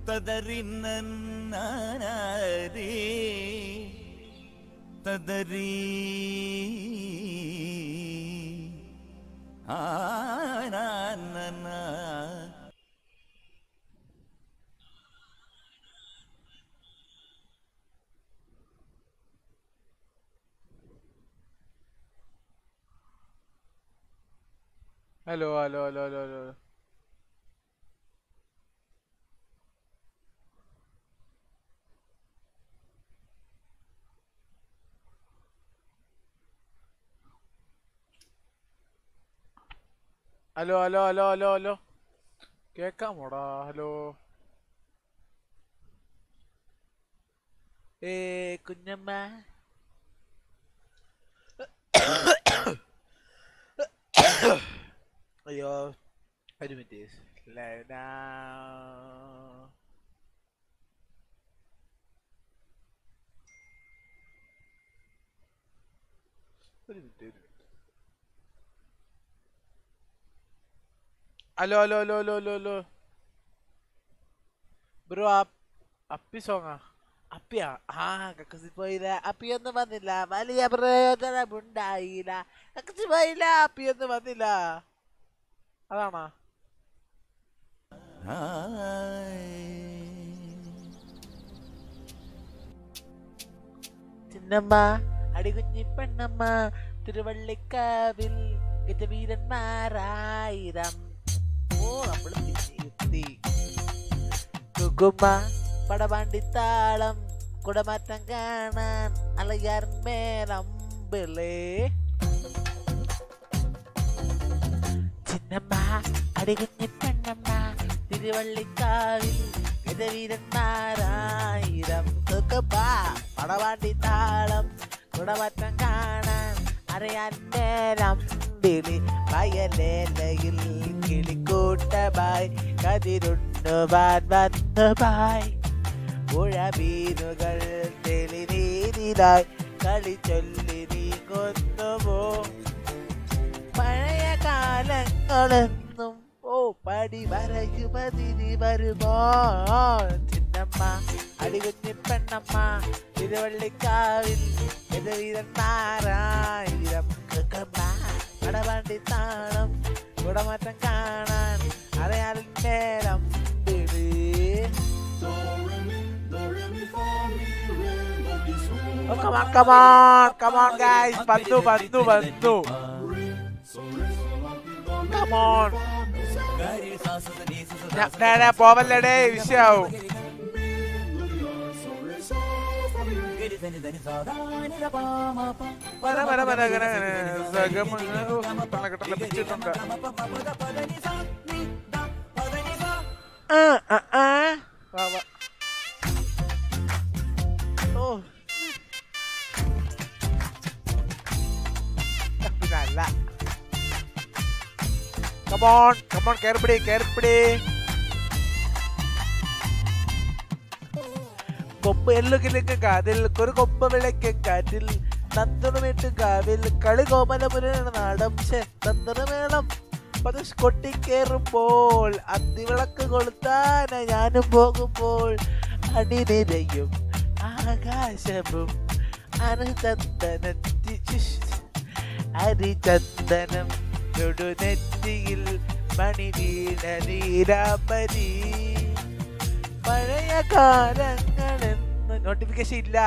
തദറിന്നേ തദരീ ആനന hello hello hello hello hello hello hello hello hello hello കേക്കാമോടാ hello ഏ കുഞ്ഞമ്മ അയ്യോ ഒരു മിനിറ്റ് ലൈവ് now. ഒരു മിനിറ്റ് ഒരു minute hello hello hello hello hello hello bro അപ്പി സോങ്ങാ അപ്പിയാ ആ കക്കസി പോയില്ല അപ്പിയൊന്നും വന്നില്ല വലിയ പ്രയോജനമുണ്ടായില്ല കക്കസി പോയില്ല അപ്പിയൊന്നും വന്നില്ല അതാണോ ചിന്നമ്മ അടികുഞ്ഞി പെണ്ണമ്മ തിരുവള്ളിക്കാവിൽ ഗജവീരന്മാരായിരം ഓ നമ്മൾ എത്തി കുക്കുമ്മ പടപാണ്ടിത്താളം കുടമാറ്റം കാണാൻ അലയാരൻ മേലമ്പിളേ ചിന്നമ്മ അടികുഞ്ഞി പെണ്ണമ്മ തിരുവള്ളിക്കാവിൽ ഗജവീരന്മാരായിരം കുക്കുമ്മ പടപാണ്ടിത്താളം കുടമാറ്റം കാണാൻ അറിയാൻ മേലമ്പിളി വയലേലയിൽ കിളിക്കൂട്ടമായി കതിരുണ്ണുവാൻ വന്നുമായി പുഴമീനുകൾ തെളിനീരിലായി കളി ചൊല്ലി നീങ്ങുന്നുവോ പഴയ കാലങ്ങളെന്നും ഓ പടി വരയുമതിനി വരുമോ ചിന്നമ്മ അടികുഞ്ഞി പെണ്ണമ്മ തിരുവള്ളിക്കാവിൽ എതിരീരന്മാരായിരം കക്കമ്മ കടവണ്ടി താളം കുടമാറ്റം കാണാൻ അറിയാലും നേരം പിടി Oh, come on, come on, come on, guys. Bantu, bantu, bantu. Come on. ഞാ- ഡേ, ഡേ, പോവല്ലേടേ വിഷയാവും വര വര വര ഗര ഗര. സഗമ ഓ, കിട്ടണ കിട്ടണ പിടിച്ചിട്ടുണ്ട് ആ ആ ആ വാ വാ ഓ പിന്നല്ല കമോൺ കമോൺ കയറിപ്പിടി കയറിപ്പിടി കൊമ്പ് എല്ലുകിലേക്ക് കാതിൽ ഒരു കൊമ്പ് വിളയ്ക്കും കാറ്റിൽ നന്ദനമിട്ട് കാവിൽ കളി കോമലപുര നാടം ശേ നന്ദനമേളം പതുഷ് കൊട്ടിക്കേറുമ്പോൾ അന്തിവിളക്ക് കൊളുത്താന ഞാനും പോകുമ്പോൾ അടിനിരയും ആകാശവും അനുചന്ദനം ഹരിചന്ദനം ചുടുനെറ്റിയിൽ മണി വീണ നീരാമ്പരി പഴയ കാലങ്ങളെന്ന് നോട്ടിഫിക്കേഷൻ ഇല്ല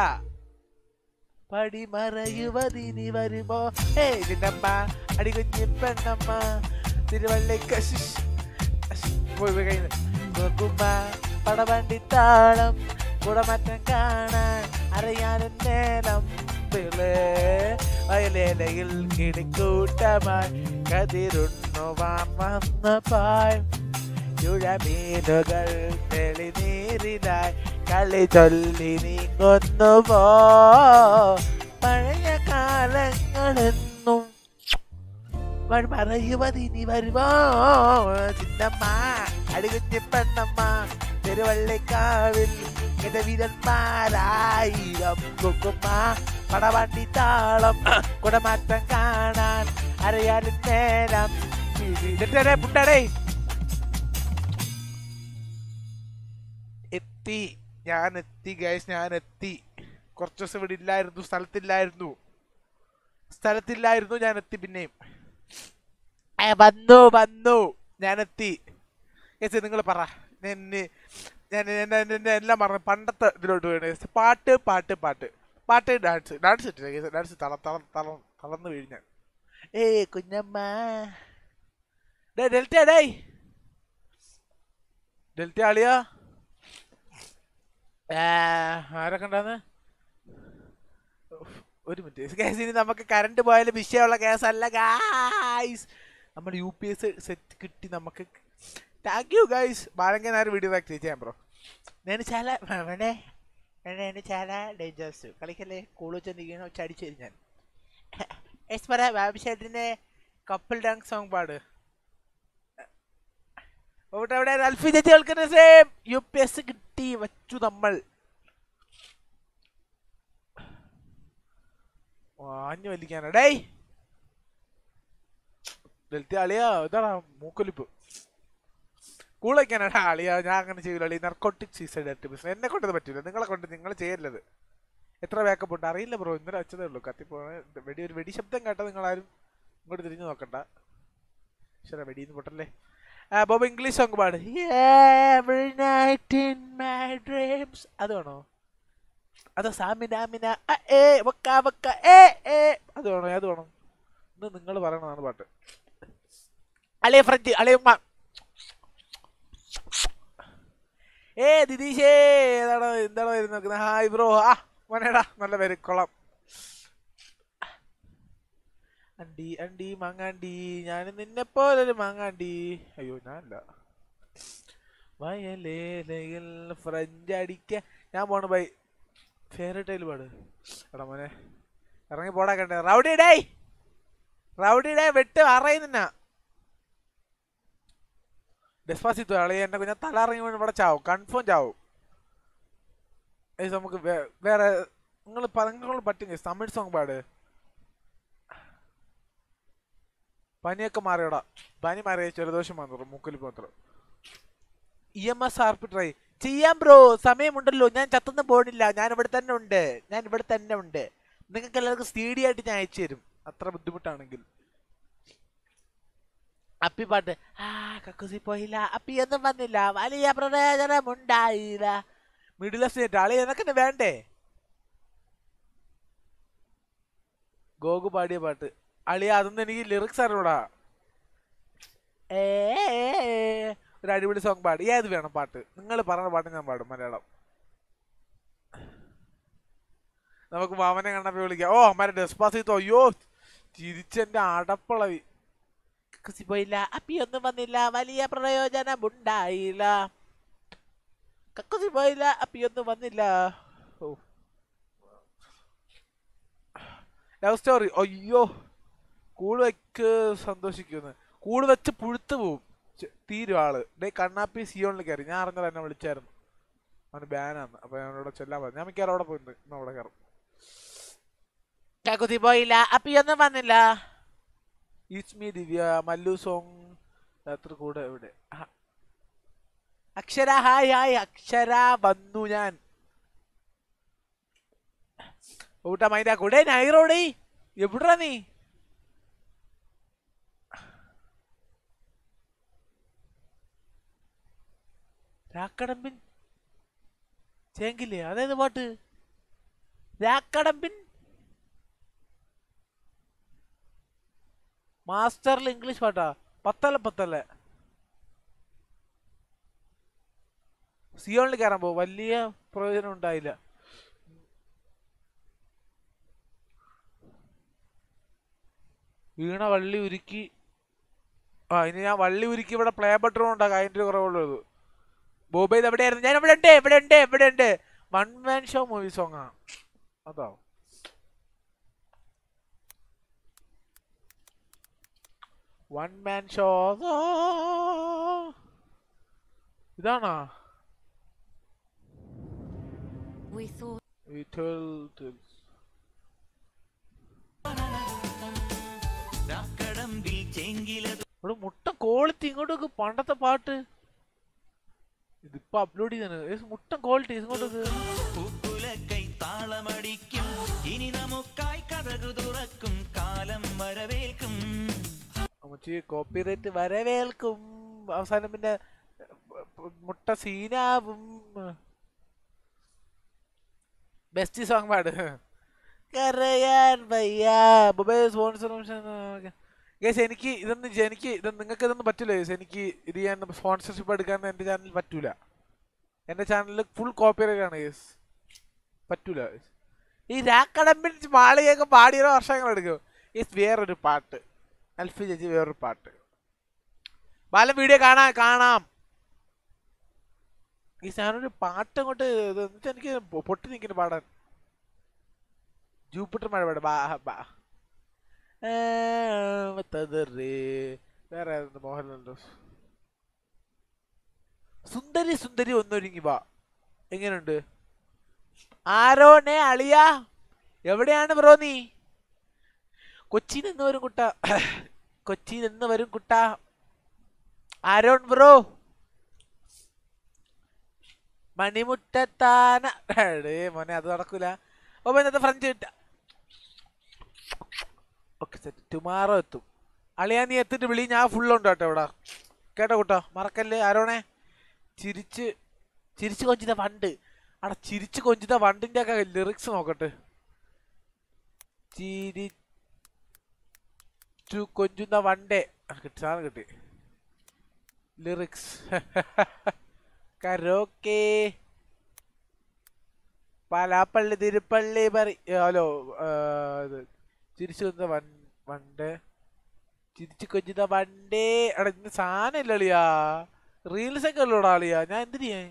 പടിമറയുവതിനി വരുമോ ഏ നിന്നമ്മ അടികുഞ്ഞി പെണ്ണമ്മ തിരുവള്ളിക്ക പോയി പോയി കഴിഞ്ഞു നോക്കുമ്മ പടവണ്ടി താളം കുടമാറ്റം കാണാൻ അറിയാനും നേരം പിളേ വയലേലയിൽ കിടിക്കൂട്ടമായി കതിരുണ്ണുവാൻ വന്ന പായ് ചുഴമീനുകൾ തെളിനീരിലായി കളി ചൊല്ലി നീങ്ങുന്നു പോ പഴയ കാലങ്ങളെന്നും വഴി പറയുവതിനി വരുമോ ചിന്നമ്മ അടികുഞ്ഞി പെണ്ണമ്മ തിരുവള്ളിക്കാവിൽ ഇടവീരന്മാരായിരം കുക്കുമ്മ പടവണ്ടി താളം കുടമാറ്റം കാണാൻ അറിയാനും നേരം പുട്ടടേ എത്തി ഞാൻ എത്തി ഗൈസ് ഞാൻ എത്തി കുറച്ച് ദിവസം ഇവിടെ ഇല്ലായിരുന്നു സ്ഥലത്തില്ലായിരുന്നു സ്ഥലത്തില്ലായിരുന്നു ഞാൻ എത്തി പിന്നെയും ഏ, വന്നു വന്നു ഞാൻ എത്തി ഗൈസ് നിങ്ങൾ പറ ഞാൻ ഇനി- ഞാൻ ഞാൻ- ഞാൻ- ഞാൻ എല്ലാം പറഞ്ഞു പണ്ടത്തെ ഇതിലോട്ട് വേണേ പാട്ട് പാട്ട് പാട്ട് പാട്ട് ഡാൻസ് ഡാൻസ് ഇട്ടില്ല ഗൈസ് ഡാൻസ് തള തള തള തളർന്നു വീഴും ഞാൻ ഏ കുഞ്ഞമ്മ ഡേ ഡെൽറ്റ ഡേ ഡെൽറ്റ ആളിയാ ആ, ആരൊക്കെ ഉണ്ടാന്ന് ഉഫ്, ഒരു മിനിറ്റ് ഗ്യാസ് ഇനി നമുക്ക് കറണ്ട് പോയാലും വിഷയമുള്ള ഗ്യാസ് അല്ല ഗായ്സ് നമ്മുടെ യു പി എസ് സെറ്റ് കിട്ടി നമുക്ക് താങ്ക് യു ഗൈസ് ബാലങ്കൻ ആര് വീഡിയോ ആക്ട് ചെയ്യാൻ ബ്രോ నేను చాలా അവനെ నేను చాలా ഡേഞ്ചേഴ്സ് കളിക്കല്ലേ കൂള് ചെന്നിരിക്കണോ ചടിച്ചു ഞാൻ എസ് പറ ബാബിഷേട്ടിന്റെ കപ്പിൾ ഡാൻസ് സോങ് പാട് അവിടെ അവിടെ അൽഫി ചേച്ചി കേൾക്കുന്ന സെയിം യു പി എസ് കിട്ടി വച്ചു നമ്മൾ ആഞ്ഞു വലിക്കാനാ ഡേയ് ഡെൽത്തി അളിയാ ഇതാടാ മൂക്കൊലിപ്പ് കൂളൊക്കെയാണ് അളിയാ ഞാൻ അങ്ങനെ ചെയ്യില്ല അളി നർക്കോട്ടിക് സീസൈഡ് ആക്ടിവിസ്റ്റ് എന്നെ കൊണ്ട് ഇത് പറ്റില്ല നിങ്ങളെ കൊണ്ട് നിങ്ങൾ ചെയ്യല്ലത് എത്ര വേക്കപ്പ് ഉണ്ട് അറിയില്ല ബ്രോ ഇന്നലെ വെച്ചതേ ഉള്ളൂ കത്തിപ്പോ വെടി ഒരു വെടി ശബ്ദം കേട്ടാ നിങ്ങളാരും ഇങ്ങോട്ട് തിരിഞ്ഞു നോക്കണ്ട ശരി വെടിന്ന് പൊട്ടല്ലേ ആ ബോബ് ഇംഗ്ലീഷ് സോങ് പാട് Every night in my dreams അത് വേണോ അതോ സാമിന ആമിന അ, ഏ വക്ക വക്ക ഏ ഏ അത് വേണോ അത് വേണം ഇന്ന് നിങ്ങൾ പറയണതാണ് പാട്ട് അളിയ ഫ്രഞ്ച് അളിയമ്മ ഏ ദിദീഷേ ഏതാണോ എന്താണോ വരുന്നത് നോക്കുന്നത് ഹായ് ബ്രോ ആ മോനേടാ നല്ല പേര് കൊള്ളാം അണ്ടി അണ്ടി മാങ്ങാണ്ടി ഞാൻ നിന്നെ പോലൊരു മാങ്ങാണ്ടി അയ്യോ ഞാനല്ല വയലേലയിൽ ഫ്രഞ്ച് അടിക്ക ഞാൻ പോണ ബൈ ഫേറി ടൈൽ പാട് എടാ മോനെ ഇറങ്ങി പോടാ കണ്ടേ റൗഡി ഡേ റൗഡി ഡേ വെട്ട് അറിയുന്ന ഡെസ്പാസിത്തോ ആളെ എന്നെ കുഞ്ഞാ തല ഇറങ്ങി വീണ് ഇവിടെ ചാവും കൺഫേം ചാവും ഏയ് നമുക്ക് വേ- വേറെ നിങ്ങൾ നിങ്ങൾ പറ്റും guys. തമിഴ് സോങ് പാട് പനിയൊക്കെ മാറിയോടാ പനി മാറിയ ജലദോഷം മാത്രം മൂക്കിൽ മാത്രം E M S R P try ചെയ്യാം ബ്രോ സമയമുണ്ടല്ലോ ഞാൻ ചത്തൊന്നും പോണില്ല ഞാൻ ഇവിടെ തന്നെ ഉണ്ട് ഞാൻ ഇവിടെ തന്നെ ഉണ്ട് നിങ്ങൾക്ക് എല്ലാവർക്കും സ്റ്റീഡി ആയിട്ട് ഞാൻ അയച്ചു തരും അത്ര ബുദ്ധിമുട്ടാണെങ്കിൽ അപ്പി പാട്ട് ആ കക്കുസി പോയില്ല അപ്പി ഒന്നും വന്നില്ല വലിയ പ്രയോജനമുണ്ടായില്ല മിഡിൽ സ്റ്റേറ്റ് ആളെ എന്നൊക്കെ വേണ്ടേ ഗോഗു പാടിയ പാട്ട് അളിയ അതൊന്നും എനിക്ക് ലിറിക്സ് അറിയൂടാ ഏ ഏ, ഏ. ഒരു അടിപൊളി സോങ് പാട് ഏത് വേണം പാട്ട് നിങ്ങൾ പറഞ്ഞ പാട്ട് ഞാൻ പാടും മലയാളം നമുക്ക് മാമനെ കണ്ടപ്പോ വിളിക്കാം ഓ അമ്മ ഡെസ്പാസിത്തോ അയ്യോ ചിരിച്ചെന്റെ അടപ്പളവി കസി പോയില്ല അപ്പിയൊന്നും വന്നില്ല വലിയ പ്രയോജനമുണ്ടായില്ല കക്കുസി പോയില്ല അപ്പിയൊന്നും വന്നില്ല ഓ ലവ് സ്റ്റോറി അയ്യോ കൂട് വെക്ക് സന്തോഷിക്കുന്നു കൂട് വെച്ച് പുഴുത്തു പോവും ചെ- തീരും ആള് ഡേ കണ്ണാപ്പി സിയോണിൽ കയറി ഞാൻ അറിഞ്ഞത് എന്നെ വിളിച്ചായിരുന്നു അവന് ബാനാന്ന് അപ്പൊ ഞാൻ അവിടെ ചെല്ലാൻ പറഞ്ഞു ഞാൻ മിക്കവാറും അവിടെ പോയിട്ടുണ്ട് ഇന്ന് അവിടെ കയറും കക്കുത്തി പോയില്ല അപ്പിയൊന്നും വന്നില്ല ഈസ്മി ദിവ്യ മല്ലു സോങ് എത്ര കൂടെ എവിടെ ആ. അക്ഷര ഹായ് ഹായ് അക്ഷര വന്നു ഞാൻ ഊട്ട മൈൻഡാ കൂടെ നൈറോടി എവിടാ നീ രാക്കടമ്പിൻ ചേങ്കില്ലേ അതേത് പാട്ട് രാക്കടമ്പിൻ മാസ്റ്ററിൽ ഇംഗ്ലീഷ് പാട്ടാ പത്തല്ല പത്തല്ല സിയോണിൽ കയറാൻ പോകും വലിയ പ്രയോജനം ഉണ്ടായില്ല വീണ വള്ളി ഉരുക്കി ആ ഇനി ഞാൻ വള്ളി ഉരുക്കി ഇവിടെ പ്ലേ ബട്ടൺ ഉണ്ടാക്കാം അതിന്റെ കുറവുള്ളത് ബോബൈ ഇത് എവിടെയായിരുന്നു ഞാൻ ഇവിടെ ഉണ്ട് ഇവിടെ ഉണ്ട് ഇവിടെ ഉണ്ട് one man show movie song ആ അതോ വൺ മാൻ ഷോ ഇതാണോ We thought We told കടമ്പിൽ ചെങ്കിലത് ഇവിടെ മുട്ട ക്വാളിറ്റി ഇങ്ങോട്ടൊക്കെ പണ്ടത്തെ പാട്ട് ഇതിപ്പോ അപ്ലോഡ് ചെയ്താണ് മുട്ടൻ ക്വാളിറ്റി ഇങ്ങോട്ടത് പൂക്കുലക്കൈ താളമടിക്കും ഇനി നമുക്കായി കഥകു തുറക്കും കാലം വരവേൽക്കും അമ്മച്ചി കോപ്പിറൈറ്റ് വരവേൽക്കും അവസാനം പിന്നെ മുട്ട സീനാവും ബെസ്റ്റ് സോങ് പാട് കരയാൻ വയ്യ മൊബൈൽ സ്പോൺസർ ഗേസ് എനിക്ക് ഇതൊന്നും ചെ- എനിക്ക് ഇത് നിങ്ങൾക്ക് ഇതൊന്നും പറ്റില്ല ഗേസ് എനിക്ക് ഇത് ചെയ്യാൻ സ്പോൺസർഷിപ്പ് എടുക്കാൻ എൻ്റെ ചാനൽ പറ്റൂല എൻ്റെ ചാനലിൽ ഫുൾ കോപ്പിറൈറ്റ് ആണ് ഗേസ് പറ്റൂല guys. ഈ രാക്കടമ്പിൻ മാളികയൊക്കെ പാടിയ വർഷങ്ങൾ എടുക്കും ഈ വേറൊരു പാട്ട് അൽഫി ചേച്ചി വേറൊരു പാട്ട് ബാലൻ വീഡിയോ കാണാ കാണാം ഈ ഞാനൊരു പാട്ട് അങ്ങോട്ട് ഇത് എന്ന് വെച്ചാ എനിക്ക് പൊ- പൊട്ടി നിൽക്കുന്നു പാടാൻ ജൂപ്പിറ്റർ മഴ പാട് ബാ ബാ ഏ, മത്തതറേ. വേറെ ഏതെങ്കിലും മോഹൻലാലിന്റെ സുന്ദരി സുന്ദരി ഒന്നൊരുങ്ങി വാ എങ്ങനെയുണ്ട് ആരോണേ അളിയ എവിടെയാണ് ബ്രോ നീ കൊച്ചിയിൽ നിന്ന് വരും കുട്ട കൊച്ചിയിൽ നിന്ന് വരും കുട്ട ആരോൺ ബ്രോ മണിമുട്ടത്താന എടേ മോനെ അത് നടക്കൂല ഓ ഇന്നത്തെ ഫ്രഞ്ച് കിട്ട ഓക്കെ സെറ്റ് ടുമാറോ എത്തും അളിയാ നീ എത്തിട്ട് വിളി ഞാൻ ഫുൾ ഉണ്ട് കേട്ടോ ഇവിടെ കേട്ടോ കുട്ടോ മറക്കല്ലേ ആരോണേ ചിരിച്ച് ചിരിച്ച് കൊഞ്ചിത വണ്ട് അടാ ചിരിച്ച് കൊഞ്ചിത വണ്ടിന്റെ ഒക്കെ ലിറിക്സ് നോക്കട്ടെ ചിരിച്ചു കൊഞ്ചുന്ന വണ്ടേ ആ, കിട്ടി സാധനം കിട്ടി ലിറിക്സ് കരോക്കെ പാലാപ്പള്ളി തിരുപ്പള്ളി പറി ഹലോ ഇത് ചിരിച്ചു വന്ന വൺ വണ്ട് ചിരിച്ചു കൊഞ്ചുന്ന വണ്ടേ എടാ ഇന്ന് സാധനം ഇല്ല അളിയാ റീൽസ് ഒക്കെ ഉള്ളൂടാ അളിയാ ഞാൻ എന്തിനു ചെയ്യാൻ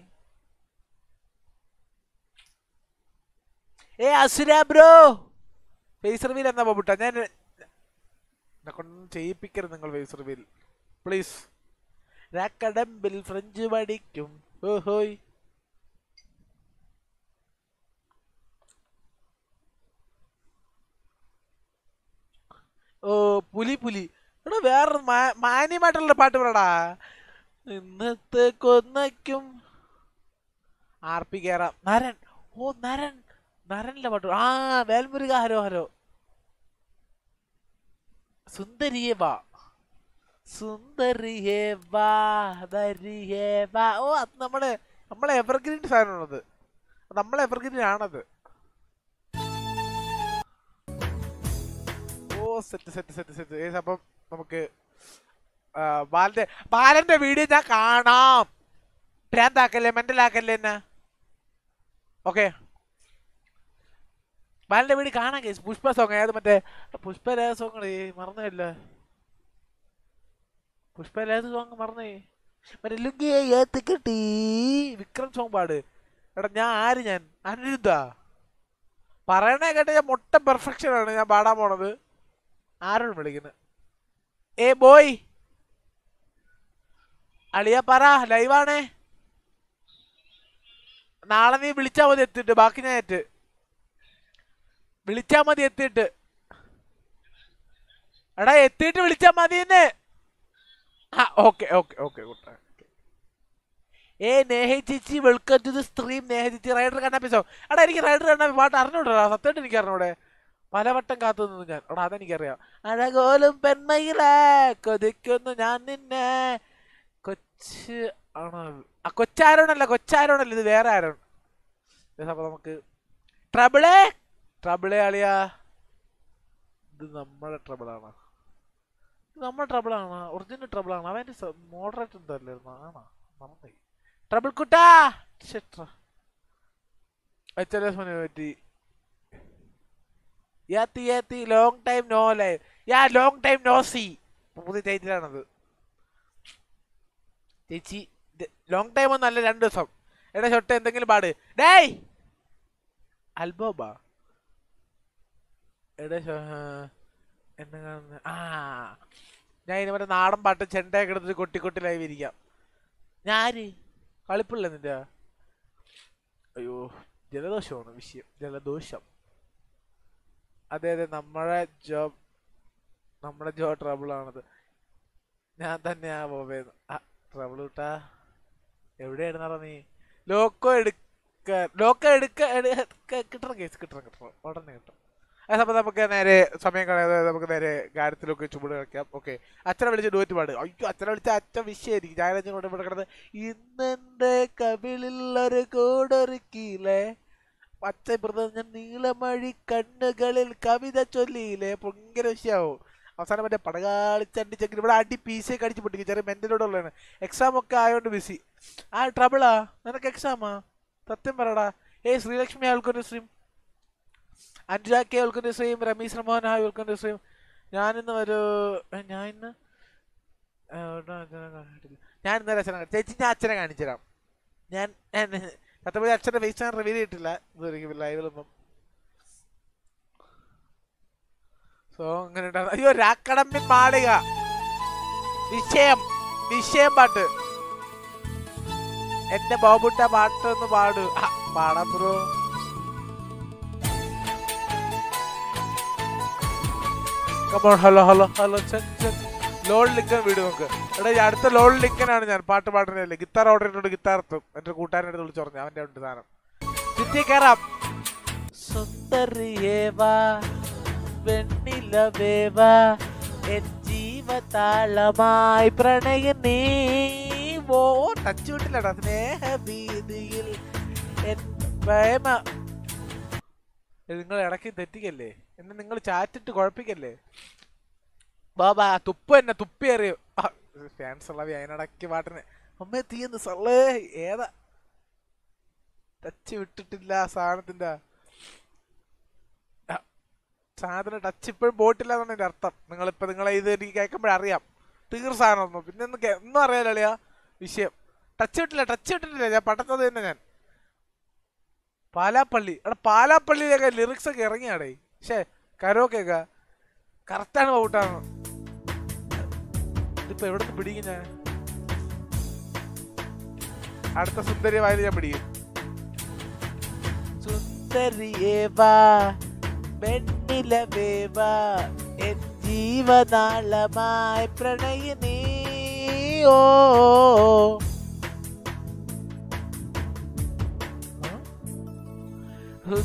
ഏ അസുര ബ്രോ ഫേസ് റിവീൽ എന്നാ ബോബുട്ട ഞാൻ എന്നെ കൊണ്ടൊന്നും ചെയ്യിപ്പിക്കരുത് നിങ്ങൾ ഫേസ് റിവീൽ പ്ലീസ് രാക്കടമ്പിൽ ഫ്രഞ്ച് പഠിക്കും ഓഹോയ് ഓ പുലി പുലി എടാ വേറൊരു മാ- മാന്യമായിട്ടുള്ള പാട്ട് പറടാ ഇന്നത്തെ കൊന്നയ്ക്കും ആർ പി കേറാം നരൻ ഓ നരൻ നരനിലെ പാട്ട് ആ വേൽമുരുക ഹരോ ഹരോ സുന്ദരിയെ വാ സുന്ദരിയെ വാ ദരിയെ വാ ഓ അത് നമ്മുടെ നമ്മളെ എവർഗ്രീൻ സാധനമാണത് നമ്മളെ എവർഗ്രീൻ ആണത് ഓ സെറ്റ് സെറ്റ് സെറ്റ് സെറ്റ് ഏസ് അപ്പം നമുക്ക് ആ, ബാലന്റെ ബാലന്റെ വീഡിയോ ഞാൻ കാണാം ഭ്രാന്താക്കല്ലേ മെന്റലാക്കല്ലേ എന്നെ ഓക്കെ ബാലന്റെ വീഡിയോ കാണാം കേസ് പുഷ്പ സോങ് ഏത് മറ്റേ പുഷ്പ ഏത് സോങ് മറന്നില്ല പുഷ്പ ഏത് സോങ് മറന്നേ മറ്റേ ലുങ്കിയെ ഏത്ത് കെട്ടി വിക്രം സോങ് പാട് എടാ ഞാൻ ആര് ഞാൻ അനിരുദ്ധ പറയണേ കേട്ട ഞാൻ മൊട്ട പെർഫെക്ഷൻ ആണ് ഞാൻ പാടാൻ പോണത് ആരോട് വിളിക്കുന്നത് ഏ ബോയ് അളിയ പറ ലൈവാണേ നാളെ നീ വിളിച്ചാ മതി എത്തിയിട്ട് ബാക്കി ഞാൻ ഏറ്റ് വിളിച്ചാ മതി എത്തിയിട്ട് എടാ എത്തിയിട്ട് വിളിച്ചാ മതി എന്ന് ആ ഓക്കെ ഓക്കെ ഓക്കെ കൂട്ടാ ഏ നേഹ ചേച്ചി welcome to the stream Neha ചേച്ചി റൈഡർ കണ്ണാപ്പിസോ എടാ എനിക്ക് റൈഡർ കണ്ണാപ്പി പാട്ട് അറിഞ്ഞൂടാ സത്യമായിട്ട് എനിക്ക് അറിഞ്ഞൂടെ പലവട്ടം കാത്തു നിന്നു ഞാൻ എടാ അതെനിക്കറിയാം അഴകോലും പെൺമയിലേ കൊതിക്കുന്നു ഞാൻ നിന്നെ കൊച്ച് ആണോ ആ കൊച്ചാരോണല്ല കൊച്ചാരോണല്ല ഇത് വേറെ ആരോൺ അപ്പൊ നമുക്ക് ട്രബിളേ ട്രബിളേ അളിയാ ഇത് നമ്മുടെ ട്രബിളാണ് ഇത് നമ്മുടെ ട്രബിളാണ് ഒറിജിനൽ ട്രബിളാണ് അവൻ്റെ മോഡറേറ്റ് എന്തല്ലായിരുന്നു ആണോ നന്നായി ട്രബിൾ കുട്ടാ എച്ച് എൽ എസ് പറ്റി യാത്തി യാത്തി ലോങ് ടൈം നോ ലൈവ് യാ ലോങ് ടൈം നോ സി പുതിയ ടൈറ്റിലാണത് ചേച്ചി ലോങ് ടൈം ഒന്നല്ല രണ്ട് ദിവസം എടാ ഷൊട്ട് എന്തെങ്കിലും പാട് ഡേയ് അൽബോബാ എടാ ഷോ- ആ, എന്നെ കാണുന്ന ആ ഞാൻ ഇനി മറ്റേ നാടൻ പാട്ട് ചെണ്ടയൊക്കെ എടുത്തിട്ട് കൊട്ടി കൊട്ടി ലൈവ് ഇരിക്കാം ഞാര് കളിപ്പിള്ള നിന്റെ അയ്യോ ജലദോഷമാണ് വിഷയം ജലദോഷം അതെ അതെ നമ്മളെ ജോബ് നമ്മുടെ ജോ ട്രബിൾ ആണത് ഞാൻ തന്നെയാ ബോബേന്ന് ആ ട്രബിൾ കിട്ടാ എവിടെയായിരുന്നാ നീ ലോക്കോ എടുക്ക ലോക്കോ എടുക്ക എടുക്ക- കിട്ടണം കേസ് കിട്ടണം കിട്ടണം ഉടനെ കിട്ടും അതപ്പോൾ നമുക്ക് നേരെ സമയം കളയാതെ നമുക്ക് നേരെ കാര്യത്തിലൊക്കെ ചുവട് കളിക്കാം ഓക്കെ അച്ഛനെ വിളിച്ച് ഡുവറ്റ് പാട് അയ്യോ അച്ഛനെ വിളിച്ച അച്ഛൻ വിഷയമായിരിക്കും ഞായറാഴ്ച കൊണ്ട് ഇവിടെ കിടന്ന് ഇന്നെന്റെ കവിളിൽ ഒരു കൂടൊരുക്കിയില്ലേ പച്ച പ്രധാന നീളമഴി കണ്ണുകളിൽ കവിത ചൊല്ലിയില്ലേ ഭയങ്കര വിഷയമാവും അവസാനം മറ്റേ പടകാളിച്ചണ്ടിച്ചെങ്കിൽ ഇവിടെ അടി പി സി ഒക്കെ അടിച്ച് പൊട്ടിക്കും ചെറിയ മെന്റലോടുള്ളതാണ് എക്സാം ഒക്കെ ആയതുകൊണ്ട് ബിസി ആ ട്രബിളാ നിനക്ക് എക്സാമാ സത്യം പറടാ ഏയ് ശ്രീലക്ഷ്മി ആൾക്കൊരു സ്ട്രീം അനുരാഗ് കെ ഉൾക്കൊരു സ്ട്രീം രമേശ് റമോഹൻ ഹായ് ഉൾക്കൊരു സ്ട്രീം ഞാനിന്ന് ഒരു ഏ, ഞാൻ ഇന്ന് ഏ, ഇവിടെ അച്ഛനെ കണ്ടിട്ടില്ല. ഞാൻ ഇന്നലെ അച്ഛനെ കാണി- ചേച്ചി ഞാൻ അച്ഛനെ കാണിച്ചു തരാം ഞാൻ ഞാൻ സത്യമായി അച്ഛൻ്റെ ഫേസ് ഞാൻ റിവീൽ ചെയ്തിട്ടില്ല ഇതുവരെയും ലൈവിലൊന്നും സോ അങ്ങനെ ഉണ്ടായിരുന്നു. അയ്യോ രാക്കടമ്പിൻ മാളിക വിഷയം വിഷയം പാട്ട് എന്റെ ബോബുട്ട പാട്ട് ഒന്ന് പാടു ആ, പാടാം bro come on hello hello hello check check lord Lincoln വീട് നോക്ക് എടാ ഈ അടുത്ത ലോഡ് ലിങ്കനാണ് ഞാൻ പാട്ട് പാടുന്നില്ല ഗിത്താർ ഓർഡർ ചെയ്തിട്ടുണ്ട് ഗിത്താർ എത്തും എന്റെ കൂട്ടുകാരൻ്റെ അടുത്ത് വിളിച്ചു പറഞ്ഞു അവന്റെ ഉണ്ട് സാധനം ചുറ്റി കയറാം സുന്ദരിയേവാ വെണ്ണിലവേവാ എൻ ജീവതാളമായി പ്രണയനീ ഓ ടച്ച് വിട്ടില്ലടാ സ്നേഹഭീതിയിൽ എൻ പ്രേമ നിങ്ങൾ ഇടയ്ക്ക് തെറ്റിക്കല്ലേ എന്നെ നിങ്ങൾ ചാറ്റിട്ട് കുഴപ്പിക്കല്ലേ ബാബാ തുപ്പ് തന്നെ തുപ്പി അറിയോ ഫാൻസ് ഉള്ളവ അതിനിടയ്ക്ക് പാട്ടിന് അമ്മേ തീയെന്ന് സള്ളേ ഏതാ ടച്ച് വിട്ടിട്ടില്ല ആ സാധനത്തിന്റെ ആ, സാധനം ടച്ച് ഇപ്പോഴും പോയിട്ടില്ല എന്നാണ് എന്റെ അർത്ഥം നിങ്ങളിപ്പോ നിങ്ങളെ ഇത് എനിക്ക് കേൾക്കുമ്പോഴറിയാം തീർ സാധനം ഒന്നും പിന്നെ ഒന്നും കേ- ഒന്നും അറിയാലോ അളിയാ വിഷയം ടച്ച് വിട്ടില്ല ടച്ച് വിട്ടിട്ടില്ല ഞാൻ പണ്ടത്തത് തന്നെ ഞാൻ പാലാപ്പള്ളി എടാ പാലാപ്പള്ളിയിലൊക്കെ ലിറിക്സ് ഒക്കെ ഇറങ്ങിയാടേ പക്ഷേ കരോക്കൊക്കെ കറക്റ്റാണ് ഔട്ടാണ് ഇതിപ്പോ എവിടെ നിന്ന് പിടിക്കും ഞാൻ അടുത്ത സുന്ദരി വായിൽ ഞാൻ പിടിക്കും സുന്ദരിയേവാ വെണ്ണിലവേവാ എൻ ജീവനാളമായി പ്രണയിനീ ഓ ഹ്?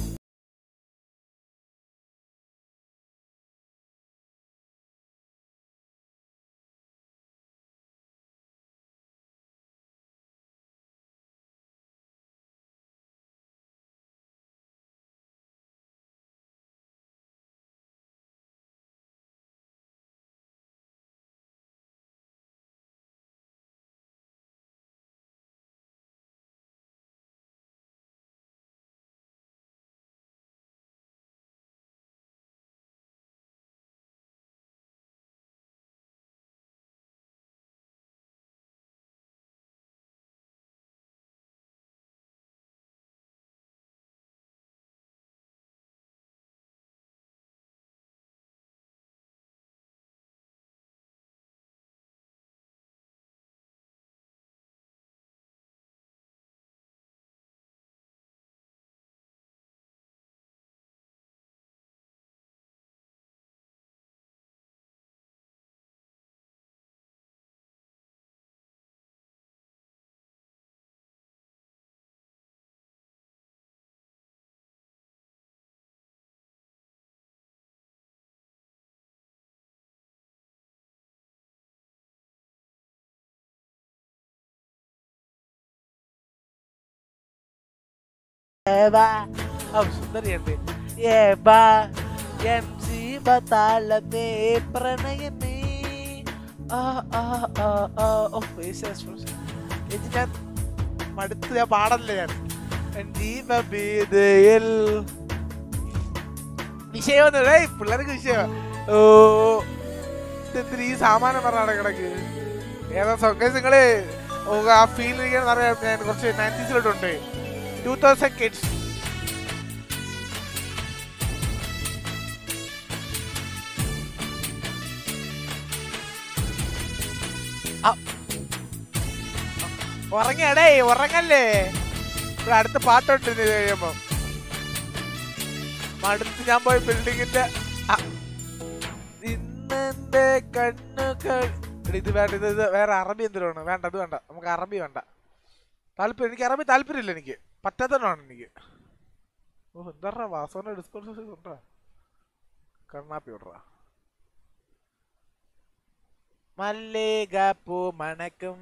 ഏവാ ഓ സുന്ദരിയുണ്ട് ഏവാ എൻ ജീവതാളത്തെ പ്രണയമേ ആ ആ ആ ആ ഓ ഫേസ് എക്സ്പ്രഷൻ ചേച്ചി ഞാൻ മടുത്ത് ഞാൻ പാടല്ലേ ഞാൻ എൻ ജീവഭീതയിൽ വിഷയമൊന്നുമില്ല ഏയ് പിള്ളേർക്ക് വിഷയം ഓ ഇതെന്തിന് ഈ സാമാനം പറഞ്ഞാണ് കിടക്ക് ഏതാ സൊക്കേസ് നിങ്ങള് ഓ, ആ ഫീൽ ഇരിക്കാൻ അറിയാം ഞാൻ കുറച്ച് നയൻറ്റീസിലോട്ടുണ്ട് ടൂ തൗസൻഡ് കിഡ്സ് ഉറങ്ങടേ ഉറങ്ങല്ലേ ഇവിടെ അടുത്ത പാട്ടുണ്ട് ഇത് കഴിയുമ്പോ അടുത്ത് ഞാൻ പോയി ബിൽഡിങ്ങിന്റെ ഇന്നെന്റെ കണ്ണുകൾ എടാ, ഇത് വേണ്ട ഇത് ഇത് വേറെ അറബി എന്തിനാണ് വേണ്ട അത് വേണ്ട നമുക്ക് അറബി വേണ്ട താല്പര്യം എനിക്ക് അറബി താല്പര്യമില്ല എനിക്ക് പറ്റാത്തതാണ് എനിക്ക് ഓ എന്താ വാസോന്റെ ഡിസ്കോഴ്സ് ഉണ്ടാ കണ്ണാപ്പി വിടറാ മല്ലികപ്പൂ മണക്കും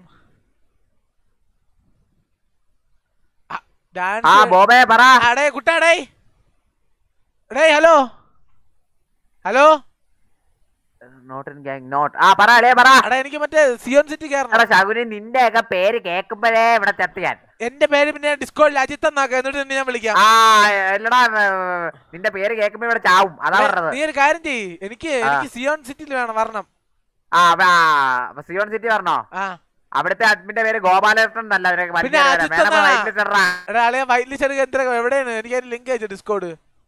ആ, ആ ഡാൻസ് ബോബേ പറ അടേ കുട്ടാടേ ഡേ hello hello not in gang not ആ പറ അടേ പറ അടാ എനിക്ക് മറ്റേ സിയോൺ സിറ്റി എടാ കയറണം ശകുനി നിന്റെ ഒക്കെ പേര് കേൾക്കുമ്പോഴേ ഇവിടെ ചത്ത് ഞാൻ എന്റെ പേര് പിന്നെ ഡിസ്കോഡിൽ അജിത്ത് എന്നാക്കാം എന്നിട്ട് നിന്നെ ഞാൻ വിളിക്കാം ആ എല്ലടാ ഏർ, നിന്റെ പേര് കേൾക്കുമ്പോ ഇവിടെ ചാവും അതാ നീ- പറഞ്ഞത് നീ ഒരു കാര്യം ചെയ്യ് എനിക്ക് എനിക്ക് സിയോൺ സിറ്റിയിൽ വേണം വരണം ആ അപ്പൊ ആ, അപ്പൊ സിയോൺ സിറ്റി പറഞ്ഞോ ആ അവിടുത്തെ അഡ്മിന്റെ പേര് ഗോപാലകൃഷ്ണൻ എന്നല്ല അവരൊക്കെ പിന്നെ വലിയ പേരാ. അജിത്ത് വേണമെങ്കിൽ എന്നാ? വൈറ്റിൽ ചെറുടാ. എടാ അളിയ വൈറ്റ്ലി ചെറുക എന്തിനാ എവിടെയാണ് എനിക്ക് അതിന് ലിങ്ക് അയച്ചു ഡിസ്കോഡ്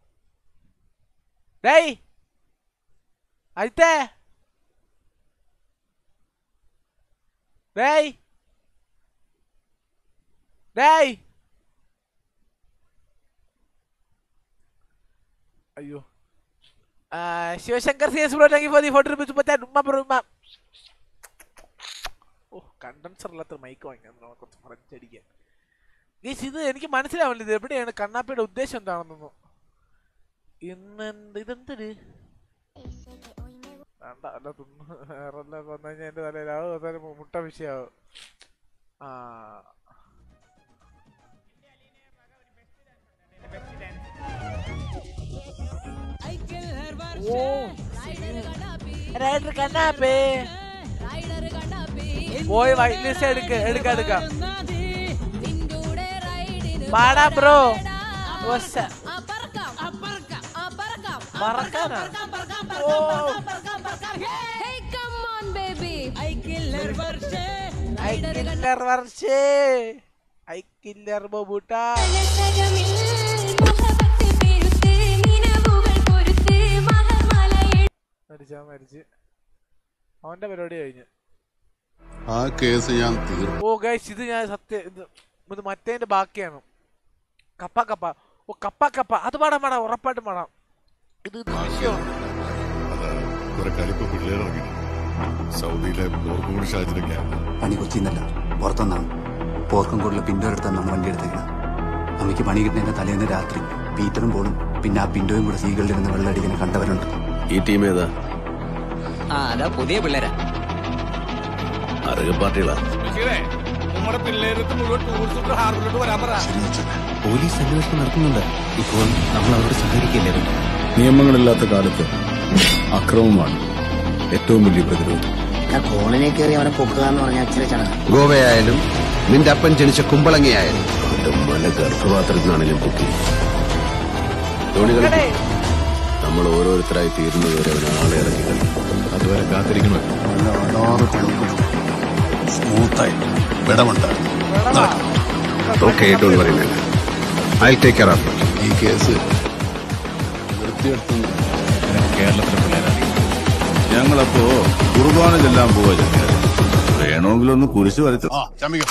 ഡേയ് അജിത്തേ ഡേയ് ഡേയ് അയ്യോ ആ, Shivashankar C S bro thank you for the forty rupees മുപ്പത്തി ഉമ്മ ബ്രോ ഉമ്മ ഓ കണ്ടൻസർ ഇല്ലാത്ത മൈക്ക് വാങ്ങിക്കാൻ നമുക്ക് കുറച്ച് മറച്ചടിക്കാൻ ഗീസ് ഇത് എനിക്ക് മനസ്സിലാവില്ല ഇത് എവിടെയാണ് കണ്ണാപ്പിയുടെ ഉദ്ദേശം എന്താണെന്നൊന്നും ഇന്നെന്ത് ഇതെന്തൊരു വേണ്ട അല്ല തിന്ന് വേറെ വല്ല വന്നു കഴിഞ്ഞാൽ എന്റെ തലയിൽ അത് അവസാനം മു- മുട്ട വിഷയാവും ആ ഓ റൈഡർ കണ്ണാപ്പേ പോയി വൈറ്റ് ലിസ്റ്റ് എടുക്ക എടുക്ക എടുക്ക പാടാ ബ്രോ പറക്കാനാ ഓ ഐ കില്ലർ വർഷേ ഐ കില്ലർ ബോബൂട്ട മരിച്ചാ മരിച്ച് അവന്റെ പരിപാടി കഴിഞ്ഞ് ആ കേസ് ഞാൻ തീർക്കും ഓ ഗൈസ് ഇത് ഞാൻ സത്യം ഇത് ഇത് മറ്റേന്റെ ബാക്കിയാണ് കപ്പ കപ്പ ഓ കപ്പ കപ്പ അത് പാടാൻ പാടാം ഉറപ്പായിട്ടും പാടാം ഇത് വിഷയമാണ് അത് കുറെ കലിപ്പ് പിള്ളേരിറങ്ങി സൗദിയിലെ പോർക്കുകൂടി ഷാജിലൊക്കെ പണി കൊച്ചിന്നല്ല പുറത്തുനിന്നാണ് പോർക്കം കൂടുതൽ പിൻഡോരെടുത്താണ് വണ്ടി എടുത്തേക്കുന്നത് അമ്മയ്ക്ക് പണി കിട്ടുന്നതിന്റെ തലേന്ന് രാത്രി പീറ്ററും പോളും പിന്നെ ആ പിൻഡോയും കൂടെ സീകളിൽ ഇരുന്ന് വെള്ളമടിക്കുന്ന കണ്ടവരുണ്ട് ഈ ടീം ഏതാ ആ അതാ പുതിയ പിള്ളേരാ അറിയ പാർട്ടികളാ പോലീസ് അന്വേഷണം നടത്തുന്നുണ്ട് ഇപ്പോൾ നമ്മൾ അവരോട് സഹകരിക്കില്ലേ നിയമങ്ങളില്ലാത്ത കാലത്ത് അക്രമമാണ് ഏറ്റവും വലിയ പ്രതിരോധം കോളനി കയറി അവനെ പൊക്കുക എന്ന് പറഞ്ഞാൽ അച്ഛനെ ചടങ്ങ് ഗോവയായാലും നിന്റെ അപ്പൻ ജനിച്ച കുമ്പളങ്ങയായാലും അവന്റെ മല ഗർഭപാത്രത്തിൽ നിന്നാണ് ഞാൻ പൊക്കി തോണികൾ നമ്മൾ ഓരോരുത്തരായി തീരുന്നതുവരെ അവൻ ആളെ ഇറക്കി കളിക്കും അതുവരെ കാത്തിരിക്കണമല്ലോ സ്മൂത്തായി വിടമുണ്ടായി okay don't worry man I take care of ഈ കേസ് വൃത്തിയെടുത്ത് കേരളത്തിലെ പിള്ളേരാണ് ഞങ്ങളപ്പോ കുർബാന ചെല്ലാൻ പോവാ ചെല്ലാൻ വേണമെങ്കിലൊന്ന് കുരിശ് വരച്ചു ആ ചമിക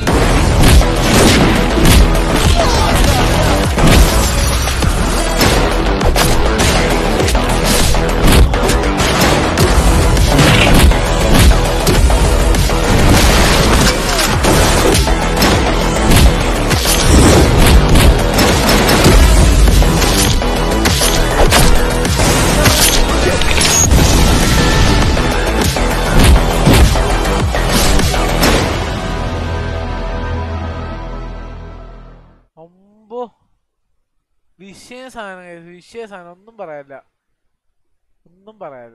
അമ്പോ വിഷയ സാധനം guys, വിഷയ സാധനം ഒന്നും പറയാല്ല ഒന്നും പറയാല്ല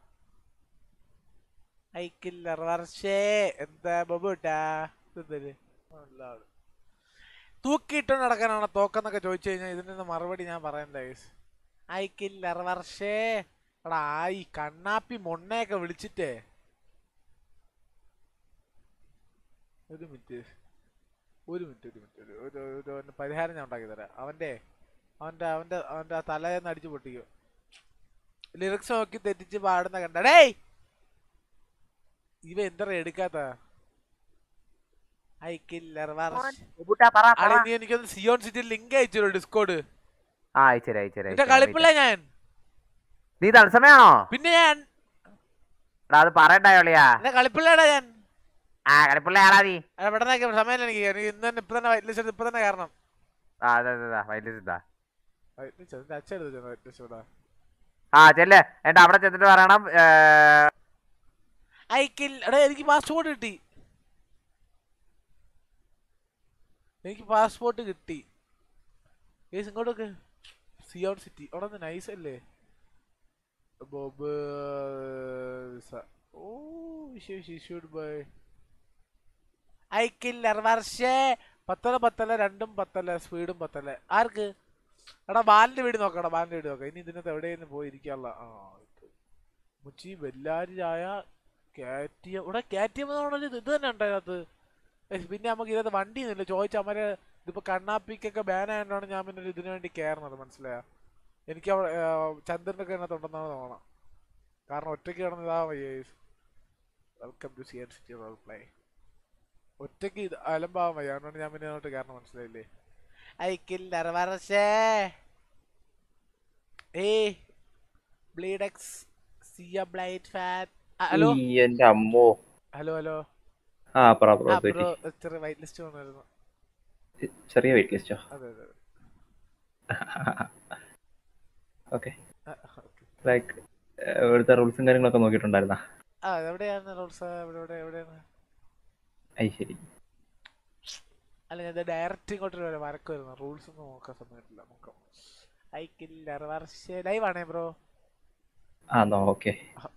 ഐ കില്ലർ വർഷേ എന്താ ബബൂട്ടാ ഇതെന്തര്? നല്ല ആള്. തൂക്കിയിട്ട് നടക്കാനാണ് തോക്കെന്നൊക്കെ ചോദിച്ചു കഴിഞ്ഞാൽ ഇതിന്റെ മറുപടി ഞാൻ പറയണ്ട guys. ഐ കില്ലർ വർഷേ എടാ ആ ഈ കണ്ണാപ്പി മൊണ്ണയൊക്കെ വിളിച്ചിട്ടേ ഒരു മിനിറ്റ് ഒരു മിനിറ്റ് ഒരു മിനിറ്റ് ഒരു ഒരു ഒരു ഒരു പരിഹാരം ഞാൻ ഉണ്ടാക്കി തരാം അവന്റെ അവന്റെ അവന്റെ അവന്റെ ആ തലേന്ന് അടിച്ചു പൊട്ടിക്കും ലിറിക്സ് നോക്കി തെറ്റിച്ച് പാടുന്ന കണ്ടടേ ഇവ എന്താ എടുക്കാത്ത ഐ കില്ലർ ബുബൂട്ടാ, പറ, പറ. നീ എനിക്കൊന്ന് സിയോൺ സിറ്റി ലിങ്ക് അയച്ചു ഡിസ്കോഡ് ആ അയച്ചുതരാം അയച്ചുതരാം എന്റെ അയച്ചുതരാം. കളിപ്പിള്ള ഞാൻ നീ തത്സമയാണോ പിന്നെ ഞാൻ എടാ അത് പറയണ്ടായോളിയാ എന്റെ കളിപ്പിള്ളടാ ഞാൻ ആ കളിപ്പുള്ള ആളാ നീ ഇവിടെ സമയം എനിക്ക് എനിക്ക് ഇന്ന് തന്നെ ഇപ്പൊ തന്നെ വൈറ്റ് ലിസ്റ്റ് ഇപ്പൊ തന്നെ കാരണം ആ അതെ അതെ അതെ വൈറ്റ് ലിസ്റ്റ് ഇതാ വൈറ്റ് ലിസ്റ്റ് അച്ഛൻ എടുത്തു വൈറ്റ് ലിസ്റ്റ് ഇവിടെ ആ ചെല്ല് എന്നിട്ട് അവിടെ ചെന്നിട്ട് പറയണം ഏ, ഐക്കിൽ എടാ എനിക്ക് പാസ്പോർട്ട് കിട്ടി എനിക്ക് പാസ്പോർട്ട് കിട്ടി ഏസ് ഇങ്ങോട്ടൊക്കെ സിയോൺ സിറ്റി അവിടെ നിന്ന് നൈസ് അല്ലേ ബോബ് വിസ ഓ ഇഷ്യൂഡ് ബൈ ഐക്കില്ലർ വർഷേ പത്തല പത്തല രണ്ടും പത്തല സ്പീഡും പത്തല ആർക്ക് എടാ ബാലിന്റെ വീട് നോക്കടാ ബാലിന്റെ വീട് നോക്കാം ഇനി ഇതിനകത്ത് എവിടെയെങ്കിലും പോയിരിക്കാനുള്ള ആ ഇത്. മുച്ചി ബെല്ലാരി ചായ കാറ്റിയം ഇവിടെ കാറ്റിയം ഇത് ഇത് തന്നെ ഉണ്ട് അതിനകത്ത് ഏയ് പിന്നെ നമുക്ക് ഇതിനകത്ത് വണ്ടി ഒന്നുമില്ല ചോദിച്ച അമ്മരെ ഇതിപ്പോ കണ്ണാപ്പിക്കൊക്കെ ബാൻ ആയതുകൊണ്ടാണ് ഞാൻ പിന്നെ ഒരു ഇതിനു വേണ്ടി കയറുന്നത് മനസ്സിലായോ എനിക്ക് അവിടെ ചന്ദ്രൻ്റെ ഒക്കെ ഇതിനകത്ത് ഉണ്ടെന്നാണ് തോന്നണം കാരണം ഒറ്റയ്ക്ക് കിടന്ന് ഇതാ വയ്യ welcome to C N city role play ഒറ്റയ്ക്ക് ഇത് അലമ്പാവാൻ വയ്യ അതുകൊണ്ട് ഞാൻ പിന്നെ അങ്ങോട്ട് കാരണം മനസ്സിലായില്ലേ ഐക്കില്ലർ വർഷേ ഏ ബ്ലീഡെക്സ് സിയ ബ്ലൈറ്റ് ഫാറ്റ് ഹലോ ഈ എന്റെ അമ്മോ ഹലോ ഹലോ ആ പറ ബ്രോ ആ പറ്റി ബ്രോ ചെറിയ വൈറ്റ് ലിസ്റ്റ് വന്നായിരുന്നു ചെറിയ വെയിറ്റ് ലിസ്റ്റോ അതെ അതെ ഓക്കെ ആ, okay. ലൈക്ക് ഇവിടുത്തെ റൂൾസും കാര്യങ്ങളൊക്കെ നോക്കിയിട്ടുണ്ടായിരുന്നാ ആ എവിടെയാണ് റോൾസ് എവിടെ എവിടെ എവിടെയാണ് അത് ശരി അല്ല ഞാൻ ഡയറക്റ്റ് ഇങ്ങോട്ട് വരെ വരക്ക് വരുന്നു റൂൾസ് ഒന്നും നോക്കാൻ സമയത്തില്ല നോക്കാം ഐക്കില്ലർ വർഷ ലൈവ് ആണേ ബ്രോ ആ നോ ഓക്കെ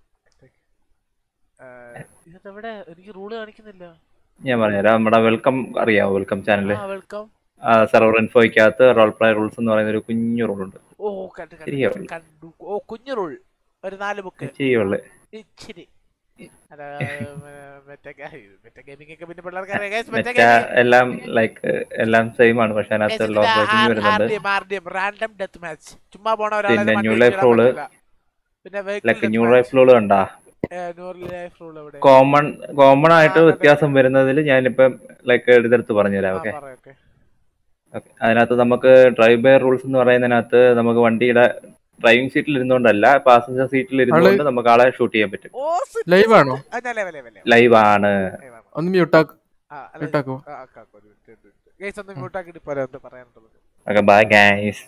ഇതിനകത്ത് എവിടെ എനിക്ക് റൂള് കാണിക്കുന്നില്ല ഞാൻ പറഞ്ഞുതരാം നമ്മുടെ വെൽക്കം അറിയാമോ വെൽക്കം ചാനൽ ആ വെൽക്കം സെർവർ ഇൻഫോയ്ക്കകത്ത് റോൾ പ്ലേ റൂൾസ് എന്ന് പറയുന്ന ഒരു കുഞ്ഞു റൂൾ ഉണ്ട് ഓ കണ്ടു ചെറിയ കണ്ടു കണ്ടു ഓ കുഞ്ഞു റൂൾ ഒരു നാല് ബുക്ക് ഇച്ചിരി ഉള്ളു ഇച്ചിരി അല്ല മറ്റേ മറ്റേ ഗെയിമിംഗ് ഒക്കെ പിന്നെ പിള്ളേർക്ക് അറിയാം guys, മറ്റേ മറ്റേ gaming. എല്ലാം ലൈക്ക് എല്ലാം സെയിം ആണ് പക്ഷെ Guys, അതിനകത്ത് ഇതില് ലോഡ് ബ്രേക്കിംഗ് R- വരുന്നുണ്ട് RDM, RDM, random death match. ചുമ്മാ പോണ ഒരാളെ പിന്നെ വണ്ടി ന്യൂ ഇടിച്ച് ലൈഫ് വിടാൻ റൂള് പറ്റില്ല. പിന്നെ vehicle like death new match. Life rule കണ്ടാ ഏ, ന്യൂ ലൈഫ് റൂൾ എവിടെ കോമൺ കോമൺ ആയിട്ട് ആ, വ്യത്യാസം വരുന്നതിൽ ഞാനിപ്പം ലൈക്ക് എടുത്തെടുത്ത് പറഞ്ഞുതരാം ആ, ഓക്കെ പറ, okay. അതിനകത്ത് നമുക്ക് ഡ്രൈവ് ബൈ റൂൾസ് എന്ന് പറയുന്നതിനകത്ത് നമുക്ക് വണ്ടിയുടെ ഡ്രൈവിംഗ് സീറ്റിൽ ഇരുന്നുകൊണ്ടല്ല പാസഞ്ചർ സീറ്റിൽ ഇരുന്നുകൊണ്ട് നമുക്ക് ആളെ ഷൂട്ട് ചെയ്യാൻ പറ്റും ഓ, sit, ലൈവ് ആണോ ആ, ഞാൻ live, live, live. ലൈവ് ആണ് ഒന്ന് മ്യൂട്ടാക്ക് ആ, അല്ല, മ്യൂട്ടാക്കോ ആ, ആക്കാം, ആക്കാം, ഒരു minute, ഒരു minute. Guys, ഒന്ന് mute ആക്കിയിട്ട് പോരാ, എന്ത് പറയാനുള്ളത്. ഓക്കെ ബൈ ഗൈസ്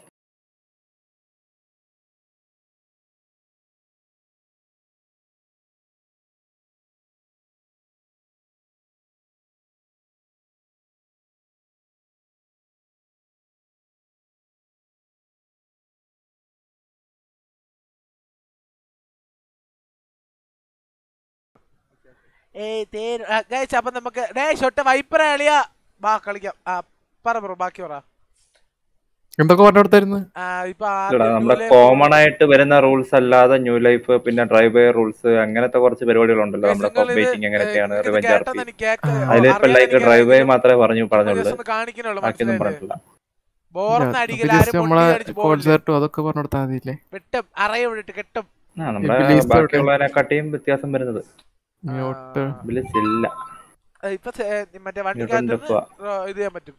ഏയ് തേര് ആ, guys, അപ്പൊ നമുക്ക് ഡേ ഷൊട്ട വൈപ്പറ കളിയാ ബാ കളിക്കാം ആ പറ ബ്രോ ബാക്കി പറ എന്തൊക്കെ പറഞ്ഞു കൊടുത്തായിരുന്നു ആ, ഇപ്പൊ ഇല്ലടാ, ആദ്യം നമ്മുടെ New Life കോമൺ ആയിട്ട് വരുന്ന റൂൾസ് അല്ലാതെ ന്യൂ ലൈഫ് പിന്നെ ഡ്രൈവ് ബൈ റൂൾസ് അങ്ങനത്തെ കുറച്ച് പരിപാടികളുണ്ടല്ലോ നമ്മുടെ നിങ്ങൾ ഇത്, വെയിറ്റിംഗ് എങ്ങനെയൊക്കെയാണ് ഇത് റിവെഞ്ച് കേട്ടെന്ന് ആർപ്പി എനിക്ക് കേൾക്ക- അതിലിപ്പോ അറിയാൻ ലൈക്ക് എനിക്ക് ഡ്രൈവ് ബൈ അറിയില്ല. മാത്രമേ പറഞ്ഞു just പറഞ്ഞുള്ളൂ ഒന്ന് കാണിക്കണുള്ളൂ ബാക്കിയൊന്നും മനസ്സിലായില്ലേ പറഞ്ഞിട്ടില്ല ബോർന്ന് അടിക്കൽ ജസ്റ്റ് ആരും നമ്മളെ പൊട്ടി അടിച്ച് പോകില്ല കോൺസെർട്ടും അതൊക്കെ പറഞ്ഞു കൊടുത്താൽ മതിയില്ലേ വെട്ടും അറയെ വിട്ടിട്ട് കെട്ടും ആ നമ്മുടെ Iblis എവിടെ? ബാക്കിയുള്ളതിനെക്കാട്ടിയും വ്യത്യാസം വരുന്നത് മ്യൂട്ട് ബിലിസ് ഇല്ല ആ, ഇപ്പൊ സെ- മറ്റേ ന്യൂട്ടൺ വണ്ടിക്കകത്ത് ഡെഫുവാ. ഇത് ചെയ്യാൻ പറ്റും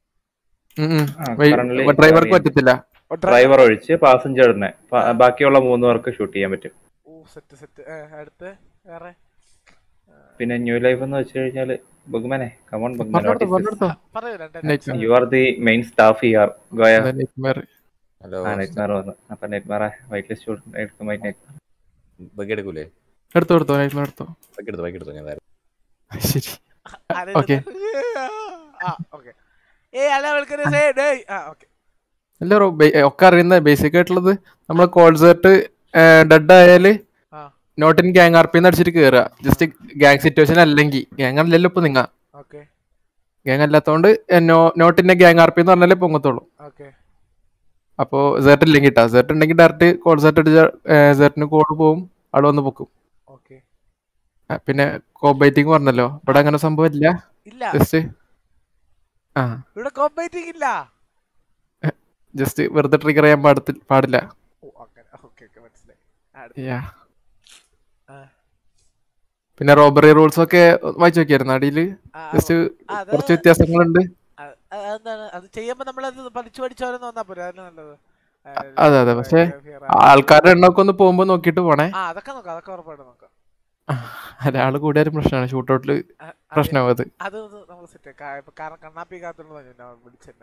ആ, currently ഡ്രൈവർക്ക് പറ്റത്തില്ല ഡ്രൈവർ ഒഴിച്ച് പാസഞ്ചറിനെ ബാക്കിയുള്ള മൂന്ന് പേർക്ക് ഷൂട്ട് ചെയ്യാൻ പറ്റും ഓ സെറ്റ് സെറ്റ് അടുത്ത് വേറെ പിന്നെ ന്യൂ ലൈഫ് എന്ന് വെച്ച് കഴിഞ്ഞാല് ബഹുമാനെ കമോൺ പറഞ്ഞെടുത്തോ പറഞ്ഞെടുത്തോ പറയൂ രണ്ട് Nightmare. You are the main staff here ഗോയ Nightmare. ഹലോ ആ നെറ്റ്മാർ വന്നു അപ്പൊ നെറ്റ്മാറെ വൈറ്റ് ലിസ്റ്റ് എടുക്കും വൈറ്റ് നെറ്റ് ബഗ് എടുക്കൂലേ എടുത്തോ എടുത്തോ നൈറ്റ്മേർ എടുത്തോ ബഗ് എടുത്തു ബഗ് എടുത്തു ഞാൻ തരാം. ശരി ആരെങ്കിലും- ഓക്കെ ആ ഓക്കെ ഏ അല്ല വെൽക്കം സേ ഡേ ആ ഓക്കെ എല്ലാവരും ഒക്കെ അറിയുന്ന ബേസിക് ആയിട്ടുള്ളത് നമ്മൾ കോൺസേർട്ട് ഡെഡ് ആയാല് ആ. Not in gang R P അടിച്ചിട്ട് കയറുക ജസ്റ്റ് ഗ്യാങ് സിറ്റുവേഷൻ അല്ലെങ്കിൽ ഗ്യാങ് അല്ലല്ലോ ഇപ്പൊ നിങ്ങ ഓക്കെ ഗ്യാങ് അല്ലാത്തതുകൊണ്ട് not in gang R P എന്ന് പറഞ്ഞാലേ പൊങ്ങത്തുള്ളൂ ഓക്കെ അപ്പോൾ സെർട്ട് ഇല്ലെങ്കിൽ ഇട്ടാ സെർട്ട് ഉണ്ടെങ്കിൽ ഡയറക്റ്റ് കോൾ സെർട്ട് അടിച്ച സെർട്ടിന് കോഡ് പോവും അവിടെ വന്ന് പൊക്കും ഓക്കെ ആ, പിന്നെ കോബൈറ്റിംഗ് പറഞ്ഞല്ലോ ഇവിടെ അങ്ങനെ സംഭവം ഇല്ല ഇല്ല ജസ്റ്റ് ആ ഇവിടെ കോമ്പൈറ്റിംഗ് ഇല്ല ജസ്റ്റ് വെറുതെ ട്രിഗർ ചെയ്യാൻ പാടത്തി പാടില്ല ഓ അങ്ങനെ ഓക്കെ ഓക്കെ മനസ്സിലായി ആ, അടുത്ത. Yeah. ആ. പിന്നെ റോബറി റൂൾസ് ഒക്കെ വായിച്ചു നോക്കിയായിരുന്നു അടിയിൽ ആ, ജസ്റ്റ് അത് കുറച്ച് വ്യത്യാസങ്ങളുണ്ട് അത് അതെന്താണ് അത് ചെയ്യുമ്പോ നമ്മളത് പഠിച്ചു പഠിച്ചോരെന്ന് വന്നാ പോരെ അതല്ലേ നല്ലത് ആ, അതെ അതെ പക്ഷെ ഫിയർ ആൾക്കാരുടെ എണ്ണമൊക്കെ ഒന്ന് പോകുമ്പോ നോക്കിയിട്ട് പോണേ ആ അതൊക്കെ നോക്കാം അതൊക്കെ ഉറപ്പായിട്ട് നോക്കാം ഒരാള് കൂടിയാലും പ്രശ്നമാണ് ഷൂട്ടൗട്ടില് പ്രശ്നമാവും അത് അത് നമ്മൾ സെറ്റ് കാരണം കണ്ണാപ്പി കാത്തുള്ളത് ഞാൻ വിളിച്ചെന്നെ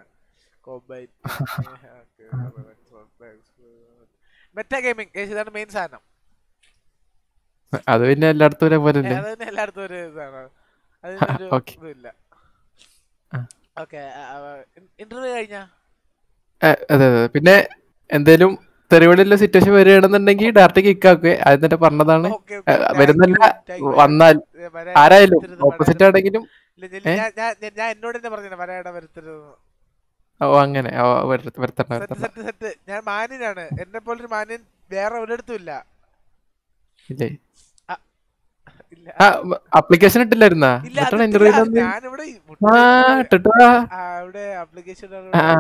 മെറ്റാ ഗെയിമിംഗ് ഇതാണ് മെയിൻ സാധനം അത് പിന്നെ എല്ലായിടത്തും ഒരേപോലെ ഏ, അല്ലേ അത് തന്നെ എല്ലായിടത്തും ഒരു ഇതാണ് അതിനൊരു ഓക്കെ ഇതില്ല ഓക്കെ ഇന്റർവ്യൂ കഴിഞ്ഞാ അതെ അതെ അതെ. പിന്നെ എന്തേലും തെറിവടിയുള്ള സിറ്റുവേഷൻ വരികയാണെന്നുണ്ടെങ്കിൽ ഡയറക്റ്റ് കിക്ക് ആക്കുക ആദ്യം തന്നെ പറഞ്ഞതാണ് ഏ, വരുന്നല്ല വന്നാൽ ആരായാലും ഓപ്പോസിറ്റ് ആണെങ്കിലും ഇല്ല, ഏ? ഞാൻ ഞാൻ ഞാൻ- ഞാൻ എന്നോട് തന്നെ പറഞ്ഞു വരയുടെ വരുത്തരുത് ഓ അങ്ങനെ ഓ വരുത്ത- വരുത്തണ്ട സെറ്റ് വരുത്തണ്ട സെറ്റ് സെറ്റ് ഞാൻ മാന്യനാണ് എന്നെ പോലൊരു മാന്യൻ വേറെ ഒരിടത്തും ഇല്ല ഇല്ലേ ആ, ഇല്ല ആ അപ്ലിക്കേഷൻ ഇട്ടില്ലായിരുന്നാ ഇല്ല എന്നിട്ടാണ് അതിട്ടില്ല. ഇന്റർവ്യൂ ഞാനിവിടെ ഈ ആ ഇട്ടിട്ടാ ആ, ഇവിടെ ആപ്ലിക്കേഷൻ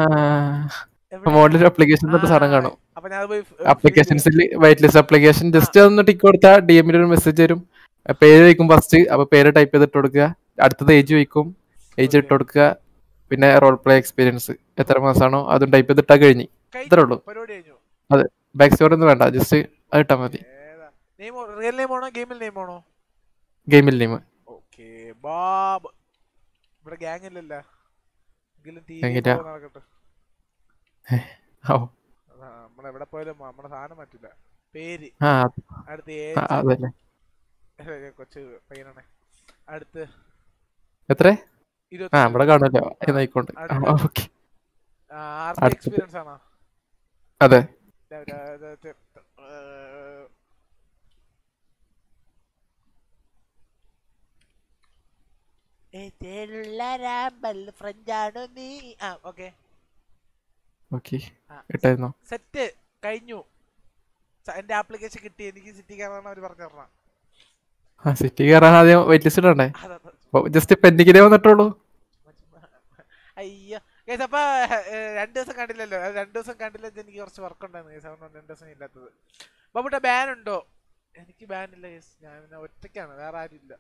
മോഡൽ അപ്ലിക്കേഷൻ എന്നിട്ട് സാധനം കാണും അപ്പൊ ഞാൻ പോയി അപ്ലിക്കേഷൻസിൽ വൈറ്റ് ലിസ്റ്റ് അപ്ലിക്കേഷൻ ജസ്റ്റ് ഒന്ന് ടിക്ക് കൊടുത്താൽ ഡി എമ്മിൽ ഒരു മെസ്സേജ് വരും ആ, പേര് വയ്ക്കും ഫസ്റ്റ് അപ്പൊ പേര് ടൈപ്പ് ചെയ്തിട്ട് കൊടുക്കുക അടുത്തത് ഏജ് വയ്ക്കും ഏജ് ഇട്ട് കൊടുക്കുക പിന്നെ റോൾ പ്ലേ എക്സ്പീരിയൻസ് എത്ര മാസമാണോ അതും ടൈപ്പ് ചെയ്തിട്ടാ കഴിഞ്ഞ് ഇത്രേ ഉള്ളൂ പരിപാടി കഴിഞ്ഞു അതെ ബാക്ക് സ്റ്റോറി ഒന്നും വേണ്ട ജസ്റ്റ് അത് ഇട്ടാൽ മതി നെയിം റിയൽ നെയിം ആണോ ഗെയിമിൽ നെയിം ആണോ ഗെയിമിൽ നെയിം ഓക്കെ ബാബ് ഇവിടെ ഗ്യാങ് ഇല്ലല്ലോ എങ്കിലും Gang ടീം ഇല്ല. നടക്കട്ടെ ഓ അതാ, നമ്മളെവിടെ പോയാലും നമ്മുടെ സാധനം പറ്റില്ല പേര് ആ അടുത്ത് ആ, അതല്ലേ ഏജ് കൊച്ചു പയ്യനാണ് അടുത്ത് എത്ര ആ ഇരുപത്തി ഇവിടെ കാണുമല്ലോ എന്നായിക്കോട്ടെ അടുത്ത ഓക്കെ ആർത്തി അടുത്തത്. എക്സ്പീരിയൻസ് ആണോ അതെ ഇല്ല, ഒരു, അത്, അത്, ഏർ, ഏതേലുള്ള രാമ്പൽ ഫ്രഞ്ചാണോ നീ ആ ഓക്കെ ഓക്കെ ഇട്ടായിരുന്നോ സെറ്റ് കഴിഞ്ഞു സ- എന്റെ ആപ്ലിക്കേഷൻ കിട്ടി എനിക്ക് സിറ്റി കയറാൻ അവർ പറഞ്ഞു തരണം ആ സിറ്റി കയറാൻ ആദ്യം വെയിറ്റ് ലിസ്റ്റ് ഇടണ്ടേ അതെ, അതെ. അപ്പൊ ജസ്റ്റ് പെൻഡിങ്ങിലേ വന്നിട്ടുള്ളൂ അയ്യോ ഗൈസ് അപ്പൊ ഏർ, രണ്ട് ദിവസം കണ്ടില്ലല്ലോ അത് രണ്ട് ദിവസം കണ്ടില്ല എനിക്ക് കുറച്ച് വർക്ക് ഉണ്ടായിരുന്നു ഗൈസ് അതുകൊണ്ട് രണ്ട് ദിവസം ഇല്ലാത്തത് ബബുട്ട ബാൻ ഉണ്ടോ എനിക്ക് ബാൻ ഇല്ല ഗൈസ് ഞാൻ പിന്നെ ഒറ്റയ്ക്കാണ് വേറെ ആരും ഇല്ല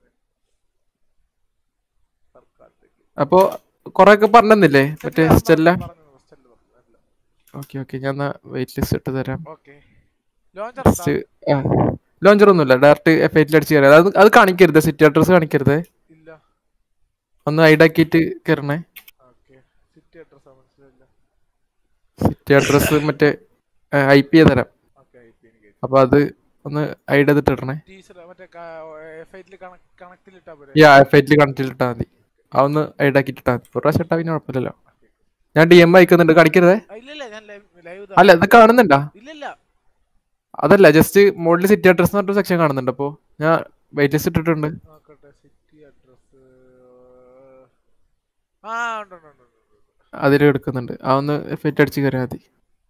തൽക്കാലത്തേക്ക്. അപ്പൊ കൊറേ ഒക്കെ പറഞ്ഞെന്നില്ലേ മറ്റേ പറഞ്ഞു, സ്റ്റെല്ല പറഞ്ഞു, സ്റ്റെല്ല പറഞ്ഞു, എല്ലാം. ഓക്കെ ഓക്കെ ഞാൻ വെയിറ്റ് ലിസ്റ്റ് ഇട്ട് തരാം ഓക്കെ ലോഞ്ചർ ഫസ്റ്റ് ലോഞ്ചർ ഒന്നുമില്ല ഡയറക്റ്റ് എഫ് ഐറ്റിൽ അടിച്ച് കയറിയത് അത് അത് കാണിക്കരുത് സിറ്റി അഡ്രസ് കാണിക്കരുത് ഇല്ല ഒന്ന് ഹൈഡ് ആക്കിയിട്ട് കയറണേ ഓക്കെ സിറ്റി അഡ്രസ് മനസ്സിലായില്ല സിറ്റി അഡ്രസ് മറ്റേ ഐ പി തരാം ഓക്കെ ഐ പി എനിക്ക് അപ്പൊ അത് ഒന്ന് ഹൈഡ് ചെയ്തിട്ട് ഇടണേ ടീച്ചർ മറ്റേ എഫ് ഐറ്റിൽ കണക്റ്റിൽ ഇട്ടാ പോരെ യാ എഫ് ഐറ്റിൽ കണക്റ്റിൽ ഇട്ടാൽ മതി അതൊന്ന് ഹൈഡ് ആക്കിയിട്ട് ഇട്ടാൽ മതി ഒരു പ്രാവശ്യം ഇട്ടാൽ പിന്നെ കുഴപ്പമില്ലല്ലോ ഞാൻ ഡി എം അയക്കുന്നുണ്ട് കാണിക്കരുതേ ആ, ഇല്ലില്ല ഞാൻ ലൈവ് ലൈവ് അല്ല ഇത് കാണുന്നുണ്ടാ ഇല്ലില്ല അതല്ല ജസ്റ്റ് മോഡൽ സിറ്റി അഡ്രസ് എന്ന് പറഞ്ഞ സെക്ഷൻ കാണുന്നുണ്ട് അപ്പോ ഞാൻ വെയിറ്റ് ലിസ്റ്റ് ഇട്ടിട്ടുണ്ട് നോക്കട്ടെ സിറ്റി അഡ്രസ് ആ ഉണ്ട് ഉണ്ട് ഉണ്ട് ഉണ്ട്, ഉണ്ട്. അതിൽ എടുക്കുന്നുണ്ട് ആ ഒന്ന് എഫക്റ്റ് അടിച്ച് കയറിയാൽ മതി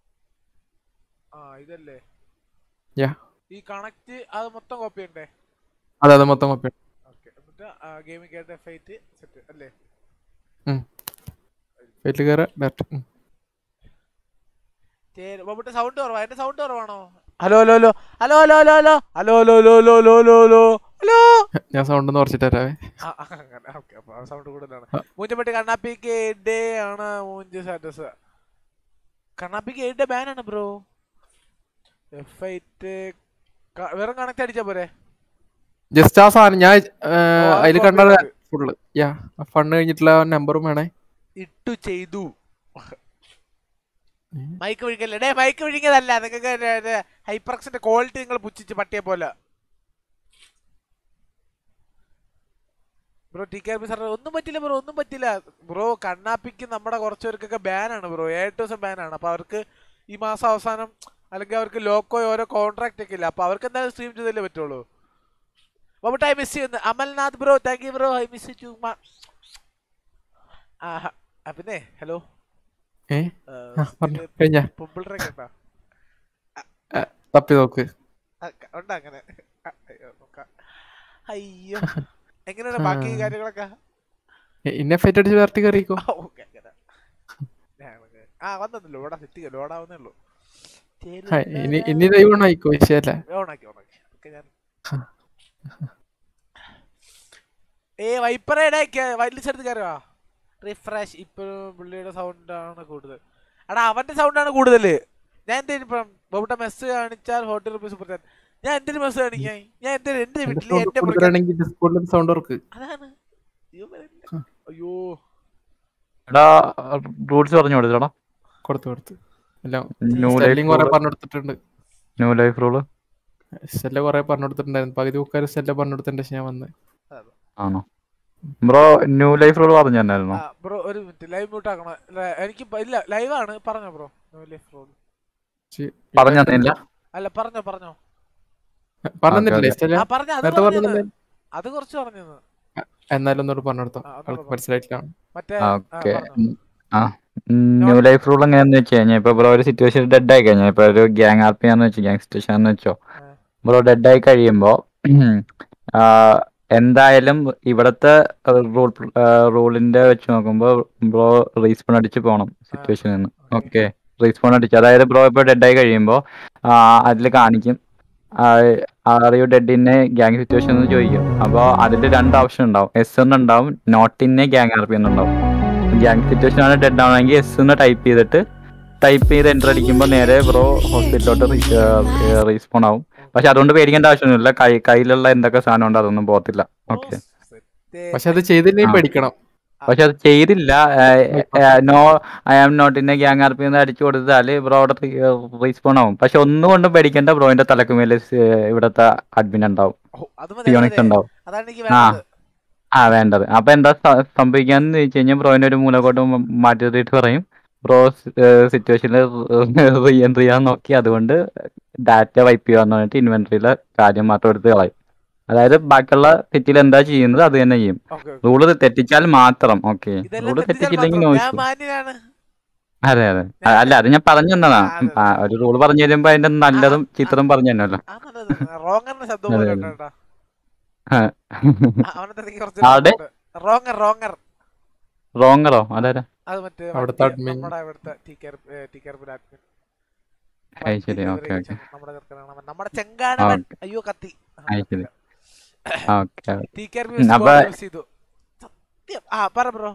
ആ ഇതല്ലേ യാ ഈ കണക്ട് അത് മൊത്തം കോപ്പി ഉണ്ടേ അതെ അതെ മൊത്തം കോപ്പി ഓക്കെ എന്നിട്ട് ഗെയിമിംഗ് ആയിട്ട് എഫ് ഐറ്റ് സെറ്റ് അല്ലേ ഫൈറ്റിൽ കയറാം ഡയറക്റ്റ് ബോബിട്ട് സൗണ്ട് കുറവാ എന്റെ സൗണ്ട് കുറവാണോ hello hello hello hello hello hello hello hello hello hello hello hello hello hello ഞാൻ സൗണ്ട് ഒന്ന് കുറച്ചിട്ട് തരാവേ ആ, ആ, അങ്ങനെ ഓക്കെ അപ്പൊ ആ സൗണ്ട് കൂടുതലാണ് മൂഞ്ചപ്പെട്ടി കണ്ണാപ്പിക്ക് ഡേ ആണ് മൂഞ്ച് സ്റ്റാറ്റസ് കണ്ണാപ്പിക്ക് ഡേ ബാൻ ആണ് ബ്രോ എഫ് ഐറ്റ് വെറും കണക്ട് അടിച്ചാ പോരെ ജസ്റ്റ് ആ സാധനം ഞാൻ അത് അതിൽ copy കണ്ട ചെയ്തത്. ഫുള്ള് യാ ഫണ്ട് കഴിഞ്ഞിട്ടുള്ള നമ്പറും വേണേ ഇട്ടു ചെയ്തു മൈക്ക് വിഴിക്കല്ലേ ഡേ മൈക്ക് വിഴിക്കതല്ല നിങ്ങൾക്ക് ഹൈപ്പർക്സിന്റെ ക്വാളിറ്റി നിങ്ങൾ പുച്ഛിച്ച് പട്ടിയെ പോലെ bro T K B sir ഒന്നും പറ്റില്ല ബ്രോ ഒന്നും പറ്റില്ല ബ്രോ കണ്ണാപ്പിക്ക് നമ്മുടെ കുറച്ചുപേർക്കൊക്കെ ബാനാണ് ബ്രോ ഏഴ് ദിവസം ബാനാണ് അപ്പൊ അവർക്ക് ഈ മാസം അവസാനം അല്ലെങ്കിൽ അവർക്ക് ലോക്കോ ഓരോ കോൺട്രാക്ട് ഒക്കെ ഇല്ല അപ്പൊ അവർക്ക് എന്തായാലും സ്ട്രീം ചെയ്തല്ലേ പറ്റുള്ളൂ ബോബട്ട് ഐ മിസ് ചെയ്യുന്നു Amalnath bro thank you bro I miss you ആ പിന്നെ ഹലോ ഏ ആ, പറഞ്ഞോ. കഴിഞ്ഞാ? ആ, തപ്പി നോക്ക് ഉണ്ട് അങ്ങനെ ആ, അയ്യോ, നോക്കാം. അയ്യോ എങ്ങനെയാണ് ബാക്കി ആ. കാര്യങ്ങളൊക്കെ എ- ഇന്നെ ഫൈറ്റ് അടിച്ച് വേർത്തി കയറിക്കോ ആ, ഓക്കേ, അങ്ങനെ. ഞങ്ങൾക്ക് ആ വന്നല്ലോ ലോഡാ സെറ്റ് ലോഡാവുന്നേ ഉള്ളൂ ആ, ഇനി ഇനി ദൈവം ആയിക്കോ വിഷയല്ല ഓണാക്കി ഓണാക്കി ഓക്കെ ഞാൻ ഏ വൈപ്പറയുടെ വൈലിച്ചെടുത്ത് കയറുക റിഫ്രഷ് ഇപ്പോഴും പുള്ളിയുടെ സൗണ്ട് ആണ് കൂടുതൽ എടാ അവന്റെ സൗണ്ട് ആണ് കൂടുതൽ ഞാൻ എന്ത് ചെയ്യും ഇപ്പം ബോബുട്ട മെസ്സ് കാണിച്ചാൽ ഫോർട്ടി റുപ്പീസ് സൂപ്പർ ചാറ്റ് ഞാൻ എന്തിനു മെസ്സേജ് കാണിക്കാൻ ഞാൻ എന്റെ എന്റെ എന്റെ വീട്ടിൽ സൗണ്ട് എന്റെ മുറിക്കകത്ത് കൂടുതലാണെങ്കിൽ ഡിസ്കോഡിൽ സൗണ്ട് വർക്ക് അതാണ് ഇവൻ- അയ്യോ എടാ റൂൾസ് പറഞ്ഞു കൊടുത്തടാ കൊടുത്തു കൊടുത്തു എല്ലാം ന്യൂ സ്റ്റെല്ലിങ് കുറെ ലൈഫ് പറഞ്ഞു കൊടുത്തിട്ടുണ്ട് ന്യൂ ലൈഫ് റൂള് സ്റ്റെല്ല കുറെ പറഞ്ഞു കൊടുത്തിട്ടുണ്ടായിരുന്നു പകുതി ബുക്കാർ സ്റ്റെല്ല പറഞ്ഞു കൊടുത്തിട്ടുണ്ട് പക്ഷെ ഞാൻ വന്ന് ആണോ ബ്രോ ന്യൂ ലൈഫ് റൂൾ പറഞ്ഞു തന്നായിരുന്നു ആ ബ്രോ ഒരു മിനിറ്റ് ലൈവ് മ്യൂട്ട് ആക്കണം ല- എനിക്ക് പ- ഇല്ല ലൈവാണ് പറഞ്ഞോ ബ്രോ പറഞ്ഞു തന്നില്ല അല്ല പറഞ്ഞോ പറഞ്ഞോ പറഞ്ഞിട്ടില്ലേ ഓക്കേ, സ്റ്റെല്ല ആ പറഞ്ഞ അത് നേരത്തെ പറഞ്ഞത് പറഞ്ഞില്ലേ അത് കുറച്ച് പറഞ്ഞത് എന്നാലും ഒന്നുകൂടെ പറഞ്ഞു കൊടുത്തോ ആ, ആൾക്ക് ഒന്നുകൂടെ മനസ്സിലായിട്ടില്ല മറ്റേ ആ, ഓക്കെ പറഞ്ഞോ. ആ ന്യൂ ലൈഫ് റൂൾ എങ്ങനെയാന്ന് വെച്ച് കഴിഞ്ഞാൽ ഇപ്പൊ ബ്രോ ഒരു സിറ്റുവേഷൻ ഡെഡ് ആയി കഴിഞ്ഞാൽ ഇപ്പൊ ഒരു ഗ്യാങ് ആർ പി ആന്ന് വെച്ചോ ഗ്യാങ് സിറ്റുവേഷൻ എന്ന് വെച്ചോ ബ്രോ ഡെഡ് ആയി കഴിയുമ്പോ ആ, എന്തായാലും ഇവിടത്തെ റൂൾ റൂളിന്റെ വെച്ച് നോക്കുമ്പോ ബ്രോ റീസ്പോൺ അടിച്ച് പോണം സിറ്റുവേഷനിൽ നിന്ന് ഓക്കെ റീസ്പോൺ അടിച്ച് അതായത് ബ്രോ ഇപ്പൊ ഡെഡ് ആയി കഴിയുമ്പോ അതിൽ കാണിക്കും are you dead in a gang situation എന്ന് ചോദിക്കും അപ്പോൾ അതിൽ രണ്ട് ഓപ്ഷൻ ഉണ്ടാവും എസ് എന്നുണ്ടാവും not in a gang R P എന്നുണ്ടാവും ഗ്യാങ് സിറ്റുവേഷൻ ആണ് ഡെഡ് ആണെങ്കിൽ എസ് എന്ന് ടൈപ്പ് ചെയ്തിട്ട് ടൈപ്പ് ചെയ്ത് എൻ്റർ അടിക്കുമ്പോൾ നേരെ ബ്രോ ഹോസ്പിറ്റലിലോട്ട് റീസ്പോൺ ആവും പക്ഷെ അതുകൊണ്ട് പേടിക്കേണ്ട ആവശ്യമൊന്നുമില്ല കൈ കയ്യിലുള്ള എന്തൊക്കെ സാധനം ഉണ്ട് അതൊന്നും പോകത്തില്ല ഓക്കെ പക്ഷെ അത് ചെയ്തില്ലെങ്കിൽ പേടിക്കണം പക്ഷെ അത് ചെയ്തില്ല no I am not in gang R P എന്ന് അടിച്ചു കൊടുത്താൽ ബ്രോ അവിടെ റീസ്പോൺ ആവും പക്ഷെ ഒന്നും കൊണ്ടും പേടിക്കേണ്ട ബ്രോന്റെ തലക്ക് മേലെ സ് ഇവിടുത്തെ അഡ്മിൻ ഉണ്ടാവും അത് മതി, പിയോണിക്സ് അതെ. ഉണ്ടാവും അതാണ് എനിക്ക് ആ വേണ്ടത്. ആ വേണ്ടത് അപ്പൊ എന്താ സ- സംഭവിക്കാന്ന് വെച്ച് കഴിഞ്ഞാൽ ബ്രോയിനെ ഒരു മൂലക്കോട്ട് മ- മാറ്റി നിർത്തിയിട്ട് പറയും ബ്രോ സിറ്റുവേഷനിൽ റീ എൻട്രി ചെയ്യാൻ നോക്കി അതുകൊണ്ട് ഡാറ്റ വൈപ്പ് ചെയ്യാന്ന് പറഞ്ഞിട്ട് ഇൻവെന്ററിയിലെ കാര്യം മാത്രം എടുത്ത് കളയും അതായത് ബാക്കിയുള്ള തെറ്റിൽ എന്താ ചെയ്യുന്നത് അത് തന്നെ ചെയ്യും റൂള് തെറ്റിച്ചാൽ മാത്രം ഓക്കെ റൂള് തെറ്റിച്ചില്ലെങ്കിൽ നോ ഞാൻ ഇഷ്യൂ മാന്യനാണ് അതെ അതെ അ- അല്ല അത് ഞാൻ പറഞ്ഞു തന്നതാ ആ, ഒരു റൂൾ പറഞ്ഞു തരുമ്പോ അതിന്റെ നല്ലതും ചിത്രം പറഞ്ഞു തന്നല്ലോ റോങ്ങറിന്റെ ശബ്ദം അതെ, പോലെ അതെ. കേട്ടോ ആ. അവനത്തെ എനിക്ക് ആരുടെ കുറച്ച് റോങ്ങർ റോങ്ങർ റോങ്ങറോ അതാരാ അത് മറ്റേ അവിടുത്തെ മറ്റേ admin. നമ്മുടെ അവിടുത്തെ T care T care admin അത് ശരി ഓക്കെ ഓക്കെ നമ്മുടെ ചെറുക്കനാണ് അവൻ. നമ്മുടെ ചെങ്കാണവൻ ഓക്കെ. അയ്യോ കത്തി അത് ശരി ഓക്കെ ടി കെയർ അപ്പൊ യൂസ് ചെയ്തു സത്യം ആ പറ ബ്രോ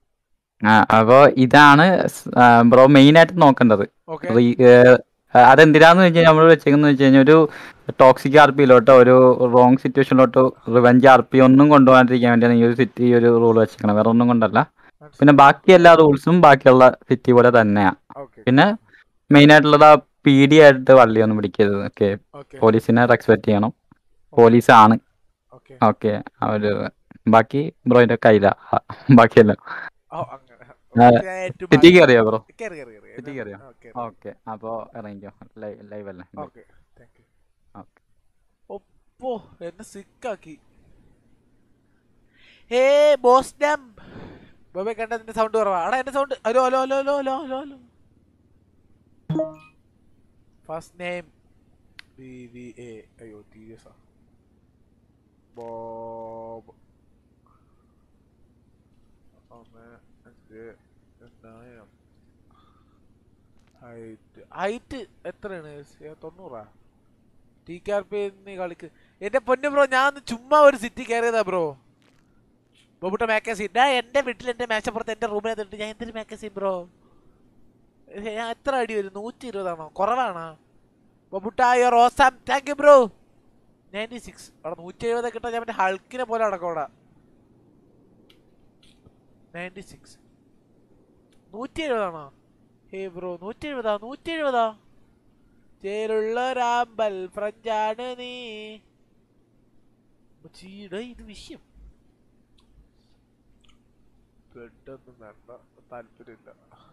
ആ അപ്പോ ഇതാണ് ബ്രോ മെയിൻ ആയിട്ട് നോക്കേണ്ടത് Okay. റീ- ഏ, അതെന്തിനാന്ന് വെച്ച് കഴിഞ്ഞാൽ നമ്മൾ വെച്ചേക്കുന്നത് വെച്ച് കഴിഞ്ഞാൽ ഒരു ടോക്സിക് ആർ പിയിലോട്ടോ ഒരു റോങ് സിറ്റുവേഷനിലോട്ടോ റിവെഞ്ച് ആർ പി ഒന്നും കൊണ്ടുപോകാണ്ടിരിക്കാൻ വേണ്ടിയാണ് ഈ ഒരു സിറ്റി ഈ ഒരു റൂൾ വെച്ചേക്കണം വേറെ ഒന്നും കൊണ്ടല്ല പിന്നെ ബാക്കി എല്ലാ റൂൾസും ബാക്കിയുള്ള സിറ്റി പോലെ തന്നെയാ പിന്നെ മെയിൻ ആയിട്ടുള്ളത് ആ പി ഡി ആയിട്ട് വള്ളിയൊന്നും പിടിക്കരുത് ഓക്കെ പോലീസിനെ റെസ്പെക്ട് ചെയ്യണം പോലീസ് ആണ് ഓക്കെ അവര് ബാക്കി ബ്രോയിന്റെ കയ്യില ബാക്കിയെല്ലാം ഓ, അങ്ങനെ. ആ, ഞാൻ ഏറ്റവും സിറ്റിക്ക് ഭാഗ്യം- അറിയോ ബ്രോ കേറി, കേറി, കേറി. സിറ്റിക്ക് അറിയോ ഓക്കേ. ഓക്കെ അപ്പോ ഇറങ്ങിക്കോ ലൈവ് അല്ലേ ഓക്കെ താങ്ക് യു ഓക്കെ ഒപ്പോ എന്നെ സിക്കാക്കി ഹേ ബോസ് ഡാം ബോബെ കണ്ട നിന്റെ സൗണ്ട് കുറവാ അടാ എന്റെ sound hello hello hello hello hello hello hello first name B V A അയ്യോ ടി എസ് ആ ബോബ് ഒന്ന് അഞ്ച് എണ്ണായിരം ഹൈറ്റ് ഹൈറ്റ് എത്രയാണ് ഏ, തൊണ്ണൂറാ ടി കെ ആർ പി എന്നീ കളിക്ക് എന്റെ പൊന്നു ബ്രോ ഞാൻ ഒന്ന് ചുമ്മാ ഒരു സിറ്റി കയറിയതാ ബ്രോ ബോബുട്ട മാക്കസീൻ ഡാ എന്റെ വീട്ടിൽ എന്റെ മേശപ്പുറത്ത് എന്റെ റൂമിനകത്തിട്ട് ഞാൻ എന്തൊരു മാക്കസീൻ ബ്രോ ഞാൻ എത്ര അടി വരും നൂറ്റി ഇരുപതാണോ കുറവാണോ ബോബുട്ട your awesome thank you bro ninety six അവിടെ നൂറ്റി എഴുപത് കിട്ടാൻ ഞാൻ മറ്റേ ഹൾക്കിനെ പോലെ അടക്കം അവിടെ നയൻറ്റി സിക്സ് നൂറ്റി എഴുപതാണോ ഹേ ബ്രോ നൂറ്റി എഴുപതാ നൂറ്റി എഴുപതാ ചേരുള്ള രാമ്പൽ ഫ്രഞ്ചാണ് നീ ചീട ഇത് വിഷയം ബ്ലഡൊന്നും വേണ്ട താല്പര്യമില്ല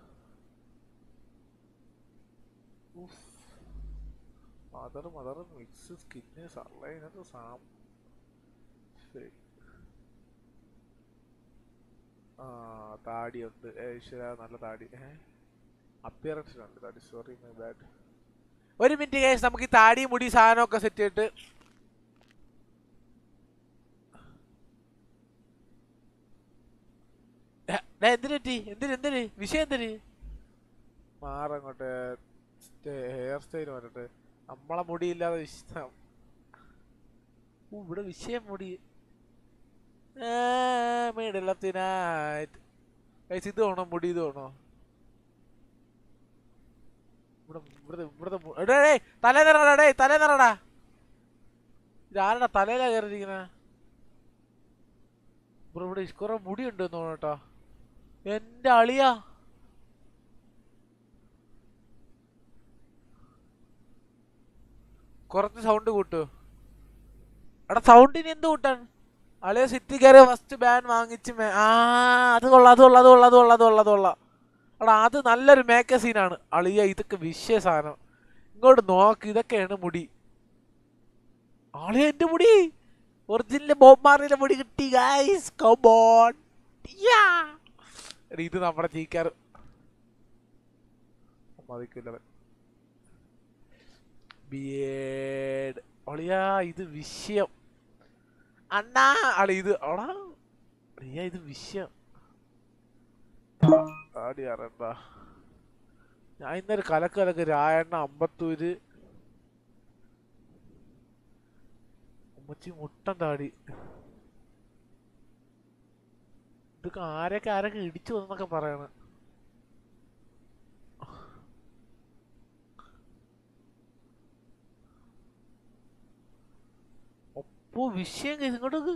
മദർ മദർ മിക്സ് സ്കിന്ന് സള്ളതിനകത്ത് സാം ശരി. ആ താടിയുണ്ട് ഈശ്വര നല്ല താടി ഏഹ് അപ്പിയറൻസിലുണ്ട് താടി സോറി മൈ ബാഡ് ഒരു മിനിറ്റ് കേസ് നമുക്ക് ഈ താടി മുടി സാധനമൊക്കെ സെറ്റ് ചെയ്തിട്ട് ഏ, ഡേ, എന്തിന് പറ്റി എന്തിന് എന്തിന് വിഷയം എന്തിന് മാറങ്ങോട്ട് ഹെയർ സ്റ്റൈൽ വരട്ടെ നമ്മളെ മുടിയില്ലാതെ വിഷയം ഊ, ഇവിടെ വിഷയം മുടി മിഡിലത്തിനായിട്ട് ഇത് വേണോ മുടി ഇത് വേണോ ഇവിടെ ഇവിടുത്തെ ഇവിടുത്തെ മു- എടേ, ഡേയ്, തലേ നിറടാ ഡേ തലേ നിറടാ ഇതാരുടെ തലയിലാ കയറിയിരിക്കുന്നത് ബ്രോ ഇവിടെ കുറെ മുടി ഉണ്ട് തോന്നുന്നു കേട്ടോ എന്റെ അളിയാ കുറച്ച് സൗണ്ട് കൂട്ടു എടാ സൗണ്ടിന് എന്ത് കൂട്ടാൻ അളിയ സിറ്റി കയറിയ ഫസ്റ്റ് ബാൻ വാങ്ങിച്ച് മേ- ആ അത് കൊള്ളാം അത് കൊള്ളാം അത് കൊള്ളാം അത് കൊള്ളാം അത് കൊള്ളാം അത് കൊള്ളാം എടാ അത് നല്ലൊരു മേക്ക സീനാണ് അളിയ ഇതൊക്കെ വിഷയ സാധനം ഇങ്ങോട്ട് നോക്ക് ഇതൊക്കെയാണ് മുടി ആളിയ എന്റെ മുടി ഒറിജിനൽ ബോബ് മാറിയുടെ മുടി കിട്ടി ഗൈസ് കമോൺ ഇത് നമ്മുടെ ചീക്കാറ് മതിക്കില്ലവൻ ബിയേഡ് ഒളിയാ ഇത് വിഷയം അണ്ണാ അളി ഇത് അടാ അളിയാ ഇത് വിഷയം ആടി അറിയണ്ട ഞാൻ ഇന്നൊരു കലക്ക് കലക്ക് രായണ്ണ അമ്പത്തൂര് ഉമ്മച്ചി മുട്ടൻ താടി ഇതൊക്കെ ആരൊക്കെ ആരൊക്കെ ഇടിച്ചു വന്നൊക്കെ പറയണ ഒപ്പോ വിഷയം കേസ് ഇങ്ങോട്ടേക്ക്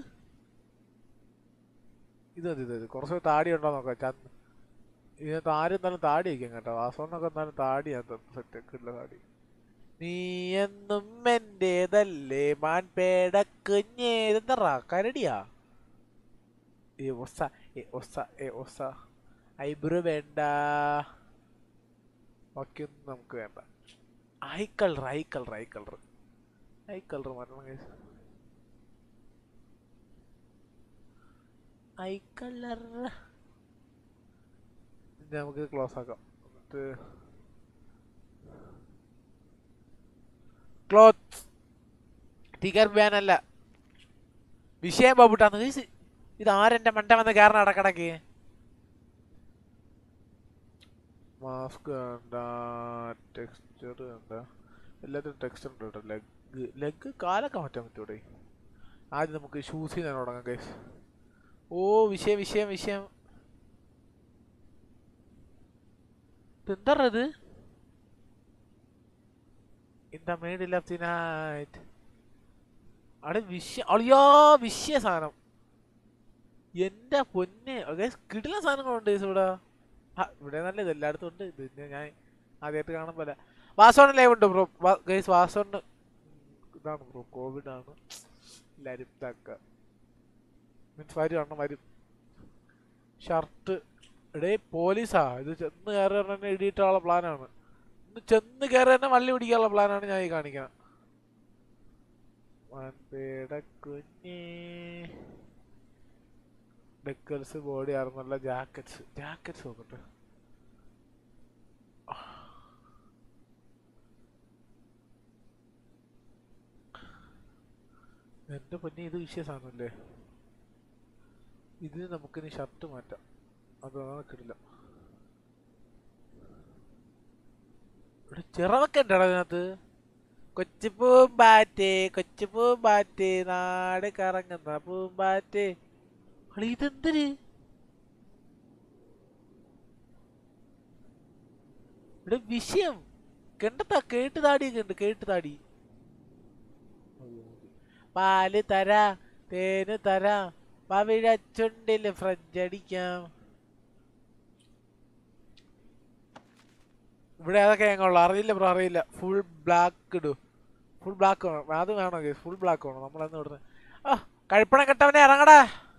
ഇത് മതി ഇത് മതി കുറച്ച് താടി ഉണ്ടോ നോക്കാം ചന്ദ് ഇതിനകത്ത് ആരും എന്നാലും താടി വയ്ക്കാം കേട്ടോ വാസവണ്ണൊക്കെ എന്നാലും താടി സെറ്റ് കിട്ടില്ല താടി നീ എന്നും എന്റേതല്ലേ മാൻപേട കുഞ്ഞേതെന്തറാ കരടിയാ ഏ ഒസ ഏ ഒസ ഏ ഒസ ഐബ്രോ വേണ്ട ബാക്കിയൊന്നും നമുക്ക് വേണ്ട eye colour eye colour eye colour eye colour മാറ്റണം guys. ഐ കളർ നമുക്ക് ക്ലോസ് ആക്കാം എന്നിട്ട് ക്ലോത്ത് ടിക്കർ ബാൻ അല്ല വിഷയം ബാബുട്ടാന്ന് ഗൈസ് ഇത് ആരെന്റെ മണ്ട വന്ന് കയറണ അടക്കടക്ക് മാസ്ക് വേണ്ട ടെക്സ്ചർ വേണ്ട എല്ലാത്തിനും ടെക്സ്ചർ ഉണ്ട് കേട്ടോ ലെഗ് ലെഗ് കാലൊക്കെ മാറ്റാൻ പറ്റൂടെ ആദ്യം നമുക്ക് ഷൂസിൽ നിന്ന് തുടങ്ങാം ഗൈസ് ഓ വിഷയം വിഷയം വിഷയം എന്താ ഇത് in the middle of the night അവിടെ വിഷയ അളിയാ വിഷയ സാധനം എന്റെ പൊന്നെ കിടില സാധനങ്ങളുണ്ട് ഗൈസ് ഇവിടെ ആ ഇവിടെ നല്ലത് എല്ലായിടത്തും ഉണ്ട് ഇത് പിന്നെ ഞാൻ ആദ്യമായിട്ട് കാണാൻ പോലെ വാസോണ് ലൈവ് ഉണ്ട് ബ്രോ ഗൈസ് വാസോണ് ഇതാണ് ബ്രോ കോവിഡ് ആണ് എല്ലാവരും ഇതാക്കുക മീൻസ് വരും അണ്ണൻ വരും ഷർട്ട് എടേ പോലീസാ ഇത് ചെന്ന് കയറി തന്നെ ഇടിയിട്ടുള്ള പ്ലാനാണ് ഇന്ന് ചെന്ന് കയറി തന്നെ വള്ളി പിടിക്കാനുള്ള പ്ലാനാണ് ഞാൻ ഈ കാണിക്കുന്നത് വൻപേട കുഞ്ഞേ ഡെക്കൽസ് ബോഡി ആർന്നല്ല ജാക്കറ്റ്സ് ജാക്കറ്റ്സ് നോക്കട്ടെ എന്റെ പൊന്നെ ഇത് വിഷയ സാധനമല്ലേ ഇതിന് നമുക്കിനി ഷർട്ട് മാറ്റാം അത് കിടില്ല ഇവിടെ ചിറവൊക്കെ ഉണ്ടോ ഇതിനകത്ത് കൊച്ചു പൂമ്പാറ്റേ കൊച്ചു പൂമ്പാറ്റേ നാട് കറങ്ങുന്ന പൂമ്പാറ്റേ അളി ഇതെന്തൊരു ഇവിടെ വിഷയം കണ്ടത്താ കേട്ട് താടിയൊക്കെ ഉണ്ട് കേട്ട് താടി പാല് തരാ തേന് തരാ പവിഴച്ചുണ്ടില് ഫ്രഞ്ച് അടിക്കാം ഇവിടെ അതൊക്കെ ഞങ്ങളുള്ളു അറിയില്ല ബ്രോ അറിയില്ല ഫുൾ ബ്ലാക്ക് ഇടൂ ഫുൾ ബ്ലാക്ക് വേണം അത് വേണോ ഫുൾ ബ്ലാക്ക് വേണം നമ്മളെന്ന് ഇവിടുന്ന് ആ കഴിപ്പണം കെട്ടവനെ ഇറങ്ങടാ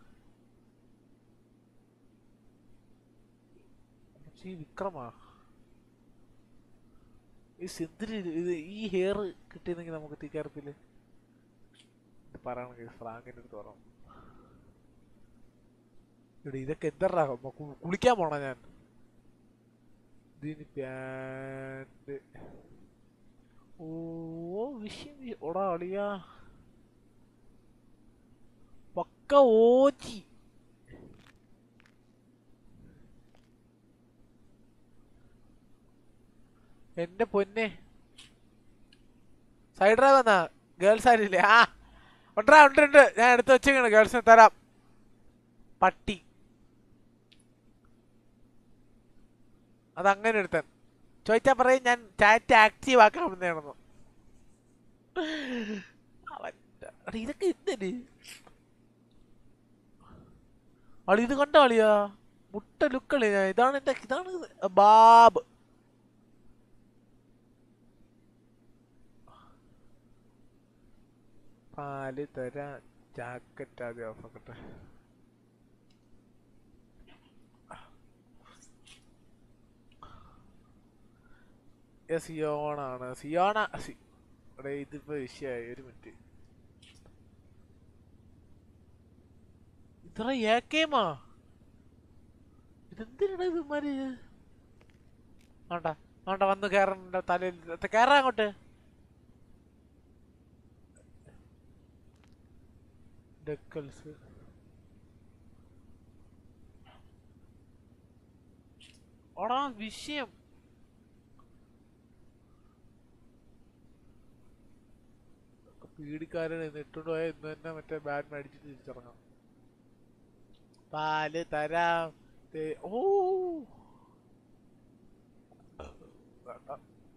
ഈ വിക്രമാ ഈ സിന്ധിരി ഇത് ഈ ഹെയർ കിട്ടിയെന്നെങ്കിൽ നമുക്ക് തീക്കാർപ്പില് ഇത് പറയണെങ്കിൽ ഫ്രാങ്കിന്റെ അടുത്ത് പറയണം ഇവിടെ ഇതൊക്കെ എന്തറാ കുളിക്കാൻ പോണ ഞാൻ ഇതിന് പാൻറ് ഓ വിഷയം വി- ഓടാ അളിയാ പക്ക ഓച്ചി എന്റെ പൊന്നെ സൈഡ് ഡ്രൈവ് വന്നാ ഗേൾസ് ആരില്ലേ ആ ഉണ്ടാ ഉണ്ട് ഉണ്ട് ഞാൻ എടുത്ത് വെച്ചേക്കാണ് ഗേൾസിന് തരാം പട്ടി അതങ്ങനെ എടുത്താൻ ചോദിച്ചാ പറയും ഞാൻ ചാറ്റ് ആക്റ്റീവ് ആക്കാൻ വന്നതാണെന്ന് അവൻ എടാ ഇതൊക്കെ എന്തിന് അളി ഇത് കണ്ട അളിയാ മുട്ട ലുക്കളി ഇതാണ് എന്റെ ഇതാണ് ഇത്. ബാബ് പാല് തരാ ജാക്കറ്റ് ആദ്യം ഓഫ് ആക്കട്ടെ ഏ, സിയോണാണ് സിയോണ സി- എടാ ഇതിപ്പോ വിഷയമായി ഒരു മിനിറ്റ് ഇത്ര ഏക്കേമാ ഇതെന്തിനാ ഇതുമാര് വേണ്ട വേണ്ട വന്ന് കേറണ്ട തലയിൽ കേറാ അങ്ങോട്ട് ഡെക്കൽസ് ഓടാ വിഷയം പീഡിക്കാരൻ ഇട്ടുകൊണ്ട് പോയാൽ ഇന്ന് തന്നെ മറ്റേ ബാറ്റ് മേടിച്ചിട്ട് തിരിച്ചിറങ്ങാം പാല് തരാം തേ- ഓ വേണ്ട.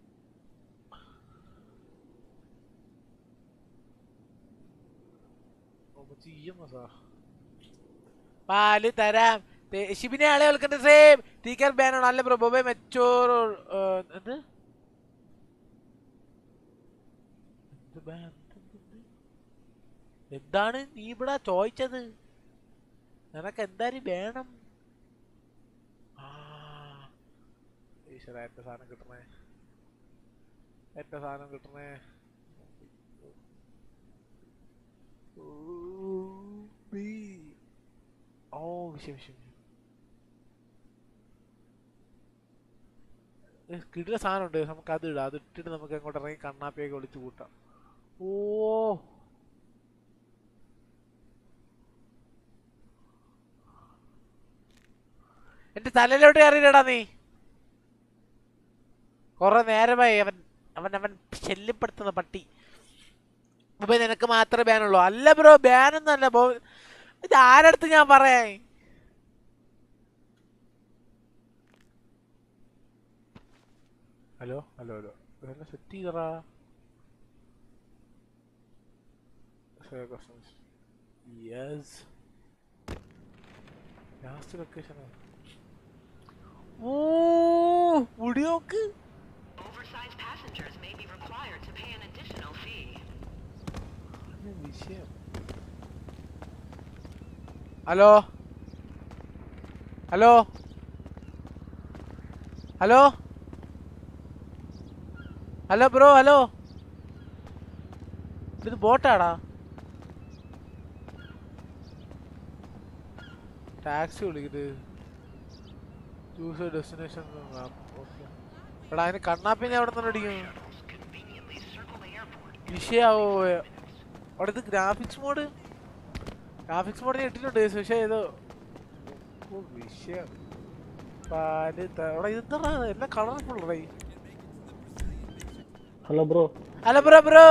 ഉമ്മച്ചി EMS ആ. പാല് തരാം തേ- ഷിബിനെ ആളെ കേൾക്കണ്ട സേം ടീക്കർ ബാനാണ് അല്ല ബ്രോ ബൊബെ മെച്ചോർ എന്ത് എന്ത് ban? എന്താണ് നീ ഇവിടെ ചോദിച്ചത് നിനക്ക് എന്തായാലും വേണം ആ ഈശ്വര എന്റെ സാധനം കിട്ടണേ എന്റെ സാധനം കിട്ടണേ ഊബി. ഓ വിഷയം വിഷയം വിഷയം. ഏ, കിടില സാധനം ഉണ്ട് നമുക്ക് അത് ഇടാം അത് ഇട്ടിട്ട് നമുക്ക് അങ്ങോട്ട് ഇറങ്ങി കണ്ണാപ്പിയൊക്കെ വിളിച്ച് കൂട്ടാം ഓ എന്റെ തലയിലോട്ട് കയറിയില്ലടാ നീ കുറെ നേരമായി അവൻ അവൻ അവൻ ശല്യപ്പെടുത്തുന്ന പട്ടി മുമ്പേ നിനക്ക് മാത്രമേ ബാനുള്ളൂ അല്ല ബ്രോ ബാനൊന്നല്ല ബ്രോ ഇത് ആരടുത്ത് ഞാൻ പറയാ ഹലോ ഹലോ ഹലോ ഇതെല്ലാം സെറ്റ് ചെയ്തറാ യെസ് ലാസ്റ്റ് ലൊക്കേഷൻ ഓ മുടിയോക്ക് വിഷയം hello hello hello hello bro hello ഇത് ബോട്ടാടാ ടാക്സി വിളിക്കുന്നത് ചൂസ് ഡെസ്റ്റിനേഷൻ എടാ അതിന് കണ്ണാപ്പിനെ എവിടെ നിന്ന് അടിക്കും വിഷയാവോ അവിടെ ഇത് ഗ്രാഫിക്സ് മോഡ് ഗ്രാഫിക്സ് മോഡ് ഇട്ടിട്ടുണ്ട് പക്ഷേ ഇത് ഓ വിഷയം പാല് ത- എടാ ഇതെന്താ എല്ലാം കളർഫുൾ റേ hello bro hello bro bro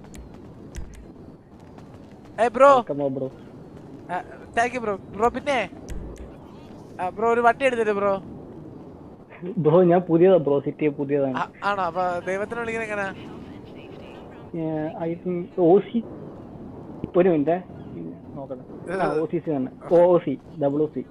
ഏ bro bro thank you bro bro പിന്നെ ബ്രോ ഒരു വണ്ടി എടുത്തില്ലേ ബ്രോ ബ്രോ ഞാൻ പുതിയതാ ബ്രോ സിറ്റി പുതിയതാണ് ആണോ അപ്പൊ ദൈവത്തിന് വിളിക്കുന്ന എങ്ങനെ ഐ തിങ്ക് ഒ സി ഒരു മിനിറ്റ് നോക്കട്ടെ ഒ സി സി തന്നെ O C double O C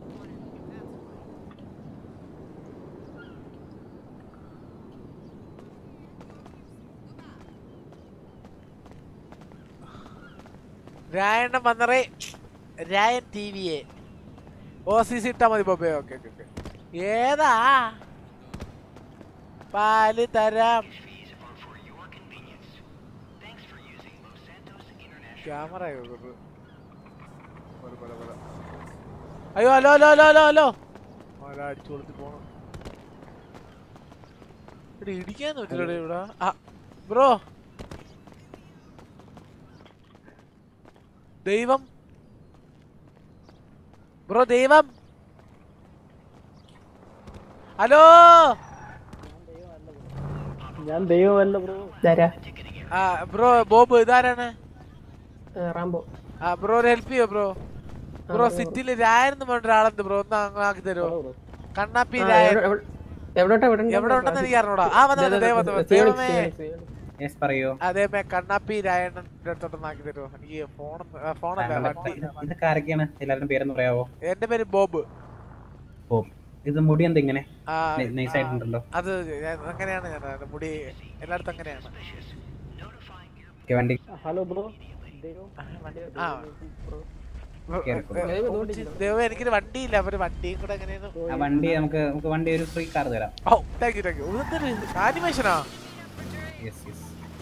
രായണ്ണൻ വന്നറേ രായൻ ടി വിയെ ഓ സി സി ഇട്ടാ മതി ബോബേ ഓക്കെ ഓക്കെ ഓക്കെ ഏതാ പാല് തരാം ക്യാമറ അയ്യോ hello hello hello hello hello മല അടിച്ചു കൊടുത്ത് പോണം ഇവിടെ ഇടിക്കാൻ പറ്റില്ല ഇവിടെ ആ ബ്രോ ദൈവം ബ്രോ ദൈവം ഹലോ ഞാൻ ദൈവമല്ല ബ്രോ ആ ബ്രോ ബോബ് ഇതാരാണ് റാംബോ ആ ബ്രോ ഒരു ഹെൽപ്പ് ചെയ്യോ ബ്രോ ബ്രോ സിറ്റിയിൽ രായൻ എന്ന് പറഞ്ഞ ഒരാളുണ്ട് ബ്രോ ഒന്ന് അങ്ങ് ആക്കി തരുമോ കണ്ണാപ്പി ആ, രായൻ എവിടെ- എവിടെ- എവിടോട്ടാ വിടണ്ടേ? എവിടെ ഉണ്ടെന്ന് എനിക്ക് അറിഞ്ഞൂടാ ആ വന്നു വന്നു ദൈവം വന്നു ഫീനിക്സ്, ദൈവമേ ഫീനിക്സ്, ഫീനിക്സ്. യെസ് പറയൂ അതേ മേ കണ്ണാപ്പി രായണ്ണന്റെ അടുത്തോട്ടൊന്ന് ആക്കി തരുമോ എനിക്ക് ഫോൺ ഫോണല്ല വണ്ടി ഇതൊക്കെ ആരൊക്കെയാണ് എല്ലാവരുടെയും പേരൊന്ന് പറയാവോ എന്റെ പേര് ബോബ് ഓ ഇത് മുടി എന്താ ഇങ്ങനെ ആ, നൈസ് ആയിട്ടുണ്ടല്ലോ അത് ഞാൻ- അങ്ങനെയാണ് ഞാൻ അത് മുടി എല്ലായിടത്തും അങ്ങനെയാണ് ഓക്കേ, വണ്ടി ഹലോ ബ്രോ ആ കേറിക്കോ. ദൈവം എനിക്കൊരു വണ്ടിയില്ല അവര് വണ്ടിയും കൂടെ എങ്ങനെയാണ് ആ വണ്ടി നമുക്ക് നമുക്ക് വണ്ടി ഒരു ഫ്രീ കാർ തരാം ഓ താങ്ക് യു താങ്ക് യു ഇതെന്തൊരു ആനിമേഷനാ യെസ് യെസ്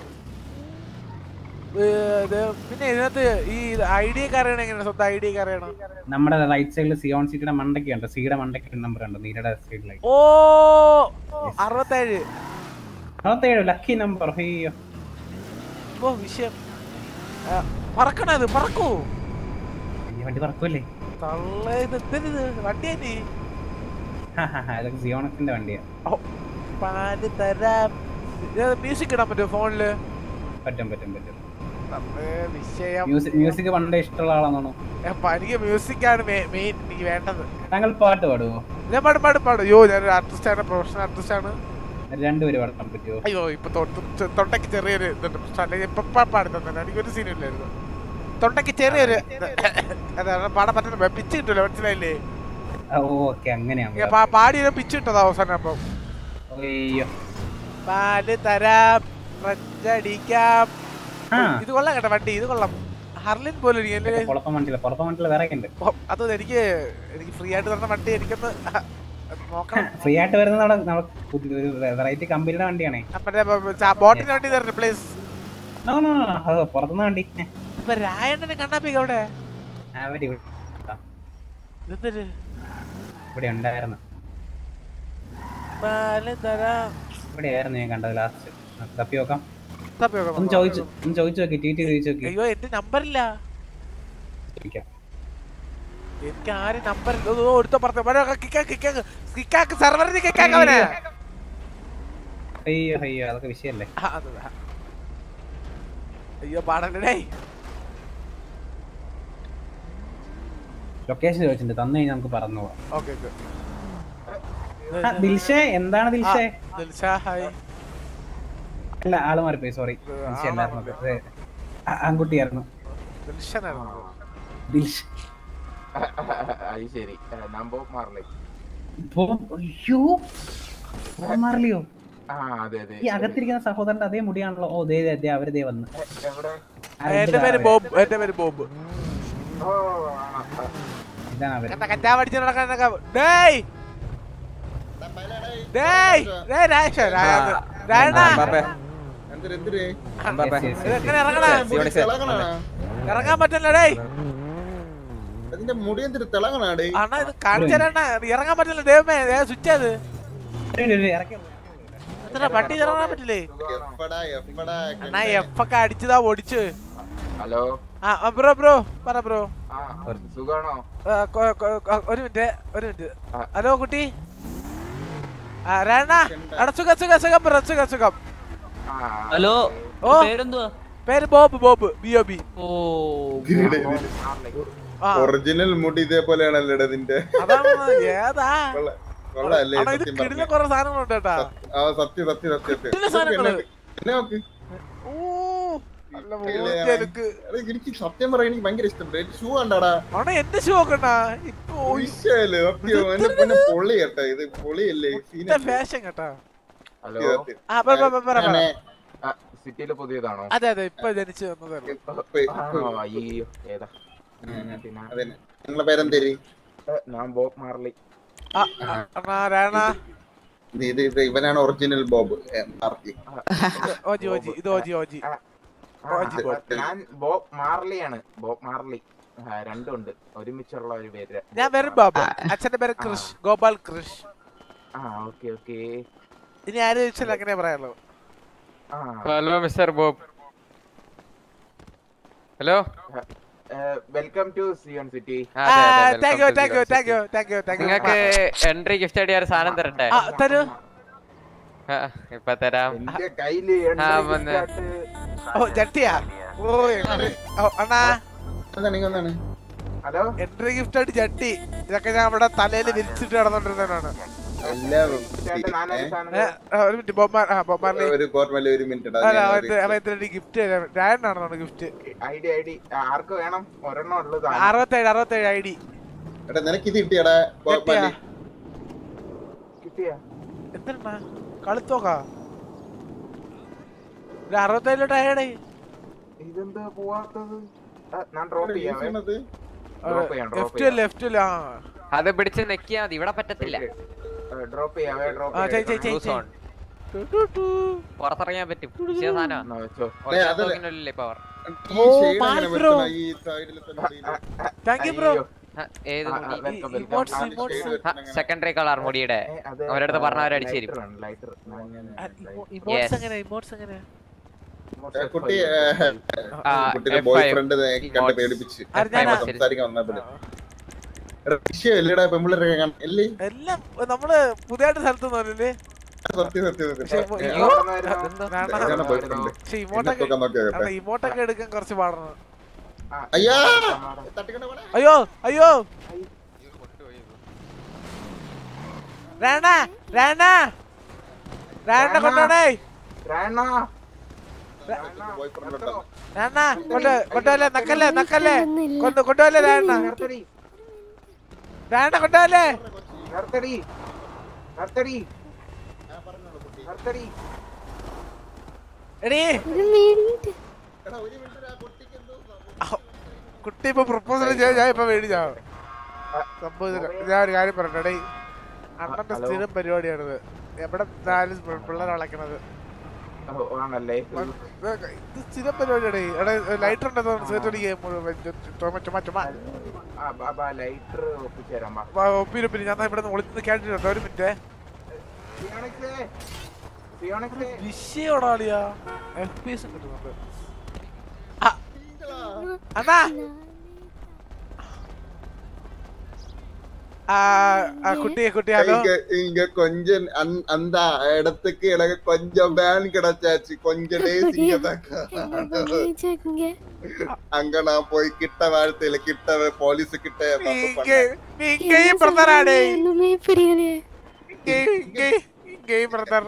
പിന്നെ ഇതിനകത്ത് ഈ ഐ ഡി ഒക്കെ അറിയണം എങ്ങനെയാണ് സ്വന്തം ഐ ഡി ഒക്കെ അറിയണം നമ്മുടെ റൈറ്റ് സൈഡിൽ സിയോൺ സിറ്റിയുടെ മണ്ടയ്ക്ക് ഉണ്ട് സിയുടെ മണ്ടയ്ക്ക് നമ്പർ ഉണ്ട് നീലയുടെ സൈഡിലായി ഓ അറുപത്തേഴ് അറുപത്തേഴ് ലക്കി നമ്പർ അയ്യോ ഓ വിഷയം ആ, പറക്കണ ഇത് പറക്കൂ ഈ വണ്ടി പറക്കൂല്ലേ തള്ള ഇത് എന്തിനിത് വണ്ടി തന്നെ ഇതൊക്കെ സിയോണക്കിന്റെ വണ്ടിയാ പാല് തരാം മ്യൂസിക് ഇടാൻ പറ്റുമോ ഫോണില് പറ്റും പറ്റും പറ്റും തള്ളേ, വിഷയം മ്യൂസിക് മ്യൂസിക് പണ്ടേ ഇഷ്ടമുള്ള ആളാണോ അപ്പൊ എനിക്ക് മ്യൂസിക് ആണ് മെയിൻ എനിക്ക് വേണ്ടത് താങ്കൾ പാട്ട് പാടുവോ ഞാൻ പാടും പാടും പാടും അയ്യോ ഞാനൊരു ആർട്ടിസ്റ്റ് ആണ് പ്രൊഫഷണൽ ആർട്ടിസ്റ്റ് ആണ് രണ്ടുപേര് പാടാൻ പറ്റുമോ അയ്യോ ഇപ്പൊ തൊട്ട് ചെ- തൊണ്ടയ്ക്ക് ചെറിയൊരു ഇതുണ്ട് പ്രശ്നം അല്ലെങ്കിൽ ഇപ്പൊ പാ- പാടി തന്നെ എനിക്കൊരു സീനും ഇല്ലായിരുന്നു തൊണ്ടയ്ക്ക് ചെറിയൊരു ഇത് അതാണ് പാടാൻ പറ്റുന്ന പിച്ച് കിട്ടില്ല മനസ്സിലായില്ലേ ഓക്കെ അങ്ങനെയാണ് ഞാൻ പാ- പാടി ഒരു പിച്ച് കിട്ടത് അവസാനം അപ്പം അയ്യോ പാല് തരാം റഞ്ചടിക്കാം ആ. ഇത് കൊള്ളാം കേട്ടോ വണ്ടി ഇത് കൊള്ളാം ഹർലിൻ പോലും എനിക്ക് എന്റെ കുഴപ്പം വണ്ടിയില്ല പുറത്തെ വണ്ടിയിൽ വേറെ ഉണ്ട് ഓ, അത് എനിക്ക് എനിക്ക് ഫ്രീ ആയിട്ട് തന്ന വണ്ടി എനിക്കൊന്ന് നോക്കണം ഫ്രീ ആയിട്ട് വരുന്നത് നമ്മുടെ നമ്മുടെ പുതിയ ഒരു വെറൈറ്റി കമ്പനിയുടെ വണ്ടിയാണേ ആ, മറ്റേ ബോട്ടിന് വണ്ടി തരണം പ്ലീസ് നോ നോ നോ അത് പുറത്തുനിന്ന് വണ്ടി ഇപ്പൊ രായണ്ണനെ കണ്ണാപ്പിക്ക് അവിടെ അവര് ഇവിടെ ഇതെന്തൊരു ഇവിടെ ഉണ്ടായിരുന്നു പാല് തരാം ഇവിടെ ആയിരുന്നു ഞാൻ കണ്ടത് ലാസ്റ്റ് തപ്പി നോക്കാം തപ്പി നോക്കാം, ഒന്ന് നോക്കാം. ചോദിച്ചു ഒന്ന് ചോദിച്ചു നോക്കി ടി ടി ചോദിച്ചു നോക്കി അയ്യോ എന്റെ നമ്പറില്ല ചോദിക്കാം. എനിക്ക് ആരും നമ്പർ എടുത്തോ പറഞ്ഞു കിക്കാക്ക് കിക്കാക്ക് കിക്കാക്ക് സെർവറിന് കിക്കാക്ക് അവനെ അയ്യോ അയ്യോ അതൊക്കെ വിഷയല്ലേ ആ, അത് ആ. അയ്യോ പാടല്ലേ ലൊക്കേഷൻ ചോദിച്ചിട്ടുണ്ട് തന്നു കഴിഞ്ഞാൽ നമുക്ക് പറഞ്ഞു പോവാം ഓക്കെ ഓക്കെ ആ, ദിൽഷേ എന്താണ് ദിൽഷേ ദിൽഷാ ഹായ് അല്ല ആള് മാറിപ്പോയി സോറി ദിൽഷ അല്ലായിരുന്നു അത്. അത് ആ- ആൺകുട്ടിയായിരുന്നു ദിൽഷനായിരുന്നു ദിൽഷ അത് ശരി ഞാൻ ബോബ് മാർലി ബോബ് അയ്യോ ബോബ് മാർലിയോ ആ അതെ അതെ ഈ അകത്തിരിക്കുന്ന സഹോദരന്റെ അതേ മുടിയാണല്ലോ ഓ ദേ ദേ, ദേ അവര് ദേ വന്ന് എവിടെ ആ, ഇത് എന്റെ പേര് അവര്. ബോബ് എന്റെ പേര് ബോബ് ഓ ആ, ആ. ഇതാണ് അവര് കണ്ട കഞ്ചാവ് അടിച്ച് നടക്കാനൊക്കെ ഡേയ് ഡേയ് ഡേയ് രാജേഷ് രായ- രായണ്ണ ഇതെങ്ങനെ ഇറങ്ങണ ഇറങ്ങാൻ പറ്റില്ല ഡേയ് അതിന്റെ മുടി എന്തിട്ട് തിളങ്ങണാടേ അണ്ണാ ഇത് കാണിച്ചു തരണ ഇറങ്ങാൻ പറ്റില്ല ദൈവമേ സ്വിച്ച് അത് എത്ര വണ്ടി ഇറങ്ങാൻ പറ്റില്ലേ എപ്പടാ എപ്പടാ അണ്ണാ എഫ് ഒക്കെ അടിച്ചതാ ഓടിച്ച് ഹലോ ആ ബ്രോ ബ്രോ പറ ബ്രോ ആ സുഖാണോ ഒരു മിനിറ്റ് ഒരു മിനിറ്റ് ഹലോ കുട്ടി ആ രാണ എടാ സുഖം സുഖം സുഖം ബ്രോ സുഖം സുഖം ഹലോ ഓ പേരെന്തുവാ പേര് Bob Bob B O B ഓ ആ. ഒറിജിനൽ മുടി ഇതേപോലെയാണല്ലോ ഇതിന്റെ അതാണ് ഏതാ കൊള്ളാം. കൊള്ളാല്ലേ അണ്ണാ, ഇത് സത്യം കിടില പറഞ്ഞാ. കുറെ സാധനങ്ങളുണ്ട് കേട്ടാ ആ സത്യം സത്യം സത്യം സത്യം കിടില സാധനങ്ങള്. എന്നെ നോക്ക് ഓ നല്ല ഇല്ലേ, മൂർത്തി എനിക്ക് എടാ, എനിക്ക് സത്യം പറയാൻ എനിക്ക് ഭയങ്കര ഇഷ്ടപ്പെട്ടു ഷൂ കണ്ടാടാ അണ്ണാ എന്റെ ഷൂ ഒക്കെ ഉണ്ടാ ഇപ്പൊ ഉയ്ശാല്, സത്യം എന്നെ പിന്നെ പൊളി കേട്ടാ ഇത് പൊളിയല്ലേ ഇന്റെ ഫാഷൻ കേട്ടാ ഹലോ ആ പറ പറ പറ പറ സിറ്റിയില് പുതിയതാണോ അതെ അതെ ഇപ്പൊ ജനിച്ചു വന്നതേ ഉള്ളൂ. ആ, അയ്യോ ഏതാ പിന്നെ നിങ്ങളെ പേരെന്തേരി ഏ, ഞാൻ ബോബ് മാർലി ആ, ആ, അണ്ണാ രാണ ഇത് ഇത് ഇവനാണ് ഒറിജിനൽ ബോബ് ഏ, മാർക്കി. ഓജി ഓജി ഇത് ഓജി ഓജി ഓജി ബോബ് ഞാൻ ബോബ് മാർലിയാണ് ബോബ് മാർലി ആ, രണ്ടുണ്ട് ഒരുമിച്ചുള്ള ഒരു പേര് ഞാൻ വെറും ബാബു അച്ഛന്റെ പേര് കൃഷ് ഗോപാൽ കൃഷ് ആ ഓക്കെ ഓക്കെ ഇനി ആരും ചോദിച്ചാൽ അങ്ങനെ പറയാലോ ആ hello mister Bob hello welcome to Zion city thank you thank you thank you thank you thank you നിങ്ങൾക്ക് എൻട്രി ഗിഫ്റ്റ് ആയിട്ട് ഒരു സാധനം തരട്ടെ ആ തരൂ ആ, ഇപ്പൊ തരാം എന്റെ കയ്യില് ആ, entry വന്ന്. gift ആയിട്ട് ഓ ജട്ടിയാ ഓ entry. ഓ, അണ്ണാ എന്താണ് ഹലോ എൻട്രി ഗിഫ്റ്റ് ആയിട്ട് ജട്ടി ഇതൊക്കെ ഞാൻ അവിടെ തലയിൽ വിരിച്ചിട്ട് കിടന്നോണ്ടിരുന്നതാണ് എല്ലാം ചേട്ടൻ നാലാമത്തെ ഏ? സാധനം ഏ, ആ, ഒരു മിനിറ്റ് ബൊമ്മാർ ആ ബൊമ്മാർലി ഒരു കോർമലി ഒരു മിനിറ്റ് ഇടാ അല്ല ഞാൻ അവന്റെ ഒരു- അവന്റെ ഗിഫ്റ്റ് രായനാണെന്നാണ് gift I D I D ആർക്ക് വേണം ഒരെണ്ണം ഉള്ളത് അറുപത്തേഴ് അറുപത്തേഴ് ഐ ഡി എടാ നിനക്ക് ഇത് കിട്ടിയടാ കോർമലി കിട്ടിയ എന്താണ് കളിത്തോക്കാ ഒരു അറുപത്തേഴിലോട്ട് അയടേ ഇതെന്താ പോവാത്തത് ആ, ഞാൻ ഡ്രോപ്പ് ചെയ്യാവേ ഡ്രോപ്പ് ചെയ്യാം ഡ്രോപ്പ് ലെഫ്റ്റ് ലെഫ്റ്റ് ആ അത് പിടിച്ച് നെക്കിയാ മതി ഇവിടെ പറ്റത്തില്ല ഡ്രോപ്പ് ചെയ്യാവേ ആ, ചെയ്, ചെയ്, ചെയ്, ഡ്രോപ്പ് ചെയ്. പുറത്തിറങ്ങാൻ പറ്റും വിഷയ സാധനം ഡേ, അതല്ല. പവർ ഈ shade എങ്ങനെ വെക്കണം? ഈ സൈഡിലത്തെ മുടിയില്? താങ്ക് യു ബ്രോ ഏത് ആ, മുടി welcome, welcome. ഇമോട്ട്സ് ആ, ഇമോട്ട്സ് shade വെക്കണം എങ്ങനെ? സെക്കൻഡറി കളർ മുടിയുടെ അത് അവരടുത്ത് പറഞ്ഞ ആ, അവരടിച്ചു lighter തരും ആണ്, lighter. Emotes Yes. എങ്ങനെ ഇമോട്ട്സ് എങ്ങനെ ഏ, കുട്ടി ഏ, ആ, കുട്ടിയുടെ F5 ബോയ് ഫ്രണ്ട് കണ്ട് emotes. പേടിപ്പിച്ച് ആര് ഞാനാ? സംസാരിക്കാൻ വന്നപ്പോഴേ വിഷയല്ലടാ പെമ്പിള്ളേരെ കാണാൻ അല്ലേ എല്ലാം നമ്മള് പുതിയതായിട്ട് സ്ഥലത്ത് നോക്കില്ലേ സത്യം സത്യം പക്ഷെ സത്യം ഏ, ഇതാണ് boy friend. പക്ഷെ ഇമോട്ടൊക്കെ ഇന്നത്തൊക്കെ നോക്കി നോക്കട്ടെ. അല്ല ഇമോട്ടൊക്കെ എടുക്കാൻ കുറച്ച് പാടാണ് അയ്യാ അയ്യോ അയ്യോ റാണ റാണ റാണ കൊണ്ടോണേ റാണ റാണ കൊണ്ട് കൊണ്ടുവല്ലേ നക്കല്ലേ നക്കല്ലേ കൊണ്ട് കൊണ്ടുവല്ലേ റാണ റാണ കൊണ്ടുവല്ലേ നിർത്തടി നിർത്തടി നിർത്തടി എടീ കുട്ടി ഇപ്പൊ പ്രപ്പോസൽ ചെയ്യാൻ ഞാൻ ഇപ്പൊ മേടിച്ചാ സംഭവം ഇതില്ല. ഞാൻ ഒരു കാര്യം പറയട്ടെ എടീ അണ്ണന്റെ ഹലോ. സ്ഥിരം പരിപാടിയാണിത് എവിടെ നാല് പിള്ളേർ അളക്കണത് ഓ, ആണല്ലേ ഇത് സ്ഥിരം പരിപാടിയാടേ എടാ ലൈറ്റർ ഉണ്ടെന്ന് സേറ്റ് അടിക്കാൻ ചുമ ചുമ ചുമ ആ ബാബാ ലൈറ്റർ ഒപ്പിച്ചു തരാം ബാ ഒപ്പിന് ഒപ്പിന് ഞാൻ ഇവിടെ നിന്ന് ഒളിച്ച് കേട്ടിട്ടുണ്ട് ഒരു മിനിറ്റ് ഫിയോണിക്സേ ഫിയോണിക്സേ വിഷയോടാളിയാ എഫ് പി എസ് കിട്ടുന്നുണ്ട് ആ, അണ്ണാ ആ ആ, കുട്ടി കുട്ടി ഹലോ இங்க இங்க கொஞ்சம் அந்- அந்த இடத்துக்கு எனக்கு கொஞ்சம் வேன் கிடைச்சாச்சு கொஞ்ச டேஸ் இங்கதாக்கா அங்க நான் போய் கிட்ட வாழ்த்தையில கிட்ட போலீஸ் கிட்ட தப்பு இங்க பண்ணேன். நீ இங்கேயும் பிரதராடே ഇങ്ങേയും ബ്രദർ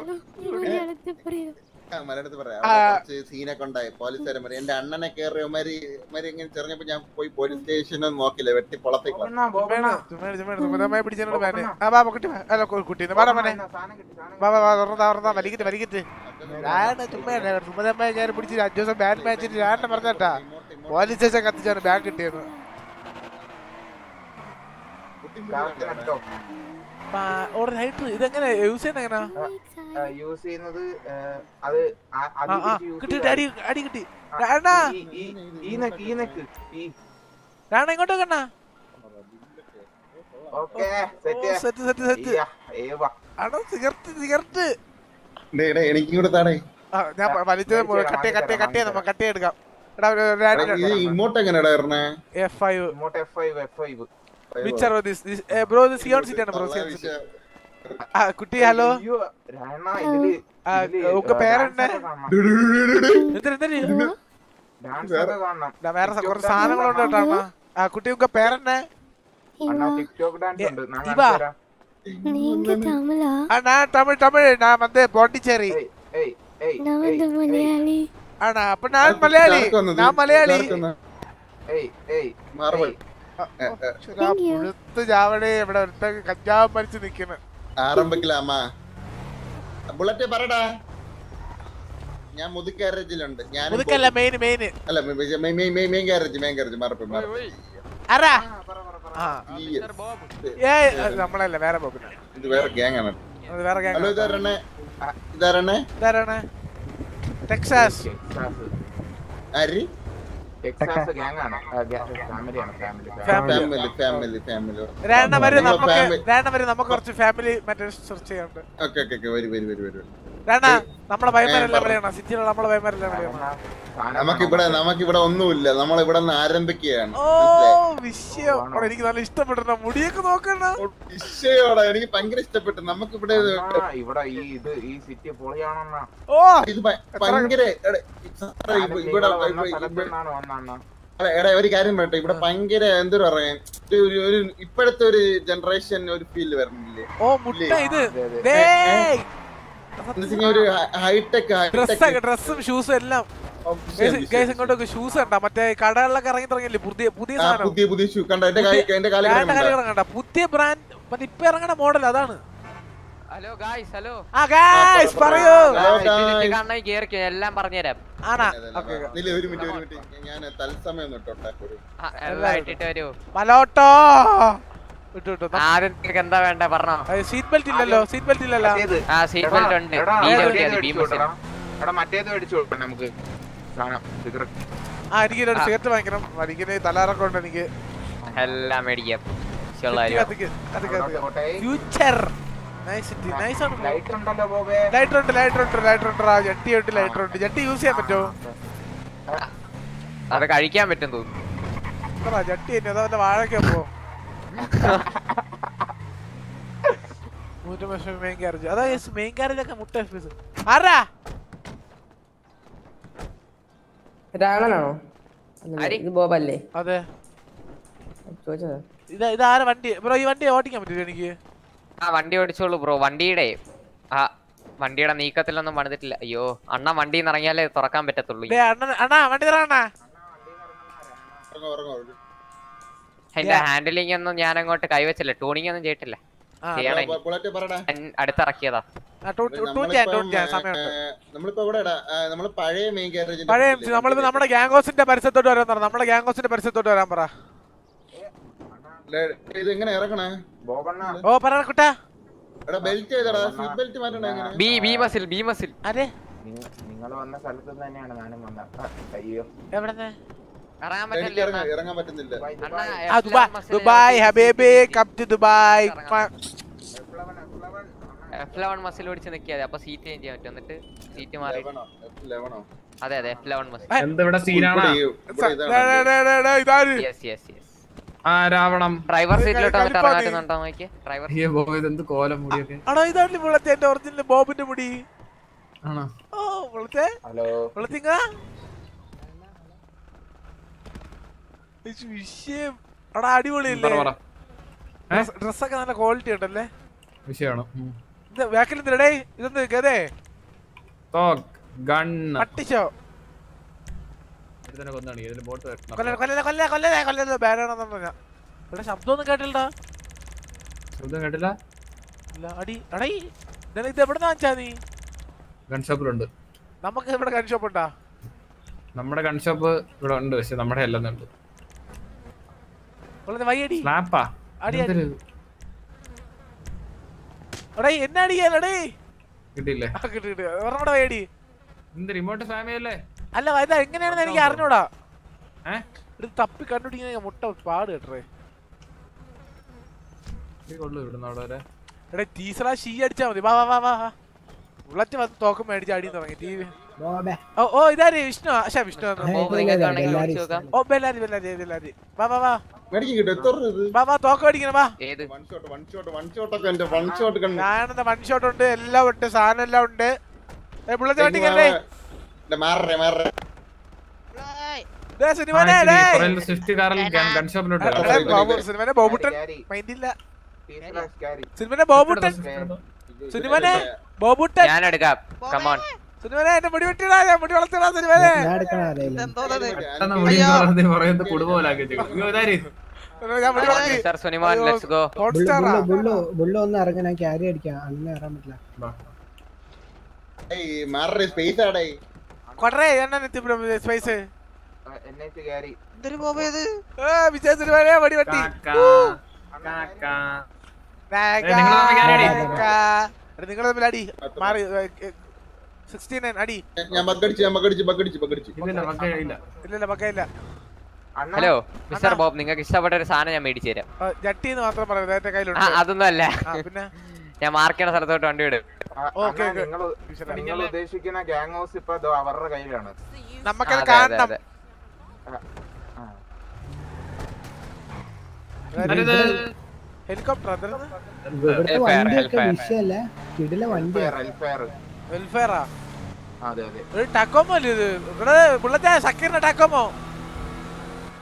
ആ, മലയാളത്തിൽ പറയാം ആ. അവിടെ കുറച്ച് സീനൊക്കെ ഉണ്ടായി പോലീസുകാരൻ പറയും എന്റെ അണ്ണനെ കയറിയ മാതിരി മാതിരി ഇങ്ങനെ ചെറിഞ്ഞപ്പോ ഞാൻ പോയി പോലീസ് സ്റ്റേഷനൊന്നും നോക്കില്ല വെട്ടി പൊളത്തേക്ക് സുമതമായി പിടിച്ചതിനോട് ബാന് ആ ബാബ കുട്ടി വാ. അല്ല കു- കുട്ടി വാടാ മോനെ വാ വാ വാ തുറന്നാ തുറന്നാ വലിക്കറ്റ് വലിക്കറ്റ് ഞാൻ ചുമ്മാ സുമതമായി കയറി പിടിച്ച് അഞ്ചു ദിവസം ബാൻ മാച്ചിട്ട് ഞാൻ പറഞ്ഞേട്ടാ പോലീസ് സ്റ്റേഷൻ കത്തിച്ചാണ് ബാഗ് കിട്ടിയത് ഓർഡർ ഹൈറ്റ് ഇതെങ്ങനെ യൂസ് ചെയ്യുന്ന എങ്ങനെയാ യൂസ് ചെയ്യുന്നത് ആ, അത് ആ- ആ, അധികം ആ, use കിട്ടി, ചെയ്താൽ- അടി അടി കിട്ടി ആ, രാണാ ഈ- ഈ- ഈ നെക്ക് ഈ നെക്ക് ഈ രാണ ഇങ്ങോട്ട് കണ്ണാ okay set set set set ഇയ്യ, ഏവാ. ആണോ സിഗരറ്റ് സിഗരറ്റ് ഡേ, ഡേ, എനിക്കും കൂടെ താടേ ആ ഞാൻ പ- വലിച്ചത് വാങ്ങിച്ചു തരാം, കട്ടേ കട്ടേ വാങ്ങിച്ചു കട്ടേ തരാം, നമ്മ കട്ടേ എടുക്കാം എടാ ഇത് ഇങ്ങോട്ട് എങ്ങനെയാടാ ഇറങ്ങണേ എഫ് ഫൈവ് ഇങ്ങോട്ട് എഫ് ഫൈവ് എഫ് ഫൈവ് വിച്ചർ ദിസ് ബ്രോ ഇത് സിയോൺ സിറ്റി ആണ് ബ്രോ സിയോൺ സിറ്റി ആ കുട്ടി ഹലോ അയ്യോ രാണ ഇതില് ആ, ഇതില്, ഉങ്ക ആ, പേരെന്നെ? dance ഒക്കെ കാണണം. എന്തിന് എന്തിന് Dance ഒക്കെ കാണണം ദാ വേറെ സ- TikTok കുറച്ച് dance സാധനങ്ങളുണ്ട് കേട്ടോ കാണണം. അണ്ണാ ആ കുട്ടി ഉങ്ക പേരെന്നെ അണ്ണാ ടിക്ടോക്ക് ഡാൻസ് ഉണ്ട് ഞാൻ ഇവാ. കാണിച്ചു തരാം. நீங்க தமிழா ആ ഞാൻ തമിഴ് തമിഴ് ഞാൻ വന്ന് പോണ്ടിച്ചേരി ഏയ് ഏയ് ഏയ് நான் வந்து மலையாளி ആണാ അപ്പൊ ഞാൻ മലയാളി ഞാൻ മലയാളി ഏയ് ഏയ് മാർബിൾ ശരാ, പുഴുത്ത് ചാവണേ ഇവിടെ ഒരുത്തൻ കഞ്ചാവ് മരിച്ച് നിക്കുന്നു ആരംഭിക്കലാമാ ബുള്ളറ്റ് പറടാ ഞാൻ മുതു ഗാരേജിലുണ്ട് ഞാൻ മുതുക്കല്ല മെയിൻ മെയിൻ അല്ല മെയിൻ ഗാരേജ് മെയിൻ ഗാരേജ് മറപ്പ് മറപ്പ് ആരാ ആ Yes. ഏയ് അത് നമ്മളല്ല വേറെ പോക്കുന്ന ഇത് വേറെ ഗ്യാങ് ആണ് അത് വേറെ gang ഹലോ ആണ്. ഇതാരണേ ഇതാരണേ ഇതാരാണ് ടെക്സാസ് ടെക്സാസ് ആര് ടെക്സാസ് ഗ്യാങ് ആണ് ഫാമിലിയാണ് ഫാമിലി ഫാമിലി ഫാമിലി ഫാമിലി രേണ വരെ നമുക്ക് രേണ വരെ നമുക്ക് കുറച്ച് ഫാമിലി മറ്റേ സെർച്ച് ചെയ്യാനുണ്ട് ഓക്കെ ഓക്കെ ഓക്കെ വരി വരി വരി വരി രേണ നമ്മളെ ഭയമാരെല്ലാം ഏ, വിളിയണം സിറ്റിയിലുള്ള നമ്മളെ ഭയമാരെല്ലാം വിളിയണം നമുക്കിവിടെ നമുക്കിവിടെ ഒന്നുമില്ല നമ്മൾ ഇവിടെ നിന്ന് ആരംഭിക്കുകയാണ് ഓ വിഷയം അവിടെ എനിക്ക് നല്ല ഇഷ്ടപ്പെട്ടു മുടിയൊക്കെ നോക്കണ വിഷയോടാ എനിക്ക് ഭയങ്കര ഇഷ്ടപ്പെട്ടു നമുക്കിവിടെ അണ്ണാ, ഇവിടെ ഈ ഇത് ഈ സിറ്റി പൊളിയാണെന്നാ ഓ ഇത് ഭ- ഭയങ്കര എടേ, സാറേ, ഇവ- ഇവിടെ നിങ്ങള് വന്ന ഇവ- സ്ഥലത്ത് ഇവിടെ- നിന്നാണ് വന്ന അണ്ണാ അല്ല, എടാ ഒരു കാര്യം പറയട്ടെ ഇവിടെ ഭയങ്കര എന്തൊരു പറയാ ഒരു- ഒരു- ഒരു ഇപ്പോഴത്തെ ഒരു ജനറേഷൻ ഒരു ഫീൽ വരുന്നില്ലേ ഓ മുട്ട ഇല്ലേ? ഇത് എന്ന് ഡേയ് വെച്ച് കഴിഞ്ഞാ ഒരു ഹൈടെക് ഡ്രസ്സൊക്കെ ഡ്രസ്സും ഷൂസും എല്ലാം ഗൈസ് ഇങ്ങോട്ടൊക്കെ ഷൂസ് കണ്ട മറ്റേ കടകളിലൊക്കെ ഇറങ്ങി തുടങ്ങിയില്ലേ പുതിയ പുതിയ ആ, സാധനം പുതിയ പുതിയ ഷൂ കണ്ട എന്റെ പുതിയ- കാ- എന്റെ കാലം വേണ്ട കാലം കണ്ട പുതിയ ബ്രാൻഡ് മറ്റേ ഇപ്പൊ ഇറങ്ങണ മോഡൽ അതാണ് ഹലോ ഗായ്സ് ഹലോ ആ ഗായ്സ് പറയൂ കാണാൻ കേറിക്കോ എല്ലാം പറഞ്ഞുതരാം ആണാ നില ഒരു മിനിറ്റ് ഒരു മിനിറ്റ് ഞാൻ തത്സമയം ഒന്ന് ഇട്ടോട്ടെ ഒരു ആ, എല്ലാം ഇട്ടിട്ട് വരൂ മലോട്ടോ വിട്ടു വിട്ടു ആദ്യം നിനക്ക് എന്താ വേണ്ട പറഞ്ഞോ സീറ്റ് ബെൽറ്റ് ഇല്ലല്ലോ സീറ്റ് ബെൽറ്റ് ഇല്ലല്ലോ ആ സീറ്റ് ബെൽറ്റ് ഉണ്ട് എടാ, നീ മറ്റേത് ചവിട്ടിയാ മതി, മേടിച്ചു ഭീമസേന. കൊടുക്കണം. എടാ മറ്റേത് മേടിച്ചു കൊടുക്കണം നമുക്ക് സാധനം സിഗരറ്റ് ആ എനിക്ക് ഒരു സിഗരറ്റ് വാങ്ങിക്കണം എനിക്ക് തലാറൊക്കെ ഉണ്ട് എനിക്ക് എല്ലാം മേടിക്കാം ഫ്യൂച്ചർ നൈസ് നൈസ് ആണ് ലൈറ്റ് ഉണ്ടല്ലോ ബോബേ ലൈറ്റർ ഉണ്ട് ലൈറ്റർ ഉണ്ട് ലൈറ്റർ ഉണ്ട് ആ ജട്ടി ഉണ്ട് ലൈറ്റർ ഉണ്ട് ജട്ടി യൂസ് ചെയ്യാൻ പറ്റുമോ അത് കഴിക്കാൻ പറ്റും തോന്നുന്നു എത്ര ജട്ടി തന്നെ അതല്ല വാഴയ്ക്ക് പോ നൂറ്റമ്പത് ലക്ഷം മെയിൻ ക്യാരേജ് അതാ യെസ് മെയിൻ ക്യാരേജ് ഒക്കെ മുട്ട എക്സ്പീസ് ആരാ രാവണനാണോ ആര്? ഇത് ബോബല്ലേ അതെ ചോദിച്ചതാ ഇത് ഇതാര വണ്ടി ബ്രോ ഈ വണ്ടി ഓടിക്കാൻ പറ്റില്ല എനിക്ക് ആ വണ്ടി ഓടിച്ചോളൂ ബ്രോ വണ്ടിയുടെ ആ വണ്ടിയുടെ നീക്കത്തിലൊന്നും പണിതിട്ടില്ല അയ്യോ അണ്ണ വണ്ടിയിൽ നിന്ന് ഇറങ്ങിയാലേ തുറക്കാൻ പറ്റത്തുള്ളൂ ദേ, അണ്ണൻ അണ്ണാ വണ്ടി തരാണ എന്റെ ഹാൻഡിലിംഗ് ഒന്നും ഞാൻ അങ്ങോട്ട് കൈവച്ചില്ല ടൂണിംഗ് ഒന്നും ചെയ്തിട്ടില്ല ആ, ചെയ്യണം ബുള്ളറ്റ് ബുള്ളറ്റ് പറടാ ഞാൻ അടുത്തിറക്കിയതാ നമ്മളിപ്പോ എവിടെ നമ്മള് പഴയ മെയിൻ ക്യാരേജ് പഴയ MC, നമ്മളിപ്പോ നമ്മുടെ ഗ്യാങ്കോസിന്റെ പരിസരത്തോട്ട് വരാൻ പറ നമ്മുടെ ഗ്യാങ്കോസിന്റെ പരിസരത്തോട്ട് വരാൻ പറ ഇത് എങ്ങനെ ഇറങ്ങണേ ബോബണ്ണ ഓ പറ കുട്ടാ എടാ ബെൽറ്റ് ചെയ്തടാ സീറ്റ് ബെൽറ്റ് മാറ്റണേ എങ്ങനെ B B muscle B muscle അതെ നിങ്ങൾ വന്ന സ്ഥലത്ത് നിന്ന് തന്നെയാണ് ഞാനും വന്നത് അയ്യോ എവിടെന്ന് ഇറങ്ങാൻ എനിക്ക് പറ്റില്ല ഇറങ്ങാൻ ഇറങ്ങാൻ പറ്റുന്നില്ല ആ ദുബായ് ദുബായ് ഹബീബി come to Dubai F eleven muscle ഓടിച്ച് നിൽക്കാതെ അപ്പൊ സീറ്റ് ചേഞ്ച് ചെയ്യാൻ പറ്റും എന്നിട്ട് സീറ്റ് മാറി ലെവണോ അതെ അതെ എഫ് ലെവൻ മസിൽ എന്താ ഇവിടെ സീനാണോ ഇതാര് യെസ് യെസ് യെസ് ആ രാവണം ഡ്രൈവർ സീറ്റിലോട്ട് വന്നിട്ട് ഇറങ്ങാൻ പറ്റുന്നുണ്ടോ നോക്കി ഡ്രൈവർ അയ്യോ ബോബ് ഇതെന്ത് കോലം മുടിയൊക്കെ ആണോ ഇതാണ് വിളത്തെ എന്റെ ഒറിജിനൽ ബോബിന്റെ മുടി ആണോ ഓ വിളത്തെ ഹലോ വിളത്തിങ്ങ വിഷയം അവിടെ അടിപൊളിയല്ലേ പറ, പറ. ഡ്രസ്- ഡ്രസ്സൊക്കെ നല്ല ക്വാളിറ്റി ഉണ്ടല്ലേ വിഷയമാണ് ഉം. ഇത് ബാക്കിൽ എന്തിടേ ഇതെന്ത് ഗതേ തോക്ക് ഗണ്ണ് പട്ടിച്ചോ ഇതിനെ കൊന്നാണ് ഇതിന് ബോട്ട് കൊല്ല കൊല്ല കൊല്ല കൊല്ലതേ കൊല്ലത് ബാനാണെന്ന് പറഞ്ഞ ഇവിടെ ശബ്ദമൊന്നും കേട്ടില്ലടാ ശബ്ദം കേട്ടില്ല ഇല്ല അടി അടേ ഇതെല്ലാം ഇത് എവിടെ വാങ്ങിച്ചാ നീ ഗൺ ഷോപ്പിലുണ്ട് നമുക്ക് ഇവിടെ കൺ ഷോപ്പ് ഉണ്ടാ നമ്മുടെ ഗൺ ഷോപ്പ് ഇവിടെ ഉണ്ട് പക്ഷെ നമ്മുടെ അല്ലെന്നുണ്ട് കൊല്ലത് വയ്യടി സ്നാപ്പാ അടി അടി എടേ എന്നെ അടിയാലടേ കിട്ടിയില്ലേ ആ കിട്ടി കിട്ടി ഒരെണ്ണം വയ്യടി എന്ത് റിമോട്ട് ഫാമിലി അല്ലേ അല്ല ഇത് എങ്ങനെയാണെന്ന് എനിക്ക് അറിഞ്ഞൂടാ ഏ? ഇത് തപ്പി കണ്ടുപിടിക്കുന്ന മുട്ട പാട് കേട്ടേ ഈ കൊള്ളു ഇവിടുന്ന് അവിടെ വരെ എടേ ടീച്ചറാ ഷീ അടിച്ചാ മതി വാ വാ വാ വാ വാ ബുള്ളറ്റ് വന്ന് തോക്കം മേടിച്ച് അടിയും തുടങ്ങി ടി വി ബോബേ ഓ ഓ ഇതാര് വിഷ്ണു പക്ഷേ വിഷ്ണു വന്നു. ഏയ്, ബോബ് ഇല്ല, നിങ്ങൾക്ക് ഇല്ല, വേണമെങ്കിൽ ബെല്ലാരി ഓടിച്ച് നോക്കാം ഓ ബെല്ലാരി ബെല്ലാരി ബെല്ലാരി വാ വാ വാ മേടിക്കും കിട്ടും എത്ര രൂപ ഇത് വാ വാ തോക്കം മേടിക്കണം വാ ഏത് one shot one shot one shot ഒക്കെ ഉണ്ട് വൺ ഷോട്ട് കണ്ടു ഞാനെന്താ വൺ ഷോട്ട് ഉണ്ട് എല്ലാം ഉണ്ട് സാധനം എല്ലാം ഉണ്ട് ഏ ബുള്ളറ്റ് വണ്ടിക്കല്ലേ മാറേ മാറേ ദേ സിനിമനെ ഡേ സ്വിഫ്റ്റ് കാറിൽ ഗൺ ഷോപ്പിലോട്ട് എടേ, ബാബു സിനിമനെ ബോബുട്ടൻ ക്യാരി. മൈൻഡില്ല പീസ്ലെസ് ക്യാരി സിനിമനെ ബോബുട്ടൻ സിനിമനെ ബോബുട്ടൻ ഞാൻ എടുക്കാം കമോൺ സിനിമനെ എന്റെ മുടി വെട്ടിടാ ഞാൻ മുടി വളർത്തിടാ സിനിമനെ ഞാൻ എടുക്കണ അറിയില്ല പെട്ടെന്ന് മുടി എന്ന് പറയുന്നത് കുടുംബലാക്കി ഞാൻ മുടി വളർത്തി മിസ്റ്റർ സുനിമാൻ ലെറ്റ്സ് ഗോ ഹോട്ട് ബുള്ളു സ്റ്റാറാ ബുള്ളു ബുള്ളു ബുള്ളു ഒന്ന് ഇറങ്ങി ഞാൻ ക്യാരി അടിക്കാം അന്ന് ഇറങ്ങാൻ പറ്റില്ല ഏയ് മാറേ സ്പേസ് ആടേ കൊടറേ എന്നാ നെത്തി സ്പൈസ് എൻ എച്ച് ക്യാരി എന്തൊരു പോയത് ഏ വിജയ സിനിമനെ മുടി വെട്ടി നിങ്ങൾ തമ്മിൽ അടി മാറി സിക്സ്റ്റി നയൻ അടി ഞാൻ ബഗ്ഗടിച്ച് ഞാൻ ബഗ്ഗടിച്ച് ബഗ്ഗടിച്ച് ബഗ്ഗടിച്ച് ഇല്ലല്ല പക്കയില്ല ഹലോ മിസ്റ്റർ ബോബ് നിങ്ങൾക്ക് ഇഷ്ടപ്പെട്ട ഒരു സാധനം ഞാൻ മേടിച്ചു തരാം ജട്ടിന്ന് മാത്രം പറയാം എന്റെ ആ കയ്യിലുണ്ട് അതൊന്നും അല്ല ആ, പിന്നെ ഞാൻ മാർക്ക് ചെയ്യണ സ്ഥലത്തോട്ട് വണ്ടി വിടും ഓക്കേ, ഓക്കേ. നിങ്ങൾ നിങ്ങൾ ഉദ്ദേശിക്കുന്ന ഗ്യാങ് ഹൗസ് ഇപ്പൊ ദോ അവരുടെ കയ്യിലാണ് നമുക്കത് അതെ, അതെ, കാണണം അതെ. ഹെലികോപ്റ്റർ അതിന് ഇവിടുത്തെ Hellfire, വണ്ടിയൊക്കെ Hellfire. വിഷയല്ല കിടില വണ്ടിയാ വെൽഫെയർ വെൽഫെയറാ അതെ അതെ ഒരു ടാക്കോമോ അല്ലേ ഇത് ഇവിടെ ബുള്ളറ്റ് സക്കീറിന്റെ ടാക്കോമോ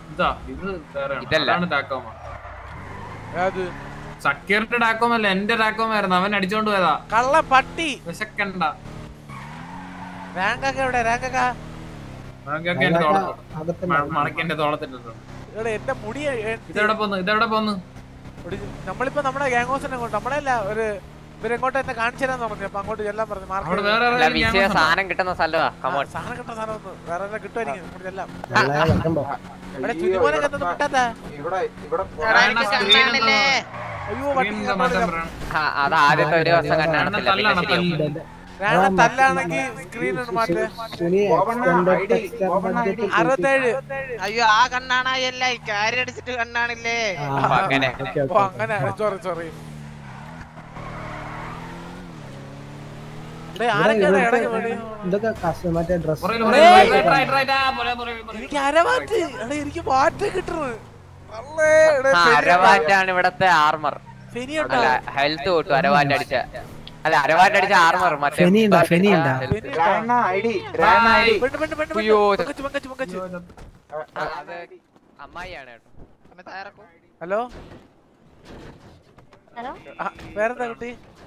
ഇതാ ഇത് വേറെ ഇതല്ല. അതാണ് ടാക്കോമ ഏത് സക്കീറിന്റെ ടാക്കോമ അല്ല എന്റെ ടാക്കോമ ആയിരുന്നു അവൻ അടിച്ചോണ്ട് പോയതാ കള്ള പട്ടി വിശക്കണ്ട റാങ്കൊക്കെ എവിടെ റാങ്കൊക്കെ നമുക്കൊക്കെ എന്റെ തോളത്ത് മണക്ക് എന്റെ തോളത്തിട്ടുണ്ട് ഇവിടെ എന്റെ മുടി എ- ഇതെവിടെ പോന്നു ഇതെവിടെ പോന്നു ഒരു- നമ്മളിപ്പോ നമ്മുടെ ഗ്യാങ് ഹൗസിനെ കൊണ്ട് നമ്മളല്ല ഒരു ഇവരെങ്ങോട്ട് എന്നെ കാണിച്ചു തരാന്ന് പറഞ്ഞു അപ്പൊ അങ്ങോട്ട് ചെല്ലാൻ പറഞ്ഞു മാർക്ക് അവിടെ വേറെ അല്ല വിജയ സാധനം കിട്ടുന്ന സ്ഥലമാ കമോൺ സാധനം കിട്ടുന്ന സാധനം ഒന്ന് വേറെ എല്ലാം കിട്ടുമായിരിക്കും അങ്ങോട്ട് ചെല്ലാം വെക്കുമ്പോ. ഇവിടെ ചുറ്റുമോനൊക്കെ എന്തൊന്നും കിട്ടാത്ത ഇവിടെ ഇവിടെ അയ്യോ വട്ടി ആ, അത് ആദ്യത്തെ ഒരു ദിവസം കണ്ണാണത്തില്ല പിന്നെ ശരിയാവും റാങ്ക തല്ലാണെങ്കിൽ സ്ക്രീൻ ഒന്ന് മാറ്റേ അറുപത്തേഴ് അയ്യോ ആ കണ്ണാണല്ല ഈ കാര്യം അടിച്ചിട്ട് കണ്ണാണില്ലേ അപ്പൊ അങ്ങനെ ഓ അങ്ങനെ സോറി സോറി ആരൊക്കെയാണ് ഇടയ്ക്ക് വേണ്ടി ഇതൊക്കെ കസ് മറ്റേ ഡ്രസ് എനിക്ക് അരമാറ്റ് എടാ എനിക്ക് മാറ്റം കിട്ടുന്നത് അല്ലേ എടാ, ആ ശരിയാ. അരവാറ്റാണ് ഇവിടത്തെ ആർമർ ഫെനിയുണ്ടോ? അല്ല ഹെൽത്ത് കൂട്ടും അരവാറ്റ് അടിച്ച അല്ല അരവാറ്റ് അടിച്ച ആർമർ മറ്റേ ഫെനിയുണ്ടോ? ഫെനിയുണ്ടോ? റാണ ഐഡി റാണ ഐഡി പെണ്ണ്, പെണ്ണ്, പെണ്ണ്, അയ്യോ. പെണ്ണ്. പൊക്കച്ച്, പൊക്കച്ച്, പൊക്കച്ച്. ആ, അത് അമ്മായിയാണ് കേട്ടോ ഹലോ ഹലോ ആ, പേരെന്താ കുട്ടി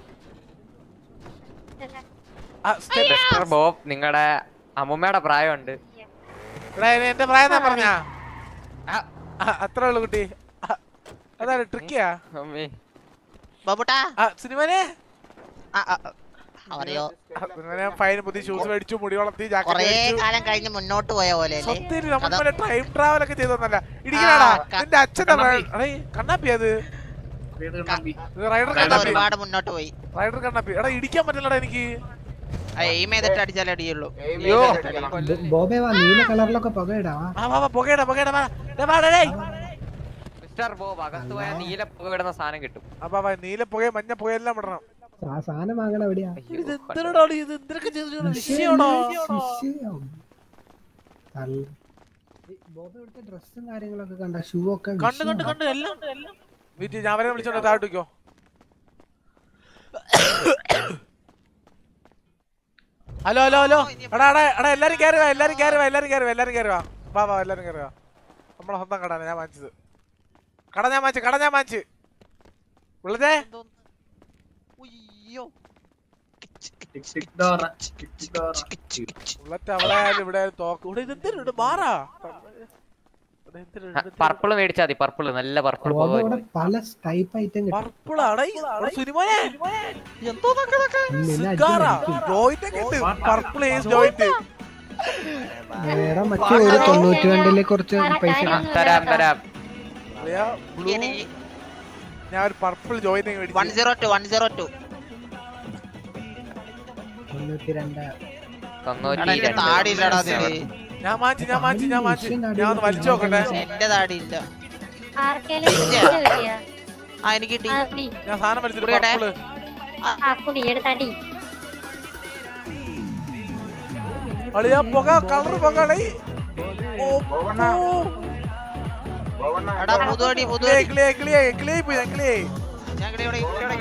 ആ, സ്റ്റെപ്പ്. മിസ്റ്റർ ബോബ് നിങ്ങളുടെ അമ്മുമ്മയുടെ പ്രായമുണ്ട് എടാ, ഇനി എന്റെ പ്രായം എന്താ പറഞ്ഞാ അത്രേ ഉള്ളു കുട്ടി ആ, അതാണ് ട്രിക്കിയാ അമ്മേ ബാബുട്ടാ ആ സിനിമനെ അറിയോ സിനിമനെ ഫൈൻ പുതിയ ഷൂസ് മേടിച്ചു മുടി വളർത്തി കൊറേ ജാക്കറ്റ് കാലം കഴിഞ്ഞ് മുന്നോട്ട് പോയ പോലെ സത്യം നമ്മൾ ടൈം ട്രാവൽ ഒക്കെ ചെയ്തോന്നല്ല ഇടിക്കണടാ ക- നിന്റെ അച്ഛന്റെ അടേ കണ്ണാപ്പി അത് റൈഡർ കണ്ണാപ്പി ഒരുപാട് മുന്നോട്ട് പോയി റൈഡർ കണ്ണാപ്പി എടാ ഇടിക്കാൻ പറ്റില്ലടാ എനിക്ക് എയിം ചെയ്തിട്ട് അടിച്ചാലേ അടിയുള്ളൂ അയ്യോ ബോബേ വാ നീല കളറിലൊക്കെ പുകയിടാ വാ. ആ വാ വാ പുകയടാ പുകയടാ വാ ദേ വാ, ഡേ, ഡേയ്. മിസ്റ്റർ ബോബ് അകത്ത് പോയാൽ നീല പുക വിടുന്ന സാധനം കിട്ടും ആ വാ, വാ നീല പുക മഞ്ഞ പുക എല്ലാം വിടണം ആ സാധനം വാങ്ങണ എവിടെയാ ഇത് എന്തിനടാ ഇത് എന്തിനൊക്കെ ചെയ്തിട്ട് വിഷയമാണോ വിഷയം. തള്ള. ഈ ബോബേ ഇവിടുത്തെ ഡ്രസ്സും കാര്യങ്ങളൊക്കെ കണ്ട ഷൂ ഒക്കെ കണ്ട് കണ്ട് കണ്ട് എല്ലാം വീട്ടിൽ ഞാൻ അവരെ വിളിച്ചോണ്ട് താഴോട്ടിക്കോ ഹലോ ഹലോ ഹലോ എടാ എടാ എടാ എല്ലാരും കയറി വാ എല്ലാരും കയറി വാ എല്ലാരും കയറി വാ എല്ലാരും കയറി വാ വാ വാ എല്ലാരും കയറി വാ നമ്മളെ സ്വന്തം കട ഞാൻ വാങ്ങിച്ചത് കട ഞാൻ വാങ്ങിച്ചു കട ഞാൻ വാങ്ങിച്ചു വിളിച്ചേ ബുള്ളറ്റ് അവിടെ ആയാലും ഇവിടെ ആയാലും തോക്ക് ഇവിടെ ഇത് എന്തിനു ഇവിടെ മാറാ ഇവിടെ എന്തിനു ഇവിടെ പർപ്പിൾ മേടിച്ചാ മതി പർപ്പിൾ നല്ല പർപ്പിൾ പുക ബോബേ ഇവിടെ വരും പല ടൈപ്പ് ഐറ്റം കിട്ടും പർപ്പിൾ ആണ് സുനിമോനെ എന്തോ നിന്നെ സിഗാറാ അടിച്ച് ജോയിന്റ് ഒക്കെ ഉണ്ട് പർപ്പിൾ ഏസ് ജോയിന്റ് വേറെ മറ്റേ ഒരു തൊണ്ണൂറ്റി രണ്ടിലെ കുറച്ച് പൈസ തരാം തരാം ബ്ലൂ ഞാൻ ഒരു purple joint one zero two one zero two തൊണ്ണൂറ്റി രണ്ട് തൊണ്ണൂറ്റി രണ്ട് താടിയില്ലടാ അതില് ഞാൻ വാങ്ങിച്ചു ഞാൻ വാങ്ങിച്ചു ഞാൻ വാങ്ങിച്ചു ഞാൻ ഒന്ന് വലിച്ചു നോക്കട്ടെ എന്റെ താടിയില്ല ആർക്കേലും കിട്ടിയോ ആ എനിക്ക് കിട്ടി ആ, കുടി. ഞാൻ സാധനം വലിച്ചിട്ട് കുടിയട്ടെ. പർപ്പിള് ആ കുടി എടുത്തടി അളിയാ പുക കളർ പുക അളി ഓ എടാ പുതുവടി ക്ലിയേ പുതുവടി ക്ലിയേ ക്ലിയേ ക്ലിയേ പോയി ഞാൻ ക്ലിയേ ഞാൻ ഇവിടെ ഇവിടെ ഇവിടെ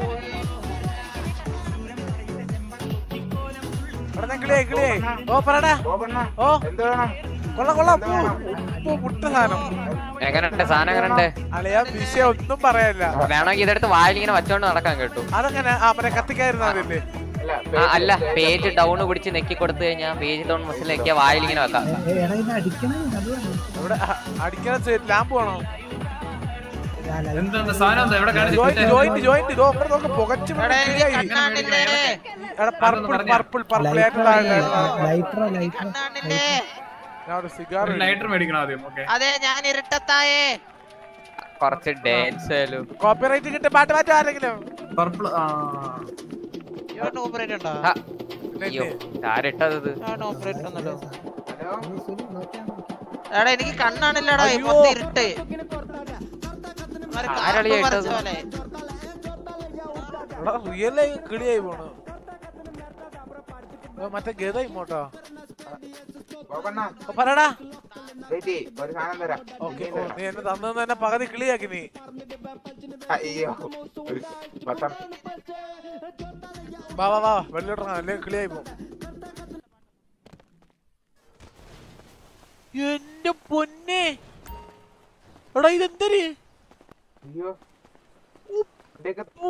എടാ ഞാൻ ക്ലിയേ ക്ലിയേ ഓ പറടാ ഓ എന്ത് വേണം കൊള്ളാം കൊള്ളാം പൂ ഉപ്പ് മുട്ട സാധനം എങ്ങനെയുണ്ട് സാധനം എങ്ങനെയുണ്ട് അളിയാ വിഷയം ഒന്നും പറയാനില്ല വേണമെങ്കിൽ ഇതെടുത്ത് വായിലിങ്ങനെ വച്ചോണ്ട് നടക്കാൻ കേട്ടു അതങ്ങനെ ആ മറ്റേ കത്തിക്കായിരുന്ന അതില്ലേ ആ, അല്ല പേജ് ഡൗൺ പിടിച്ച് നെക്കി കൊടുത്തു കഴിഞ്ഞാൽ പേജ് ഡൗൺ മസിൽ നെക്കിയ വായിലിങ്ങനെ വെക്കാം എടാ ഇത് അടിക്കണേ അതുമാണ് ഇവിടെ അ- അടിക്കണ ലാമ്പ് വേണോ എന്താണ് സാധനം എന്താ എവിടെ ജോയിന്റ് ജോയിന്റ് ജോയിന്റ് ഇതോ ഇവിടെ നോക്ക് പുകച്ചു എടാ എനിക്ക് കണ്ണാണ്ടില്ലേ എടാ പർപ്പിൾ പർപ്പിൾ പർപ്പിൾ ഏറ്റവും താഴെ ലൈറ്ററോ ലൈറ്ററോ കണ്ണാണ്ടില്ലേ ഞാൻ ഒരു സിഗാർ ലൈറ്റർ മേടിക്കണം ആദ്യം ഓക്കെ അതെ ഞാൻ ഇരുട്ടത്തായേ കുറച്ച് ഡാൻസ് കോപ്പിറൈറ്റ് കിട്ടിയ പാട്ട് മാറ്റം ആരെങ്കിലും പർപ്പിൾ ആ ഇവിടെ ഓപ്പറേറ്റ് ഉണ്ടോ അയ്യോ ആരിട്ടത് ഇത് അവിടെ ഓപ്പറേറ്റ് ഒന്നല്ലോ എടാ എനിക്ക് കണ്ണാണില്ലടാ അയ്യോ. മൊത്തം ഇരുട്ട് ഒരു ആരളിയാ കാർട്ടൂൺ ഇട്ടത്? വരച്ച പോലെ. എടാ റിയലായി കിളിയായി പോണു ഓ, മറ്റേ ഗത ഇങ്ങോട്ടോ ബോബണ്ണ ഓ, പറടാ ചേച്ചി ഒരു സാധനം തരാം ഓക്കെ നീ എന്നെ തന്നു തന്നെ പകുതി കിളിയാക്കി നീ അയ്യോ പത്രം വാ വാ വാ വെള്ളിലിടണം അല്ലെങ്കിൽ കിളിയായി പോകും എന്റെ പൊന്നെ എടാ ഇതെന്തര് അയ്യോ ഓ.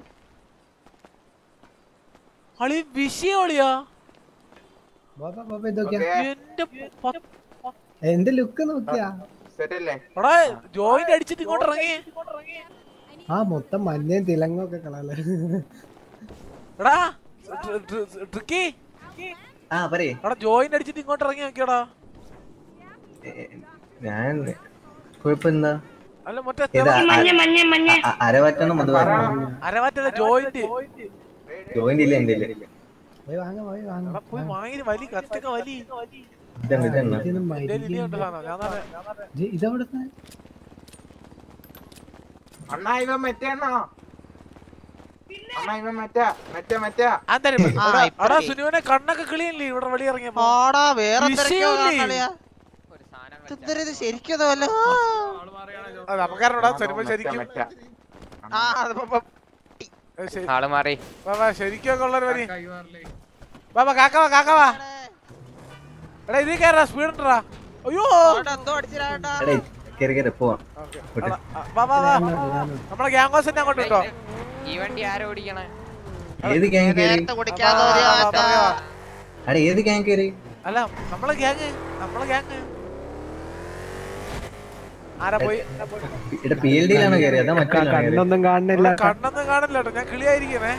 അളി വിഷയം അളിയാ ബാബാ ബാബാ ഇതൊക്കെയാ എന്റെ പ- എന്റെ ലുക്ക് നോക്കിയാ സെറ്റല്ലേ എടാ ജോയിന്റ് അടിച്ചിട്ട് ഇങ്ങോട്ട് ഇറങ്ങി ആ മൊത്തം മഞ്ഞയും തിലങ്ങും ഒക്കെ കളല്ലേ എടാ ട്രി- ട്രി- ട്രിക്കി ആ പറയേ എടാ ജോയിന്റ് അടിച്ചിട്ട് ഇങ്ങോട്ട് ഇറങ്ങി നോക്കിയടാ ഞാൻ കുഴപ്പമെന്താ അല്ല മറ്റേ ഏതാ മഞ്ഞ മഞ്ഞ മഞ്ഞ അ- അരവറ്റണം മധുവാറ്റണം അരവാറ്റല്ല ജോയിന്റ് ജോയിന്റ് ഇല്ല എന്റെ പോയി വാങ്ങ പോയി വാങ്ങ പോയി വാങ്ങി വലി കത്തൊക്കെ വലി ഇതാണ് ഇതാണ് ഇതൊന്നും എന്റെ ഇനിയുണ്ട് സാധനം ഞാൻ നാളെ- ഞാൻ നാളെ- ഇത് ഇതെവിടുത്തെ അണ്ണാ ഇവൻ മറ്റേണ്ണോ അണ്ണാ ഇവൻ മറ്റാ മറ്റേ മറ്റാ അന്തരം ആ, എടാ, ഇപ്പൊ എടാ ഈ- സുനുവിനെ കണ്ണൊക്കെ കിളിയല്ലേ ഇവിടെ വെളി ഇറങ്ങിയപ്പോ ആടാ വേറെ എന്തൊക്കെയോ വിഷയമില്ലേ? കാണാളിയാ. ഇതെന്തര് ഇത് ശരിക്കും ഇതുപോലെ? ആ, നമുക്കറിഞ്ഞൂടാ സിനിമ ശരിക്കും ആ അത് ഇപ്പൊ- ഇപ്പൊ- ഏ, ശരി. ആള് മാറി വാ, വാ, ശരിക്കും ഒക്കെ ഉള്ളൊരു പനി ബാബാ കാക്കവാ കാക്കവാ എടാ ഇതിൽ കയറാ സ്പീഡ് ഉണ്ടാ അയ്യോ അവിടെ എന്തോ അടിച്ചിട്ടാ എടേ കേറി കേറി പോവാം വിട്ട്. വാ വാ വാ നമ്മളെ ഗ്യാങ് തന്നെ അങ്ങോട്ട് കിട്ടോ ഈ വണ്ടി ആരോ ഓടിക്കണേ ഏത് ഗ്യാങ് കേറി നേരത്തെ കുടിക്കാതെ ഒരു ആട്ടാ. അടെ ഏത് ഗ്യാങ് കേറി അല്ല നമ്മളെ ഗ്യാങ് നമ്മളെ ഗ്യാങ് ആരാ പോയി ഇവിടെ പി എൽ ഡിയിലാണോ കയറി അതാ മറ്റേ കണ്ണൊന്നും കാണുന്നില്ല ഇവിടെ കണ്ണൊന്നും കാണില്ല കേട്ടോ ഞാൻ കിളിയായിരിക്കണേ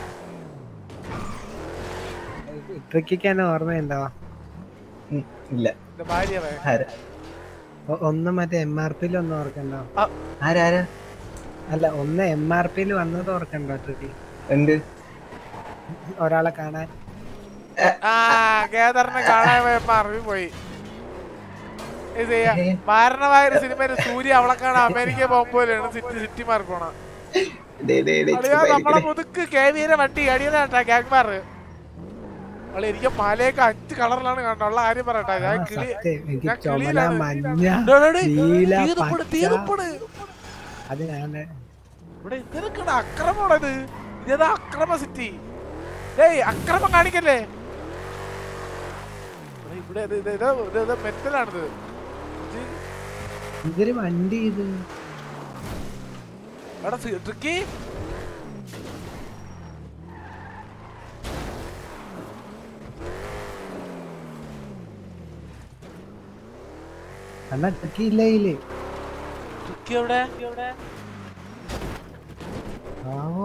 ട്രിക്കിക്കാൻ ഓർമ്മയുണ്ടോ ഇല്ല എന്റെ ഭാര്യ വേ. ആരാ ഒ- ഒന്ന് മറ്റേ എം ആർ പിയിൽ ഒന്ന് ഓർക്കണ്ടോ ആരാ ആരാ അല്ല ഒന്ന് എം ആർ പിയിൽ വന്നത് ഓർക്കണ്ടോ ട്രിക്കി എന്ത് ഒരാളെ കാണാൻ ആ കേദറിനെ കാണാൻ പോയപ്പോ അറിവ് പോയി ഇത് മാരണമായ ഒരു സിനിമയില് സൂര്യ അവളെ കാണാൻ അമേരിക്ക പോകുമ്പോഴാണ് സിറ്റി സിറ്റി മാർക്കോണ ഡേ, ഡേ, ഡേ, അളിയാ ചുമ്മാ നമ്മളെ ഇരിക്കണേ. മുതുക്ക് കെ വിയുടെ വണ്ടി അടിയതാട്ടാ ഗ്യാങ്മാർ അവളെ എനിക്ക് മലയൊക്കെ അഞ്ച് കളറിലാണ് കാണുന്നത് ഉള്ള കാര്യം പറയട്ടെ ഞാൻ കിളി സത്യം എനിക്ക് ഞാൻ ചുമല കിളിയിലാണ്. മഞ്ഞ ഡേ, ഡേ, ഡേ, നീല തീർപ്പണ്, പച്ച തീർപ്പണ്. അത് ഞാൻ ഇവിടെ എന്തിനൊക്കെയാണ് അക്രമമാണത് ഇതേതാ അക്രമ സിറ്റി ഏയ് അക്രമം കാണിക്കല്ലേ ഇവിടെ ഇത് ഇത് ഇത് ഇത് ഇത് മെറ്റലാണിത് ഇത് ഇതൊരു വണ്ടി ഇത് എടാ സി- ട്രിക്കി അണ്ണാ ട്രിക്കി ഇല്ല ഇല്ലേ ട്രിക്കി എവിടെ ആവോ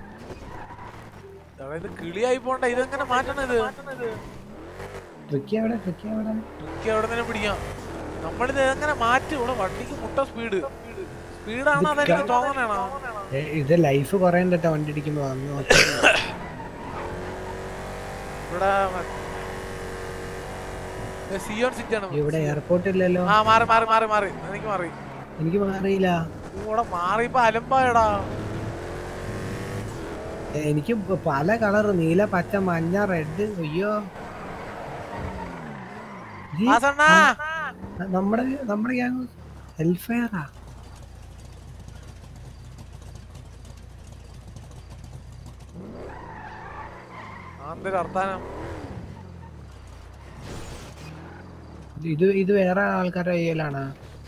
എടാ, ഇത് കിളിയായി പോണ്ട ഇതെങ്ങനെ മാറ്റണം ഇത് ട്രിക്കി എവിടെ ട്രിക്കി എവിടെ ട്രിക്കി എവിടെ തന്നെ പിടിക്കാം നമ്മളിത് എങ്ങനെ മാറ്റും ഇവിടെ വണ്ടിക്ക് മുട്ട സ്പീഡ് സ്പീഡാണോ അതെനിക്ക് തോന്നണേണോ ഏ, ഇത് ലൈഫ് കുറേ ഉണ്ട് കേട്ടോ വണ്ടി ഇടിക്കുമ്പോ വന്ന് നോക്ക്. ഇവിടെ സിയോൺ സിറ്റി ആണ് ഇവിടെ എയർപോർട്ട് ഇല്ലല്ലോ ആ മാറി മാറി മാറി മാറി എനിക്ക് മാറി എനിക്ക് മാറിയില്ല ഇവിടെ മാറിയപ്പോ അലമ്പായടാ ഏ, എനിക്ക് പ- പല കളർ നീല പച്ച മഞ്ഞ റെഡ് അയ്യോ ഈ വാസണ്ണാ. ന- നമ്മുടെ നമ്മുടെ ഗ്യാങ് ഹെൽഫെയറാ എന്തൊരു വർത്താനം ഇത് ഇത് വേറെ ആൾക്കാരുടെ കയ്യിലാണ്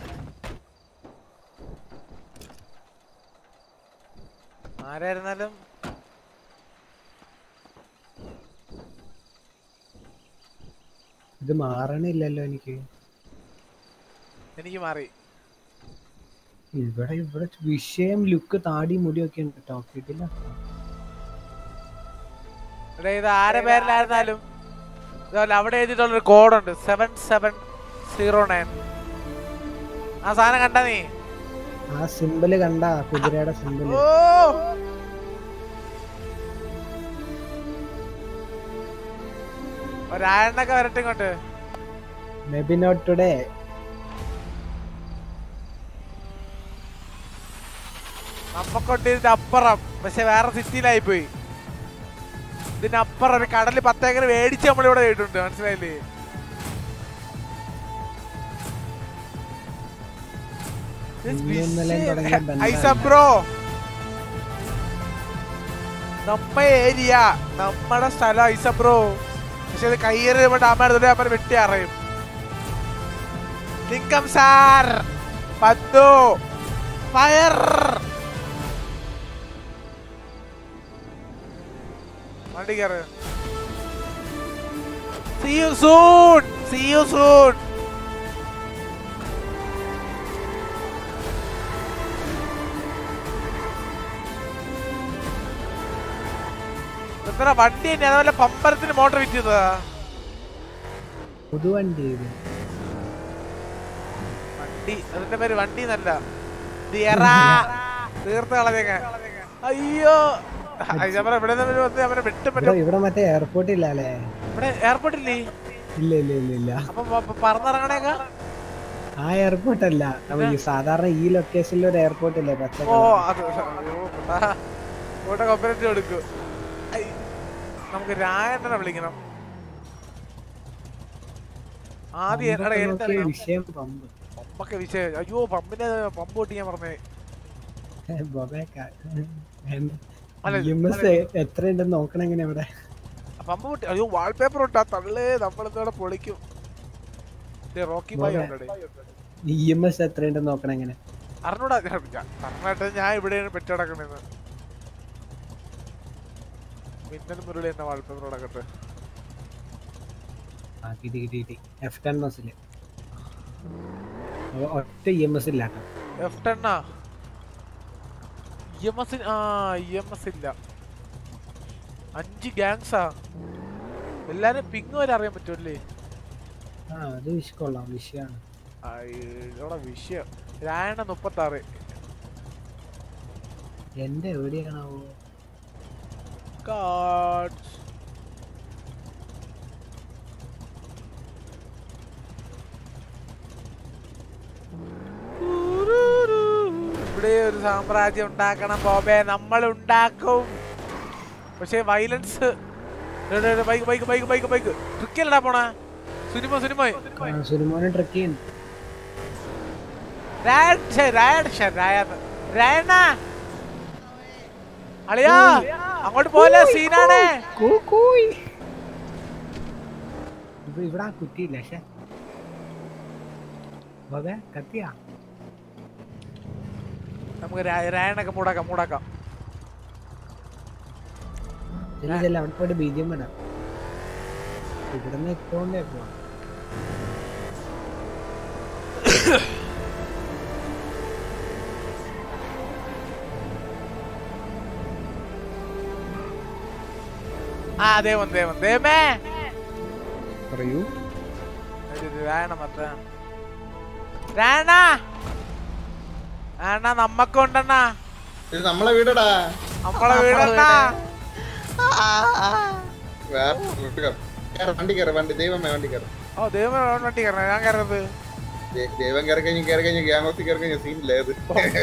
ആരായിരുന്നാലും ഇത് മാറണില്ലല്ലോ എനിക്ക് എനിക്ക് മാറി ഇവിടെ ഇവിടെ വിഷയം ലുക്ക് താടി മുടിയൊക്കെ ഉണ്ട് കേട്ടോ കിട്ടില്ല എടാ, ഇത് ആരെ പേരിലായിരുന്നാലും ഇതുപോലെ അവിടെ എഴുതിയിട്ടുള്ളൊരു കോഡുണ്ട് സെവൻ സെവൻ സീറോ നയൻ ആ സാധനം കണ്ട നീ ആ സിമ്പിള് കണ്ട കുതിരയുടെ സിമ്പിള് ഓ ഒരാഴണ്ണൊക്കെ വരട്ടെ ഇങ്ങോട്ട് മേ ബി നോട്ട് ടുഡേ നമ്മക്കൊണ്ട് ഇതിന്റെ അപ്പുറം പക്ഷെ വേറെ സിറ്റിയിലായി പോയി ഇതിനപ്പുറം ഒരു കടല് പത്തേക്കർ മേടിച്ച് നമ്മളിവിടെ കേട്ടിട്ടുണ്ട് മനസ്സിലായില്ലേ ഇന്നും ഇന്നലെയും തുടങ്ങിയ ബന്ധമാണ്. ഐസ ബ്രോ നമ്മ ഏരിയ നമ്മടെ സ്ഥലം ഐസ ബ്രോ പക്ഷെ ഇത് കയ്യേറി നമ്മുടെ അമ്മയുടെ അമ്മ വെട്ടി അറിയും ലിങ്കം സാർ പത്തു ഫയർ വണ്ടി കയറ് See you soon. See you soon. എത്ര വണ്ടി തന്നെ അതുപോലെ പമ്പരത്തിന് മോട്ടർ വിറ്റതാ പുതുവണ്ടി ഇത് വണ്ടി അതിന്റെ പേര് വണ്ടി എന്നല്ല ദിയറ തീർത്ത് കളഞ്ഞേക്ക അയ്യോ അവരെ ഇവിടെ നിന്ന് വന്ന് അവരെ വെട്ടും ഇവിടെ പറ്റും ഇവിടെ മറ്റേ എയർപോർട്ട് ഇല്ല അല്ലേ ഇവിടെ എയർപോർട്ടില്ലേ ഇല്ല ഇല്ല ഇല്ല ഇല്ല അപ്പൊ പ- പ- പറന്നിറങ്ങണേക്ക ആ എയർപോർട്ട് അല്ല നമ്മ ഈ സാധാരണ ഈ ലൊക്കേഷനിൽ ഒരു എയർപോർട്ട് ഇല്ലേ പച്ച ഓ colour. അത് ഇവിടെ കോപ്പറേറ്റീവ് എടുക്കൂ ഐ, നമുക്ക് രായണ്ണനെ വിളിക്കണം ആദ്യം എടാ, പമ്പൊക്കെ എന്താ നോക്കിയ വിഷയം പമ്പ് പമ്പൊക്കെ വിഷയം അയ്യോ പമ്പിന്റെ പമ്പ് പൊട്ടി ഞാൻ പറഞ്ഞേ ബൊബേക്ക അല്ല, EMS എത്ര ഉണ്ടെന്ന് നോക്കണം എങ്ങനെ ഇവിടെ പമ്പ് പൊട്ടി അയ്യോ വാൾപേപ്പർ ഉണ്ടാ തള്ളേ നമ്മളിതോടെ പൊളിക്കും ദേ, റോക്കി ബായ് ഉണ്ടേ ഇ എം എസ് എത്ര ഉണ്ടെന്ന് നോക്കണം എങ്ങനെ അറിഞ്ഞൂടാ ഞാൻ പറഞ്ഞിട്ട് ഞാൻ ഇവിടെയാണ് പെറ്റടക്കണെന്ന് മിന്നൽ മുരളി എന്നെ വാൾപേപ്പർ അടക്കട്ടെ ആ കിട്ടി കിട്ടി കിട്ടി എഫ് ടെൻ ബസ്സില് ഒറ്റ ഇ എം എസ് ഇല്ല കേട്ടോ എഫ് ടെണ്ണാ ഇ എം എസ് ആ ഇ എം എസ് ഇല്ല അഞ്ച് ഗാങ്സാ എല്ലാരും പിങ് വരെ അറിയാൻ പറ്റുമല്ലേ ആ അത് വിഷ് കൊള്ളാം വിഷയമാണ് ഇവിടെ വിഷയം രായണ മുപ്പത്താറ് എന്റെ എവിടെയാണാവോ കാർഡ്സ് ഇവിടെ ഒരു സാമ്രാജ്യം ഉണ്ടാക്കണം ബോബേ നമ്മൾ ഉണ്ടാക്കും പക്ഷേ violence bike bike bike bike bike ട്രിക്കല്ലടാ പോണ സുനിമോ സുനിമോ സുനിമോനെ ട്രക്ക് ചെയ്യുന്നു രായൻ ഛെ, രായൻ ഛെ, രായൻ രായണ്ണ അളിയാ അങ്ങോട്ട് പോലെ സീനാണ് ഇപ്പൊ ഇവിടെ ആ കുറ്റിയില്ല പക്ഷെ ബോബേ കത്തിയാ നമുക്ക് രാ- രായണ്ണൊക്കെ മൂടാക്കാം മൂടാക്കാം ചെല്ലു ചെല്ലു അവിടെ പോയിട്ട് ബീജം വിടാം ഇവിടുന്ന് എത്തോണ്ടേ പോവാ ആ ദേവൻ ദേവൻ ദേവമേ പറയൂ രായണ മറ്റ രായണ രായണ നമ്മക്കുണ്ടെണ്ണ ഇത് നമ്മളെ വീടടാ നമ്മളെ വീടെണ്ണ വേറെ വീട്ടുകാർ. കേറ്, വണ്ടി കയറി വണ്ടി ദൈവമേ വണ്ടി കയറി ഓ ദൈവമേ വണ്ടി കയറണ ഞാൻ കയറുന്നത് ദൈവം കയറി കഴിഞ്ഞ് കയറി കഴിഞ്ഞ് ഗ്യാങ് ഹൗസിൽ കയറി കഴിഞ്ഞ സീനില്ല ഏത്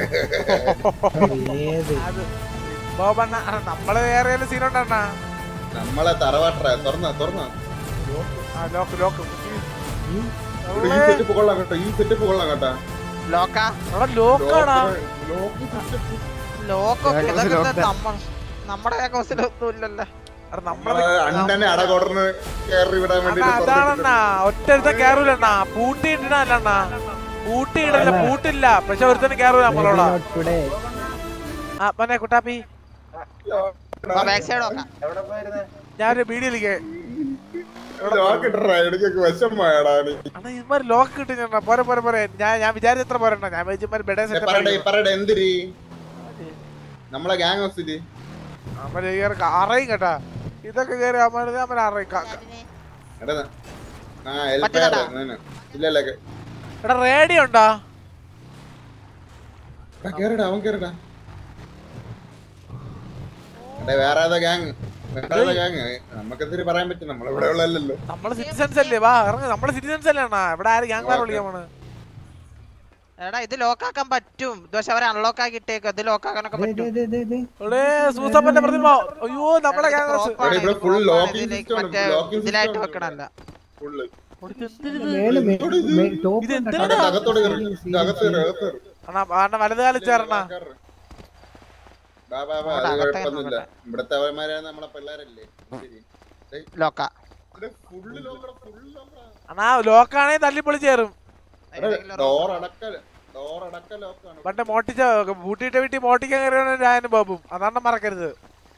അത് ബോബണ്ണ ആ, നമ്മള് വേറെ സീനുണ്ടെണ്ണ നമ്മളെ തറവാട്ടറ തുറന്ന തുറന്ന ആ ലോക്ക് ലോക്ക് ഈ സെറ്റപ്പ് കൊള്ളാം കേട്ടോ ഈ സെറ്റപ്പ് കൊള്ളാം കേട്ടോ ലോക്കാ അവിടെ ലോക്കാടാ ലോക്കൊക്കെ ലോക്ക് ഇതൊക്കെ ലോക്ക്. നമ്മ നമ്മുടെ ഹൗസിലൊന്നും ഇല്ലല്ലോ നമ്മളെ അണ്ണനെ അടകൊടർന്ന് കയറി വിടാൻ വേണ്ടി അണ്ണാ, അതാണണ്ണാ ഒറ്റ കേറൂലണ്ണാ പൂട്ടിയിടണല്ലണ്ണാ പൂട്ടിയിടല്ല പൂട്ടില്ല പക്ഷെ ഒരുത്തന്നെ കേറൂല നമ്മളോടാ ആ മനെ കുട്ടാപ്പി ബാക്ക് സൈഡ് നോക്കാം ഞാനൊരു വീഡിയോയിലേക്ക് ലോക്കിട്ടറാ എനിക്കൊക്കെ വിഷമമായടാ നീ അണ്ണാ ഇമാര് ലോക്ക് കിട്ടി ഞാൻ പോരെ പോരെ പോരെ ഞാൻ ഞാൻ വിചാരിച്ചത്ര പോരണ്ട ഞാൻ വിചാരിച്ചു ബെഡേ ഏ, പറയട്ടെ സെറ്റ് പറയട്ടെ എന്തിരി നമ്മളെ ഗ്യാങ് ഹൗസില് അവര് കേറി അറയും കേട്ടാ ഇതൊക്കെ കേറി അമ്മ അമ്മ അറയും ക- ക- എടാ ആ എൽപയർ ഇല്ലല്ലേ എടാ റേഡിയോ ഉണ്ടോ എടാ, കേറിടാ അവൻ കേറിടാ എടാ വേറെ ഏതാ ഗ്യാങ് വേറെ ഏതാ ഗ്യാങ് നമുക്കെന്തിരി പറയാൻ പറ്റും നമ്മളിവിടെ ഉള്ളല്ലോ നമ്മള് സിറ്റിസൺസ് അല്ലേ വാ ഇറങ്ങ നമ്മള് സിറ്റിസൺസ് അല്ലേ അണ്ണാ ഇവിടെ ആര് ഗ്യാങ് വാർ വിളിക്കാൻ പോണ് എടാ ഇത് ലോക്കാക്കാൻ പറ്റും ഇത് പക്ഷെ അവരെ അൺലോക്ക് ആക്കി ഇട്ടേക്ക് ഇത് ലോക്കാക്കാനൊക്കെ പറ്റും എടേ സൂസപ്പന്റെ പ്രതിമ അയ്യോ നമ്മളെ ഗ്യാങ് Crop ആണ്, ഇവിടെ ഇത് full crop ആണ്, locking ഇതിലേക്ക് system ആണ്, മറ്റേ locking ഇതിലായിട്ട് system ആണ് വെക്കണല്ല ഫുള്ള് മേല് മേ- മേ- ടോപ്പ് അകത്ത് അകത്തോട്ട് കയറി ഇത് അകത്ത് കയറി അകത്ത് കയറി അണ്ണാ അണ്ണാ വലത് കാലിച്ചേരണ ബാ ബാ ബാ അത് കുഴപ്പമൊന്നുമില്ല ഇവിടത്തെ അവന്മാരെ നമ്മളെ പിള്ളേരല്ലേ ശരി ലോക്ക ഫുള്ള് ലോക്കറ ഫുള്ള് ലോക്കറ അണ്ണാ ലോക്കാണെ തല്ലി പൊളിച്ചേറും ഡോർ അടക്ക ഡോർ അടക്കം ലോക്കാണ് പണ്ട് മോട്ടിച്ച പൂട്ടിയിട്ട വീട്ടിൽ മോട്ടിക്കാൻ കയറിയാണ് ഞാനും ബാബും അതാണ് മറക്കരുത്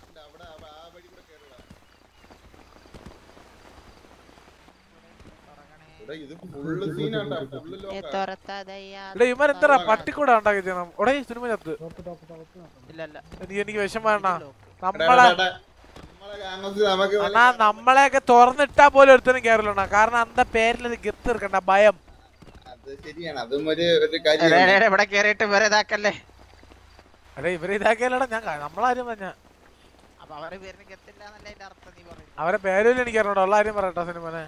ഇവിടെ ഇത് ഫുള്ള് സീനാണ്ടാ ഫുള്ള് ലോക്കാ ഇവിടെ ഇവരെന്താ പട്ടിക്കൂടെ ഉണ്ടാക്കി ചെയ്യണം ഉടേ സിനിമ ചത്ത് ഇല്ല ഇല്ല എനിക്ക് എനിക്ക് വിഷം വേണ്ട നമ്മളെ എടാ, നമ്മളെ ഗ്യാങ്സ് നമുക്ക് വല്ല- അണ്ണാ നമ്മളെയൊക്കെ തുറന്നിട്ടാ പോലും ഒരുത്തനും കയറില്ല കാരണം അന്ത പേരിലൊരു ഗത്ത് എടുക്കണ്ട ഭയം അത് ശരിയാണ് അതും ഒരു ഒരു എടേ, എടേ, കാര്യമാണ് എടേ, ഇവിടെ കേറിയിട്ട് ഇവരെ ഇതാക്കല്ലേ അല്ലെ ഇവരെ ഇതാക്കിയാലടാ ഞാൻ കാ- നമ്മളാരും പറഞ്ഞ അപ്പൊ അവരെ പേരിന് ഗത്തില്ല എന്നല്ല അതിന്റെ അർത്ഥം നീ പറയുന്നത് അവരെ പേരും എനിക്ക് അറിഞ്ഞൂടാ ഉള്ള കാര്യം പറയട്ടോ സിനിമനെ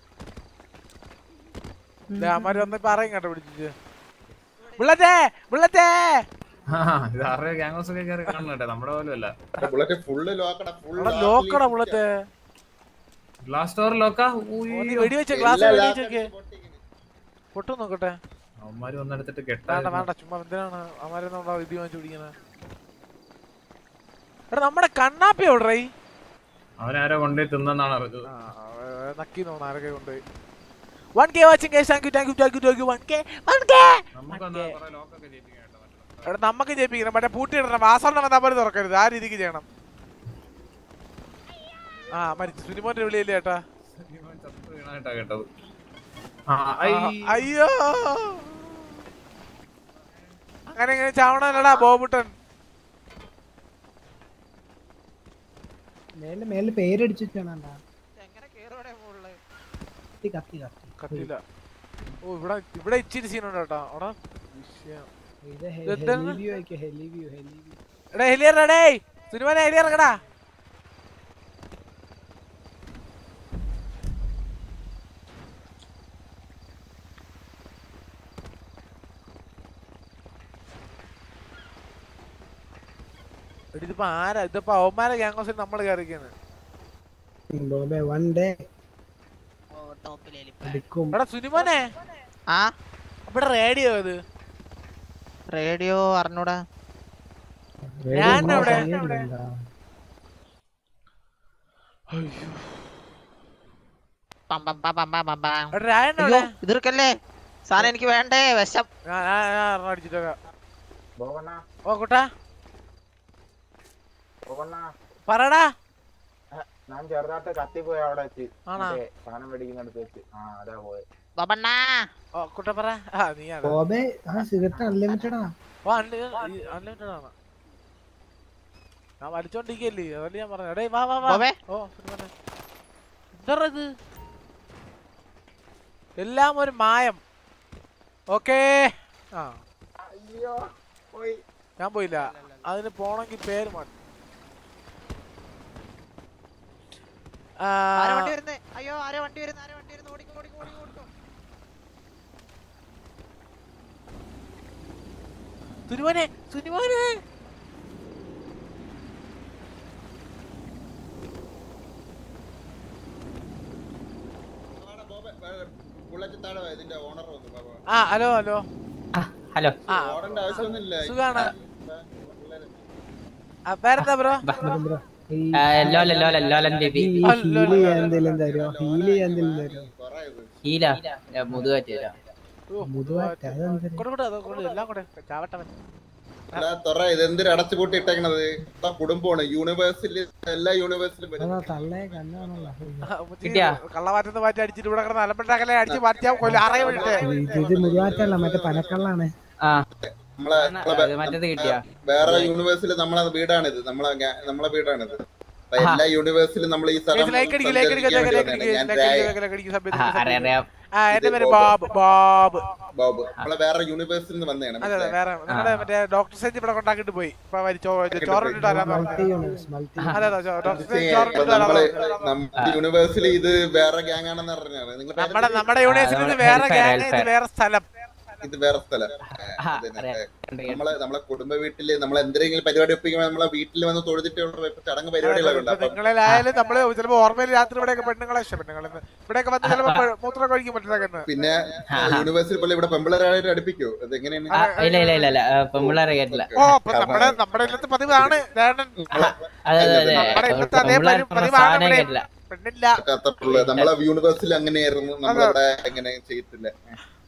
അമ്മാര് വന്ന് പറയും കേട്ടോ പിടിച്ചിട്ട് ബുള്ളറ്റേ ബുള്ളറ്റേ ആ, ഇത് ആരുടെ ഗ്യാങ് ഹൗസ് ഒക്കെ കയറി കാണുന്നുണ്ടേ നമ്മുടെ പോലും അല്ല ബുള്ളറ്റ് ഫുള്ള് ലോക്കടാ ഫുള്ള് എടാ ലോക്കടാ ബുള്ളറ്റ് ഗ്ലാസ് ഡോർ ലോക്കാ നീ വെടിവെച്ച ഗ്ലാസ് വെടിവെച്ചൊക്കെ പൊട്ടു നോക്കട്ടെ അവന്മാര് വന്നെടുത്തിട്ട് വേണ്ട കെട്ടാ വേണ്ട ചുമ്മാ എന്തിനാണ് അമ്മാരെ നമ്മളെ ഇടി വാങ്ങിച്ചു പിടിക്കുന്നത് എടാ നമ്മുടെ കണ്ണാപ്പി എവിടെ അവനാരോ കൊണ്ടുപോയി തിന്നെന്നാണ് അറിഞ്ഞത് നക്കി തോന്നുന്നു ആരൊക്കെ കൊണ്ടുപോയി one K watching case thank you thank you thank you thank you one K one K നമുക്കൊന്ന് കുറെ ലോക്കൊക്കെ ചെയ്യിപ്പിക്കാം കേട്ടോ എടാ നമുക്ക് ജയിപ്പിക്കണം മറ്റേ പൂട്ടിയിടണം വാസവണ്ണം വന്നാൽ പോലും തുറക്കരുത് ആ രീതിക്ക് ചെയ്യണം ആ മരിച്ചു സുനിമോന്റെ വിളിയില്ലേ ചേട്ടാ ഇവൻ ചത്ത് വീണായിട്ടാ കേട്ടത് ആ, ആ, ഐ. അയ്യോ അങ്ങനെ ഇങ്ങനെ ചാവണല്ലടാ ബോബുട്ടൻ മേലെ മേലെ പേരടിച്ചു വെച്ചാണാ എങ്ങനെ കേറോടെ മുകളില് കത്തി കത്തി കത്തി കത്തില്ല ഓ ഇവിടെ ഇവിടെ ഇച്ചിരി സീനുണ്ട് കേട്ടോ അവിടെ വിഷയം ഇത് ഇതെന്താണ്? ഹെലിവ്യൂ ആയിക്കോ ഹെലിവ്യൂ ഹെലിവ്യൂ എടാ ഹെലിയർ ഡേ സിനിമനെ ഹെലിയർ ഇറങ്ങടാ എടി ഇതിപ്പോ ആരാ ഇതിപ്പോ അവന്മാരെ ഗ്യാങ് ഹൗസിൽ നമ്മൾ കയറിക്കുന്നത് ബോബെ വൺ ഡേ എടുക്കും എടാ സുനിമോനെ ആ ഇവിടെ റേഡിയോ ഇത് റേഡിയോ അറിഞ്ഞൂടാ ഞാൻ എവിടെ പം പം പം പം പം പം പം. എടാ രായൻ അയ്യോ, എവിടെ ഇതെടുക്കല്ലേ സാധനം എനിക്ക് വേണ്ടേ വിഷം ഞാൻ ഞാൻ ഞാൻ ഒരെണ്ണം അടിച്ചിട്ടേക്കാം ബോവണ്ണ ഓ കുട്ടാ ബോവണ്ണ പറടാ ഞാൻ ചെറുതായിട്ട് കത്തിപ്പോയി അവിടെ വെച്ച് ആണോ? മറ്റേ സാധനം മേടിക്കുന്നിടത്ത് വെച്ച് ആ അതാ പോയെ ബൊബണ്ണാ ഓ കുട്ട പറ ആ നീ ആണ് ബോബെ ആ സിഗരറ്റ് അൺലിമിറ്റഡാ ഓ അൺലിമിറ്റഡ് ആണ് ഞാൻ വലിച്ചോണ്ടിരിക്കല്ലേ അതല്ലേ ഞാൻ പറഞ്ഞു എടേ വാ വാ വാ ബോബേ? ഓ സുനിമോനെ എന്താ ഇത് എല്ലാം ഒരു മായം ഓക്കേ ആ അയ്യോ പോയി ഞാൻ പോയില്ല അതിന് പോണെങ്കിൽ പേര് മാറ്റി ആ, ആരാ വണ്ടി വരുന്നേ അയ്യോ ആരാ വണ്ടി വരുന്നേ ആരാ വണ്ടി വരുന്നേ ഓടിക്കോ ഓടിക്കോ ഓടിക്കോ ഓടിക്കോ സുനിമോനെ സുനിമോനെ ബുള്ളറ്റ് താഴെ വാ, ഇതിന്റെ ഓണർ വന്നു ബാബാ. ആ ഹലോ ഹലോ ഹലോ ആ ഓടേണ്ട ആവശ്യമൊന്നുമില്ല സുഖാണ് ആ, പേരെന്താ bro Lolan Lolan Lolan baby heal ചെയ്യാൻ എന്തെങ്കിലും തരുമോ ഹീല് ചെയ്യാൻ എന്തെങ്കിലും തരുമോ ഹീല മുതുകാറ്റ് തരാം മുതുവാറ്റ അതെന്താ കൊടു കൊടു അത് കൊടു എല്ലാം കൂടെ ചാവട്ടവൻ എടാ, തൊറ ഇതെന്തൊരു അടച്ചു പൂട്ടി ഇട്ടേക്കണത് ഇപ്പൊ കുടുംബമാണ് യൂണിവേഴ്സിൽ എല്ലാ യൂണിവേഴ്സിലും വരും അതാ തള്ളയെ കണ്ണാണല്ലോ കിട്ടിയാ? കള്ളവാറ്റത്ത് മാറ്റി അടിച്ചിട്ട് ഇവിടെ കിടന്ന് അലമ്പണ്ടാക്കലെ അടിച്ച് മാറ്റിയാ കൊല്ലം ആറേ വിളിട്ട് ഇത് ഇത് മുതുവാറ്റല്ല മറ്റേ പനക്കള്ളാണ് ആ നമ്മളെ നമ്മളെ അത് മറ്റേത് കിട്ടിയാ വേറെ യൂണിവേഴ്സിൽ നമ്മളെ വീടാണിത് നമ്മളെ ഗാ- നമ്മളെ വീടാണിത് അപ്പൊ എല്ലാ യൂണിവേഴ്സിലും നമ്മൾ ഈ സ്ഥലം ലൈക്ക് അടിക്കും ലൈക്ക് അടിക്കും സന്ദർശിക്കാൻ ലൈക്ക് വേണ്ടി അടിക്കും വന്നതാണ്. ഞാൻ ലൈക്ക് രായ- അടിക്കും ലൈക്ക് അടിക്കും ആ, അറിയാം സഭ്യത്തിൽ അറിയാം ആ എന്റെ പേര് ബാബ് ബാബ് ബോബ് നമ്മളെ വേറെ യൂണിവേഴ്സിൽ നിന്ന് വന്നതാണ് അതെ അതെ മനസ്സിലായോ? വേറെ നമ്മുടെ മറ്റേ ഡോക്ടർ സെഞ്ച് ഇവിടെ കൊണ്ടാക്കിട്ട് പോയി ഇപ്പൊ വരി ചോ- ചോറിട്ടിട്ട് വരാന്ന് മൾട്ടി പറഞ്ഞു യൂണിവേഴ്സ് മൾട്ടി അതെ അതെ ചോ- ഡോക്ടർ സെഞ്ച് ഇപ്പൊ ചോറിട്ടിട്ട് നമ്മള് വരാൻ നമ്മുടെ യൂണിവേഴ്സിൽ ഇത് വേറെ ഗ്യാങ് ആണെന്ന് പറഞ്ഞാണ് നിങ്ങൾ നമ്മുടെ നമ്മുടെ യൂണിവേഴ്സിറ്റി ഇത് വേറെ ഹെൽഫെയർ, ഗ്യാങ് ഇത് ഹെൽഫെയർ. വേറെ സ്ഥലം ഇത് വേറെ സ്ഥലം ആ, ഇതിന് അറിയാം. നമ്മളെ നമ്മളെ കുടുംബ വീട്ടില് നമ്മൾ എന്തെങ്കിലും പരിപാടി ഒപ്പിക്കുമ്പോൾ നമ്മളെ വീട്ടിൽ വന്ന് തൊഴുതിട്ടുള്ള ചടങ്ങ് പരിപാടികളൊക്കെ ഉണ്ട് അപ്പൊ നിങ്ങളിലായാലും നമ്മള് ചിലപ്പോ ഓർമ്മയിൽ രാത്രി ഇവിടെയൊക്കെ പെണ്ണുങ്ങളെ ഇഷ്ടം പെണ്ണുങ്ങളെ ഇവിടെയൊക്കെ വന്ന് ചിലപ്പോ പെ- മൂത്രമൊക്കെ ഒഴിക്കും പറ്റുന്നതൊക്കെ പിന്നെ യൂണിവേഴ്സിൽ പോലെ ഇവിടെ പെമ്പിളരായിട്ട് അടുപ്പിക്കോ അത് എങ്ങനെയാണ് ആ, ഇല്ല ഇല്ല ഇല്ല ഇല്ല പെമ്പിള്ളേരെ കേട്ടില്ല ഓ അപ്പൊ നമ്മുടെ നമ്മുടെ ഇന്നത്തെ പതിവാണ് ദേണ്ടൻ അതെ അതെ അതെ നമ്മുടെ ഇന്നത്തെ അതേ പെമ്പിള്ളേർ പതി- പറഞ്ഞ പതിവാണ് സാധനം ഇവിടെ കേട്ടില്ല പെണ്ണില്ല പറ്റാത്തുള്ളത് നമ്മളെ യൂണിവേഴ്സിൽ അങ്ങനെയായിരുന്നു നമ്മളിവിടെ എങ്ങനെ ചെയ്യത്തില്ല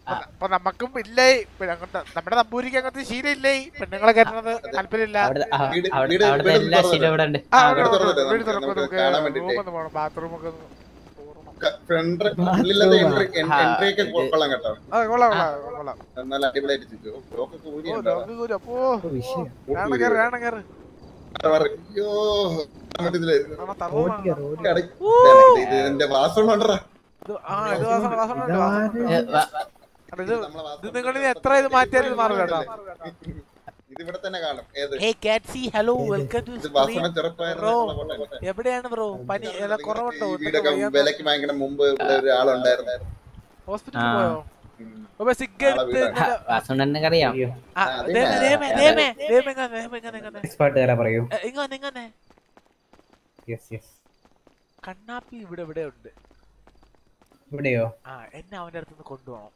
അപ്പൊ- അപ്പൊ നമുക്കും ഇല്ലേ പിന്നെ അങ്ങോട്ട് നമ്മുടെ നമ്പൂരിക്ക് അങ്ങനത്തെ ശീലമില്ലേ പെണ്ണുങ്ങളെ കയറ്റുന്നത് താല്പര്യമില്ല അവിടെ- ആ, വീട് അവിടെ- വീട് അവിടുത്തെ വീട് എല്ലാ തുറന്നിട്ട്. ശീലവും ഇവിടെ ഉണ്ട് ആ, വീട് വീട് തുറന്നിട്ട് വീട് നമുക്ക് തുറക്കും നമുക്ക് കാണാൻ വേണ്ടിട്ട് റൂമൊന്ന് പോകണം ബാത്റൂം ഒക്കെ ഒന്ന് ഫ്രണ്ട് ഉള്ളിലത്തെ എൻട്രി എൻട്രി ഒക്കെ ഇത് കൊള്ളാം കേട്ടോ ആ കൊള്ളാം കൊള്ളാം കൊള്ളാം നല്ല അടിപൊളിയായിട്ട് ചെയ്തു ബ്ലോക്കൊക്കെ ഓ ഊരിയുണ്ടോ ലോക്ക് കൂരി അപ്പോ വിഷയം വേണം കയറി വേണം കയറി അയ്യോ അങ്ങോട്ട് ഇതില് ആണോ തറവാണ് റോഡില് അട- ഇത് ഇതിന്റെ വാസന ഉണ്ടോ ഇത് ആ ഇത് വാസന വാസന ഉണ്ട് വാസന ഉണ്ട്. ഏ, വ- അല്ല, ഇത് ഇത് നിങ്ങളിത് എത്ര ഇത് മാറ്റിയാലും ഇത് മാറില്ല കേട്ടോ ഇത് ഇവിടെ തന്നെ കാണും ഏത് ഹേ കാറ്റ്സി ഹലോ വെൽക്കം ടു ഇത് വാസന ചെറുപ്പമായിരുന്നു ബ്രോ നമ്മളെ കൊണ്ട്. എവിടെയാണ് ബ്രോ പനി ഇല കുറവുണ്ടോ ഈ വീടൊക്കെ വിലക്ക് വാങ്ങിക്കണ മുമ്പ് ഇവിടെ ഒരാളുണ്ടായിരുന്നു ഹോസ്പിറ്റലിൽ ആ. പോയോ അപ്പൊ സിഗരറ്റ് ആളെ ഹ, വാസുണ്ണനെ അറിയാം ആ, ദേമേ, ദേമേ, ദേമേ, ദേമേ ഇങ്ങനെ, ദേമേ ഇങ്ങനെ, ഇങ്ങനെ. എക്സ്പേർട്ട് തരാ പറയൂ ഏ, ഇങ്ങനെ, ഇങ്ങനെ. യെസ് യെസ് കണ്ണാപ്പി ഇവിടെ ഇവിടെ ഉണ്ട് ഇവിടെയോ ആ എന്നെ അവന്റെ അടുത്തുനിന്ന് കൊണ്ടുപോകണം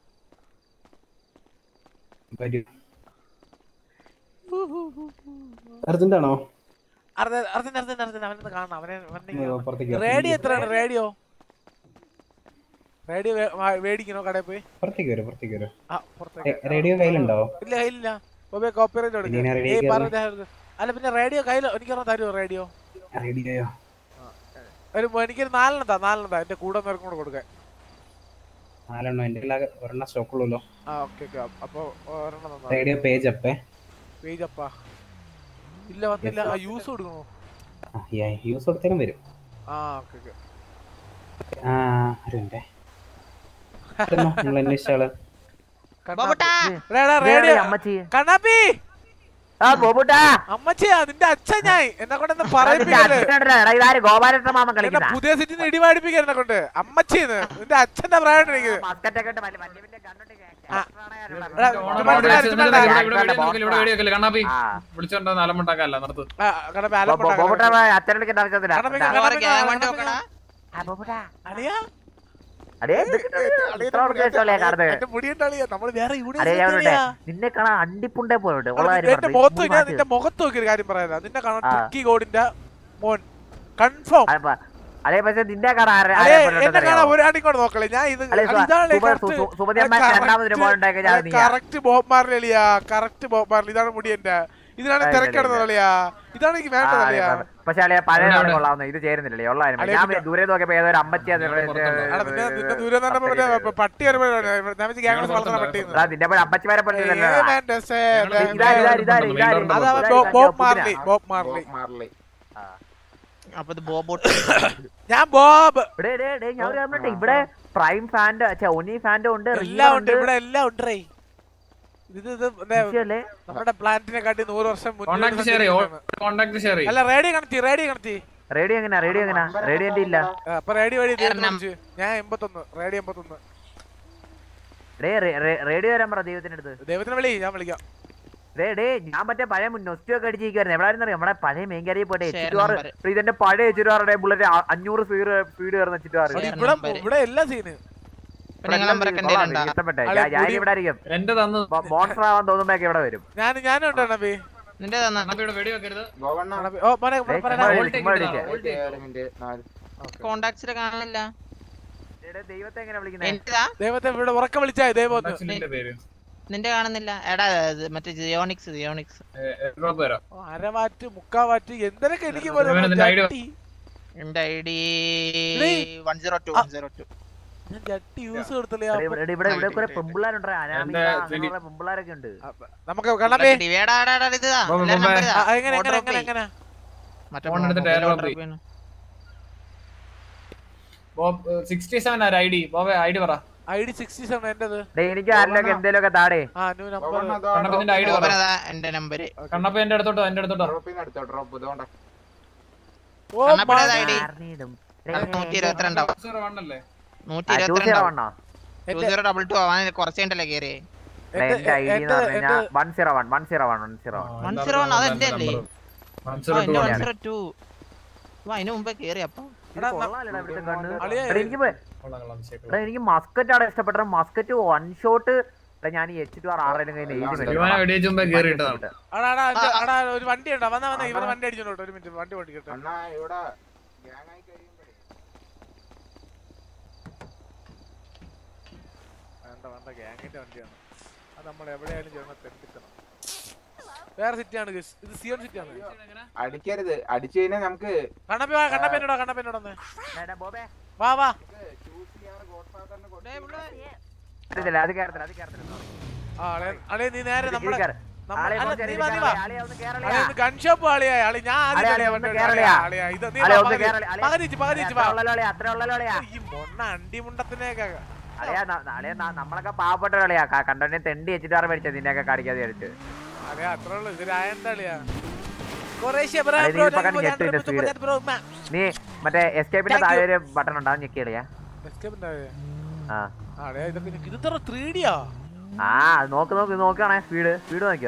വരൂ അർജന്റ് ആണോ അർജൻ അർജൻ അർജൻ അർജൻ അവനൊന്ന് കാണണം അവനെ ഓ, പുറത്തേക്ക് വാ. റേഡിയോ എത്രയാണ് റേഡിയോ റേഡിയോ മേടിക്കണോ കടയിൽ പോയി പുറത്തേക്ക് വരൂ പുറത്തേക്ക് വരൂ ആ പുറത്തേക്ക് റേഡിയോ കയ്യിലുണ്ടോ ഇല്ല കയ്യിലില്ല ബോബേ കോപ്പിറൈറ്റ് പിന്നെ ഞാൻ radio ഏയ് കേറുന്നു. പറഞ്ഞു അല്ല പിന്നെ റേഡിയോ കയ്യിൽ എനിക്കൊരെണ്ണം തരുമോ റേഡിയോ റേഡിയോയോ ഒരു എനിക്കൊരു നാലെണ്ണം താ നാലെണ്ണം താ എന്റെ കൂടെ നേർക്കും കൂടെ കൊടുക്കാൻ നാലെണ്ണം എൻ്റെ കയ്യിലാകെ ഒരെണ്ണം സ്റ്റോക്ക് ഉള്ളൂല്ലോ ആ ഓക്കെ ഓക്കെ അപ്പൊ ഒരെണ്ണം തന്നാ റേഡിയോ പേജ് അപ്പേ പേജ് അപ്പാ ഇല്ല വന്നില്ല ആ യൂസ് കൊടുക്കണോ യൂസ് കൊടുത്തേനും വരും ആ ഓക്കെ ഓക്കെ ആ ആരുണ്ടേ നിങ്ങൾ അന്വേഷിച്ച ആള് റേഡിയോ അമ്മച്ചി കണ്ണാപ്പി ആ ബോബുട്ടാ അമ്മച്ചിയാ നിന്റെ അച്ഛൻ ഞാൻ എന്നെ കൊണ്ട് നിന്റെ പറയിപ്പിക്കല്ലേ അച്ഛനുണ്ടല്ലോ, എടാ, ഇതാര് ഗോപാലകൃഷ്ണ മാമൻ എന്നെ കളിക്കുന്ന പുതിയ സിറ്റിന്ന് ഇടിപാടിപ്പിക്കാൻ എന്നെ കൊണ്ട് അമ്മച്ചിന്ന് നിന്റെ അച്ഛന്റെ പ്രായം എനിക്ക് മസ്കറ്റൊക്കെ ഇട്ട് മറ്റേ മറ്റേ മറ്റേ കണ്ണുണ്ട് ആ. കേട്ടോ. എടാ, ചുമ്മാ ഇരുന്ന് അടിച്ച് വേണ്ട. ഇവിടെ വെടിയൊക്കെ കണ്ണാപ്പി ആ. വിളിച്ചോണ്ടോ അലമ്പുണ്ടാക്കാല്ല നിർത്ത് ആ, കണ്ണാപ്പി അലമ്പ് ബോ- ഉണ്ടാക്കല്ലേ. ബോബുട്ടാ അച്ഛനെ വിളിക്കേണ്ട ആവശ്യമില്ല കണ്ണാപ്പി, കേട്ടാ. കണ്ണാപ്പി, വണ്ടി കണ്ണാപ്പി, വെക്കടാ. ആ, ബോബുട്ടാ. അളിയാ, അടേ, ഇത് ഇത്ര ഉദ്ദേശമല്ലേ കാണുന്നത് എന്റെ മുടിയുണ്ട് അളിയാ നമ്മള് വേറെ അടേ യൂണിവേഴ്സിറ്റി ഞാൻ അളിയാ. നിന്നെ കാണാൻ അണ്ടിപ്പുണ്ടേ പോലുണ്ട് ഉള്ള എടാ, കാര്യം എന്റെ പറഞ്ഞു. മുഖത്ത് മുടി ഞാൻ മാറ്റ്. നിന്റെ മുഖത്ത് നോക്കി ഒരു കാര്യം പറയാനാ നിന്നെ കാണാൻ ആ. ട്രിക്കി കോഡിന്റെ മോൻ കൺഫേം അതെ, പ- അതേ പക്ഷെ നിന്നെ കാണാൻ ആരെ- അല്ലേ ആരെ പോലുണ്ടെന്ന് എന്നെ കാണാൻ അറിയാമോ? ഒരാണിക്കോട് നോക്കളെ ഞാൻ ഇത് അല്ലേ, അല്ല, ഇതാണ് സുബ- correct. സു- സു- സുമതി അമ്മ correct- രണ്ടാമതൊരു മോൻ ഉണ്ടാക്കി ഞാൻ നീയാ. കറക്റ്റ് ബോബ് മാർലി അളിയാ കറക്റ്റ് ബോബ് മാർലി ഇതാണ് മുടി എന്റെ ഇതിനാണ് ആ, ഇല്ല, തിരക്കിടുന്നത് ഇല്ല. അളിയാ ഇതാണ് എനിക്ക് ആ, വേണ്ടത് അതെ, അളിയാ പ- പക്ഷെ അളിയ പഴയ അവിടെ, നാളെ അവിടെ. കൊള്ളാവുന്ന ഇത് ചേരുന്നില്ലല്ലേ ഉള്ള കാര്യം അളിയ ഞാൻ പിന്നെ- ദൂരെ നോക്കിയപ്പോ ഏതോ ഒരു അമ്മച്ചി അത് എടാ, നിന്നെ നിന്നെ ദൂരെ നിന്ന് പറഞ്ഞപ്പോ മറ്റേ പട്ടി വരുമ്പോഴാണ് ഞാൻ വെച്ച് ഗ്യാങ്സ് വളർത്തുന്ന പട്ടി എടാ, നിന്റെ പോലെ അമ്മച്ചിമാരെ പോലെ ഇല്ലല്ലോ. ഇതാര്, ഇതാര്, ഇതാര്, ഇതാര്, ഇതാര്. അതാ ഇതാര്, ബോബ് ഇതാര്, ബോബ് പുതിന. മാർലി ബോബ് മാർലി മാർലി അപ്പൊ ഇത് ബോബോട്ട് ഞാൻ ബോബ് ഇവിടെ, ഇവിടെ, ഇവിടെ, ഞാൻ ഒരു കാര്യം പറയട്ടെ, ഇവിടെ പ്രൈം ഫാൻഡ് ഒനി ഫാൻഡ് ഉണ്ട് എല്ലാം ഉണ്ട് ഇവിടെ എല്ലാം ഉണ്ട് റേ ഇത് ഇത് ദേ, റിയല്ലേ നമ്മുടെ പ്ലാന്റിനെ കാട്ടി നൂറ് വർഷം മുന്നേ കോണ്ടാക്ട് ഷെയർ ചെയ്യോ കോണ്ടാക്ട് ഷെയർ ചെയ്യും അല്ല റേഡിയോ കണത്തി റേഡിയോ കണത്തി റേഡിയോ എങ്ങനെയാ റേഡിയോ എങ്ങനെയാ റേഡിയോ എന്റെ ഇല്ല അപ്പൊ റേഡിയോ വഴി ദൈവത്തിന് എണ്ണം. വിളിച്ച്. ഞാൻ എൺപത്തൊന്ന് റേഡിയോ എൺപത്തൊന്ന് ഡേ റേഡിയോ വരാൻ പറ ദൈവത്തിന്റെ അടുത്ത് ദൈവത്തിന് വിളി ഞാൻ വിളിക്കാം ഡേ ഡേ ഞാൻ മറ്റേ പഴയ നൊസ്റ്റു ഒക്കെ അടിച്ചിരിക്കുവായിരുന്നു എവിടെ നമ്മുടെ പഴയ മെയിൻ കാരിയിൽ പോട്ടെ Share ചുറ്റുപാറ് number. ഇതിന്റെ പഴയ ചുറ്റുപാറുടെ ബുള്ളറ്റ് അഞ്ഞൂറ് സ്പീഡ് സ്പീഡ് കയറുന്ന ചുറ്റുപാറ് അവിടെ Share ഇവിടെ number. ഇവിടെ എല്ലാ സീന് പിന്നെ നിങ്ങൾ നമ്പറൊക്കെ കൊള്ളാം, എന്റെ എനിക്ക് ഇഷ്ടപ്പെട്ടെ അളെ, ഞാൻ- ഞാൻ പുതിയ- ഇവിടെ ആയിരിക്കും എന്റെ തന്ന് മോൺസ്റ്റർ ആവാൻ തോന്നുമ്പോഴൊക്കെ ഇവിടെ വരും ഞാൻ ഞാനും ഉണ്ട് നബി നിന്റെ തന്നാ കണ്ണാപ്പിയുടെ വെടി വെക്കരുത് ഗോവണ്ണ നബി ഓ മോനെ ഏയ്, പറയടാ ചുമ്മാ Volt ചുമ്മാ ഇട്ടിട്ടാ, ഇടിച്ചേ. volt ഇട്ടിട്ടാ. ഒരു മിനിറ്റ് നാല് കോണ്ടാക്ട്സിലെ കാണില്ല എടാ, ദൈവത്തെ എങ്ങനെ വിളിക്കുന്നത് എന്റേതാ ദൈവത്തെ ഇവിടെ ഉറക്കം വിളിച്ചായി ദൈവം ഒന്ന് Contacts-ന്റെ പേര് നിന്റെ കാണുന്നില്ല എടാ ഇത് മറ്റേ ജിയോണിക്സ് ജിയോണിക്സ് ഡ്രോപ്പ് തരാം ഓ, അരവാറ്റ് മുക്കാവാറ്റ് എന്തൊക്കെ എനിക്ക് ഇവൻ ഇതിന്റെ idea- ജട്ടി എന്റെ ഐ ഡി എടീ. വൺ സീറോ ടു ആ. വൺ സീറോ ടു ഞാൻ ജട്ടി യൂസ് കൊടുത്തില്ല ഇവിടെ ഇവിടെ ഇവിടെ ഇവിടെ കുറെ പെമ്പിള്ളാരുണ്ട് അനാമിക എന്റെ അങ്ങനെയുള്ള പെമ്പിള്ളാരൊക്കെ ഉണ്ട് നമുക്ക് കണ്ണപ്പേ വേടാ ഇതാ ബോബ, എല്ലാരും ബോബ. number ഇതാ. ആ, എങ്ങനെ Order എങ്ങനെ copy. എങ്ങനെ എങ്ങനെ മറ്റേ ഫോൺ എടുത്തിട്ട് mobile air order copy. ചെയ്യണം. ബോബ് സിക്സ്റ്റി സെവൻ ആര് ഐ ഡി ബോബെ ഐ ഡി പറ ഐ ഡി സിക്സ്റ്റി സെവൻ എന്റേത് ഡേ എനിക്ക് ആരിലൊക്കെ എന്തേലൊക്കെ താടേ ആ ന്യൂ നമ്പർ ഗോവണ്ണ കണ്ണപ്പത്തിന്റെ ഐ ഡി പറ ബോബനതാ എന്റെ നമ്പര് കണ്ണപ്പ എന്റെ അടുത്തോട്ടോ എന്റെ അടുത്തോട്ടോ ഡ്രോപ്പ് ചെയ്യുന്ന എടുത്തോ ഡ്രോപ്പ് ഇതുകൊണ്ട് ഓ കണ്ണപ്പയുടെ മതി. ഐ ഡി നൂറ്റി ഇരുപത്തിരണ്ടാവും വണ്ണല്ലേ നൂറ്റി ടൂ സീറോ ഇരുപത്തിരണ്ടാവും വണ്ണോ ടു സീറോ ഡബിൾ ടു ആവാൻ കുറച്ച് കഴിഞ്ഞല്ലേ കയറി എന്റെ- എന്റെ ഐ ഡി എന്ന് എന്റെ- പറഞ്ഞു കഴിഞ്ഞാൽ എന്റെ- one zero one one zero one one zero one zero one അത് എന്റെ അല്ലേ വൺ ആ, സീറോ ടു എന്റെ വൺ ആണ് സീറോ ടു വാ അതിന് മുമ്പേ കേറി അപ്പൊ എടാ, ന- കൊള്ളാലോ ഇവിടുത്തെ കണ്ണ് അളിയാ, എടാ, എനിക്ക് പോ- കൊള്ളാം, കൊള്ളാം, ശരി. എടാ, എനിക്ക് മസ്കറ്റ് ആണ് ഇഷ്ടപ്പെട്ടത് മസ്കറ്റ് വൺ ഷോട്ട് ഞാൻ ഈ എച്ച് ടു ആർ ആറേലും കഴിഞ്ഞ് ഏജ് ഇവനെ വെടിവെച്ച് മുമ്പേ കേറിയിട്ടതാണ് അടാ അടാ അഞ്ച് അടാ ഒരു വണ്ടി ഉണ്ടോ വന്നാ വന്നാ ഇവര് വണ്ടി അടിച്ചോട്ടോ ഒരു മിനിറ്റ് വണ്ടി ഓടിക്കട്ടെ അണ്ണാ ഇവിടെ ഗ്യാങ് ആയി കഴിയുമ്പോഴേ വേണ്ട വേണ്ട വേണ്ട ഗ്യാങ്ങിന്റെ വണ്ടിയാണ് അത് നമ്മൾ എവിടെയായാലും ചേർന്ന് തെണ്ടിത്തണം വേറെ സിറ്റിയാണ് ഗയ്സ്. ഇത് സിയോൺ സിറ്റിയാണ് അടിക്കരുത് അടിച്ചു കഴിഞ്ഞാൽ നമുക്ക് കണ്ണപ്പി വാ കണ്ണപ്പി എന്നോടാ കണ്ണപ്പി എന്നോടൊന്ന് വാ വാ ഇതില്ല, അത് കേറത്തില്ല അത് കേറത്തില്ല ആ അളേ അളേ നീ നേരെ നമ്മുടെ കേറ്. നമ്മ- ആളെ അല്ല, ഒന്ന് നീ കേറി വാ, നീ വാ. ആളെ ഒന്ന് കേറളിയാ. അളേ, ഒന്ന് ഗൺ ഷോപ്പ് ആളിയാ ആളി ഞാൻ ആദ്യം ആളെ, ആളെ, കളിയാ ഒന്ന് വണ്ടി കേറളിയാ. ആളിയാ ഇത് നീ ആളെ, വാ, ഒന്ന് പകുതി. കേറളി, ആളെ. പകുതിച്ച് പകുതിച്ച് വാ അത്ര ഉള്ളലോളിയാ, അത്ര ഉള്ളലോളിയാ. ഈ മൊണ്ണ അണ്ടിമുണ്ടത്തിനെയൊക്കെ അളിയാ, ന- അളിയാ, ന- നമ്മളൊക്കെ പാവപ്പെട്ട കളിയാ കണ്ടോനെ തെണ്ടി വെച്ചിട്ടാണ് മേടിച്ചത് നിന്നെയൊക്കെ കാണിക്കാതെ വിചാരിച്ചു അതെ അത്ര ഉള്ളു ഇത് രായന്റെ അളിയാ കുറേശ്ശെ ബ്രോ അളിയാ, നീ ബ്രോ ഇപ്പൊ ഞാൻ കണ്ട് ഞെട്ടിന്റെ ഞാൻ സ്പീഡ് ബ്രോ മാ നീ മറ്റേ എസ്കേപ്പിന്റെ Thank താഴെ you. ഒരു ബട്ടൺ ഉണ്ടാവും ഞെക്കി കളിയാ എസ്കേപ്പ് ഉണ്ടാവേ ആ അളിയാ ഇതൊക്കെ നിനക്ക് ഇത് ഇത്ര 3D യാ ആ അത് നോക്ക് നോക്ക് നോക്കുകയാണെ സ്പീഡ് സ്പീഡ് നോക്കിയോ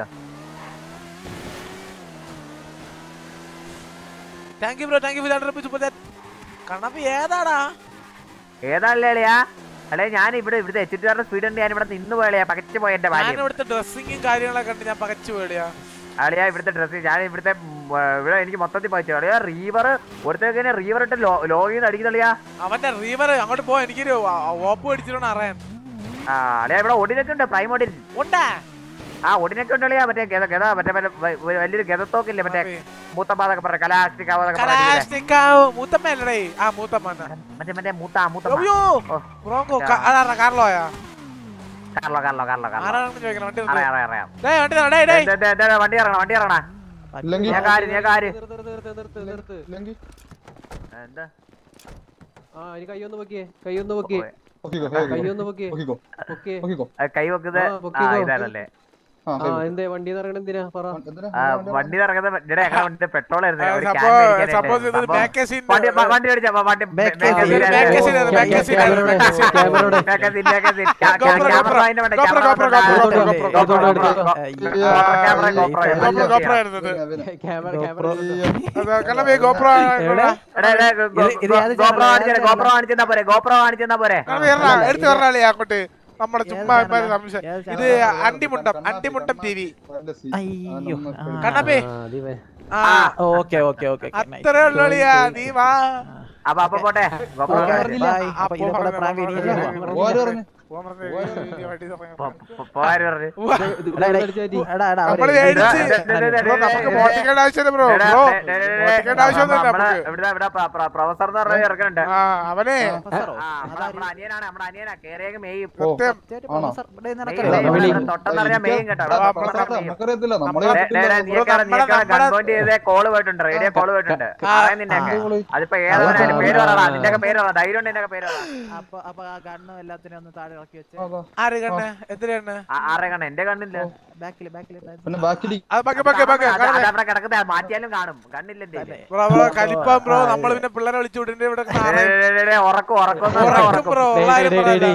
thank you bro thank you for that super chat Kannappi ഏതാടാ ഏതാണല്ലേ അളിയാ അല്ലെ ഞാൻ ഇവിടെ ഇവിടുത്തെ എച്ച് ടി സ്പീഡ് ഉണ്ട് ഞാൻ ഇവിടെ നിന്ന് പോയളിയാ പകച്ചു പോയ എന്റെ ഞാൻ ഭാര്യ ഇവിടുത്തെ ഡ്രസ്സിങ്ങും കാര്യങ്ങളൊക്കെ കണ്ട് ഞാൻ പകച്ചു പോയടിയാ അളിയാ ഇവിടുത്തെ ഡ്രസ്സ് ഞാൻ ഇവിടുത്തെ ഉം, ഏ, ഇവിടെ എനിക്ക് മൊത്തത്തിൽ പകച്ചു അളിയാ റീവർ ഒരുത്തേക്ക് റീവർ ഇട്ട് ലോഗിൽ നിന്ന് അടിക്കുന്നില്ല അവന്റെ റീവർ അങ്ങോട്ട് പോ എനിക്കൊരു ഓപ്പ് അടിച്ചിട്ടുണ്ട് അറിയാൻ ആ അളിയാ ഇവിടെ ഒടിനൊക്കെ ഉണ്ട് പ്രൈം ഒടിൻ ഉണ്ടാ ആ ഒടിനൊക്കെ ഉണ്ട് അളിയാ മറ്റേ ഗത ഗത മറ്റേ മറ്റേ വ- വ- വലിയൊരു ഗതത്തോക്കില്ലേ മറ്റേ മൂത്തപ്പാതൊക്കെ പറഞ്ഞ കലാസ്റ്റിക്കാവതൊക്കെ കലാസ്റ്റിക്കാവ് മൂത്തമ്മ അല്ലേ ആ മൂത്തമ്മ മറ്റേ മറ്റേ മൂത്ത മൂത്ത അയ്യോ ബ്രോങ്കോ അതാ കാർലോയാ കാർലോ കാർലോ കാർലോ കാർലോ ആരാണെന്ന് ചോദിക്കണം വണ്ടി അറിയാം അറിയാം അറിയാം ഡേയ് വണ്ടി നിർത്ത്, ഡേയ് ഡേയ് ദേ, ദേ, ദേ, വണ്ടി ഇറങ്ങണം വണ്ടി ഇറങ്ങണ ഇല്ലെങ്കിൽ- ഞാൻ കാര്യം ഞാൻ കാര്യം എന്താ ആ ഇനി കൈ ഒന്ന് പൊക്കിയേ കൈ ഒന്ന് പൊക്കിയേ കൈ ഒന്ന് പൊക്കിയേ പൊക്കിയേ ആ, കൈ വെക്കുന്നത് ആ, ആ പൊക്കിക്കോ. ഇതാണല്ലേ ആ എന്തേ വണ്ടി ഇറങ്ങണ എന്തിനാ പറ ആ, വണ്ടി ഇറങ്ങുന്നത് ഇവിടെ ഞങ്ങളുടെ വണ്ടിന്റെ പെട്രോൾ ആ, suppose- suppose ഇതൊരു back seat ന്റെ- വണ്ടി വണ്ടി അടിച്ചാ വണ്ടി Back seat, back seat, back seat, back seat, back seat. Camera അതിന്റെ വേണ്ട GoPro, GoPro, GoPro, GoPro, GoPro. Camera GoPro GoPro, GoPro ആയിരുന്നത്. ക്യാമറ ക്യാമറ അത് കണ്ണപ്പി GoPro ആണ്. ഗോപ്രോ കാണിച്ചാ ഗോപ്രോ കാണിച്ചാ പോരെ ഗോപ്രോ കാണിച്ചാ പോരെ കണ്ണപ്പി എറാ, എടുത്ത് പറഞ്ഞാലേ അങ്ങോട്ട് നമ്മുടെ ചുമ്മാ ഇമ്മാതിരി സംശയം ഇത് അണ്ടിമുണ്ടം അണ്ടിമുണ്ടം ടി വി അയ്യോ കണ്ണപ്പി ആ ഓക്കെ ഓക്കെ ഓക്കെ അത്രേ ഉള്ളിയാ നീ വാ അപ്പൊ അപ്പൊ പോട്ടെ ഗോപ്രോ അപ്പൊ ഇതിനെ പ്രാങ്ക് ഇനി ചെയ്യാം. പോകാര് പറഞ്ഞു നമ്മള് മേടിച്ച് ബ്രോ നമുക്ക് മോട്ടിക്കേണ്ട ആവശ്യമില്ല ബ്രോ ബ്രോ മോട്ടിക്കേണ്ട ആവശ്യമൊന്നുമില്ല നമുക്ക് ഇവിടെ ഇവിടെ പ്രൊഫസർ എന്ന് പറഞ്ഞ ഇറക്കുന്നുണ്ട് ആ അവനെ നമ്മുടെ അനിയനാണ് നമ്മുടെ അനിയനാ കേറിയൊക്കെ മെയ്യും സത്യം ആണോ? തൊട്ടെന്ന് പറഞ്ഞാൽ മെയ്യും കേട്ടോ നമുക്കറിയത്തില്ല നമ്മള് ഗൺപോയിന്റ് ചെയ്ത കോള് പോയിട്ടുണ്ട് റേഡിയോ കോള് പോയിട്ടുണ്ട് അറിയാം നിന്നെയൊക്കെ അതിപ്പോ ഏതായാലും പേര് പറയടാ നിന്റെയൊക്കെ പേര് പറ ധൈര്യം ഉണ്ട് നിന്റെയൊക്കെ പേര് പറ അപ്പൊ അപ്പൊ ആ കണ്ണും എല്ലാത്തിനും ഒന്ന് താഴെ ഇറക്കി വെച്ച് ആര് കണ്ണ് എന്തിനാ കണ്ണ് ആ- ആരുടെ കണ്ണ് എന്റെ കണ്ണില്ല ബാക്കില് ബാക്കില് പിന്നെ ബാക്കി അത് ബക്ക് ബക്ക് ബക്ക് അത് അതവിടെ കിടക്കുന്നത് മാറ്റിയാലും കാണും കണ്ണില്ല എന്റെ കയ്യില്. ബ്രോ ബ്രോ കലിപ്പാൻ ബ്രോ നമ്മൾ പിന്നെ പിള്ളേരെ വിളിച്ചു വിടേണ്ടി ഇവിടെ ഡേ, ഡേ, ഡേ, ഡേ, ഉറക്കം ഉറക്കം എന്ന് പറഞ്ഞാ ഉറക്കം ബ്രോ ഉള്ളാരും പറയല്ല.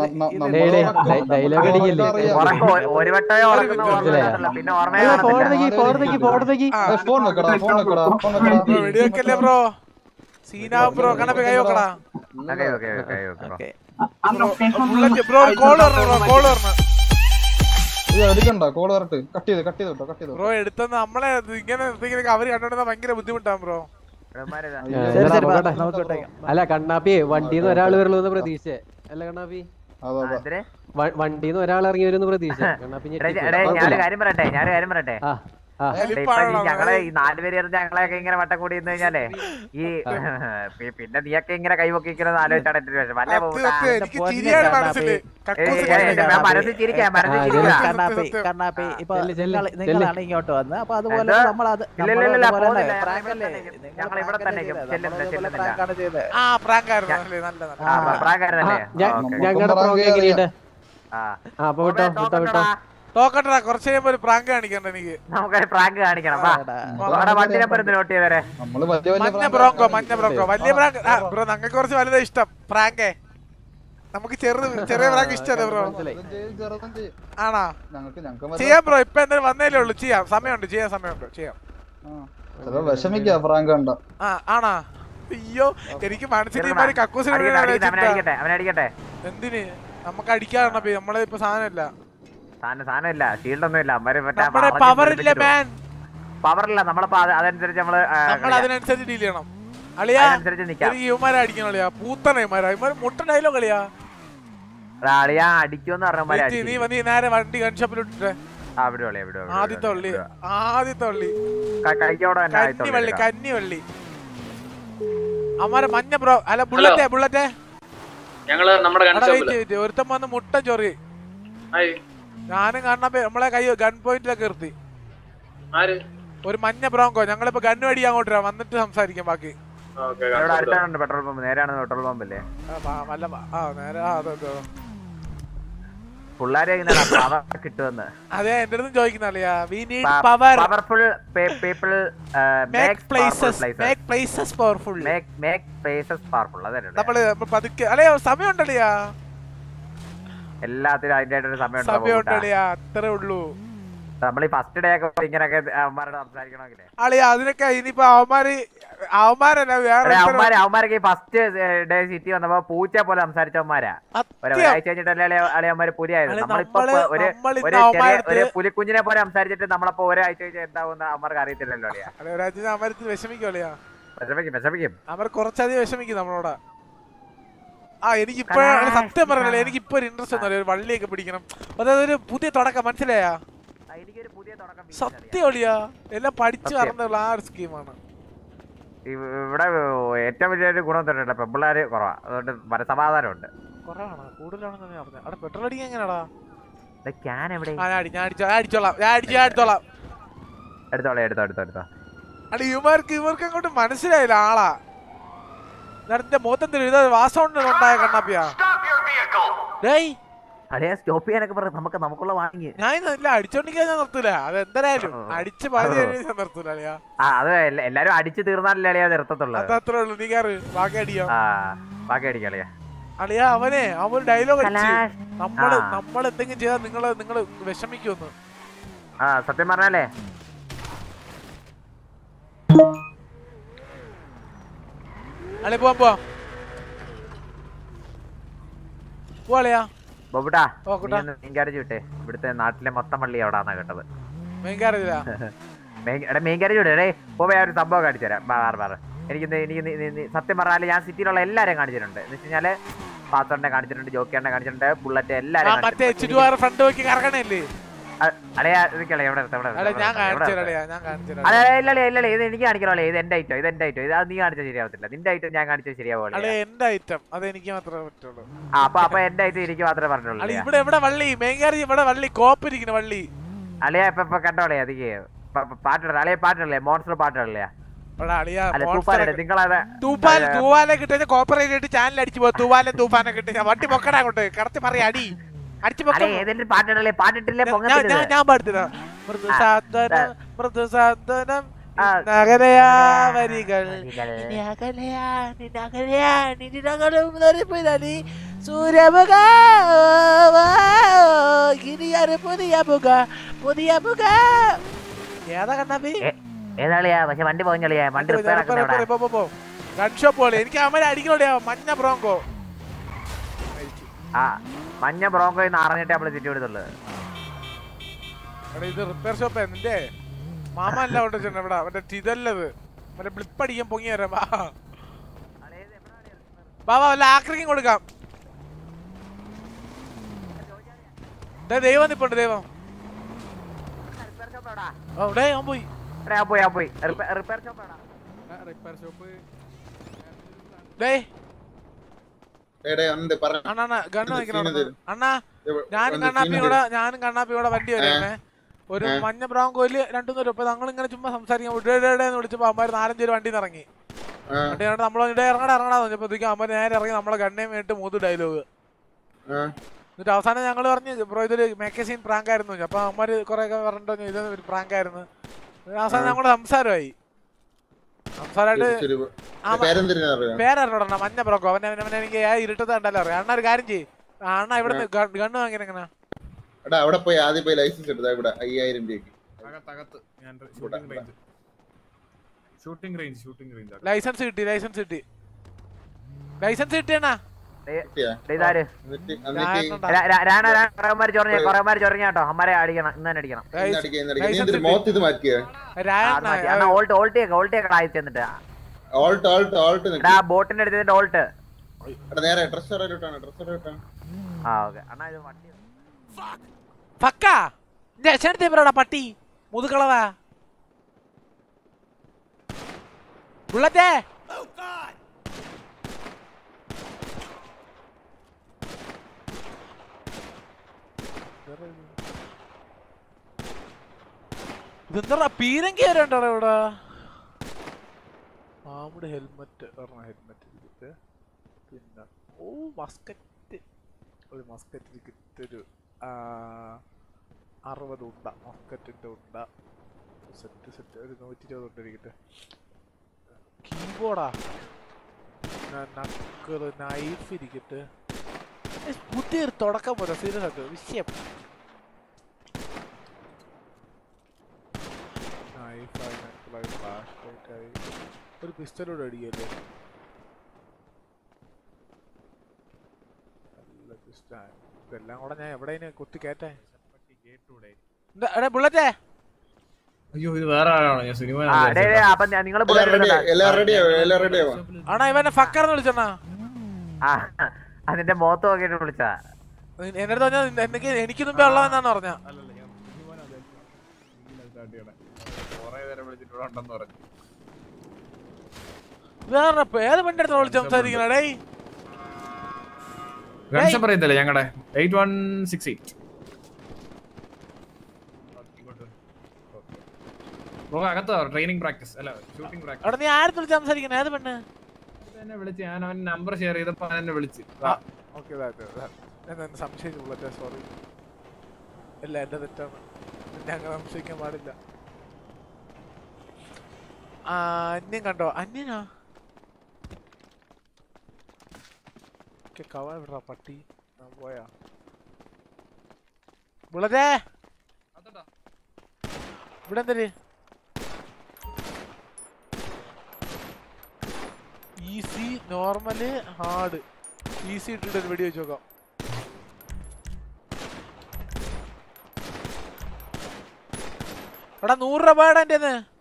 ഡയലോഗ് അടിക്കില്ലേ ഉറക്കം ഒരു- ഒരു വട്ടമേ ഉറക്കുന്ന ഓർമ്മ പിന്നെ ഓർമ്മയെ ഫോൺ കാണത്തില്ല തക്കി ഫോൺ തക്കി ഫോൺ തക്കി ഫോൺ വെക്കടാ ഫോൺ വെക്കടാ ഫോൺ വെക്കടാ ബ്രോ വെടിവെക്കല്ലേ ബ്രോ സീനാവും ബ്രോ കണ്ണപ്പി കൈ വെക്കടാ okay okay okay okay bullet bro call വരണം ബ്രോ കോൾ വരണം ഇത് എടുക്കണ്ട കോള് വരട്ടെ കട്ട് ചെയ്ത് കട്ട് ചെയ്ത് വിട്ടോ കട്ട് ചെയ്ത് ബ്രോ എടുത്തെന്ന് നമ്മളെ ഇത് ഇങ്ങനെ എന്തെങ്കിലും അവര് കണ്ടോണ്ടെന്നാ ഭയങ്കര ബുദ്ധിമുട്ടാണ് ബ്രോ ശരി ശരി വാ, നമുക്ക് വിട്ടേക്കാം അല്ല കണ്ണാപ്പിയെ വണ്ടിന്ന് ഒരാൾ വരുള്ളൂ എന്ന് പ്രതീക്ഷ അല്ല കണ്ണാപ്പി അതെ അതെ എന്തിന്? വ- വണ്ടിന്ന് ഒരാൾ ഇറങ്ങി വരുമെന്ന് പ്രതീക്ഷ കണ്ണാപ്പി എടേ, ഞെട്ടിപ്പോയി. എടേ, ഞാനൊരു കാര്യം പറയട്ടെ ഞാനൊരു കാര്യം പറയട്ടെ ആ ആ ദേ, ഇപ്പൊ ഈ ഞങ്ങളെ ഈ നാലുപേര് ചേർന്ന് ഞങ്ങളെയൊക്കെ ഇങ്ങനെ വട്ടം കൂടി നിന്ന് കഴിഞ്ഞാലേ ഈ പി- പിന്നെ നീയൊക്കെ ഇങ്ങനെ കൈവക്കിക്കുന്നത് ആലോചിച്ചാണ് എന്റെ ഒരു വിഷമം അല്ലേ സത്യം, ബോബുട്ടാ? സത്യം, എനിക്ക് ചിരിയാണ് മനസ്സില് ഏയ്, കക്കൂസ് ഞാൻ- ഞാൻ- ഞാൻ മനസ്സിൽ ചിരിക്കാം മനസ്സിൽ ചിരിക്കാം കണ്ണാപ്പി കണ്ണാപ്പി ഇപ്പൊ ചെല്ല്, ചെല്ല്, നിങ്ങൾ നിങ്ങളാണ് ഇങ്ങോട്ട് വന്നത് അപ്പൊ അതുപോലെ എന്താ? നമ്മളത് ഇല്ല, ഇല്ല, ഇല്ല, നമ്മളതുപോലെ പോകുന്നില്ല. തന്നെ ഞങ്ങൾ പ്രാങ്കല്ലേ ഇവിടെ തന്നെ നിങ്ങൾ ഞങ്ങൾ ഇവിടെ തന്നെ പ്രാങ്കല്ലേ ചെല്ലുന്നില്ല, ചെയ്തത്. ചെല്ലുന്നില്ല. പ്രാങ്കാണ് ചെയ്തത് ആ പ്രാങ്കായിരുന്നു അല്ലേ നല്ല നല്ല ആ, പ്രാങ്കാരനല്ലേ? ഞ- ഓക്കേ. ഞങ്ങളുടെ പ്രോഗ്രാം എങ്ങനെയുണ്ട് ആ. ആ അപ്പൊ വിട്ടോ വിട്ടോ വിട്ടോ തോക്കട്ടാ കുറച്ച് കഴിയുമ്പോ ഒരു പ്രാങ്ക് കാണിക്കണ്ട എനിക്ക് നമുക്കൊരു പ്രാങ്ക് കാണിക്കണം വാ നമ്മുടെ വണ്ടി നമ്പർ ഒന്ന് നോട്ട് ചെയ്തേരെ നമ്മള് വലിയ വലിയ മഞ്ഞ ബ്രോങ്കോ മഞ്ഞ ബ്രോങ്കോ വലിയ പ്രാങ്ക് ആ ബ്രോ ഞങ്ങൾക്ക് കുറച്ച് വലുതാ ഇഷ്ടം പ്രാങ്കേ നമുക്ക് ചെറു ചെറിയ പ്രാങ്ക് ഇഷ്ടമല്ലേ ബ്രോ ചെറുതും ചെയ്യും ആണോ ഞങ്ങൾക്ക് ഞങ്ങൾക്ക് ചെയ്യാം ബ്രോ ഇപ്പൊ എന്തായാലും വന്നേലേ ഉള്ളൂ ചെയ്യാം സമയമുണ്ട് ചെയ്യാൻ സമയമുണ്ട് ചെയ്യാം ചില വിഷമിക്കാ പ്രാങ്ക് കണ്ട ആ ആണാ അയ്യോ എനിക്ക് മനസ്സിൽ ചെറുതാ. ഇമാര് കക്കൂസിന് അടിക്കട്ടെ, വീഴാനാ അടിക്കട്ടെ, അവനെ ചിന്ത. അടിക്കട്ടെ അവനെ അടിക്കട്ടെ എന്തിന് നമുക്ക് അടിക്കാറുണ്ട് അപ്പൊ നമ്മളെ ഇപ്പൊ സാധനമില്ല സാധനം സാധനം ഇല്ല ഷീൽഡ് ഒന്നും ഇല്ല അവര് നമ്മുടെ പവർ ഇല്ല മാൻ പവർ ഇല്ല നമ്മളപ്പോ അത് അതനുസരിച്ച് നമ്മള് ആ, നമ്മൾ കളിയാ. അതിനനുസരിച്ച് ഡീൽ ചെയ്യണം അളിയാ അതിനനുസരിച്ച് നിക്കാം എനിക്ക് ഇവന്മാരെ അടിക്കണം അളിയാ പൂത്തണ ഇമാരാ ഇമാര് മുട്ട ഡയലോഗ് കളിയാ അളിയാ അടിക്കുമെന്ന് പറഞ്ഞ നീ നീ നീ നേരെ വണ്ടി ഗൺഷോപ്പിലിട്ടിട്ട് അവിടെ വിളി അവിടെ വിളി, ആദ്യത്തെ വള്ളി ഇവിടെ. ആദ്യത്തെ വള്ളി ക- കൈക്കോടെ തന്നെ ആദ്യത്തെ കന്നി വള്ളി വള്ളി എടുക്കാം. കന്നി വള്ളി അമ്മാരെ മഞ്ഞ ബ്രോ അല്ല ബുള്ളറ്റേ ബുള്ളറ്റേ ഞങ്ങള് നമ്മുടെ എടാ, കൺസോപ്പില് wait, wait. ഒരുത്തൻ വന്ന് മുട്ട ചൊറി ഞാനും കണ്ണപ്പ നമ്മളെ കൈ ഗൺ പോയിന്റിലൊക്കെ നിർത്തി ആര് ഒരു മഞ്ഞ ബ്രോങ്കോ ഞങ്ങളിപ്പോ ഗണ്ണ് അടി അങ്ങോട്ട് വരാം വന്നിട്ട് സംസാരിക്കാം ബാക്കി ഇവിടെ അടുത്താണ് പെട്രോൾ പമ്പ് നേരെയാണ് പെട്രോൾ പമ്പ് അല്ലേ ആ, വാ, വല്ല വാ. ആ നേരെ ആ അതെ അതെ പിള്ളേരെ പവർ കിട്ടുമെന്ന് അതെ എന്റെ അടുത്തും ചോദിക്കുന്നറിയാ we need power powerful people make places make places powerful make places powerful അതെ നമ്മള് നമ്മള് പതുക്കെ അല്ലേ സമയം ഉണ്ടല്ലയാ എല്ലാത്തിനും അതിന്റെ സമയം സമയം ഉണ്ടല്ലയാ അത്രേ ഉള്ളൂ നമ്മൾ ഈ ഫസ്റ്റ് ഡേ ഒക്കെ ഇങ്ങനെയൊക്കെ അവന്മാരോട് സംസാരിക്കണമെങ്കിലേ അളിയാ അതിനൊക്കെ ഇനിയിപ്പോ അവന്മാര് അവന്മാരല്ല വേറെ എടേ, ഒരുത്തരം- അവന്മാര് അവന്മാരൊക്കെ ഈ ഫസ്റ്റ് ഡേ സിറ്റി വന്നപ്പോ പൂച്ച പോലെ സംസാരിച്ചവന്മാരാ ഒരാഴ്ച കഴിഞ്ഞിട്ടല്ലേ അളിയന്മാര് പുലിയായത് അളി, നമ്മളിപ്പോ നമ്മള് ഒരു നമ്മളിന്ന് ഒരു ചെറിയ അവന്മാരടുത്ത് ഒരു പുലിക്കുഞ്ഞിനെ പോലെ സംസാരിച്ചിട്ട് നമ്മളപ്പോ ഒരാഴ്ച കഴിഞ്ഞാൽ എന്താവുന്ന അവന്മാർക്ക് അറിയത്തില്ലല്ലോ അളിയാ അളി, ഒരാഴ്ച അമരത്ത് വിഷമിക്കും അളിയാ വിഷമിക്കും വിഷമിക്കും അവർ കുറച്ചധികം വിഷമിക്കും നമ്മളോട് ആ എനിക്ക് ഇപ്പോഴാണ് സത്യം പറഞ്ഞല്ലേ എനിക്ക് ഇപ്പൊ ഒരു ഇൻട്രസ്റ്റ് ഒന്നും ഒരു വള്ളിയൊക്കെ പിടിക്കണം അതായത് ഒരു പുതിയ തുടക്കം മനസ്സിലായാ സത്യം ഒളിയാ എല്ലാം പഠിച്ചു സത്യം. പറഞ്ഞുള്ള ആ ഒരു സ്കീമാണ് ഇവ- ഇവിടെ ഏറ്റവും വലിയൊരു ഗുണം തന്നെയുണ്ട് പെമ്പിള്ളാര് കുറവാ അതുകൊണ്ട് മനസമാധാനമുണ്ട് കുറവാണ് കൂടുതലാണെന്ന് ഞാൻ പറഞ്ഞത് അവിടെ പെട്രോൾ അടിക്കാൻ എങ്ങനെയാടാ ക്യാൻ എവിടെ ആ ഞാൻ അടി ഞാൻ അടിച്ചോ ഞാൻ അടിച്ചോളാം ഞാൻ അടിച്ചു ഞാൻ അടിച്ചോളാം എടുത്തോളെ എടുത്തോ എടുത്തോ എടുത്തോ അടി ഇവർക്ക് ഇവർക്ക് അങ്ങോട്ട് മനസ്സിലായില്ല ആളാ ഞാൻ എന്റെ മുഖത്തെന്തൊരു ഇത് വാസോണ്ട് ഉണ്ടായ കണ്ണാപ്പിയാ ഡേയ് അളിയാ സ്റ്റോപ്പ് ചെയ്യാനൊക്കെ പറഞ്ഞു നമുക്ക് നമുക്കുള്ള വാങ്ങി ഞാൻ ഇല്ല അടിച്ചോണ്ടിരിക്കാൻ ഞാൻ നിർത്തൂല അത് എന്തായാലും അടിച്ച് പകുതി കഴിഞ്ഞ് ഞാൻ നിർത്തൂല അളിയാ ആ അത് എല്ലാ- എല്ലാരും അടിച്ചു തീർന്നാലല്ലേ അളിയാ നിർത്തത്തുള്ളൂ അത് അത്രേ ഉള്ളൂ നീ കയറ് ബാക്കി അടിയോ ആ ബാക്കി അടിക്കാം അളിയാ അളിയാ അവനെ അവൻ ഡയലോഗ് അടിച്ച് കലാശ്. നമ്മള് ആ. നമ്മൾ എന്തെങ്കിലും ചെയ്താൽ നിങ്ങള് നിങ്ങള് വിഷമിക്കുമെന്ന് ആ സത്യം പറഞ്ഞാലേ അളിയ പോവാൻ പോവാം പോവാളിയാ ബൊബുട്ടാ ഓ, കുട്ടാ. മീൻകാരജ് വിട്ടേ ഇവിടുത്തെ നാട്ടിലെ മൊത്തം പള്ളി എവിടാന്നാ കേട്ടത് മെയിൻ കാറില്ല മെയിൻ- എടാ മീൻകാരജ് വിടേ എടേ പോയി ഞാൻ ഒരു സംഭവം കാണിച്ചു തരാം ബാ, ബാ, ബാ. എനിക്ക് ഇന്ന് എനിക്ക് നീ- നീ- നീ- സത്യം പറഞ്ഞാല് ഞാൻ സിറ്റിയിലുള്ള എല്ലാരെയും കാണിച്ചിട്ടുണ്ട് എന്ന് വെച്ച് കഴിഞ്ഞാല് പാത്തോണ്ണെ കാണിച്ചിട്ടുണ്ട് ജോക്കിയാണ്ണെ കാണിച്ചിട്ടുണ്ട് ബുള്ളറ്റ് ആ എല്ലാരെയും മറ്റേ കാണിച്ചിട്ടുണ്ട്. ചുറ്റുപാറ് ഫ്രണ്ട് നോക്കി കറങ്ങണല്ലേ അ- അളിയാ ഇതൊക്കെയല്ലേ എവിടെ നിർത്ത്, എവിടെ നിർത്ത്, അല്ലെ എവിടെ ഞാൻ നിർത്ത്, എവിടെ കാണിച്ചു നിർത്ത്. തരാം ഞാൻ കാണിച്ചു തരാം അല്ല ഇല്ല ഇല്ല ഇല്ല ഇത് എനിക്ക് കാണിക്കണല്ലേ ഇത് എന്റെ ഐറ്റം ഇത് എന്റെ ഐറ്റം ഇത് അത് നീ കാണിച്ചാൽ ശരിയാവത്തില്ല നിന്റെ ഐറ്റം ഞാൻ കാണിച്ചാൽ ശരിയാവുള്ളൂ അല്ലെ എന്റെ ഐറ്റം അത് എനിക്ക് മാത്രമേ പറ്റുള്ളൂ ആ അപ്പൊ അപ്പൊ എന്റെ ഐറ്റം എനിക്ക് മാത്രമേ പറഞ്ഞുള്ളൂ അല്ലെ ഇവിടെ എവിടെ വള്ളി മെയിൻകാരി ഇവിടെ വള്ളി കോപ്പിരിക്കുന്ന വള്ളി അളിയാ ഇപ്പൊ ഇപ്പൊ കണ്ടോളേ അധികം പാട്ടിട അളിയ പാട്ടിടല്ലേ മോൺസ്റ്റർ പാട്ടിടല്ലേ ഇവിടെ അളിയാ അല്ല monster തൂപ്പാലേ ഒക്കെ- നിങ്ങളത് തൂപ്പാൽ തൂവാലെ കിട്ടിയ കോപ്പറേറ്റ് ആയിട്ട് ചാനൽ അടിച്ചു പോകും തൂവാലെ തൂഫാനെ കിട്ടിയ വണ്ടി പൊക്കടാ കൊണ്ട് കടത്തി പറയാ അടി അടിച്ചു അളിയ ഏതെങ്കിലും പാട്ടിടല്ലേ പാട്ടിട്ടില്ലേ ഞാൻ പൊങ്ങത്തില്ല ഞാൻ പാടുത്തരാം മൃദുസാന്ത്വനം ആ. മൃദുസാന്ത്വനം ആ. നഗരയാ വരികൾ ഇനി അകലയാ നിന്നെ അകലയാ നിന്നകലും സൂര്യമുഖ ഇനിയൊരു പുതിയ മുഖ പുതിയ മുഖ ഏതാ കണ്ണാപ്പി ഏതാളിയാ പക്ഷെ വണ്ടി പോഞ്ഞളിയാ വണ്ടി റിപ്പയർ ആക്കുന്ന എവിടെ ഗൺ ഷോപ്പ് പോലെ എനിക്ക് അവനെ അടിക്കണോടെയാ മഞ്ഞ ബ്രോങ്കോ ആ മഞ്ഞ ബ്രോങ്കോയിൽ നിന്ന് അറിഞ്ഞിട്ട് നമ്മള് ചുറ്റി എടുത്തുള്ളൂ എടാ ഇത് റിപ്പയർ ഷോപ്പ് നിന്റെ മാമ അല്ല അവിടെ ചെന്ന ഇവിടെ മറ്റേ ഇതല്ലത് മറ്റേ ബ്ലിപ്പ് അടിക്കാൻ പൊങ്ങി വരാം വാ വാ വാ വല്ല ആക്രിക്കും കൊടുക്കാം ദേ, ദൈവം നിപ്പുണ്ട് ദൈവം ഓ ഡേ അവൻ പോയി എടാ, ഞാൻ പോയി ഞാൻ പോയി റിപ്പയർ ഷോപ്പ് എവിടെ റിപ്പയർ ഷോപ്പ് ഡേ എടേ ഉണ്ട് പറ അണ്ണാ അണ്ണാ ഗണ്ണ് ഇത് വാങ്ങിക്കണം സീനത്. അണ്ണാ എവ- ഞാനും എന്ത് കണ്ണാപ്പിയും സീനത്? കൂടെ ഞാനും കണ്ണാപ്പിയും കൂടെ വണ്ടി വരുന്നേ ഒരു ഏ. മഞ്ഞ ബ്രോങ്കോയില് രണ്ടു നേരം ഇപ്പൊ ഞങ്ങൾ ഇങ്ങനെ ചുമ്മാ സംസാരിക്കാൻ എന്ന് വിളിച്ചപ്പോ അമ്മമാര് നാലഞ്ച് പേര് വണ്ടിയിൽ നിന്ന് ഇറങ്ങി ആ. വണ്ടി കണ്ടിട്ട് നമ്മൾ ഇവിടെ ഇറങ്ങടാ ഇറങ്ങടാ പറഞ്ഞപ്പോഴത്തേക്കും അമ്മ നേരെ ഇറങ്ങി നമ്മളെ ഗണ്ണയും വേണ്ടിട്ട് മൂന്ന് ഡയലോഗ് ആ. എന്നിട്ട് അവസാനം ഞങ്ങൾ പറഞ്ഞു ബ്രോ ഇതൊരു മാഗസീൻ പ്രാങ്ക് ആയിരുന്നു എന്ന്. അപ്പൊ അമ്മമാര് കുറെ ഒക്കെ പറഞ്ഞിട്ട് ഇത് ഒരു പ്രാങ്ക് ആയിരുന്നു എന്നിട്ട് അവസാനം ആ. ഞങ്ങളുടെ സംസാരമായി സംസാരമായിട്ട് ശരി, ശരി. ആ, മ- പേരെന്തിനാ അറിയോ? പേരറിഞ്ഞോടാ മഞ്ഞ ബ്രോക്കോ അവനെ അവനെ എനിക്ക് ആ ഇരുട്ടത്ത് കണ്ടല്ലോ അറിയാം അണ്ണ ഒരു കാര്യം ചെയ്യ് ആ, അണ്ണ ഇവിടെ ഗണ്ണ് വാങ്ങിയത് എങ്ങനെ എടാ അവിടെ പോയി ആദ്യം പോയി ലൈസൻസ് എടുത്താ ഇവിടെ അയ്യായിരം രൂപയ്ക്ക് അകത്തകത്ത് ഞാൻ shooting range shooting range shooting range licence കിട്ടി ലൈസൻസ് കിട്ടി ലൈസൻസ് കിട്ടിയണ്ണാ കിട്ടിയാ? ഇതാര് എന്നിട്ട് എന്നിട്ട് രാ- രാ- രാണ രാണ കുറേമാര് ചൊറിഞ്ഞ കുറേമാര് ചൊറിഞ്ഞ കേട്ടോ അമ്മരെ അടിക്കണം ഇന്ന് തന്നെ അടിക്കണം ഇന്ന് അടിക്കാം, ഇന്ന് അടിക്കാം. നീ എന്തിന് മുഖത്ത് ഇത് മാറ്റിയേ ഓൾട്ട് ഓൾട്ടിയൊക്കെ ഓൾട്ടിയൊക്കെ ആയി ചെന്നിട്ട് ഓൾട്ട് ഓൾട്ട് ഓൾട്ട് എടാ ബോട്ടിന്റെ അടുത്ത് ഓൾട്ട് എടാ നേരെ ഡ്രസ് ഇട്ടാണ് ഡ്രസ് ഇട്ടാണ് ആ ഓക്കെ അണ്ണാ ഇത് വണ്ടി ഫക്ക എന്റെ അച്ഛനടുത്ത് പറയടാ പട്ടി മുതുകളവാ ബുള്ളറ്റേ ഇതെന്താ പീരങ്കി വരണ്ടോ ഇവിടെ ആമുട് ഹെൽമെറ്റ് പറഞ്ഞ ഹെൽമെറ്റ് ഇരിക്കട്ടെ പിന്നെ ഓ മസ്കറ്റ് ഒരു മസ്കറ്റ് ഇരിക്കത്തൊരു അറുപത് ഉണ്ട മസ്കറ്റിന്റെ ഉണ്ട സെറ്റ് സെറ്റ് ഒരു നൂറ്റി ഇരുപത് ഉണ്ട് ഇരിക്കട്ടെ കീബോർഡാ നക്കറ് നൈഫ് ഇരിക്കട്ടെ ഏയ് പുതിയൊരു തുടക്കം പോലെ സീരിയസ് ആയിട്ട് വിഷയം നൈഫായി നൈഫായി ഫ്ലാഷ് ലൈറ്റായി ഒരു പിസ്റ്റലോട് അടിക്കല്ലേ നല്ല പിസ്റ്റൽ ഇതെല്ലാം കൂടെ ഞാൻ എവിടെ കുത്തി കയറ്റാൻ എന്താ എടാ ബുള്ളറ്റേ അയ്യോ ഇത് വേറെ ആളാണോ ഞാൻ സിനിമ ആ ഡേ ഡേ അപ്പൊ നിങ്ങൾ ആണോ ഇവനെ ഫക്കർന്ന് വിളിച്ചണ്ണാ ആ അതിന്റെ മുഖത്ത് നോക്കിയിട്ട് വിളിച്ചാ എന്റെ അടുത്ത് പറഞ്ഞാ എനിക്ക് എനിക്ക് മുമ്പേ ഉള്ളതെന്നാന്ന് പറഞ്ഞ കൊറേ നേരം വിളിച്ചിട്ട് ഇവിടെ ഉണ്ടെന്ന് പറഞ്ഞു വേറെ ഇപ്പൊ ഏത് പെണ്ണിന്റെ അടുത്ത് വിളിച്ച് സംസാരിക്കണേ ഗൺസ് പറയത്തില്ലേ ഞങ്ങളുടെ eight one six eight bro അകത്തോ ട്രെയിനിങ് പ്രാക്ടീസ് അല്ല ഷൂട്ടിംഗ് പ്രാക്ടീസ് അവിടെ നീ ആരത്ത് വിളിച്ച് സംസാരിക്കണേ ഏത് പെണ്ണ് എന്നെ വിളിച്ച് ഞാൻ അവൻ നമ്പർ ഷെയർ ചെയ്തപ്പോ അവൻ എന്നെ വിളിച്ച് ഓക്കെ ഞാൻ തന്നെ സംശയിച്ചു ബുള്ളറ്റേ സോറി ഇല്ല എന്റെ തെറ്റാണ് എന്നെ അങ്ങനെ സംശയിക്കാൻ പാടില്ല ആ അന്യൻ കണ്ടോ അന്യനാ കവ വിടറാ പട്ടി ഞാൻ പോയാ ബുള്ളറ്റേ ഇവിടെ എന്തര് ഈസി നോർമല് ഹാർഡ് ഈസി ഇട്ടിട്ട് ഒരു വെടി വെച്ച് നോക്കാം എടാ നൂറ് രൂപ എന്റെ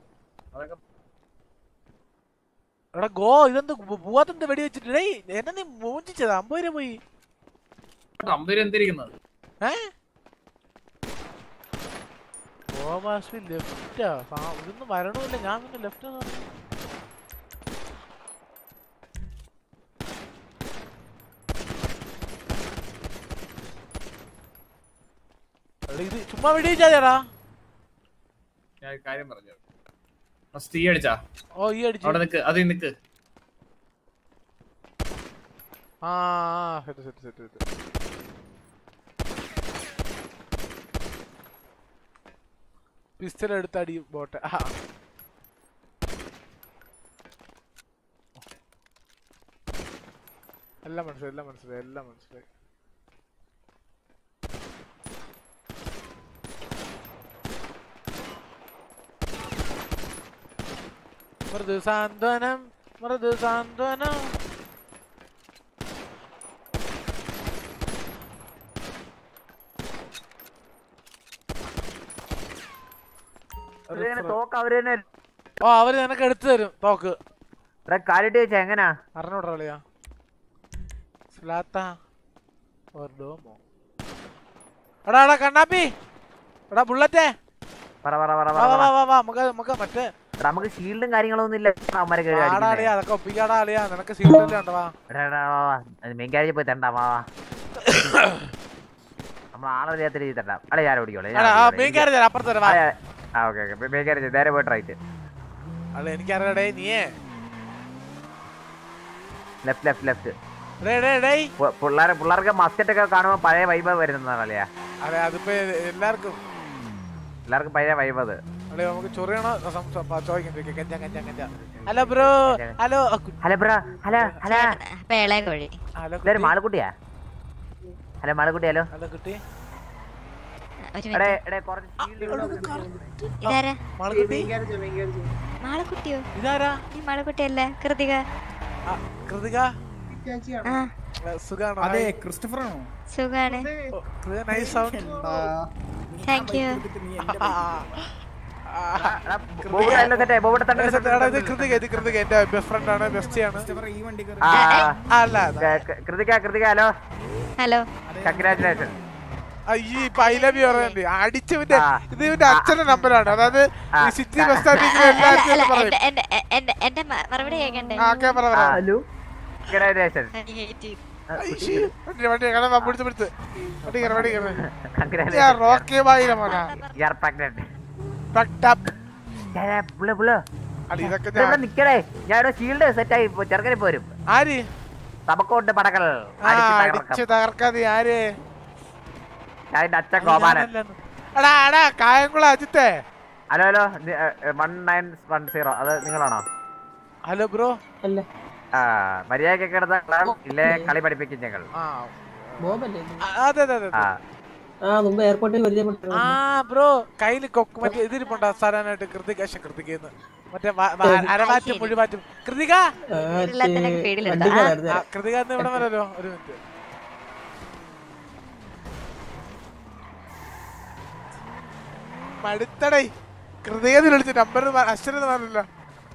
എടാ ഗോ ഇതെന്ത് പോവാത്തെന്ത് വെടി വെച്ചിട്ട് ഡേയ് എന്നെ നീ മൂഞ്ചിച്ചത് അമ്പത് രൂപ പോയി അമ്പതിൽ എന്തിരിക്കുന്നത് ഏ ഗോവാസ് ലെഫ്റ്റാ ഇതൊന്നും വരണമില്ല ഞാൻ പിന്നെ ലെഫ്റ്റ് ഇത് ചുമ്മാ വെടിയിച്ചാടാ ഞാൻ ഒരു കാര്യം പറഞ്ഞു ഫസ്റ്റ് ഈ അടിച്ചാ ഓ ഈ അടിച്ചു അവിടെ നിക്ക് അത് നിക്ക് ആ set set set set pistol എടുത്ത് അടി പോട്ടെ ആ എല്ലാം മനസ്സിലായി എല്ലാം മനസ്സിലായി എല്ലാം മനസ്സിലായി മൃദു സാന്ത്വനം മൃദു സാന്ത്വനം തോക്ക് അവര് തന്നെ ഓ അവര് നിനക്ക് എടുത്തു തരും തോക്ക് കാലിട്ട് വെച്ചാ എങ്ങനാ അറിഞ്ഞൂടാ കളിയാ സ്ലാത്ത ഓർ ഡോമോ എടാ എടാ കണ്ണാപ്പി എടാ ബുള്ളറ്റേ പറ പറ പറ വാ പറ വാ വാ വാ നമുക്ക് നമുക്ക് മറ്റേ എടാ, നമുക്ക് ഷീൽഡും കാര്യങ്ങളൊന്നും ഇല്ല അവന്മാരെ കേറി ആടാ അടിക്കുന്നെ. അളിയാ അതൊക്കെ ഒപ്പിക്കാടാ അളിയാ നിനക്ക് സീറ്റ് ഉണ്ടോ വാ എടാ, എടാ, വാ, വാ. അത് മെയിൻ കാര്യം പോയി തരണ്ട വാ വാ നമ്മൾ ആളെ ചെയ്യാത്ത രീതി തരണ്ട അടെ ഞാൻ ഓടിക്കോളെ എടാ ആ മെയിൻ കാര്യം തരാം അപ്പുറത്ത് തരാം വാ ആ ഓക്കെ ഓക്കെ മെയിൻ കാര്യം നേരെ പോയിട്ട് റൈറ്റ് അല്ല എനിക്കറിയാടേ നീയേ ലെഫ്റ്റ് ലെഫ്റ്റ് ലെഫ്റ്റ് ഡേ ഡേ ഡേ പിള്ളേർ പിള്ളേർക്ക് മസ്കറ്റ് ഒക്കെ കാണുമ്പോൾ പഴയ വൈബ് വരുന്നതാണ് അല്ലയാ അതെ അതിപ്പോ എല്ലാവർക്കും എല്ലാവർക്കും പഴയ വൈബ് അത് അല്ലേ നമുക്ക് ചൊറിയണോ സം- സം- പ- ചോദിക്കാൻ ചോദിക്കാം കഞ്ച കഞ്ച കഞ്ച hello bro hello hello bro hello hello പേളെ കോഴി ഹലോ ഇതൊരു മാളുക്കുട്ടിയാ ഹലോ മാളുക്കുട്ടി ഹലോ ഹലോ കുട്ടി ഒരു എടേ മിനിറ്റ് എടേ കുറച്ച് ഇതാരാ മാളക്കുട്ടി മാളക്കുട്ടിയോ ഇതാരാ ഈ മാളക്കുട്ടിയല്ലേ കൃതിക കൃതിക ആ സുഖാണോ അതെ ക്രിസ്റ്റഫർ ആണോ സുഖാണ് നൈസ് സൗണ്ട് താങ്ക് യു ബോബുടെ എല്ലാം സെറ്റ് ബോബുടെ തന്നെ എടാ, ഇത് കൃതിക ഇത് കൃതിക എന്റെ ബെസ്റ്റ് ഫ്രണ്ട് ആണ് ബെസ്റ്റിയാണ് ആ അല്ല Krithika Krithika hello hello congratulation അയ്യേ ഇപ്പൊ ഐ ലവ് യു പറയുന്നുണ്ട് അടിച്ചവന്റെ ഇത് ഇവന്റെ അച്ഛന്റെ നമ്പറാണ് അതായത് ഈ സിറ്റി ബസ് സ്റ്റാൻഡിൽ അല്ല എല്ലാവരും അല്ല പറയും എന്റെ എന്റെ എന്റെ എന്റെ മ- മറുപടി കേൾക്കണ്ടേ ആ, ഓക്കേ, പറ, പറ. ഹലോ കൺഗ്രാറ്റുലേഷൻ അയ്യേ, വണ്ടി വണ്ടി കട പിടിച്ച് പിടിച്ച് വണ്ടി കയറി വണ്ടി കയറി Congratulations. ഞാൻ റോക്കി ബായിലെ മോനാ You are pregnant. Fucked up. Yeah, yeah, പുള്ള്, പുള്ള്. അല്ല, ഇതൊക്കെ ഇവിടെ ഞാൻ- നിക്കടേ ഞാൻ ഷീൽഡ് സെറ്റ് ആയി ഇപ്പൊ ചെറുക്കനെ പോരും ആര് തമക്കോട്ട് പടകൾ ആ അടിച്ച് അടിച്ച് തകർക്കാം. തകർക്കാതെ ആര് ഞാൻ എന്റെ അച്ഛൻ ഗോപാലൻ എടാ എടാ കായംകുളം അജിത്തേ hello hello one nine one zero അത് നിങ്ങളാണോ ഹലോ ബ്രോ അല്ല ആ മര്യാദക്കൊക്കെ എടുത്ത ഇല്ലേ കളി പഠിപ്പിക്കും ഞങ്ങൾ ബോബല്ലേ അതെ അതെ അതെ ആ ആ മുമ്പ് എയർപോർട്ടിൽ പരിചയപ്പെട്ടു ആ ബ്രോ കയ്യില് കൊക്ക് മറ്റേ ഇതിരിപ്പുണ്ടോ സാധാരണയായിട്ട് കൃതിക പക്ഷെ കൃതികന്ന് മറ്റേ വ- വ- അരമാറ്റും മുഴുമാറ്റും കൃതിക എല്ലാത്തിനും പേടിയിലുണ്ട്. ആ, കൃതിക എന്ന് ഇവിടെ വരല്ലോ ഒരു മിനിറ്റ് മടുത്തടേ കൃതികന്ന് വിളിച്ച് നമ്പർ അശ്വരെന്ന് പറഞ്ഞല്ലോ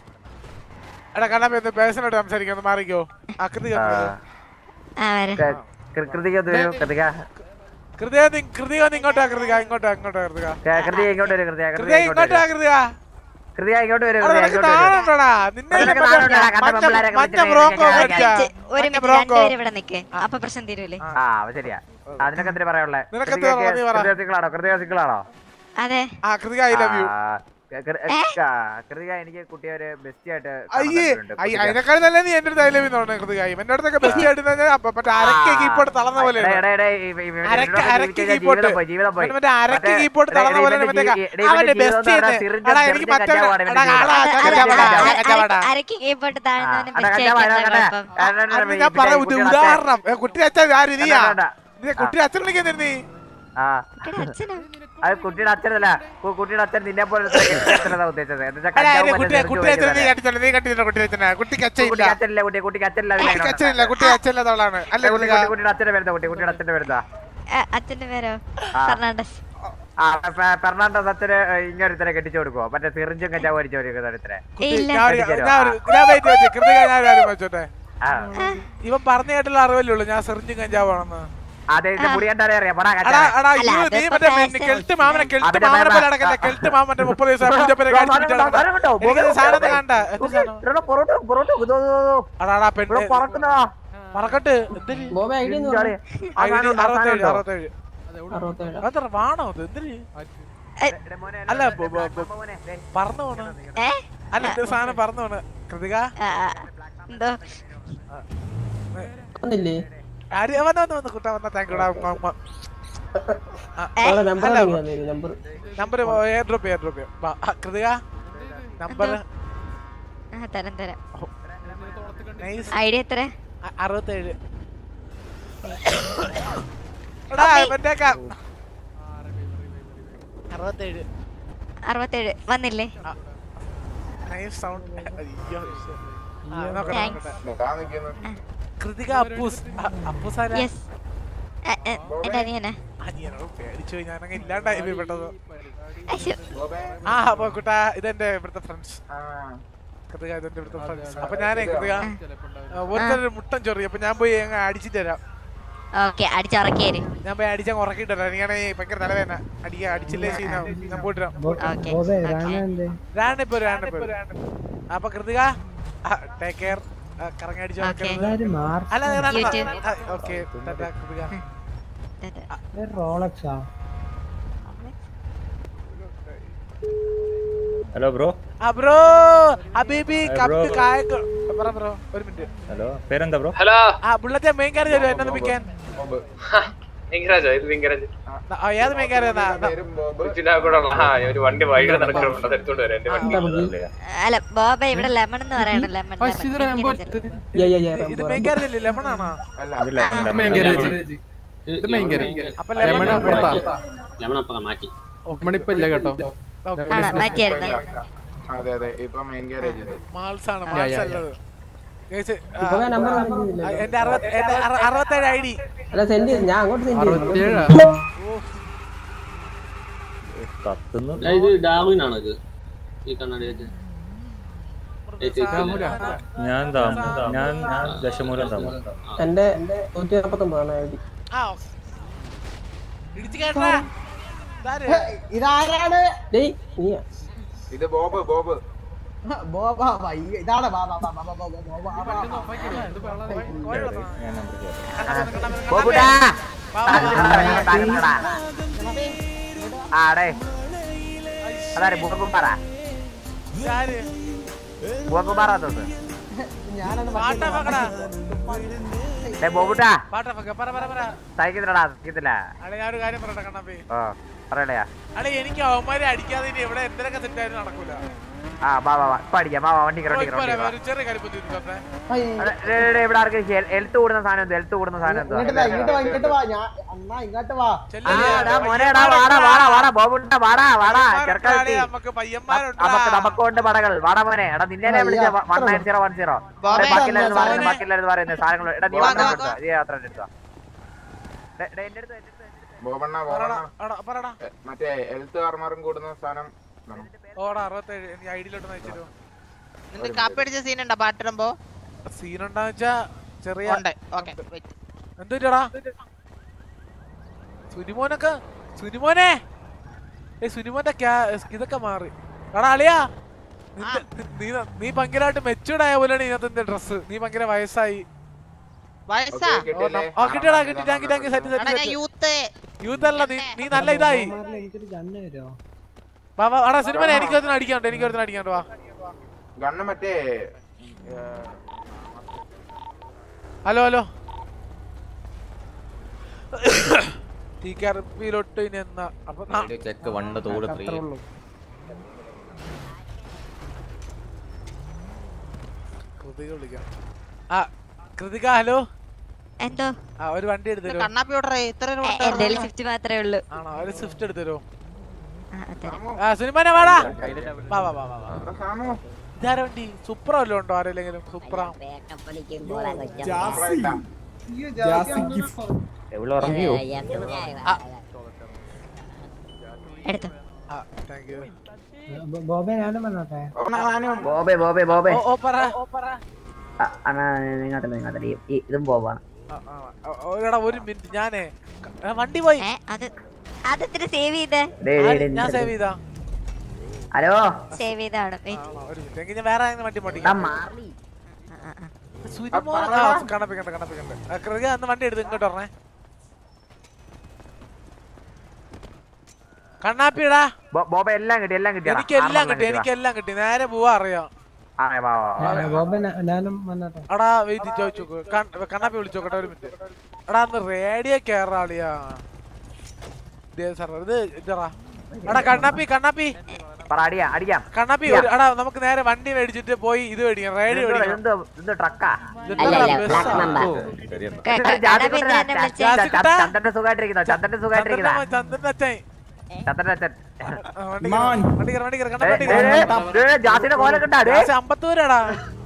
എടാ കണ്ണാപ്പ ഒന്ന് പേഴ്സണായിട്ട് സംസാരിക്കാം ഒന്ന് മാറിക്കോ ആ കൃതിക ഒന്ന് വരൂ. ആ വരാം കൃ- കൃതിക ഒന്ന് വരൂ കൃതിക കൃതിക നീ- കൃതിക ഒന്ന് ഇങ്ങോട്ടാ കൃതിക ഇങ്ങോട്ടാ ഇങ്ങോട്ടാ കൃതിക ക- കൃതിക ഇങ്ങോട്ട് വരും കൃതിക കൃതിക കൃതിക ഇങ്ങോട്ട് ഇങ്ങോട്ടാ വരും കൃതിക കൃതിക ഇങ്ങോട്ട് വരും അവിടെ കൃതിക നിനക്ക് ഇങ്ങോട്ട് വരും നാണുണ്ടോടാ? നിന്നെ നിനക്ക് മറ്റേ- നാണുണ്ടോടാ? കണ്ട മറ്റേ- പെമ്പിള്ളേരെ മറ്റേ വിളിച്ചിട്ട് ബ്രോക്കോ ഇങ്ങനെ മേടിച്ചാ? ഒരു മറ്റേ മിനിറ്റ് ബ്രോക്കോ. രണ്ടുപേരും ഇവിടെ നിക്ക് അപ്പൊ പ്രശ്നം തീരൂലേ ആ അത് ശരിയാ അതിനൊക്കെ എന്തിനാ പറയാനുള്ളേ നിനക്ക് എന്ത് പറയാ? നീ പറ. കൃതികാസികളാണോ കൃതികാസികളാണോ അതെ ആ Krithika I love you Krithika എനിക്ക് കുട്ടിയെ ഒരു ബെസ്റ്റ് ആയിട്ട് അയ്യേ കാണുന്നുണ്ട്. അയ്യ കൃതിക. അതിനേക്കാൾ നല്ല നീ എന്റെ അടുത്ത് ഐ ലവ് യു തോന്നുന്നു കൃതിക എന്റെ അടുത്തൊക്കെ ബെസ്റ്റ് ആയിട്ട് തന്നെ അപ്പൊ മറ്റേ അരക്ക് കീപ്പോട്ട് തളർന്ന പോലെ എടേ, എടേ, എടേ, ഇവ- ഇവ- ഇവ- അരക്ക് ഇവനോട് അരക്ക് ജീവിക്കാൻ കീപ്പോട്ട് ജീവിതം പോയി, ജീവിതം പോയി. മറ്റേ അരക്ക് മറ്റേ- കീപ്പോട്ട് എടേ, തളർന്ന എടേ, പോലെ ഇവന്റെ മറ്റേ ജീ- എടേ, അവന്റെ ഇവന്റെ ജീവിതം ബെസ്റ്റ് എന്ന് പറഞ്ഞാൽ സിറിഞ്ചും എടാ എനിക്ക് ചെറുതും മറ്റേ കഞ്ചാവുമാണ് എടാ ഇവന്റെ കാളാ ജീവിതം. കഞ്ചാവടാ കഞ്ചാവടാ അരക്ക് കീഴ്പോട്ട് താഴ്ന്നവന് അതാ ബെസ്റ്റ് കഞ്ചാവ്, അതാ ആയിട്ട് കഞ്ചാവ്. കുഴപ്പം അതാ കഞ്ചാവ്. അന്ന് ഞാൻ പറയാം ഇത് കുട്ടിയുടെ ഉദാഹരണം ഏ, കുട്ടി അച്ഛൻ ആര് നീയാ വേണ്ട, വേണ്ട. നീ കുട്ടി അച്ഛൻ വിളിക്കുന്നില്ല നീ ആ അത് കുട്ടിയുടെ അച്ഛനല്ല കു- കുട്ടിയുടെ അച്ഛൻ നിന്നെ പോലെ അച്ഛനതാ ഉദ്ദേശിച്ചത് എന്ന് വെച്ചാൽ എടാ, കഞ്ചാവ് എന്റെ മറ്റേ കുട്ടി ചെറുക്ക് കുട്ടി അച്ഛൻ നീ ഉപയോഗിക്കുന്നത്. കണ്ടിട്ടില്ല നീ കണ്ടിട്ടില്ല കുട്ടി അച്ഛനെ കുട്ടിക്ക് അച്ഛൻ കുട്ടിക്ക് ഇല്ല അച്ഛനില്ല കുട്ടി കുട്ടിക്ക് അച്ഛനില്ല അതിനെ കുട്ടിക്ക് അച്ഛനില്ല കുട്ടി അച്ഛനില്ലാത്തവളാണ് അല്ലേ കുട്ടി കൃതിക? കുട്ടി- കുട്ടിയുടെ അച്ഛനെ വരുന്ന കുട്ടി കുട്ടിയുടെ അച്ഛന്റെ വരുന്നതാ ആ, അച്ഛന്റെ പേരോ ആ. ഫെർണാണ്ടസ് ആ ഫെ- ഫെർണാണ്ടസ് അച്ഛന് ഇങ്ങൊരുത്തരെ കെട്ടിച്ചു കൊടുക്കുവോ മറ്റേ സിറിഞ്ചും കഞ്ചാവ് അടിച്ചു കൊടുക്കുന്ന ഒരുത്തരെ ഇല്ല ഞാൻ ഒരു- ഞാൻ ഒരു- ഞാൻ wait, wait, കൃതിക ഞാൻ ഒരു കാര്യം വെച്ചോട്ടെ ആ. ഇവൻ പറഞ്ഞു കേട്ടുള്ള അറിവല്ലേ ഉള്ളൂ ഞാൻ സെറിഞ്ചും കഞ്ചാവാണെന്ന് അതെ ഇത് മുടിയണ്ടാരെ അറിയാം പടാ എടാ കഞ്ചാവ് എടാ അല്ല, യു നീ അതിപ്പോ മറ്റേ fashion. കെൽട്ട് മാമനെ കെൽട്ട് അതിന്റെ മാമനെ വേറെ- പോലെ നടക്കല്ലേ കെൽട്ട് മാമന്റെ മുപ്പത് ദിവസം പൂജപ്പനെ എനിക്ക് സാധനം കണ്ട എന്ത് സാധനം പൊറോട്ട പൊറോട്ട ഇതോ, ഇതോ, ഇതോ. അടാ എടാ പെണ്ണ് ഇവിടെ പറക്കുന്നതാ പറക്കട്ട് എന്തിന് ബോബ ഐഡിയ ഒന്ന് ഇഞ്ചാളി. പറഞ്ഞേ. ആ സാധനം ഉണ്ടോ? ആ സാധനം അറുപത്തേഴ് ഉണ്ടോ? അറുപത്തേഴ് അറുപത്തേഴ് അത്ര വാണോ അത് എന്തിന് എടാ മോനെ, അല്ല എടാ ബോ- ബോ- ബോ- മോനെ, ദേ. പറന്നു പോണ ഏ അല്ല എന്ത് സാധനം പറന്നു പോണ കൃതിക ആ, ആ. എന്തോ ഒന്നില്ലേ ആര് വന്ന വന്ന് വന്ന് കുട്ടാ വന്ന താങ്ക് യൂടാ അവളെ number number number airdrop airdrop Krithika number ആ തരാം തരാം നൈസ് ഐഡിയ എത്ര അറുപത്തേഴ് എടാ മറ്റേക്കാം അറുപത്തേഴ് അറുപത്തേഴ് വന്നില്ലേ നൈസ് സൗണ്ട് അയ്യോ ആ, നോക്കട്ടെ, Thanks. നോക്കട്ടെ. കൃതിക അപ്പൂസ് അ- അപ്പൂസാരാ യെസ് എന്റെ അനിയനാ അനിയനോ പേടിച്ചു പോയി ഞാനങ്ങ് ഇല്ലാണ്ടായി പോയി പെട്ടത് അശ്ശോ. ആ അപ്പൊ കുട്ടാ ഇതെന്റെ ഇവിടുത്തെ ഫ്രണ്ട്സ് കൃതിക ഇതെന്റെ ഇവിടുത്തെ ഫ്രണ്ട്സ് അപ്പൊ ഞാനേ കൃതിക ഓരോരുത്തരുടെ മുട്ടൻ ചൊറി അപ്പൊ ഞാൻ പോയി അങ്ങ് അടിച്ചിട്ട് തരാം ഓക്കെ അടിച്ചുറക്കിയേര് ഞാൻ പോയി അടിച്ചാൽ ഉറക്കിട്ട് തരാം എനിക്കാണെങ്കിൽ ഭയങ്കര തലവേദന അടിക്ക അടിച്ചില്ലേ ചെയ്യുന്ന ഞാൻ പോയിട്ട് വരാം ഓക്കെ ബോബേ റാണ എന്തേ രാണിപ്പോ രാണിപ്പോ അപ്പൊ കൃതിക ടേക്ക് കെയർ കറങ്ങി അടിച്ചു Okay. എല്ലാരും മാർ അല്ല You too. ഓക്കെ കൃതിക റോളക്സാ ഹലോ ബ്രോ ആ ബ്രോ ഹബീബി Hi, കപ്പ് bro. കായക്ക് പറ ബ്രോ ഒരു മിനിറ്റ് ഹലോ പേരെന്താ ബ്രോ ഹലോ ആ ബുള്ളറ്റ് മെയിൻ കാര്യം തരുമോ എന്നെ മിക്കാൻ ലിംഗരാജോ ഇത് ലിംഗരാജ് ഏത് മെയിൻ കാര്യം കൊച്ചിന്റെ കൂടെ ഉള്ള ആ ഒരു വണ്ടി വൈകിട്ട് നടക്കുന്നുണ്ട് അത് എടുത്തോണ്ട് വരാം എന്റെ വണ്ടി അല്ല ബോബ ഇവിടെ ലെമൺ എന്ന് പറയണം ലെമൺ യാ യാ യാ ഇത് മെയിൻ കാര്യം അല്ലേ ലെമൺ ആണോ അതില്ല മെയിൻ ഗാരേജ് ഇത് മെയിൻ ഗാരേജ് അപ്പൊ ലെമൺ lemon അപ്പുറത്താ ലെമണപ്പ മാറ്റി മണിപ്പോ ഇല്ല കേട്ടോ ആണോ മാറ്റിയായിരുന്നു അതെ അതെ ഇപ്പൊ മെയിൻ ഗാരേജ് മാൾസ് ആണ് യാ, മാൾസ് യാ, അല്ലത് Guys, ആ, ഇപ്പൊ നമ്പർ കാണിക്കുന്നില്ല ആ, എന്റെ അറുപത്തി എന്റെ അറു- അറുപത്തേഴ് ഐ ഡി അല്ല സെൻഡ് ചെയ്ത് ഞാൻ അങ്ങോട്ട് സെൻഡ് അറുപത്തിയേഴാ ചെയ്തു കത്തുന്നു ഇത് ഡാർവിൻ ആണ് ഇത് ഈ കണ്ണാടി വെച്ച് ഞാൻ താമ ഞാൻ ദശമൂലം താമ എന്റെ നൂറ്റി നാപ്പത്തൊമ്പതാണ് ഐ ഡി ആ ഇടിച്ചു കേട്ടാ ഇതാരാണ് ഡേയ് നീയാ ഇത് ബോബ് ബോബ് ബോബാ ഇതാണ് ബാബാ ബാബാ ബാബാ ബാബാ ബോബുടാ ആടേ അതാരെ ബുക്കുമാറ ബുക്കുമാറാ തോന്ന് ഏ ബോബുട്ടാ പാട്ടാ ഫക്ക, പറ പറ പറ സഹിക്കുന്നില്ലടാ സഹിക്കത്തില്ല അളെ ഞാൻ ഒരു കാര്യം പറയട്ടെ കണ്ണാപ്പി ഓ പറയലയാ അളെ എനിക്ക് അവന്മാരെ അടിക്കാതെ ഇനി എവിടെ എന്തൊക്കെ സെറ്റായാലും നടക്കൂല ആ വാ വാ വാ ഇപ്പൊ അടിക്കാം വാ വാ വണ്ടി കയറി ഓ, വണ്ടി ഇപ്പൊ കയറി വരാം, ഒരു ചെറിയ കാര്യം പറ്റി പറഞ്ഞേ അതെ, ഡേ, ഡേ, ഡേ, ഇവിടെ ആർക്കും ഹെൽത്ത് കൂടുന്ന സാധനം എന്ത് ഹെൽത്ത് കൂടുന്ന സാധനം എന്തുവാ? ഇങ്ങോട്ട് വാ ഇങ്ങോട്ട് വാ ഇങ്ങോട്ട് വാ ഞാൻ അണ്ണാ ഇങ്ങോട്ട് വാ ആ, ഡാ, മോനെ, ഡാ, വാടാ വാടാ വാടാ ബോബുണ്ട വാടാ വാടാ ചെറുക്ക കിട്ടി നമുക്ക് പയ്യന്മാരുണ്ട് നമുക്ക് നമുക്കുണ്ട് പടകൾ വാടാ മോനെ എടാ നിന്നെ വിളിച്ച one nine zero one zero ബാബേ, ബാക്കിയുള്ളത് മോനെ. പറയുന്നത് ബാക്കിയുള്ളത് പറയുന്നത് സാധനങ്ങൾ എടാ നീ വാ, മാത്രം വാ, എടുത്തോ നീ മാത്രം എടുത്തോ ഡേ, ഡേ, എന്റെ അടുത്ത് എന്റെ അടുത്ത് ബോബണ്ണ പറടാ, ബോബണ്ണ എടാ, പറടാ എ, മറ്റേ ഹെൽത്ത് ആർമറും കൂടുന്ന സാധനം വേണം. ഓടാ അറുപത്തേഴ് എനിക്ക് ഐഡിയിലോട്ട് നയിച്ചു നിനക്ക് കാപ്പി അടിച്ച സീൻ ഉണ്ടോ പാട്ടിടുമ്പോ സീൻ ഉണ്ടാന്ന് വെച്ചാ ചെറിയ ഉണ്ട് ഓക്കെ എന്തുറ്റാടാ സുനിമോനൊക്കെ സുനിമോനെ ഏ സുനിമോന്റെ ക്യാ- ഇതൊക്കെ മാറി എടാ അളിയാ നിന്റെ- നീ നീ ഭയങ്കരമായിട്ട് മെച്ചൂർഡ് ആയ പോലെയാണ് ഇതിനകത്ത് ഡ്രസ് നീ ഭയങ്കര വയസ്സായി വയസ്സാ ഓക്കേ, കിട്ടിയല്ലേ? ആ കിട്ടിയടാ കിട്ടി thank you thank you set എടാ ഞാൻ സെറ്റ് യൂത്ത് യൂത്ത് അല്ല നീ നീ നല്ല ഇതായി എനിക്കൊരു ഗണ്ണ് തരുമോ വാ വാ എടാ സിനിമനെ എനിക്ക് ഒരുത്തിന് അടിക്കാണ്ട് എനിക്ക് ഒരുത്തിന് അടിക്കാണ്ട് വാ ഗണ്ണ് മറ്റേ ഏ, ഹലോ ഹലോ ടി കറുപ്പിലോട്ട് ഇനി എന്നാ അപ്പൊ നാ- ചെക്ക് വണ്ണ് തോട് ത്രീ കൃതിക വിളിക്കാം ആ കൃതിക ഹലോ എന്തോ ആ ഒരു വണ്ടി എടുത്തു തരുമോ കണ്ണാപ്പി ഓർഡർ ഇത്ര എന്റെ സ്വിഫ്റ്റ് മാത്രമേ ഉള്ളൂ ആണോ ഒരു സ്വിഫ്റ്റ് എടുത്തു തരുമോ ആ, തരാം. ആ സിനിമനെ വാടാ വാ വാ വാ വാ വാ ഇതാരാ വണ്ടി സുപ്ര വല്ലതും ഉണ്ടോ ആരെങ്കിലും സുപ്ര എവിടെ ഉറങ്ങിയോ എടുത്തോ ആ താങ്ക് യു ബോബെ ഞാനും വന്നോട്ടെ ബോബേ ബോബേ ബോബേ ഓ ഓ പറ ആ, അണ്ണാ നിങ്ങാട്ടല്ല നിങ്ങാട്ടല്ല ഇതും ബോബാണ് ആ, ആ, ആ, ഒരെടാ ഒരു മിനിറ്റ് ഞാനേ ക- ആ, വണ്ടി പോയി ഏ അത് അതെത്ര സേവ് ചെയ്തേ ഡേ, ഡേ, ഡേ, ഞാൻ നിന്റെ സേവ് ചെയ്താ ഹലോ സേവ് ചെയ്താണ് ആണോ, ഒരു മിനിറ്റ് എങ്കിൽ ഞാൻ വേറെ ആരെങ്കിലും വണ്ടി എടാ, പൊട്ടിക്കാം മാർലി. സുനിമോൻ ആ കണപ്പിക്കണ്ട കണപ്പിക്കണ്ട കൃതിക അന്ന് വണ്ടി എടുത്ത് ഇങ്ങോട്ട് പറഞ്ഞേ കണ്ണാപ്പിടാ ബോ- ബോബേ എല്ലാം കിട്ടി എല്ലാം കിട്ടി എനിക്ക് എല്ലാം കിട്ടി എനിക്ക് എല്ലാം കിട്ടി നേരെ പോവാ അറിയാം വാ വാ വാ. ബോബെ ഞാ- ഞാനും വന്നോട്ടെ എടാ വെയിറ്റ് ചോദിച്ചു നോക്ക്. കൺ- കണ്ണാപ്പി വിളിച്ചോക്കട്ടെ ഒരു മിനിറ്റ് എടാ അന്ന് റേഡിയോ കേറാളിയാ സാർ ഇത് ഇതറാ എടാ കണ്ണാപ്പി കണ്ണാപ്പി പറ അടിയാ അടിക്കാം കണ്ണാപ്പി ഒരു- എടാ നമുക്ക് നേരെ വണ്ടി മേടിച്ചിട്ട് പോയി ഇത് മേടിക്കാം റേഡിയോ ഇതെന്തോ- മേടിക്കാം ഇതെന്തോ ഇതെന്തോ ട്രക്കാ ഇതെന്താ ബസ്സാ? ചന്ദ്രന്റെ സുഖമായിട്ടിരിക്കുന്നോ ചന്ദ്രന്റെ സുഖമായിട്ടിരിക്കുന്ന ചന്ദ്രൻ ചന്ദ്രന്റെ അച്ഛൻ ചന്ദ്രന്റെ അച്ഛൻ ആ, വണ്ടി കേറ്, വണ്ടി കേറ്, വണ്ടി കേറ്, കണ്ണാ, വണ്ടി ഏ, ഏ, കേറ്. ഏ, ജാസിയുടെ കോല കിട്ടാ ജാസി അമ്പത്തൂരാടാ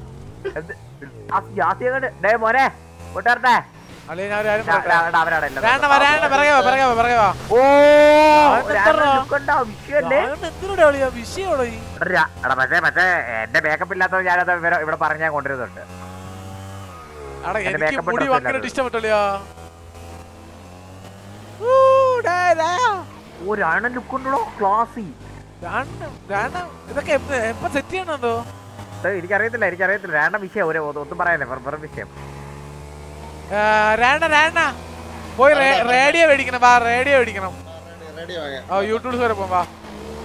ജാസി അങ്ങോട്ട് ഡേ മോനെ കൂട്ടുകാരത്തെ അളിയ ഞാൻ ഒരു കാര്യം ഡാ, പറയട്ടെ? ഡാ, ഡാ, അവരവിടെ ഇല്ല. വേണ്ട വരാണ്ട പിറകെ വാ പിറകെ വാ പിറകെ വാ ഓ അവൻ ഒരാളുടെ എത്രടാ? look ഉണ്ടോ? വിഷയമല്ലേ? അവൻ എന്തിനോടാ കളിയാ വിഷയമാണോ ഈ എടാ, എടാ, മറ്റേ മറ്റേ എന്റെ മേക്കപ്പ് ഇല്ലാത്തത് ഞാനത് ഇവരെ ഇവിടെ പറഞ്ഞ് ഞാൻ കൊണ്ടുവരുന്നുണ്ട് എടാ എന്റെ എനിക്ക് makeup മുടി dress ഭയങ്കരമായിട്ട് ഇല്ലാത്തത്. ഇഷ്ടപ്പെട്ടളിയാ ഒരാണ് ലുക്ക് ഉണ്ടോ ക്ലാസി ഇതൊക്കെ എപ്പ- എപ്പ സെറ്റ് ചെയ്യണോ എനിക്കറിയത്തില്ല എനിക്കറിയത്തില്ല രണ്ട വിഷയം ഒരു ഒന്നും പറയാനില്ല വെറും വെറും വിഷയം രാണ രാണ പോയി റേഡിയോ മേടിക്കണം വാ റേഡിയോ മേടിക്കണം റെഡി വാങ്ങാം ആ യൂട്യൂബ് വരെ പോവാം വാ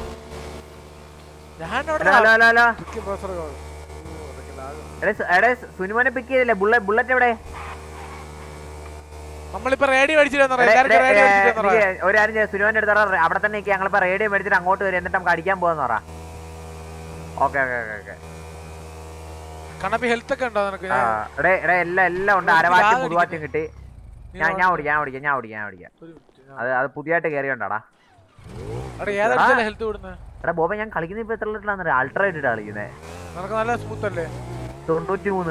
ഞാൻ hello hello hello hello professor എടേ സു- എടേ സു- സുനിമോനെ പിക്ക് ചെയ്തില്ലേ ബുള്ളറ്റ് ബുള്ളറ്റ് എവിടെ നമ്മളിപ്പോ റേഡിയോ മേടിച്ചിട്ട് എടേ, എല്ലാവർക്കും എടേ, റേഡിയോ ഏ, മേടിച്ചിട്ട് എനിക്ക് ഒരു കാര്യം ചെയ്യാം സുനിമോന്റെ അടുത്ത് പറ, അവിടെ തന്നെ നിൽക്കുക ഞങ്ങളിപ്പോ റേഡിയോ മേടിച്ചിട്ട് അങ്ങോട്ട് വരും എന്നിട്ട് നമുക്ക് അടിക്കാൻ പോകാന്ന് പറ okay okay okay okay Kannappi health ഒക്കെ ഉണ്ടോ നിനക്ക് ആ, എടേ എടേ എല്ലാം എല്ലാം ഉണ്ട് ഒരു അരവാറ്റും ലാഗ് മുതുവാറ്റും കിട്ടി നീ ഞാൻ ഞാൻ ഓടി- ഓടിക്കാം ഞാൻ ഓടിക്കാം ഞാൻ ഓടിക്കാം ഞാൻ ഓടിക്കാം ഒരു മിനിറ്റ്, അത് അത് പുതിയതായിട്ട് കയറിയോണ്ടാടാ എടാ ഏതടിച്ചല്ലേ ഹെൽത്ത് കൂടുന്നത് എടാ ബോബ ഞാൻ കളിക്കുന്ന ഇപ്പൊ എത്ര ലിറ്ററാണ് അൾട്രാ ഇട്ടിട്ടാ കളിക്കുന്നത് നിനക്ക് നല്ല സ്മൂത്ത് അല്ലേ തൊണ്ണൂറ്റി മൂന്ന്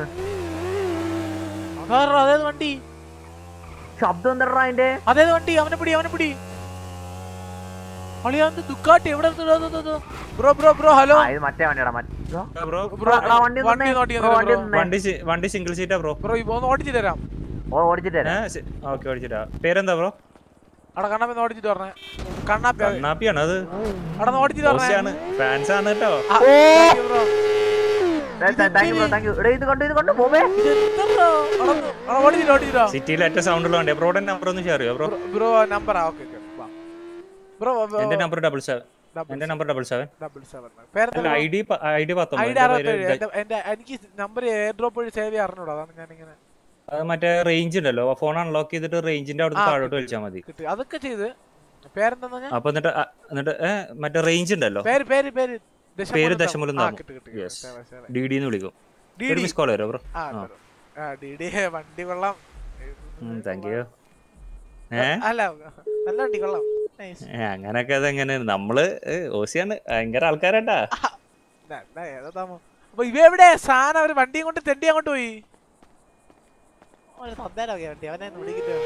അതാ അതേത് വണ്ടി ശബ്ദം എന്താ അതിന്റെ അതേത് വണ്ടി അവനെ പിടി അവനെ പിടി അളിയാ എന്ത് ദുക്കാട്ടി എവിടെ ബ്രോ ബ്രോ ബ്രോ ഹലോ ഇത് മറ്റേ വണ്ടിയാടാ മറ്റേ ബ്രോ ബ്രോ ആ, വണ്ടി വണ്ടി നിന്നേ. നോട്ടി ബ്രോ, വണ്ടി നിന്നേ. വണ്ടി സി- വണ്ടി സിംഗിൾ സീറ്റാ ബ്രോ ബ്രോ ഇപ്പൊ ഒന്ന് ഓടിച്ചു തരാം ഓ ഓടിച്ചിട്ട് തരാം ഓക്കെ ഓടിച്ചിട്ടാ പേരെന്താ ബ്രോ അവിടെ കണ്ണാപ്പി ഒന്ന് ഓടിച്ചിട്ട് പറഞ്ഞേ കണ്ണാപ്പി അത്. കണ്ണാപ്പിയാണ് അത് അവിടെ ഒന്ന് ഓടിച്ചിട്ട് ഓസിയാണ് പറഞ്ഞേ ഫാൻസ് ആണ് കേട്ടോ ആ, thank you bro. Thank you bro thank you എടാ ഇത് കൊണ്ട് ഇത് കൊണ്ട് പോവേ ഇതെന്താ? അവിടെ ഒന്ന്- അവിടെ ഓടിച്ചിട്ട് ഓടിച്ചിട്ടോ സിറ്റിയിൽ ഏറ്റവും സൗണ്ട് ഉള്ള വണ്ടി ബ്രോയുടെ നമ്പർ ഒന്ന് ഷെയർ ചെയ്യോ ബ്രോ ബ്രോ നമ്പറാ ഓക്കെ ബ്രോ എന്റെ നമ്പർ ഡബിൾ സെവൻ എന്റെ number double seven double seven പേരെന്താ I D I D ID പത്തൊമ്പത് അറുപത്തേഴ് എന്റെ എന്റെ- എന്റെ എനിക്ക് നമ്പർ എയർ ഡ്രോപ്പ് വഴി സേവ് ചെയ്യാൻ അറിഞ്ഞൂടാ അതാണ് ഞാനിങ്ങനെ അത് മറ്റേ റേഞ്ച് ഉണ്ടല്ലോ ഫോൺ അൺലോക്ക് ചെയ്തിട്ട് റേഞ്ചിന്റെ അവിടെ ആ, താഴോട്ട് വലിച്ചാൽ മതി കിട്ടി അതൊക്കെ ചെയ്ത് പേരെന്താ ഞാൻ അപ്പൊ എന്നിട്ട് അ- എന്നിട്ട് ഏ, മറ്റേ റേഞ്ച് ഉണ്ടല്ലോ പേര് പേര് പേര് പേര് ദശമൂലം ദശമൂലം ആ, താമം കിട്ടി, കിട്ടി, കിട്ടി. യെസ് ശരി, ശരി. ഡി ഡി എന്ന് വിളിക്കും DD. ഒരു മിസ് കോൾ വരും ബ്രോ ആ ആ തരും. ആ ഡി ഡി വണ്ടി കൊള്ളാം താങ്ക് യു ഏ അല്ല നല്ല വണ്ടി കൊള്ളാം നൈസ് ഏ, അങ്ങനൊക്കെ അതെങ്ങനെ നമ്മള് ഏ, ഓസിയാണ് ഭയങ്കര ആൾക്കാരാട്ടാ ഏതാ താമോ അപ്പൊ ഇവ എവിടെ സാധനം അവര് വണ്ടിയും കൊണ്ട് തെണ്ടി അങ്ങോട്ട് പോയി ഓന് തന്നേരാ വണ്ടി അവനെ ഒന്ന് വിളിക്കിട്ട്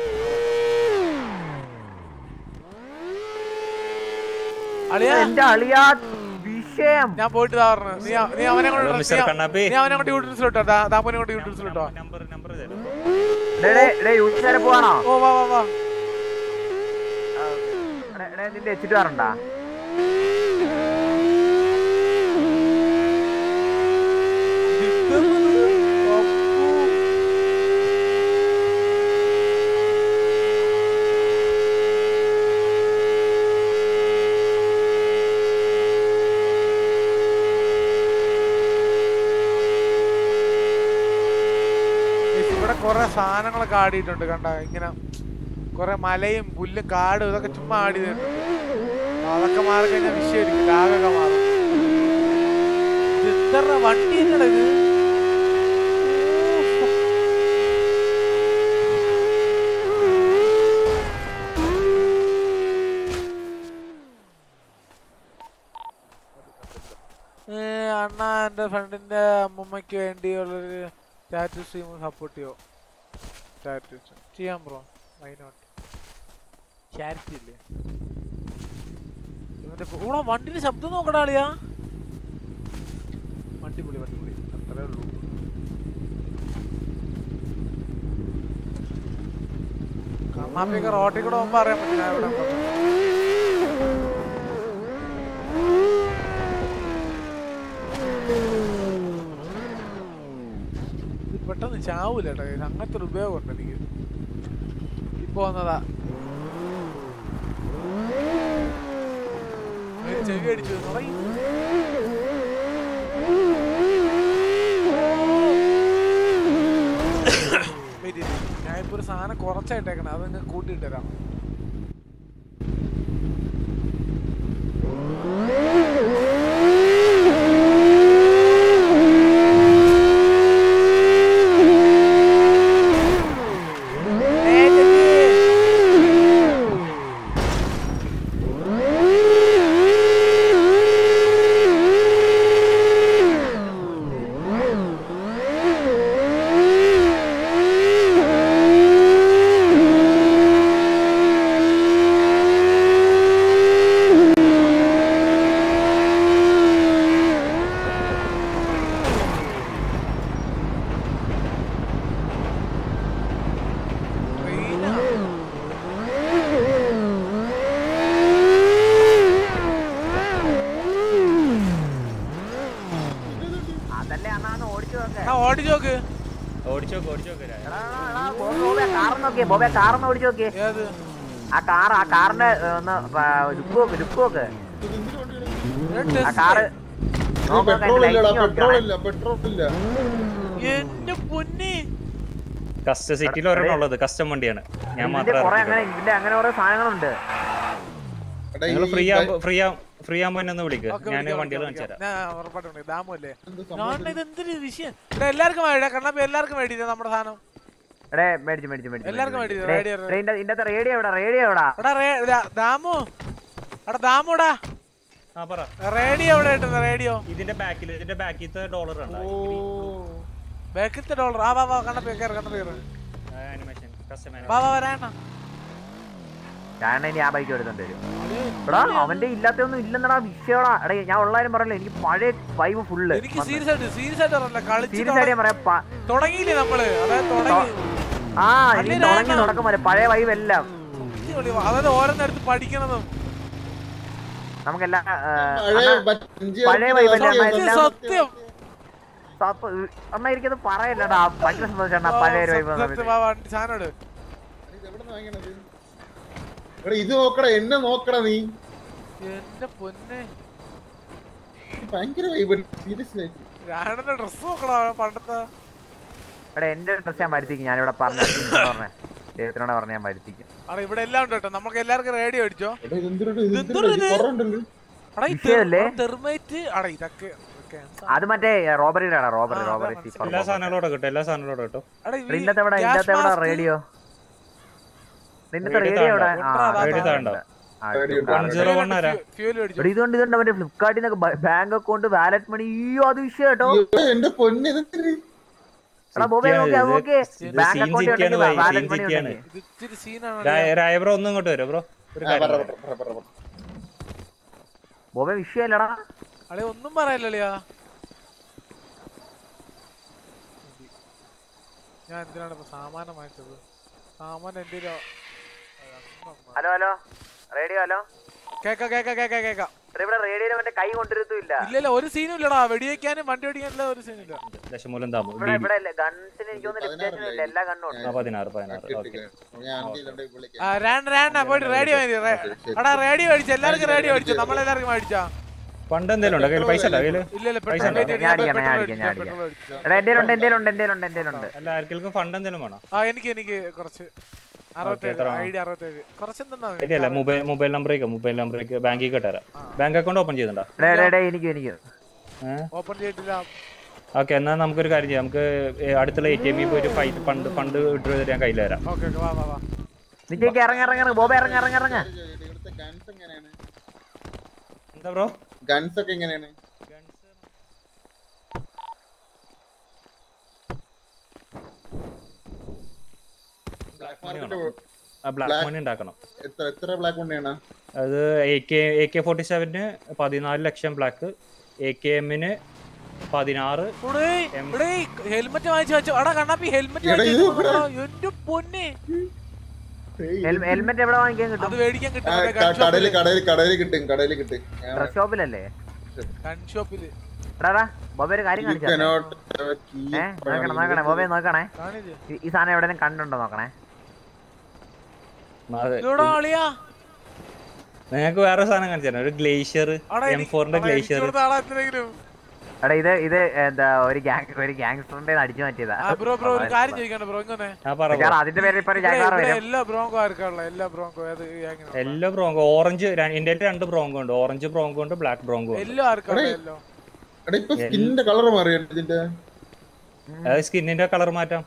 അളിയാ എന്റെ അളിയാ വിഷയം ഞാൻ പോയിട്ട് താ പറഞ്ഞു നീ അവ- നീ അവനെ കൊണ്ട് ഹലോ, മിസ്റ്റർ നീ- കണ്ണാപ്പി. നീ അവനെ കൊണ്ട് യൂട്യൂബിലോട്ടോ ദാമോനെ കൊണ്ട് യൂട്യൂബിലോട്ടോ യൂസ് വരെ പോവാണോ ഓ വാ വാ വാ എടാ, എടാ, നിന്റെ എച്ചിട്ട് പറഞ്ഞാ ഏയ് ഇവിടെ കൊറേ സാധനങ്ങളൊക്കെ ആടിയിട്ടുണ്ട് കണ്ട ഇങ്ങനെ കൊറേ മലയും പുല്ലും കാടും ഇതൊക്കെ ചുമ്മാ ആടി തരുന്നുണ്ട് അതൊക്കെ മാറി കഴിഞ്ഞാൽ വിഷയമായിരിക്കും ലാഗൊക്കെ മാറും ഇത് എത്ര വണ്ടി എന്നടാ ഇത് ഏ, അണ്ണാ എന്റെ ഫ്രണ്ടിന്റെ അമ്മൂമ്മയ്ക്ക് വേണ്ടിയുള്ളൊരു സ്റ്റാറ്റസ് സ്ട്രീം സപ്പോർട്ട് ചെയ്യോ സ്റ്റാറ്റസ് ചെയ്യാം ബ്രോ വൈ നോട്ട് ചാരിറ്റി ഇല്ലേ ഇവന്റെ കൂടെ വണ്ടിന്റെ ശബ്ദം നോക്കടാ ആളിയാ വണ്ടി പൊളി വണ്ടി പൊളി അത്രേ ഉള്ളൂ കണ്ണാപ്പിയൊക്കെ റോട്ടിൽ കൂടെ പോകുമ്പോ അറിയാൻ പറ്റില്ല എവിടെ ഇത് പെട്ടെന്ന് ചാവൂല കേട്ടോ ഇത് അങ്ങനത്തെ ഒരു ഉപയോഗമുണ്ട് എനിക്ക് ഇപ്പൊ വന്നതാ ഒരു ചെവി അടിച്ചു തുടങ്ങി ഞാനിപ്പോ ഒരു സാധനം കുറച്ചായിട്ടേക്കണേ അതങ്ങ് കൂട്ടിയിട്ട് തരാം അതല്ലേ അണ്ണാ ഓടിച്ചു നോക്കേ ആ ഓടിച്ചു നോക്ക് ഓടിച്ചോക്ക് ഓടിച്ചോക്ക് കാറ് നോക്കിയേ ബോബെ കാറൊന്ന് ഓടിച്ചു നോക്കിയേ ഏത് ആ കാർ ആ കാറിന്റെ ഏ, ഒന്ന് ലുക്ക് നോക്ക് ലുക്ക് നോക്ക് ആ കാറ് നോക്ക് നോക്ക്, പെട്രോൾ അതിന്റെ ഇല്ലടാ lighting പെട്രോൾ നോക്ക്. ഇല്ല പെട്രോൾ ഇല്ല എന്റെ പൊന്നി കസ്റ്റ സിറ്റിയിൽ ഒരെണ്ണം ഉള്ളത് കസ്റ്റം വണ്ടിയാണ് ഞാൻ ഇതിന്റെ മാത്രം കുറെ അങ്ങനെ ഇതിന്റെ അങ്ങനെ കുറെ സാധനങ്ങളുണ്ട് നിങ്ങൾ ഫ്രീ ആകുമ്പോ ഫ്രീ ആ ഫ്രീ ആകുമ്പോ എന്നെ ഒന്ന് വിളിക്കുക ഞാൻ വണ്ടികൾ കാണിച്ചു തരാം ഞാൻ ഉറപ്പായിട്ടും വിളിക്കാം. ദാമല്ലേ ഞാൻ ഇത് എന്തൊരു വിഷയം ഇവിടെ എല്ലാവർക്കും വേണ്ട കണ്ണപ്പ എല്ലാവർക്കും വേണ്ടിയില്ല നമ്മുടെ സാധനം എടേ മേടിച്ചു മേടിച്ചു മേടിച്ചു എല്ലാവർക്കും മേടിച്ചു. വേണ്ടി എടേ, റേഡിയോ എടേ, ഇതിന്റെ ഇതിന്റെ റേഡിയോ എവിടെ റേഡിയോ എവിടാ എടാ റേ ദാ- ദാമു എടാ ദാമുടാ ആ പറ റേഡിയോ എവിടെ കിട്ടുന്ന റേഡിയോ ഇതിന്റെ ബാക്കിൽ ഇതിന്റെ ബാക്കിലത്തെ ഡോളർ ഉണ്ട് ബാക്കിലത്തെ ഡോളർ ആ വാ വാ കണ്ണപ്പ കയറി കണ്ണപ്പ കയറി ആനിമേഷൻ കസ്റ്റം വാ വാ വരാണ ഞാൻ ഇനി ആ ബൈക്ക് എടുത്തോണ്ട് വരും എടാ അവന്റെ ഇല്ലാത്തൊന്നും ഇല്ലെന്നടാ വിഷയടാ എടാ ഞാൻ ഉള്ളാരും പറയല്ലോ എനിക്ക് പഴയ വൈബ് ഫുള്ള് എനിക്ക് സീരിയസ് ആയിട്ട് സീരിയസ് ആയിട്ട് പറഞ്ഞില്ല കളിച്ച് സീരിയസ് ആയിട്ട് ഞാൻ പറയാം പ- തുടങ്ങിയില്ലേ നമ്മള് അതായത് തുടങ്ങി ആ എനിക്ക് അല്ലേ തുടങ്ങി ഞാൻ- തുടക്കം വരെ പഴയ വൈബ് എല്ലാം അടിപൊളി. അതായത് ഓരോന്നെടുത്ത് പഠിക്കണതും നമുക്കെല്ലാം ആ, പഴയ അണ്ണാ, മറ്റ് അഞ്ച് പഴയ പേർക്ക് വൈബ് സത്യം, എല്ലാം സത്യം അമ്മ എനിക്കത് പറയല്ലടാ ഭയങ്കര സന്തോഷം പഴയ ഒരു വൈബ് സത്യം ആ വണ്ടി സാധനം എടാ ഇത് നോക്കടാ എന്നെ നോക്കടാ നീ എന്റെ പൊന്നെ ഭയങ്കര വൈബ് സീരിയസ്ലി രാണന്റെ ഡ്രസ് നോക്കടാ പണ്ടത്തെ എടാ എന്റെ ഡ്രസ് ഞാൻ വരുത്തിക്കും ഞാനിവിടെ പറഞ്ഞ പറഞ്ഞേ ദൈവത്തിനോട് പറഞ്ഞ ഞാൻ വരുത്തിക്കും അവിടെ ഇവിടെ എല്ലാം ഉണ്ട് കേട്ടോ നമുക്ക് എല്ലാവർക്കും റേഡിയോ അടിച്ചോ വിഷയമല്ലേ? തെർമൈറ്റ് അടാ ഇതൊക്കെ ഇതൊക്കെ അത് മറ്റേ റോബറിയുടെ റോബറി റോബറി എല്ലാ സാധനങ്ങളോടെ കിട്ടും എല്ലാ സാധനങ്ങളോടെ കിട്ടും ഇന്നത്തെ എവിടെ ഇന്നത്തെ എവിടെ റേഡിയോ നിന്നത്തെ Radio റേഡിയോ എവിടെ താഴെ. ആ, Radio താഴെ ഉണ്ട്. ആ, Radio ഉണ്ട്. One zero one ആരാ? എടാ, ഇതുകൊണ്ട് ഇതുണ്ട് മറ്റേ ഫ്ലിപ്കാർട്ടിൽ നിന്നൊക്കെ ബാങ്ക് അക്കൗണ്ട് വാലറ്റ് മണി അയ്യോ അത് വിഷയം കേട്ടോ എന്റെ പൊന്നെ എടാ ബോബേ നോക്കി അത് നോക്കി ഇത് ബാങ്ക് scene അക്കൗണ്ട് ചിരിക്കാണ് ഉണ്ടെങ്കിൽ ഭായി, വാലറ്റ് scene മണി ചിരിക്കാണ്. ഉണ്ടെങ്കിൽ ഇത് ഇച്ചിരി സീനാണ് രായ- രായ ബ്രോ ഒന്നും ഇങ്ങോട്ട് വരും ബ്രോ ഒരു ആ, കാര്യം പറ, പറയാം. പറ, പറ, പറ. ബോബേ വിഷയമല്ലടാ അളെ ഒന്നും പറയല്ലളിയാ ഞാൻ എന്തിനാണ് ഇപ്പൊ സാമാനം വാങ്ങിച്ചത് സാമാനം എന്റെ ഒരു ഹലോ ഹലോ റേഡിയോ ഹലോ കേക്ക കേക്ക കേക്ക കേക്ക ഇവിടെ റേഡിയോയിൽ മറ്റേ കൈ കൊണ്ടിരുത്തില്ല ഇല്ല ഇല്ല ഒരു സീനും ഇല്ലടാ വെടിവെക്കാനും വണ്ടി ഓടിക്കാനുള്ള ഒരു സീനും ഇല്ല ദശമൂലം താമോ ഇവിടെ ഇവിടെ ഗൺസിന് എനിക്ക് തോന്നുന്നു ലിമിറ്റേഷൻ ഇല്ല എല്ലാ ഗണ്ണും ഉണ്ട് ആ പതിനാറ് പതിനാറ് ഓക്കെ ഞാൻ അഞ്ചിലുണ്ട് വിളിക്കാം ആ രാൻ രാൻ പോയിട്ട് റേഡിയോ എടാ റേഡിയോ അടിച്ചു എല്ലാവർക്കും റേഡിയോ അടിച്ചു നമ്മളെല്ലാവർക്കും അടിച്ചാ പണ്ട് എന്തേലും ഉണ്ടോ കയ്യിൽ പൈസ ഉണ്ടോ കയ്യില് ഇല്ല ഇല്ല പൈസ പെട്രോൾ ഉണ്ടോ റേറ്റ് ഞാൻ അടിക്കാം ഞാൻ അടിക്കാം ഞാൻ അടിക്കാം എടാ എന്റെ ഉണ്ട് എന്റെ ഉണ്ട് എന്റെ ഉണ്ട് എന്റെ ഉണ്ട് അല്ല ആർക്കെങ്കിലും ഫണ്ട് എന്തേലും വേണോ ആ എനിക്ക് എനിക്ക് കുറച്ച് അറുപത്തേഴ് എത്ര? ഐ ഡി അറുപത്തേഴ് കുറച്ച് എന്തെന്നാ ശരിയല്ല മൊബൈൽ മൊബൈൽ നമ്പറേക്ക് മൊബൈൽ നമ്പറേക്ക് ബാങ്കിൽ കിട്ടാരാ ബാങ്ക് അക്കൗണ്ട് ഓപ്പൺ ചെയ്തിട്ടുണ്ടോ എടാ എടാ, എടാ എനിക്ക് എനിക്ക് ഓപ്പൺ ചെയ്തിട്ടില്ല ഓക്കെ എന്നാൽ നമുക്കൊരു കാര്യം ചെയ്യാം നമുക്ക് ഏ, അടുത്തുള്ള എ ടി എമ്മിൽ പോയിട്ട് ഫൈറ്റ് ഫണ്ട് ഫണ്ട് വിഡ്രോ ചെയ്തിട്ട് ഞാൻ കയ്യിൽ തരാം ഓക്കെ ഓക്കെ വാ വാ വാ നിക്ക് ഇറങ്ങി ഇറങ്ങി ഇറങ്ങി ബോബ ഇറങ്ങി ഇറങ്ങി ഇറങ്ങി ഇവിടുത്തെ ഗൺസ് എങ്ങനെയാണ് എന്താ ബ്രോ ഗൺസ് ഒക്കെ എങ്ങനെയാണ് ബ്ലാക്ക് മാർക്കറ്റ് ബ്ലാക്ക് മണി ഉണ്ടാക്കണം എത്ര എത്ര ബ്ലാക്ക് മണിയാണ് അത് A K A K forty seven പതിനാല് ലക്ഷം ബ്ലാക്ക് എ കെ എമ്മിന് പതിനാറ് ഹെൽമെറ്റ് വാങ്ങിച്ചു വെച്ചു എടാ കണ്ണാപ്പി ഹെൽമെറ്റ് എടാ, ഇത് എന്റെ പൊന്നെ ഹെൽമെറ്റ് എവിടെ വാങ്ങിക്കാൻ അത് കിട്ടും മേടിക്കാൻ കിട്ടും ആ, മറ്റേ ക- gun shop കടയില് ല്. കടയില് കടയില് കിട്ടും കടയില് കിട്ടും ഞാൻ- ഡ്രസ് ഷോപ്പിലല്ലേ ഗൺ ഷോപ്പില് എടാ ബോബ ഒരു കാര്യം You കാണിച്ചാ cannot have a key ഏ നോക്കണേ നോക്കണേ ബോബെ നോക്കണേ കാണിത് ഈ- ഈ സാധനം എവിടെയും കണ്ടുണ്ടോ നോക്കണേ ഇതെവിടാ ആളിയാ നിങ്ങൾക്ക് വേറെ സാധനം കാണിച്ചു തരാം ഒരു ഗ്ലേഷ്യർ ആടാ, എം എനിക്ക് ഫോറിന്റെ ആടാ, എനിക്ക് ഗ്ലേഷ്യർ കൊടുത്ത ആളാ എന്തിനെങ്കിലും. എടാ ഇത് ഇത് എന്താ ഒരു ഗ്യാങ് ഒരു ഗ്യാങ്സ്റ്ററിന്റെ അടിച്ചു മാറ്റിയതാ ആ ബ്രോ ബ്രോ ഒരു കാര്യം ചോദിക്കാണ് ബ്രോ ഇങ്ങനെ ഞാൻ പറ കാരണം അതിന്റെ പേരിൽ ഇപ്പൊ ഒരു ഇവിടെ- ജാഗാർ ഇവിടെ വരും എല്ലാ ബ്രോങ്കോ ആർക്കാണുള്ള എല്ലാ ബ്രോങ്കോ ഏത് ഗ്യാങ്ങിനാ? എല്ലാ ബ്രോങ്കോ ഓറഞ്ച് എന്റെ രണ്ട് ബ്രോങ്കോ ഉണ്ട് ഓറഞ്ച് ബ്രോങ്കോ ഉണ്ട് ബ്ലാക്ക് ബ്രോങ്കോ ഉണ്ട് എല്ലാം ആർക്കാണ് എടേ, എല്ലോ എടാ ഇപ്പൊ സ്കിന്നിന്റെ കളർ മാറിയാണ് ഇതിന്റെ അതായത് സ്കിന്നിന്റെ കളർ മാറ്റാം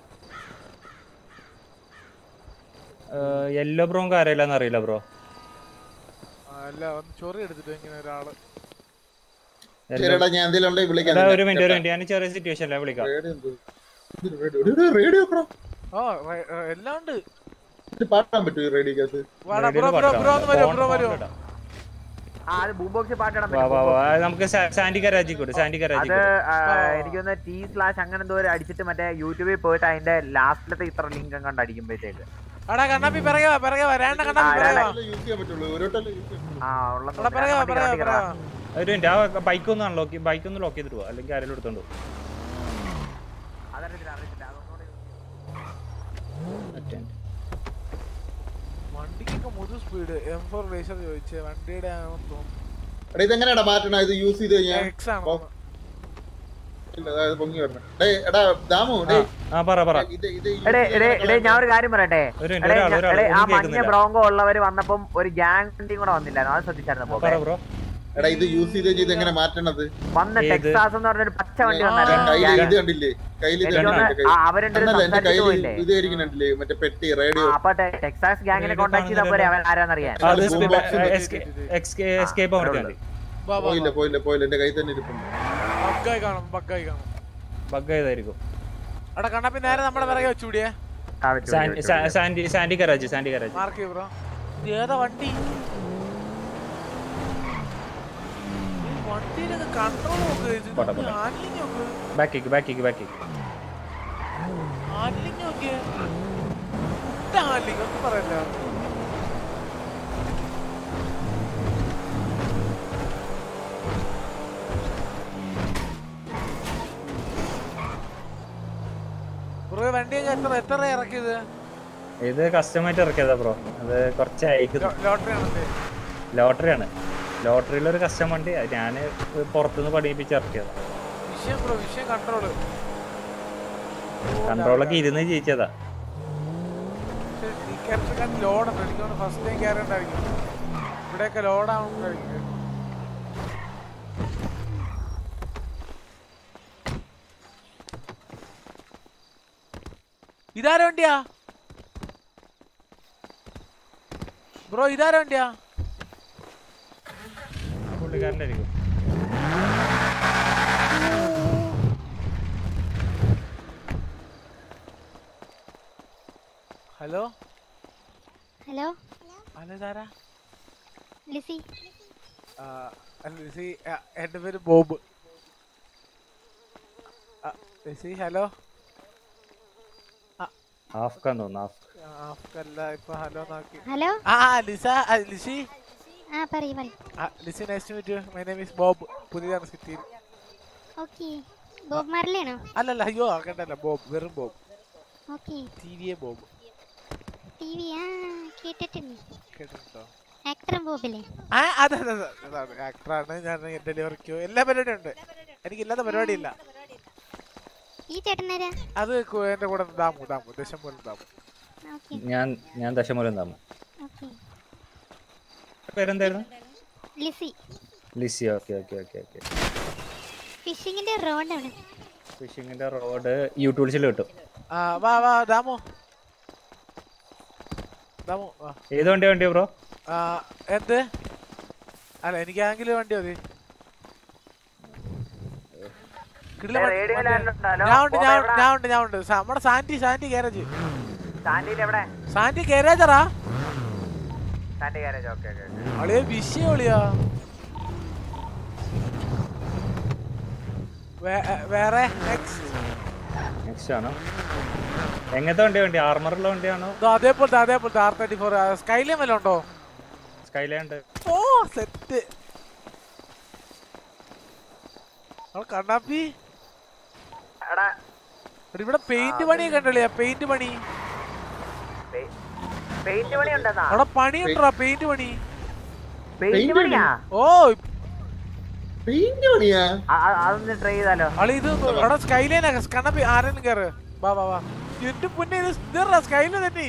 യെല്ലോ ബ്രോങ്കോ ആരെയില്ലെന്ന് അറിയില്ല ബ്രോ ആ, അല്ല ഒന്ന് ചൊറി എടുത്തിട്ട് ഇങ്ങനെ ഒരാള് ശരിടാ ഞാൻ എന്തെങ്കിലും ഉണ്ടെങ്കിൽ വിളിക്കാം എടാ, നിന്നെ. ഒരു മിനിറ്റ് ഒരു കേട്ടാ. മിനിറ്റ് ഞാൻ ചെറിയ സിറ്റുവേഷനിലാണ് വിളിക്കാം റേഡിയോ എന്ത്? ഇത് റേഡിയോ എടാ, എടാ, റേഡിയോ എക്കടാ. ഓ റേ- ഏ, എല്ലാം ഉണ്ട് ഇത് പാട്ടാൻ പറ്റുമോ ഈ റേഡിയോക്കകത്ത് വാടാ ബ്രോ ബ്രോ ബ്രോ ഒന്ന് വരുമോ ബ്രോ വരുമോ ആ അത് ബൂം ബോക്സ് പാട്ടിടാൻ വാ വാ പറ്റും വാ അത് നമുക്ക് സാ- സാൻഡി കരാജി കൂടെ സാൻഡി അത് കരാജി ആ, എനിക്ക് തോന്നുന്നു ടി സ്ലാഷ് അങ്ങനെ എന്തോ ഒരു അടിച്ചിട്ട് മറ്റേ യൂട്യൂബിൽ പോയിട്ട് അതിന്റെ ലാസ്റ്റിലത്തെ ഇത്ര ലിങ്ക് കണ്ട് അടിക്കുമ്പോഴത്തേക്ക് എടാ കണ്ണാപ്പി പിറകെ വാ പിറകെ വാ രണ്ട കണ്ണാപ്പി ആ, പിറകെ വാ യൂസ് ചെയ്യാൻ പറ്റുള്ളൂ ഒരു വട്ടമല്ലേ യൂസ് ചെയ്യാൻ പറ്റുള്ളൂ. ആ ഉള്ള എടാ പിറകെ വാ പിറകെ വാ പിറകെ വാ ഒരു മിനിറ്റ് ആ ബൈക്ക് ഒന്ന് അൺലോക്ക് ബൈക്ക് ഒന്ന് ലോക്ക് ചെയ്തിട്ട് പോവാ അല്ലെങ്കിൽ ആരെങ്കിലും എടുത്തോണ്ട് പോകും അതറിയത്തില്ല അറിയത്തില്ല അതൊന്നുകൂടി വണ്ടിക്കൊക്കെ മുതു സ്പീഡ് എം ഫോർ റേസർ ചോദിച്ചേ വണ്ടിയുടെ ആണെന്ന് തോന്നുന്നു എടാ ഇതെങ്ങനെയാടാ മാറ്റണ ഇത് യൂസ് ചെയ്ത് കഴിഞ്ഞാൽ എക്സ് ആണോ ഇല്ല അതായത് പൊങ്ങി വരണം ഡേയ് എടാ ദാമു ഡേയ് ആ പറ പറ ഇത് ഇത് use എടേ എടേ ചെയ്യാനുള്ള എടേ ഞാൻ ഒരു കാര്യം പറയട്ടെ ഒരു എടേ, മിനിറ്റ് ഒരാൾ ഞാൻ- ഒരാൾ എടേ, ആ ഒന്നും മഞ്ഞ കേൾക്കുന്നില്ല ബ്രോങ്കോ ഉള്ളവര് വന്നപ്പം ഒരു ഗ്യാങ് വണ്ടിയും കൂടെ വന്നില്ലായിരുന്നു അത് ശ്രദ്ധിച്ചായിരുന്നു ബോബേ പറ ബ്രോ എടാ ഇത് യൂസ് ചെയ്ത് കഴിഞ്ഞാൽ ഇത് എങ്ങനെ മാറ്റണത് വന്ന ഏത്? ടെക്സാസ് എന്ന് പറഞ്ഞൊരു പച്ച വണ്ടി കയ്യില് വന്നായിരുന്നു ഇത് കണ്ടില്ലേ കയ്യിൽ ഇത് എനിക്ക് കണ്ടില്ലേ തോന്നുന്നു ആ, അവരുടെ ഒരു അന്നല്ല എന്റെ സംസാരിച്ചു കയ്യിൽ പോയില്ലേ ഇത് ഇരിക്കുന്നുണ്ടല്ലേ മറ്റേ പെട്ടി റേഡിയോ ആ, അപ്പൊ ടെ- ടെക്സാസ് ഗ്യാങ്ങിനെ കോൺടാക്ട് ചെയ്താൽ പോരെ അവൻ ആരാന്നറിയാൻ അത് boom box ഉണ്ട്. എസ്കേപ്പ് അമർത്തിയാൽ മതി വാ വാ പോയില്ല പോയില്ല പോയില്ല എന്റെ കയ്യിൽ തന്നെ ഇരിപ്പുണ്ട് ബഗ്ഗായി കാണും ബഗ്ഗായി കാണും ബഗ് ചെയ്തായിരിക്കും എടാ കണ്ണാപ്പി നേരെ നമ്മുടെ പിറകെ വെച്ചുകൂടിയേ Sandy Sandy Sandy garage Sandy garage mark ചെയ്യ ബ്രോ ഇത് ഏതാ വണ്ടി ഈ വണ്ടിയിലൊക്കെ കൺട്രോൾ നോക്ക് പോട്ടെ, പോട്ടെ. ഹാൻഡ്ലിങ് നോക്ക് ബാക്കിക്ക് ബാക്കിക്ക് ബാക്കിക്ക് ഹാൻഡ്ലിങ് നോക്കിയേ ഹാൻഡ്ലിങ് ഒന്നും പറയല്ല ബ്രോ വണ്ടിയൊക്കെ എത്ര എത്ര ഇറക്കിയത് ഇത് കസ്റ്റമായിട്ട് ഇറക്കിയതാ ബ്രോ അത് കുറച്ച് അയക്കുന്നു ലോട്ടറി ആണല്ലേ ലോട്ടറി ആണ് ലോട്ടറിയിലെ ഒരു കസ്റ്റം വണ്ടി ഞാൻ പുറത്തുനിന്ന് പണിയിപ്പിച്ച് ഇറക്കിയതാ വിഷയം ബ്രോ വിഷയം കൺട്രോള് കൺട്രോളൊക്കെ ഇരുന്ന് ജയിച്ചതാ ഈ ക്യാരക്ടർ ലോഡുണ്ട് എനിക്ക് ഫസ്റ്റ് ടൈം കയറേണ്ടായിരിക്കും ഇവിടെയൊക്കെ ലോഡാവുന്നുണ്ടായിരിക്കും ഇതാര വണ്ടിയാ ബ്രോ ഇതാര വണ്ടിയാ പുള്ളിക്കാരൻ്റെ ആയിരിക്കും ഹലോ ഹലോ ഹലോ ഇതാരാ ലിസി ആ, അല്ല, ലിസി ആ, എൻ്റെ പേര് ബോബ് ആ, ലിസി ഹലോ ആഫ്ഖാൻ തോന്നുന്നു ആഫ് ആഫ്കല്ല ഇപ്പൊ ഹലോ നാക്കി ഹലോ ആ ലിസ ആ, ലിസി ആ പറയൂ പറയൂ ആ, Lizzy nice to meet my name is Bob പുതിയതാണ് സിറ്റിയിൽ ഓക്കെ ബോബ് മാർലിയാണോ അല്ലല്ല അയ്യോ ആക്കണ്ടല്ല ബോബ് വെറും Bob okay T V A Bob T V ആ കേട്ടിട്ടുണ്ട് കേട്ടിട്ടുണ്ടോ ആക്ടറും ബോബില്ലേ ആ അതെ അതെ അതെ അതാണ് ആക്ടറാണ് ഞാൻ ഡെലിവറിക്കോ എല്ലാ പരിപാടിയും ഉണ്ട് എനിക്കില്ലാത്ത പരിപാടിയില്ല ഈ ചേട്ടൻ നേരാ അത് കു- എന്റെ കൂടെ ദാമു ദാമു ദശം പോലെ ദാമു ഓക്കെ ഞാൻ ഞാൻ ദശമൂലം താമ ഓക്കെ പേരെന്തായിരുന്നു Lizzy Lizzy okay okay okay okay ഫിഷിങ്ങിന്റെ റോഡാണ് ഫിഷിങ്ങിന്റെ റോഡ് യൂട്യൂബ്സിൽ കിട്ടും ആ വാ വാ ദാമു ദാമു വാ ഏത് വണ്ടി വണ്ടിയോ ബ്രോ ആ എന്ത് അല്ല എനിക്ക് ആംഗില് വണ്ടി മതി കിടിലൻ വണ്ടി- റേഡിയോ വണ്ടി. ലാൻഡുണ്ടല്ലോ. ഞാൻ ഉണ്ട് ഞാൻ ബോബേ ഉണ്ട്, ഞാൻ ഉണ്ട് ഞാൻ ഉണ്ട് സാ- നമ്മുടെ സാന്റി സാന്റി ഗാരേജ് സാൻഡിയിൽ എവിടെ സാന്റി ഗാരേജറാ സാൻഡി ഗാരേജ് ഓക്കെ ഓക്കെ അളിയ വിഷയം അളിയാ വേ- വേറെ നെക്സ്റ്റ് നെക്സ്റ്റ് ആണോ എങ്ങനത്തെ വണ്ടി വണ്ടി ആർമറുള്ള വണ്ടിയാണോ അതേപോലത്തെ അതേപോലത്തെ ആർ തേർട്ടി ഫോർ സ്കൈലിയം വല്ല ഉണ്ടോ സ്കൈലാൻഡ് ഓ സെറ്റ് കണ്ണാപ്പി എടാ എടാ, ഇവിടെ പെയിന്റ് പണിയൊക്കെ ഉണ്ടല്ലേ പെയിന്റ് പണി പെയിന്റ് പണി ഉണ്ടെന്നാ അവിടെ പണിയുണ്ടോ പെയിന്റ് പണി പെയിന്റ് പണിയാ ഓ പെയിന്റ് പണിയാ അ- അ- അതൊന്ന് ട്രൈ ചെയ്താലോ അളി ഇത് അവിടെ സ്കൈലൈൻ കണ്ണാപ്പി ആരെങ്കിലും കയറ് വാ വാ വാ എന്റെ പൊന്നെ ഇത് ഇതറാ സ്കൈലൈൻ തന്നെ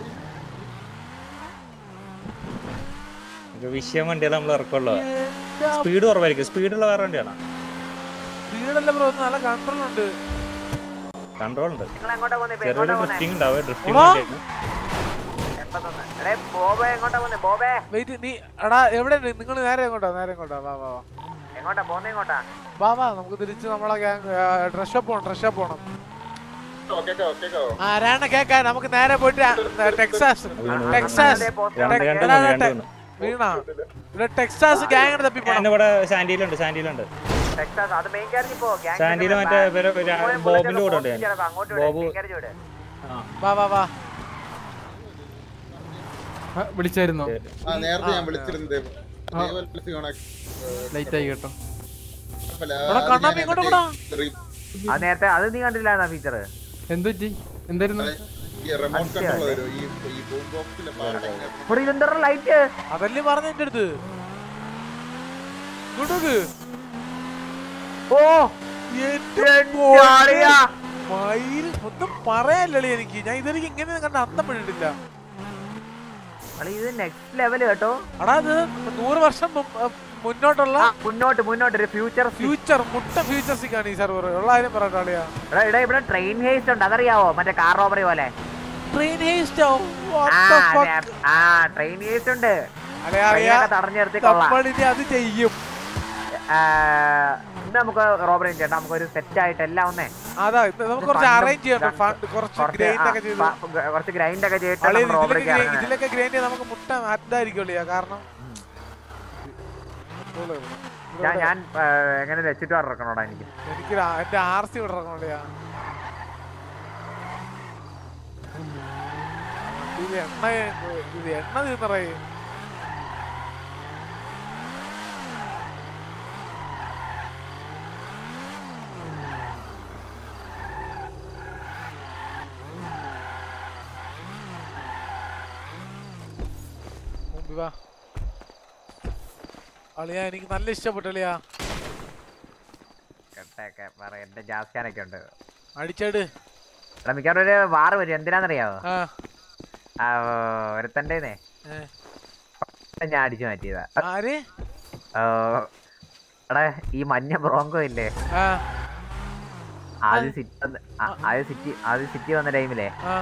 നമുക്ക് വിഷയം വണ്ടികൾ നമ്മൾ ഇറക്കുള്ളൂ സ്പീഡ് കുറവായിരിക്കും സ്പീഡുള്ള വേറെ വണ്ടിയാണോ വീടല്ല ബ്രോ നല്ല കൺട്രോൾ ഉണ്ട് കൺട്രോൾ ഉണ്ട് നിങ്ങൾ എങ്ങോട്ടാ പോകുന്നത് ഇപ്പൊ ചെറിയൊരു എങ്ങോട്ടാ പോകുന്നത് ഡ്രിഫ്റ്റിംഗ് ഉണ്ടാവും ഡ്രിഫ്റ്റിംഗ് എടാ. വണ്ടിയാണ് എടേ ബോബേ എങ്ങോട്ടാ പോകുന്നത് ബോബേ വെയിറ്റ് നീ എടാ എവിടെ നിങ്ങൾ നേരെ എങ്ങോട്ടാ നേരെ എങ്ങോട്ടാ വാ വാ വാ എങ്ങോട്ടാ പോകുന്നത് എങ്ങോട്ടാ വാ വാ നമുക്ക് തിരിച്ച് നമ്മളെ ഗ്യാങ് ഡ്രസ് ഷോപ്പ് പോകണം ഡ്രസ് ഷോപ്പ് പോകണം കേക്കോ കേക്കോ ആ രാണ കേക്കാൻ നമുക്ക് നേരെ പോയിട്ട് ആ, ടെക്സാസ് ടെക്സാസ് രണ്ട് ടെക്- രണ്ട് എടാ, മൂന്ന്, രണ്ട് ടെ- മൂന്ന്. വീണ ഇവിടെ ടെക്സാസ് ഗ്യാങ് തപ്പി പോണം ഞാനിവിടെ സാൻഡിയിലുണ്ട് സാൻഡിയിലുണ്ട് ടെക്സാസ് അത് മെയിൻ കാരേജിൽ പോ ഗ്യാങ് സാൻഡിയില് മറ്റേ ഇവരെ ഒരു ബോബിന്റെ കൂടെ ഉണ്ട് ഞാൻ അങ്ങോട്ട് ബോബ് മെയിൻ കാരേജ് വിട് വാ വാ വാ ആ, വിളിച്ചായിരുന്നോ ആ നേരത്തെ ഞാൻ വിളിച്ചിരുന്നത് ആ. ലൈറ്റ് ആയി കേട്ടോ എടാ, കണ്ണാപ്പി ഇങ്ങോട്ട് കൂടാ. അത് നേരത്തെ അത് നീ കണ്ടില്ലായിരുന്ന ഫീച്ചർ എന്ത് പറ്റി എന്തായിരുന്നു ഈ റിമോട്ട് കൺട്രോൾ വരും ഈ ഈ ബൂം ബോക്സിലെ പാട്ടിങ്ങനെ ഇവിടെ ഇതെന്താ ലൈറ്റ് അതല്ലേ പറഞ്ഞ എന്റെ അടുത്ത് ഇങ്ങോട്ടേക്ക് ഓ എന്റെ ആളിയാ. മയിൽ ഒന്നും പറയാനില്ലല്ലേ എനിക്ക് ഞാൻ ഇതെനിക്ക് ഇങ്ങനെ കണ്ട അന്തം പെട്ടിട്ടില്ല അളി ഇത് നെക്സ്റ്റ് ലെവൽ കേട്ടോ അടാ ഇത് നൂറ് വർഷം മുമ്പ്, അഹ് മുന്നോട്ടുള്ള മുന്നോട്ട് മുന്നോട്ട് ഒരു ഫ്യൂച്ചർ ഫ്യൂച്ചർ മുട്ട ഫ്യൂച്ചർസിക്കാണ് ഈ സെർവർ ഉള്ള കാര്യം പറയട്ടെ ആളിയാ എടാ ഇവിടെ ഇവിടെ ട്രെയിൻ ഹേസ്റ്റ് ഉണ്ട് അതറിയാവോ മറ്റേ കാർ റോബറി പോലെ ട്രെയിൻ ഹേസ്റ്റോ ആ അതെ, ആ ട്രെയിൻ ഹേസ്റ്റ് ഉണ്ട് അറിയാ ട്രെയിനൊക്കെ തടഞ്ഞു നിർത്തി കൊള്ളാം നമ്മളിനി അത് ചെയ്യും ആ, ഇന്ന് നമുക്ക് റോബറി ചേട്ടാ നമുക്ക് ഒരു സെറ്റ് ആയിട്ട് എല്ലാം ഒന്നേ അതാ ഇത് നമുക്ക് കുറച്ച് അറേഞ്ച് ചെയ്യണം ഫണ്ട് കുറച്ച് ഗ്രൈൻഡ് ഒക്കെ ചെയ്ത് കുറച്ച് ഗ്രൈൻഡ് ഒക്കെ ചെയ്തിട്ട് അളിയ, നമ്മൾ റോബറിക്ക് ഇതിലൊക്കെ ഇറങ്ങണം ഇതിലൊക്കെ ഗ്രൈൻഡ് ചെയ്ത് നമുക്ക് മുട്ട അതായിരിക്കും അളിയ കാരണം ഞാൻ ഞാൻ ആ, എങ്ങനെ വെച്ചിട്ട് ഇറക്കണോടാ എനിക്ക് എനിക്ക് രാ- എന്റെ ആർ സി വിടറങ്ങോളിയാ ഇത് എണ്ണ ഇത് എണ്ണ തീർന്നറേ മുമ്പിൽ വാ അളിയാ എനിക്ക് നല്ല ഇഷ്ടപ്പെട്ടു അളിയാ കെട്ടൊക്കെ പറ എന്റെ ജാസ്കാനൊക്കെ ഉണ്ട് അടിച്ചേട് എടാ മിക്കവാറും ഒരു വാറ് വരും എന്തിനാന്നറിയാവോ ആ. ആ, ഒരുത്തൻ്റെന്നേ ഏ. ഞാൻ അടിച്ചു മാറ്റിയതാ ആര് ആ, എടാ ഈ മഞ്ഞ ബ്രോങ്കോ ഇല്ലേ ആ ആദ്യം സിറ്റി വന്ന് ആ, ആദ്യം സിറ്റി ആദ്യം സിറ്റി വന്ന ടൈമിലെ ആ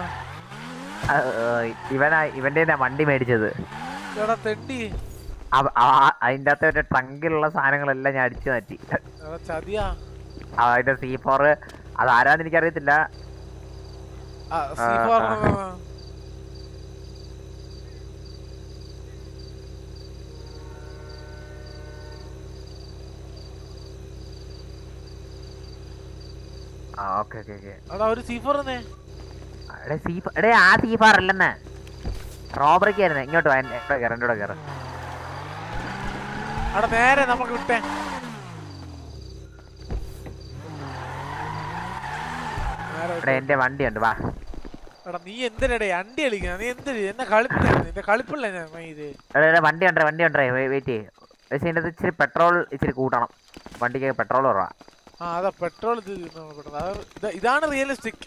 ഇവനാ ഇവന്റെ വണ്ടി മേടിച്ചത് എടാ തെണ്ടി അവ- ആ- അതിന്റെ അകത്തെ ഒരു ട്രങ്കിലുള്ള സാധനങ്ങളെല്ലാം ഞാൻ അടിച്ചു മാറ്റി എടാ ചതിയാ ആ, അതിന്റെ സി ഫോർ അത് ആരാന്ന് എനിക്കറിയത്തില്ല ആ, ആ, C4 ആ. ആ ഓക്കെ ഓക്കെ ഓക്കെ എടാ ഒരു സി ഫോർ എന്നേ എടേ സി എടേ ആ സി ഫോർ അല്ലെന്ന് റോബറിക്ക് ആയിരുന്നു ഇങ്ങോട്ട് വാ എന്റെ കൂടെ കയറ് എന്റെ കൂടെ കയറ് എടാ നേരെ നമുക്ക് വിട്ടേ നേരെ എടേ എന്റെ വണ്ടിയുണ്ട് വാ എടാ നീ എന്തിനടേ അണ്ടി കളിക്കുന്ന നീ എന്തിന് എന്നെ കളിപ്പില്ല നിന്റെ കളിപ്പില്ല ഞാൻ മൈ ഇത് എടേ എടേ വണ്ടി ഉണ്ടേ വണ്ടി ഉണ്ടേ വെയിറ്റ് ചെയ്യ് പക്ഷേ ഇതിന്റെ അകത്ത് ഇച്ചിരി പെട്രോൾ ഇച്ചിരി കൂട്ടണം വണ്ടിക്ക് പെട്രോൾ കുറവാ ആ അതാ പെട്രോൾ ഇത് തീർന്നു പെട്ടെന്ന്. അത് ഇത- ഇതാണ് റിയലിസ്റ്റിക്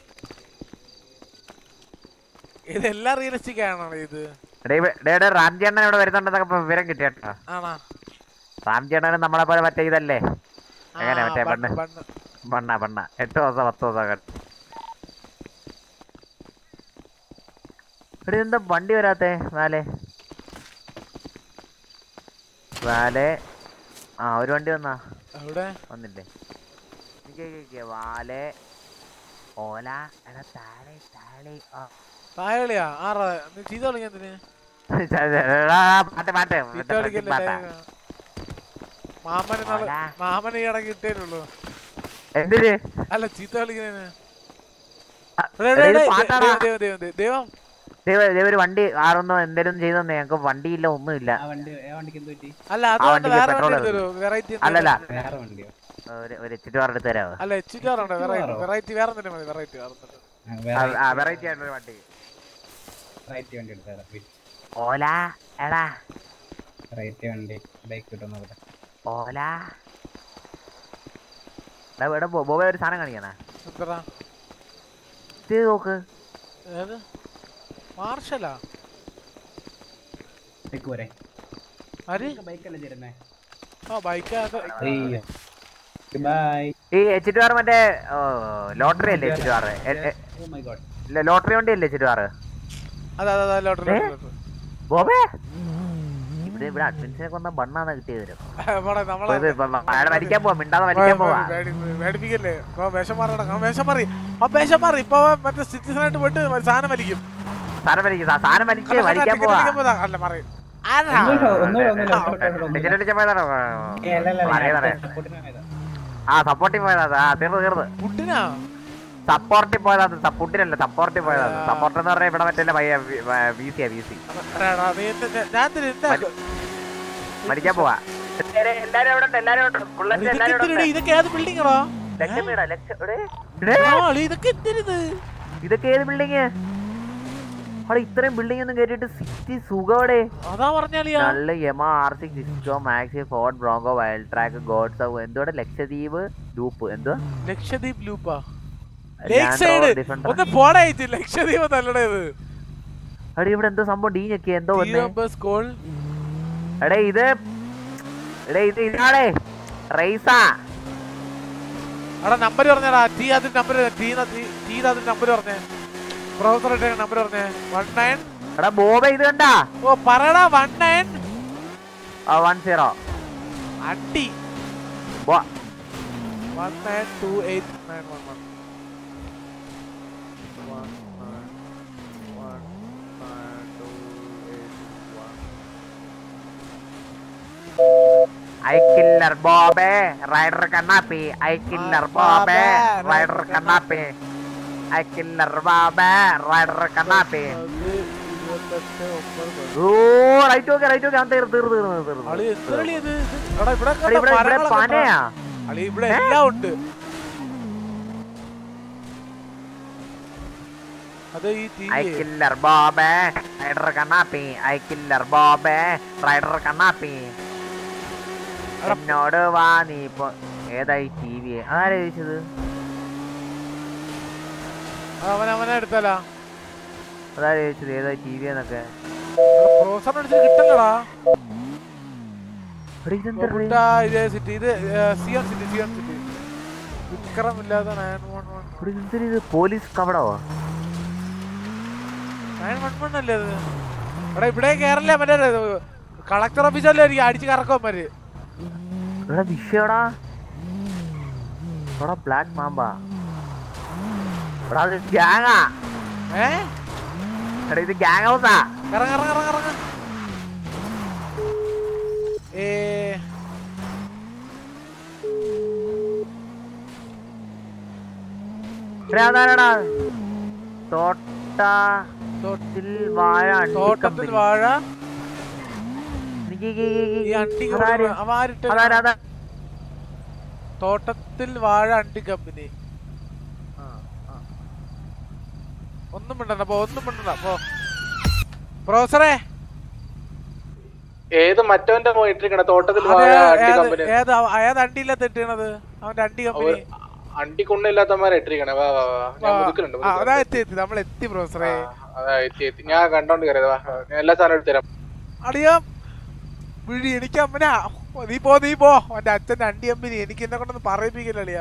ഇതെല്ലാം റിയലിസ്റ്റിക് ആണോ ഇത് എടേ ഇവ- എടേ എടേ റാംജി അണ്ണൻ ഇവിടെ വരുന്നുണ്ടെന്നൊക്കെ ഇപ്പൊ വിവരം കിട്ടിയേട്ടോ ആണോ റാംജി അണ്ണനും നമ്മളെ പോലെ മറ്റേ ഇതല്ലേ ആ, എങ്ങനെ മറ്റേ ബണ്ണ്, പെണ്ണ് ബണ്ണ്. ബണ്ണ ബണ്ണ എട്ട് ദിവസം പത്ത് ദിവസം ഒക്കെ എടേ എന്താ വണ്ടി വരാത്തെ വാലെ വാലെ ആ ഒരു വണ്ടി വന്നാ എവിടെ വന്നില്ലേ നിക്ക് നിക്ക് നിക്ക്. വാലെ ഓല എടാ താഴെ താഴെ ആ തായളിയാ ആറാ നീ ചീത്ത കളിക്കാൻ എന്തിന് എടാ, പാട്ട് പാട്ട് ചീത്ത മറ്റേ കളിക്കല്ലേ പാട്ടാ. മാമന് നാളെ ഓലാ. മാമന് ഈ ഇടയ്ക്ക് ഇട്ടേലുള്ളൂ എന്തിന് അല്ല ചീത്ത കളിക്കുന്നതിന് എടാ, ഇത് പാട്ടാടാ. ദൈവം ദൈവം ദൈവം ദൈവം ദേ ദേ ഒരു വണ്ടി ആറൊന്നോ എന്തേലും ചെയ്തു തന്നെ ഞങ്ങക്ക് വണ്ടിയില്ല ഒന്നുമില്ല ആ വണ്ടി ആ വണ്ടിക്ക് എന്ത് പറ്റി അല്ല ആ അതുകൊണ്ട് വണ്ടിക്ക് വേറെ പെട്രോൾ വണ്ടി എടുത്തരോ വെറൈറ്റി അല്ലല്ല വേറെ വണ്ടിയോ ഒരു ഒരു ചുറ്റുപാട് എടുത്ത് തരാമോ അല്ല എച്ചിറ്റാറുണ്ട് വെറൈറ്റി ചുറ്റുപാടോ? വെറൈറ്റി വേറെ എന്തെങ്കിലും മതി വെറൈറ്റി വേറെ എന്തെങ്കിലും. ആ വെറൈറ്റി ആയിട്ടൊരു വണ്ടി റൈറ്റ് വണ്ടി എടുത്താ ഓല എടാ റൈറ്റ് വണ്ടി ബൈക്ക് കിട്ടും നോക്കട്ടെ ഓല എടാ ഇവിടെ ബോ- ബോബ ഒരു സാധനം കാണിക്കണ എന്തടാ ഇത് നോക്ക് ഏത് മാർഷലാ ബൈക്ക് പോരെ ആര് ബൈക്കല്ലേ ചേരുന്നേ ആ ബൈക്ക് അയ്യോ ബൈ ഈ എച്ചിട്ടുവാറ് മറ്റേ ലോട്ടറി അല്ലേ എച്ചിട്ടുവാറ് ഓ മൈ ഗോഡ് ലോട്ടറി വണ്ടി അല്ലേ എച്ചിട്ടുവാറ് അതെ അതെ അതെ ലോട്ടറി ഏ? ബോബേ ഇവിടെ ഇവിടെ അഡ്മിൻസിനെ കൊന്ന ബണ്ണാന്ന് കിട്ടിയത് തരും നമ്മളെ നമ്മളെ ഇത് ഇപ്പൊ അയാളെ മരിക്കാൻ പോവാ മിണ്ടാതെ മരിക്കാൻ പോവാ മേടിപ്പിക്കല്ലേ ഇപ്പൊ വേഷം മാറണം ആ വേഷം മാറി ആ വേഷം മാറി ഇപ്പൊ അവൻ മറ്റേ സിറ്റിസൺ ആയിട്ട് പോയിട്ട് സാധനം വലിക്കും സാധനം മരിക്കും സാധനം മരിച്ച് അല്ല, മരിക്കാൻ ticket പോവാ അടിക്കാൻ പോയതാ. അല്ല മാറി ആരാ? ഒന്നുമില്ല ഒന്നുമില്ല ഒന്നുമില്ല ഒന്നുമില്ല, ഒന്നുമില്ല ടിക്കറ്റ് അടിക്കാൻ പോയതാണോ ഏ, അല്ല, അല്ല, പറയാ, ഞാൻ പറയാ. സപ്പോർട്ടിന് പോയതാ. ആ സപ്പോർട്ടിൽ പോയതാ ആ തീർന്ന് തീർന്ന് ഫുഡിനാ സപ്പോർട്ടിൽ പോയതാ സപ്പോർട്ടിനല്ല സപ്പോർട്ടിൽ പോയതാ സപ്പോർട്ട് എന്ന് പറഞ്ഞാൽ ഇവിടെ മറ്റേ വി സിയാ വി സി എടാ, എടാ, നീ എന്ത് ഞാൻ- ഞാൻ എന്തിന് എന്താ മരിക്കാൻ പോവാ എല്ലാരും അവിടെ ഉണ്ട് എല്ലാരും ഉണ്ട് ബുള്ളറ്റ് ഇതൊക്കെ എല്ലാരും എന്തിനെടി? ഉണ്ട് ഇതൊക്കെ ഏത് ബിൽഡിംഗാണോ ലക്ഷം വീടാ ലക്ഷം എടേ, ഇതൊക്കെ എന്തിനിത് ഇതൊക്കെ ഏത് ബിൽഡിങ് അവിടെ ഇത്രയും ബിൽഡിംഗ് ഒന്നും കേട്ടിട്ട് സിറ്റി സുഖോടെ അതാ പറഞ്ഞാലിയാ നല്ല യമ R C Cisco Maxi Ford Bronco wild track gods എന്തോടെ ലക്ഷദ്വീപ് ലൂപ്പ് എന്തുവാ ലക്ഷദ്വീപ് ലൂപ്പാ Land lake side Rover Defender. ഒന്ന് പോടായിട്ട് ലക്ഷദ്വീപ് നല്ലടേ ഇത് എടേ ഇവിടെ എന്തോ സംഭവം ഡീ ഞെക്കി എന്തോ വന്നേ തിരുവമ്പസ് കോൾ എടേ ഇത് എടേ ഇത് ഇതാണേ റൈസാ എടാ നമ്പർ പറഞ്ഞടാ ടി അതിന്റെ നമ്പർ ടി ടി അതിന്റെ നമ്പർ പറഞ്ഞേ ബ്രൗസർ ഇട്ട നമ്പർ പറഞ്ഞേ വൺ നയൻ എടാ ബോബ ഇത് കണ്ടാ ഓ പറയടാ വൺ നയൻ വൺ സീറോ അട്ടി ബോ one nine two eight nine one one I killer ബോബേ റൈഡർ കണ്ണാപ്പി ഐ കില്ലർ ബോബേ റൈഡർ കണ്ണാപ്പി ഐ കില്ലർ ബോബേ റൈഡർ കണ്ണാപ്പി oh right okay right okay തീർന്നു തീർന്നു തീർന്നു തീർന്നു അളി എന്തിനളി ഇത് ഇത് എടാ ഇവിടെ അളി, ഇവിടെ- ഇവിടെ പനയാ? അളി ഇവിടെ എല്ലാം ഉണ്ട് അത് ഈ ഐ ടി കില്ലർ ബോബേ റൈഡർ കണ്ണാപ്പി ഐ കില്ലർ ബോബേ റൈഡർ കണ്ണാപ്പി എന്നോട് വാ നീ ഇപ്പൊ ഏതായി ടി വി ആരാ ചോദിച്ചത് അവൻ അവനെ എടുത്തല്ല അതാ ചോദിച്ചത് ഏതായി ടി വി എന്നൊക്കെ പ്രോസറിന് അടിച്ചിട്ട് കിട്ടല്ലടാ എടാ, ഇതെന്താ ബുട്ടാ, ഇതേ സിറ്റി ഇത് സിയോൺ സിറ്റി സിയോൺ സിറ്റി വിക്രമില്ലാതെ നയൻ വൺ വൺ എടാ, ഇതെന്തിനാ ഇത് പോലീസ് കവടവോ നയൻ വൺ വൺ അല്ലേ അത് എടാ ഇവിടെ കേറല്ലേ മറ്റേ കളക്ടർ ഓഫീസല്ലേ എനിക്ക് അടിച്ച് കറക്കോന്മാര് എടാ വിഷയടാ എടാ ബ്ലാക്ക് മാമ്പ എടാ ഇത് ഗ്യാങ്ങാ ഏ എടാ ഇത് ഗ്യാങ് ഹൗസാ ഇറങ്ങ ഇറങ്ങ ഇറങ്ങ ഇറങ്ങ ഏ എടാ അതാരടാ തോട്ട തോട്ടിൽ വാഴ തോട്ടത്തിൽ വാഴ നിക്ക് നിക്ക് നിക്ക് ഈ അണ്ടി നിക്ക്. അതാര്? അവൻ ആരിട്ട് അതാര് അതാ തോട്ടത്തിൽ വാഴ അണ്ടി കമ്പനി ഒന്നും മിണ്ടണ്ട പോ ഒന്നും മിണ്ടണ്ട പോ പ്രൊഫസറെ ഏത് മറ്റവന്റെ ഇട്ടിരിക്കണ തോട്ടത്തിൽ അത് വാഴ അണ്ടി ഏത് കമ്പനി ഏത് അവ- ഏത് അണ്ടിയില്ലാത്ത ഇട്ടണത് അവന്റെ അണ്ടി കമ്പനി അണ്ടിക്കുണ്ണില്ലാത്തമാരെ ഇട്ടിരിക്കണേ വാ വാ വാ ഞാൻ മുതുക്കലുണ്ട് ആ, അതാ എത്തി എത്തി നമ്മൾ എത്തി പ്രൊഫസറെ അതാ എത്തി എത്തി ഞാൻ കണ്ടോണ്ട് കയറിയത് വാ ഞാൻ എല്ലാ സാധനവും എടുത്തുതരാം അടിയാം വിഴി എനിക്ക് അമ്മനാ നീ പോ നീ പോ അവന്റെ അച്ഛന്റെ അണ്ടി കമ്പനി എനിക്ക് എന്നെ കൊണ്ടൊന്ന് പറയിപ്പിക്കില്ല അളിയാ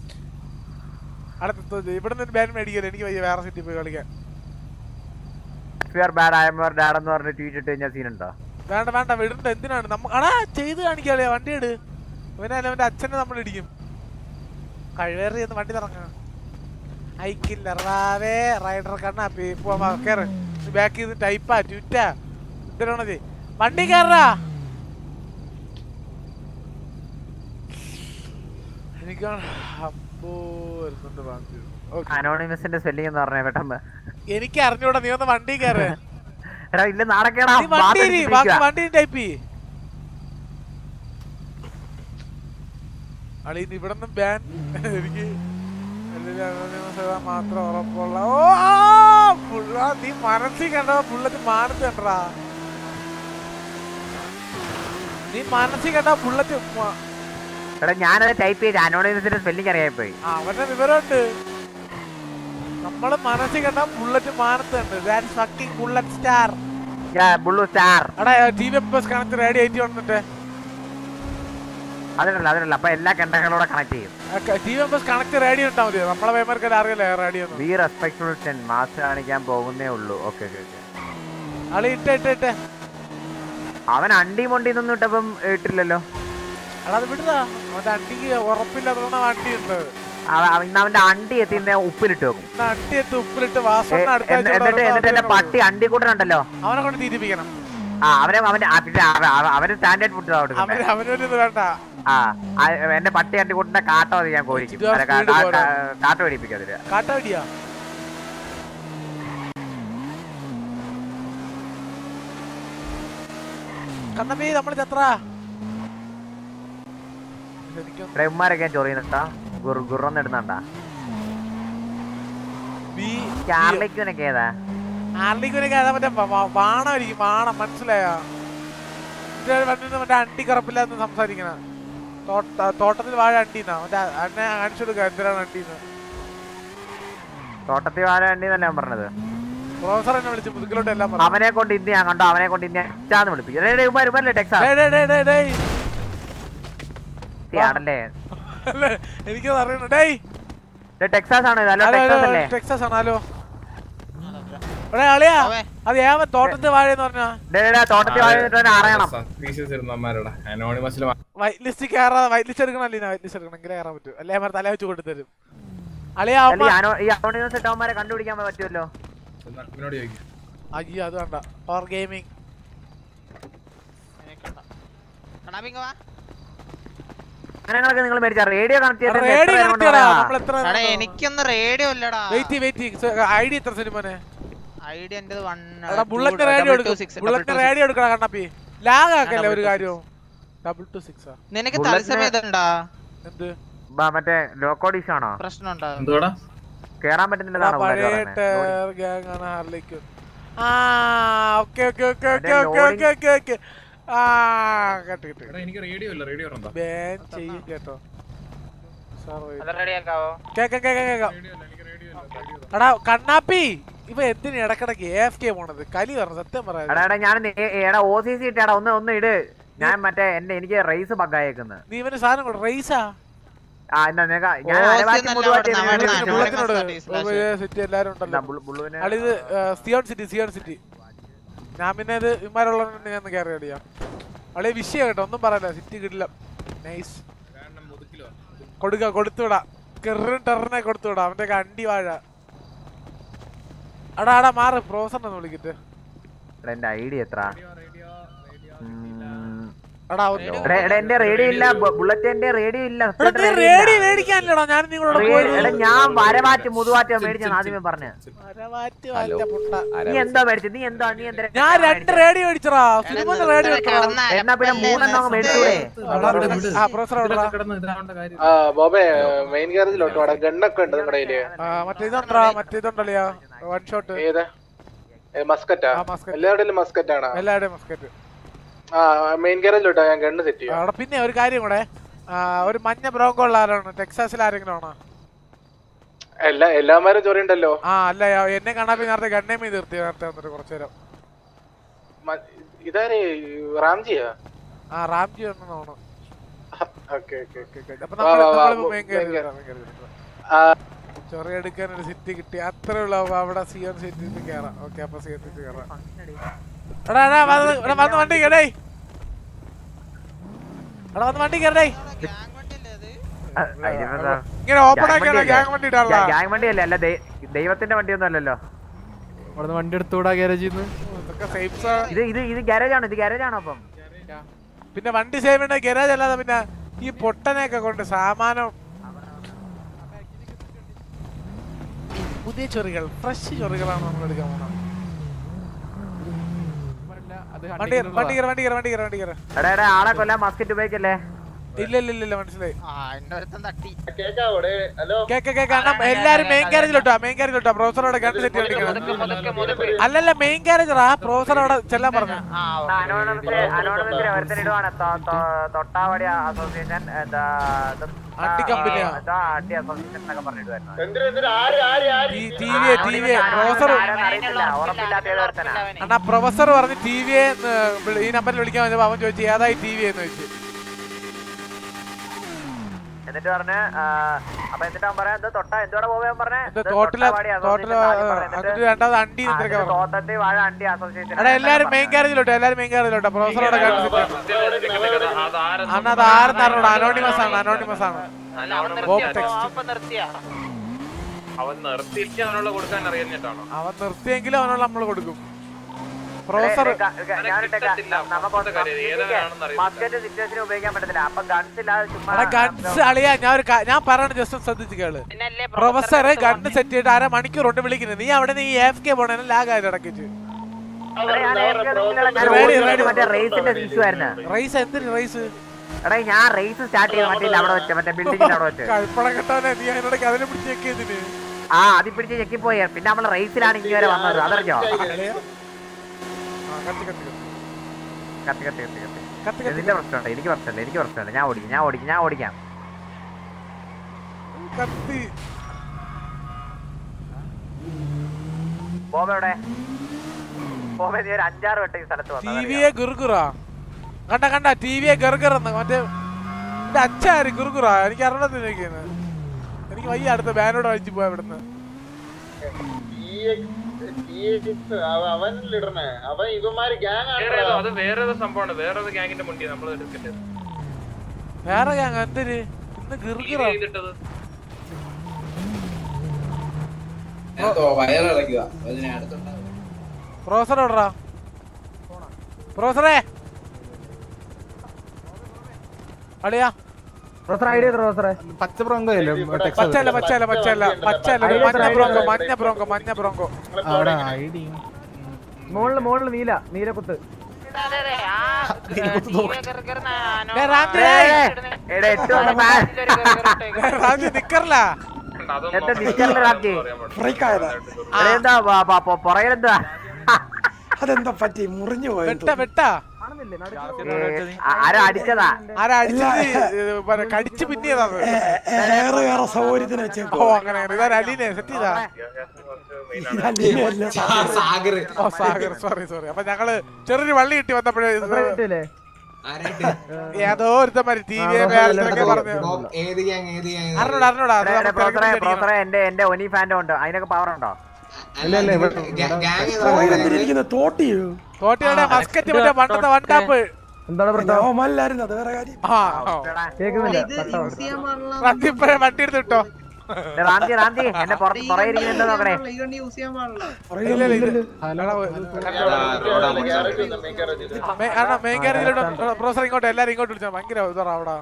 അടുത്ത ഇവിടെ നിന്ന് ബാൻ മേടിക്കല്ലോ എനിക്ക് വയ്യ വേറെ സിറ്റി പോയി കളിക്കാൻ fear bad I am your dad എന്ന് പറഞ്ഞ് ട്വീറ്റ് ഇട്ട് കഴിഞ്ഞാൽ സീനുണ്ടോ വേണ്ട വേണ്ട വിടണ്ട എന്തിനാണ് നമ്മ അടാ ചെയ്ത് കാണിക്കാളിയാ വണ്ടി ഇട് ഇവനല്ല അവന്റെ അച്ഛനെ നമ്മൾ ഇടിക്കും കഴിവേറി എന്ന് വണ്ടി ഇറങ്ങാം ഐക്കില്ല റാവേ റൈഡർ കണ്ണാപ്പി പോവാ കേറ് ബാക്ക് ചെയ്ത് ടൈപ്പാ ട്വിറ്റാ എന്തിനാണത് വണ്ടി കയറാ എനിക്ക് അപ്പോ വരുന്നുണ്ട് വണ്ടി Okay. അനോണിമസിന്റെ സ്പെല്ലിംഗ് എന്ന് പറഞ്ഞേ പെട്ടെന്ന് എനിക്ക് അറിഞ്ഞൂടാ നീ ഒന്ന് വണ്ടി കയറ് എടാ ഇല്ല നാടക്കേടാ നീ വണ്ടി ഇരി, ബാക്കി വണ്ടി ടൈപ്പ് ചെയ്യ് അളി ഇവിടെ നിന്ന് ബാൻ എനിക്ക് വലിയ anonymous ആവാൻ മാത്രം ഉറപ്പുള്ള ഓ ആ, പുള്ള, നീ മനസ്സിൽ കണ്ടോ ബുള്ളറ്റ് മാനത്ത് കണ്ടടാ നീ മനസ്സിൽ കണ്ട ബുള്ളറ്റ് എടാ ഞാനത് ടൈപ്പ് ചെയ്ത് അനോണിമസിന്റെ സ്പെല്ലിംഗ് അറിയാൻ പോയി അവന്റെ വിവരമുണ്ട് നമ്മള് മനസ്സിൽ കണ്ട ബുള്ളറ്റ് മാനത്ത് കണ്ട് ദാറ്റ്സ് ഫക്കിംഗ് ബുള്ളറ്റ് സ്റ്റാർ ബുള്ളു സ്റ്റാർ എടാ T V S connect radio ആയിട്ട് വന്നിട്ട് അതിനല്ല അതിനല്ല അപ്പൊ എല്ലാ കണ്ടങ്ങളോടെ കണക്ട് ചെയ്യും T V S connect radio ഉണ്ടാ മതി നമ്മളെ വേമാർക്ക് അറിയില്ല radio be respectful ten mass കാണിക്കാൻ പോകുന്നേ ഉള്ളൂ ഓക്കെ ഓക്കെ ഓക്കെ അളി ഇട്ട് ഇട്ട് ഇട്ട് അവൻ അണ്ടി മൊണ്ടി ഒന്നും ഇട്ടപ്പം ഇട്ടില്ലല്ലോ എടാ അത് വിടുതാ അവന്റെ അണ്ടിക്ക് ഉറപ്പില്ലാത്തതുകൊണ്ട് വണ്ടി ഉണ്ട് അവ- അവൻ ഇന്ന് അവന്റെ അണ്ടി എത്തി ഇന്ന് ഉപ്പിലിട്ട് വെക്കും ഇന്ന് അണ്ടി എത്ത് ഉപ്പിലിട്ട് ഏ, വാസന അടുത്ത എന്നി- ആഴ്ച എന്നിട്ട് എന്നിട്ട് എന്റെ പട്ടി അണ്ടി കൂട്ടനുണ്ടല്ലോ അവനെ കൊണ്ട് തീറ്റിപ്പിക്കണം ആ അവനെ അവന്റെ ആ, പിന്നെ അവ- അവ- അവന് സ്റ്റാൻഡേർഡ് ഫുഡ് അവന് അവനൊരു ഇത് വേണ്ട ആ ആ, എന്റെ പട്ടി അണ്ടി കൂട്ടിന്റെ കാട്ടോ അത് ഞാൻ കോരിക്കും ഇതുവാ അല്ല, കാ- speed കാ- പോരാ. കാ- കാട്ടോ പിടിപ്പിക്കും അതില് കാട്ടാടിയാ കണ്ണപ്പി നമ്മൾ ചത്ര ഇവിടെ ഉമ്മാരൊക്കെ ഞാൻ ചൊറിയുന്നുണ്ടാ ഗുർ ഗുറന്ന് ഇടുന്നുണ്ടാ ചാർലിക്കുനൊക്കെ ഏതാ ആർലിക്കൊക്കെ അതാ മറ്റേ വ- വ- വാണമായിരിക്കും വാണം മനസ്സിലായോ ഇത് വണ്ടിയിൽ നിന്ന് മറ്റേ അണ്ടി കറപ്പില്ലാന്ന് സംസാരിക്കണ തോട്ട തോട്ടത്തിൽ വാഴ അണ്ടിന്നാ മറ്റേ അന്നെ കാണിച്ചു കൊടുക്ക എന്തിനാണ് അണ്ടിന്ന് തോട്ടത്തിൽ വാഴ അണ്ടി എന്നല്ല ഞാൻ പറഞ്ഞത് പ്രൊഫസർ എന്നെ വിളിച്ച് മുതുകിലോട്ട് എല്ലാം പറഞ്ഞു അവനെ കൊണ്ട് ഇന്ത്യ ഞാൻ കണ്ടോ അവനെ കൊണ്ട് ഇന്ത്യ ഇച്ചാന്ന് വിളിപ്പിക്കും ഡേയ് ഡേയ് ഉമ്മാര് ഉമ്മാരല്ലേ ടെക്സാ ഡേയ് ഡേയ് ഡേയ് ഡേയ് ഡേയ് ആണല്ലേ അല്ലേ എനിക്കത് അറിയണം ഡേയ് ഇത് ടെക്സാസ് ആണ് ഇത് ഹലോ ടെക്സാസ് അല്ലേ ടെക്സാസ് ആണല്ലോ എടാ അളിയാ അത് ഏവൻ തോട്ടത്തിൽ വാഴ എന്ന് പറഞ്ഞാ ഡേയ് ഡേയ് തോട്ടത്തിൽ വാഴ എന്നിട്ട് അറിയണം സസ്പീഷ്യസ് ഇരുന്നമാരോടാ അനോണിമസിൽ വൈറ്റ് ലിസ്റ്റ് കയറാതെ വൈറ്റ് ലിസ്റ്റ് എടുക്കണം അല്ലേ വൈറ്റ് ലിസ്റ്റ് എടുക്കണം എങ്കിലേ കയറാൻ പറ്റൂ അല്ലേ അവർ തല വെച്ച് കൊണ്ടുതരും അളിയാ അല്ല, അമ്മ ഈ അനോ- ഈ അനോണിമസ് ഇട്ടവന്മാരെ കണ്ടുപിടിക്കാൻ പറ്റുമല്ലോ ഇവനോട് ചോദിക്കും അയ്യോ അത് വേണ്ട പവർ ഗെയിമിംഗ് കണ്ണാപ്പിങ്ങ വാ സാധനങ്ങളൊക്കെ നിങ്ങൾ മേടിച്ച റേഡിയോ കണക്ട് ചെയ്തിട്ട് റേഡിയോ എത്ര നേരം കണക്ട് കൊണ്ട് ചെയ്യടാ പോയതാ? നമ്മൾ എത്ര എടാ എനിക്കൊന്നും റേഡിയോ ഇല്ലടാ വെയിറ്റ് വെയിറ്റ് ഐ ഡി എത്ര സിനിമനെ ഐഡിയ എന്റെ വൺ എടാ ബുള്ളറ്റിന് റേഡിയോ എടുക്കും ബുള്ളറ്റിന് റേഡിയോ എടുക്കണം കണ്ണപ്പി ലാഗ് ആക്കല്ലേ ഒരു കാര്യവും ഡബിൾ ടു സിക്സ് നിനക്ക് ബുള്ളറ്റിന് തത്സമയം ഇതുണ്ടാ എന്ത് ബാ, മറ്റേ ലോക്കോഡ് ഇഷ്യൂ ആണോ പ്രശ്നമുണ്ടോ എന്തുവാടാ കേറാൻ പറ്റുന്നില്ലെന്നാണോ പഴയ പുള്ളിക്കാരി പറയുന്നത്? ടയർ ഗ്യാങ് ആണ് ഹാർലിക്ക് ആ ഓക്കെ ഓക്കെ ഓക്കെ ഓക്കെ അതിന്റെ ഓക്കെ ഓക്കെ ഓക്കെ ഓക്കെ ആ കേട്ട് കേട്ട് എടാ എനിക്ക് റേഡിയോ ഇല്ല റേഡിയോ ഉണ്ടോ ബാൻ ചെയ്യും കേട്ടോ Sorry. അത് റെഡിയാക്കാവോ കേക്കാം കേക്കാം കേക്കാം എടാ കണ്ണാപ്പി ഇവ എന്തിനു ഇടക്കിടക്ക് എ എഫ് കെ പോണത് കലി പറഞ്ഞു സത്യം എടാ പറയാ എടാ ഞാൻ നേ- എടാ ഒ സി സി ഇട്ടാടാ ഒന്ന് ഒന്ന് ഇട് ഞാൻ മറ്റേ എന്റെ എനിക്ക് റേസ് ബഗ്ഗായേക്കുന്നു നീ ഇവന് സാധനം കൊടു റൈസാ ആ എന്നാ നിനക്ക് ഞാൻ ഓ, അരവാറ്റി ഒന്നല്ല മുതുവാറ്റി അവിടെ നമ്മുടെ ഇരുന്ന് ബുള്ളറ്റിനോട് Anonymous slash. സിറ്റി എല്ലാരും ഉണ്ടല്ലോ ബുള്ളു- ബുള്ളുവിന് അളിത് സിയോൺ സിറ്റി സിയോൺ സിറ്റി ഞാൻ പിന്നെ ഇത് ഇമാരുള്ളതുകൊണ്ട് ഞാൻ കയറി അടിയാ അളി വിഷയം കേട്ടോ ഒന്നും പറയല്ല സിറ്റി കിട്ടില്ല നൈസ് കൊടുക്ക കൊടുത്തുവിടാ കെറിനും ടെറിനെ കൊടുത്തുവിടാ അവന്റെ അണ്ടി വാഴ അടാ അടാ മാറ് പ്രൊഫസറിനെ ഒന്ന് വിളിക്കട്ടെ എടാ, എന്റെ ഐഡി എത്ര എടാ ഒന്ന് എടാ എടാ എന്റെ റേഡിയോ ഇല്ല ബുള്ളറ്റ് എന്റെ റേഡിയോ ഇല്ല എടാ, നീ റേഡി മേടിക്കാനില്ലടാ ഞാൻ നിങ്ങളോട് റേ- എടാ ഞാൻ വരവാറ്റ് മുതുവാറ്റോ മേടിച്ചു ആദ്യമേ പറഞ്ഞു മരമാറ്റ് വാറ്റ പുട്ട. നീ എന്തോ മേടിച്ചു നീ എന്തോ നീ എന്താ ഞാൻ രണ്ട് റേഡിയോ മേടിച്ചടാ സിനിമ റേഡിയോ എടുക്കടാ എന്നാ പിന്നെ മൂന്നെണ്ണം അങ്ങ് മേടിച്ചൂടെ ആ പ്രൊഫസർ എവിടെടാ? ആ ബോബേ മെയിൻ ഗ്യാരേജിലോട്ടോ അവിടെ ഗണ്ണൊക്കെ ഉണ്ട് നിങ്ങളുടെ കയ്യില് ആ, മറ്റേ ഇതുണ്ടാ മറ്റേ ഇതുണ്ടല്ലയാ വൺ ഷോട്ട് ഏത് മസ്കറ്റാ ആ, musket. എല്ലാവരുടെയും മസ്കറ്റ് ആണോ എല്ലാവരുടെയും മസ്കറ്റ് ആ മെയിൻ ഗ്യാരേജിലോട്ടോ ഞാൻ ഗണ്ണ് സെറ്റ് ചെയ്യാം അവിടെ പിന്നെ ഒരു കാര്യം കൂടെ ആ, ഒരു മഞ്ഞ ബ്രോങ്കോ ഉള്ള ആരാണ് ടെക്സാസിൽ ആരെങ്കിലും ആണോ എല്ലാ എല്ലാമാരും ചൊറിയുണ്ടല്ലോ ആ അല്ല യാ- എന്നെ കാണാൻ നേരത്തെ ഗണ്ണേമി തീർത്തി നേരത്തെ വന്നിട്ട് കുറച്ചു നേരം മ- ഇതാരേ റാംജിയാ ആ റാംജി വന്നതാണ് ഓക്കെ ഓക്കെ ഓക്കെ അപ്പൊ വാ, വാ, വാ, നമ്മൾ main carriage. ആ ചൊറിയെടുക്കാൻ ഒരു സിറ്റി കിട്ടി അത്രേ ഉള്ളൂ അപ്പൊ അവിടെ സിയോൺ സിറ്റി കേറാം ഓക്കെ അപ്പൊ സിയോൺ സിറ്റി കേറാം എടാ എടാ വന്ന് എടാ വന്ന് വണ്ടി കേടേ എടാ വന്ന് വണ്ടി കേറടേ ഇങ്ങനെ ഓപ്പൺ ആക്കിയാണ് ഗ്യാങ് വണ്ടി ഇടാനുള്ള ഗ്യാങ് വണ്ടി അല്ലേ അല്ല ദൈ- ദൈവത്തിന്റെ വണ്ടിയൊന്നും അല്ലല്ലോ അവിടെ വണ്ടി എടുത്തുകൂടാ ഗ്യാരേജിൽ നിന്ന് ഇതൊക്കെ സേഫ്സ് ഇത് ഇത് ഇത് ഗാരേജ് ആണോ ഇത് ഗാരേജ് ആണോ അപ്പം പിന്നെ വണ്ടി സേവ് ചെയ്യണ ഗരാജ് അല്ലാതെ പിന്നെ ഈ പൊട്ടനെയൊക്കെ കൊണ്ട് സാമാനം പുതിയ ചൊറികൾ ഫ്രഷ് ചൊറികളാണ് നമ്മൾ എടുക്കാൻ പോണത് വണ്ടി കേറ്, വണ്ടി കയറ വണ്ടി കയറ വണ്ടി കയറ വണ്ടി കയറ എടാ എടാ ആളെ കൊല്ലാൻ മസ്കറ്റ് ഉപയോഗിക്കല്ലേ ഇല്ല ഇല്ല ഇല്ല ഇല്ല മനസ്സിലായി തട്ടി കേക്കാവോടെ ഹലോ കേക്ക കേക്ക അണ്ണാ എല്ലാരും മെയിൻ ഗാരേജിലോട്ടാ മെയിൻ ഗാരേജിലോട്ടാ പ്രൊഫസറോടെ കണ്ട് സെറ്റ് ചെയ്യണം അല്ലല്ല മെയിൻ ഗാരേജറാ പ്രൊഫസർ അവിടെ ചെല്ലാൻ പറഞ്ഞു അനോണമസ് അനോണമസിൽ ഒരുത്തൻ ഇടുവാണ് തൊ- തൊ- തൊട്ടാവാടി അസോസിയേഷൻ എന്താ ഇത് അണ്ടി കമ്പനിയാ? എന്താ അണ്ടി അസോസിയേഷൻ എന്നൊക്കെ പറഞ്ഞിടുവായിരുന്നു എന്തിനാ എന്തിനാ ആര് ആര് ആര് T V T V professor അറിയത്തില്ല ഉറപ്പില്ലാത്ത ഏതോ ഒരുത്തനാ അണ്ണാ പ്രൊഫസർ പറഞ്ഞ് ടി വി ഈ നമ്പറിൽ വിളിക്കാൻ വന്നപ്പോ അവൻ ചോദിച്ചു ഏതായി ടി വി എന്ന് ചോദിച്ചു എന്നിട്ട് പറഞ്ഞ് ആ, അപ്പൊ എന്നിട്ട് അവൻ പറയാ എന്താ തൊട്ട എന്തോടെ പോകാൻ പറഞ്ഞേ ടോട്ടല് ടോട്ടല് എന്നിട്ട് രണ്ടാമത് അണ്ടി എന്നൊക്കെ പറഞ്ഞു തോട്ടത്തി വാഴ അണ്ടി അസോസിയേഷൻ എടാ എല്ലാരും മെയിൻ ഗാരേജിലോട്ടോ എല്ലാരും മെയിൻ ഗാരേജിലോട്ടോ പ്രൊഫസറോടെ കണ്ട് സെറ്റ് ചെയ്യണം അണ്ണാ അത് ആരെന്ന് അറിഞ്ഞൂടാ അനോണിമസ് ആണ് അനോണിമസ് ആണ് ബോബ് ടെക്സ്റ്റ് അവൻ നിർത്തിയിട്ട് അവനുള്ള കൊടുക്കാൻ അറിയുന്നിട്ടാണോ അവൻ നിർത്തിയെങ്കിലും അവനോട് നമ്മൾ കൊടുക്കും പ്രൊഫസർ മസ്കറ്റ് സിറ്റുവേഷൻ ഉപയോഗിക്കാൻ പറ്റത്തില്ല അപ്പൊ ഗൺസ് ഇല്ലാതെ ചുമ്മാ എടാ ഗൺസ് അളിയാ ഞാൻ ഒരു കാ- ഞാൻ പറയണ ജസ്റ്റ് ശ്രദ്ധിച്ചു കേള് പ്രൊഫസർ ഗണ്ണ് സെറ്റ് ചെയ്തിട്ട് അര മണിക്കൂർ കൊണ്ട് വിളിക്കുന്നത് നീ അവിടെ നീ എഫ് കെ പോണേ ലാഗ് ആയിട്ട് ഇടക്കിച്ച് എടാ, ഞാൻ AFK ഒന്നുമില്ലടാ, ഞാൻ ഓടിയത് മറ്റേ റേസിന്റെ ഇഷ്യൂ ആയിരുന്നു റൈസ് എന്തിന് റൈസ് എടാ ഞാൻ റേസ് സ്റ്റാർട്ട് ചെയ്ത് മറ്റേ ഇല്ല അവിടെ വെച്ച് മറ്റേ ബിൽഡിംഗിൽ അവിടെ വെച്ച് കൽപ്പണ കെട്ടാനെ നീ അതിനോട് അതിനെ പിടിച്ച് ചെക്ക് ചെയ്തിന് ആ അതി പിടിച്ച് ഞെക്കിപ്പോയി പിന്നെ നമ്മൾ റേസിലാണ് ഇങ്ങനെ വരെ വന്നത് അതറിഞ്ഞോ കത്തി കത്തി കത്തി കത്തി കത്തി കത്തി കത്തി കത്തി ഇതിന്റെ പ്രശ്നമുണ്ട് എനിക്ക് പ്രശ്നമില്ല എനിക്ക് പ്രശ്നമില്ല ഞാൻ ഓടിക്കും ഞാൻ ഓടിക്കും ഞാൻ ഓടിക്കാം കത്തി ബോബ എവിടെ ബോബ നീ ഒരു അഞ്ചാറ് വട്ടം ഈ സ്ഥലത്ത് ടി വന്നു വിയെ ഗുറുകുറാ കണ്ട കണ്ട ടി വിയെ ഗർഗറന്ന് മറ്റേ എന്റെ അച്ഛാര് ഗുറുകുറാ എനിക്ക് അറിയണത് ചോദിക്കുന്നത് എനിക്ക് വയ്യ അടുത്ത ബാനോട് അഴിച്ചു പോയ ഇവിടുന്ന് അവനിലിടണേ അവൻ ഇവന്മാര് ഗ്യാങ് വേറെ ഏതോ, അത് ആണ് വേറെ ഏതോ സംഭവമാണ് വേറെ ഏതോ ഗ്യാങ്ങിന്റെ മുണ്ടി നമ്മൾ എടുക്കട്ടെ വേറെ ഞാൻ എന്തിന് ഇന്ന് ഗിർഗിറാ ചെയ്തിട്ടത് വയറിളക്കുക അതിനെ അടുത്തുണ്ടാവും പ്രൊഫസർ എവിടെടാ പ്രൊഫസറേ അളിയാ പച്ച ബ്രോങ്കോ അല്ലേ പച്ചല്ല പച്ചല്ല പച്ചല്ല പച്ചല്ല ഒരു മഞ്ഞ ബ്രോങ്കോ മഞ്ഞ ബ്രോങ്കോ മഞ്ഞ ബ്രോങ്കോ അവിടെ ഐഡി മോളില് മോളില് നീല നീല കുത്ത് നിക്കറില്ല എന്താ നിക്കറില്ല റാംജി എന്താ പുറകിലെന്താ അതെന്താ പറ്റി മുറിഞ്ഞു വെട്ട വെട്ട ആരാ അടിച്ചതാ ആരാ അടിച്ചത് കടിച്ചു പിന്നിയതാണ് വേറെ വേറെ സൗകര്യത്തിന് വെച്ചേക്കോ ഓ അങ്ങനെ അങ്ങനെ ഇതാ അലീനെ സെറ്റ് ചെയ്താ ഓ സാഗർ സോറി സോറി അപ്പൊ ഞങ്ങള് ചെറിയൊരു വള്ളി കിട്ടി വന്നപ്പോഴേ ഏതോ ഒരുത്തന്മാര് ടി വി പറഞ്ഞു അറിഞ്ഞൂടാ അറിഞ്ഞൂടാ അത് നമുക്ക് പ്രോസറെ തിരക്കിട്ട് പ്രോസറെ എന്റെ എന്റെ ഒനി ഫാൻഡോ ഉണ്ട് അതിനൊക്കെ പവർ ഉണ്ടോ തോട്ടിയോ തോട്ടിയുടെ മസ്കറ്റ് മറ്റേ പണ്ടത്തെ വണ്ടാപ്പ് മല്ലായിരുന്നു അത് വേറെ കാര്യം ആ റദ്ദിപ്പഴ വണ്ടി എടുത്ത് കിട്ടോ റാംജി റാംജി എന്റെ പുറകെ ഇരിക്കുന്നുണ്ടോ നോക്കണേ ഇല്ല, ഇല്ല, ഇത് മേ- ആണോ, മെയിൻ ക്യാരേജിലോട്ട് പ്രൊഫസർ ഇങ്ങോട്ട് എല്ലാരും ഇങ്ങോട്ട് വിളിച്ചോ ഭയങ്കര ഇതാ അവിടെ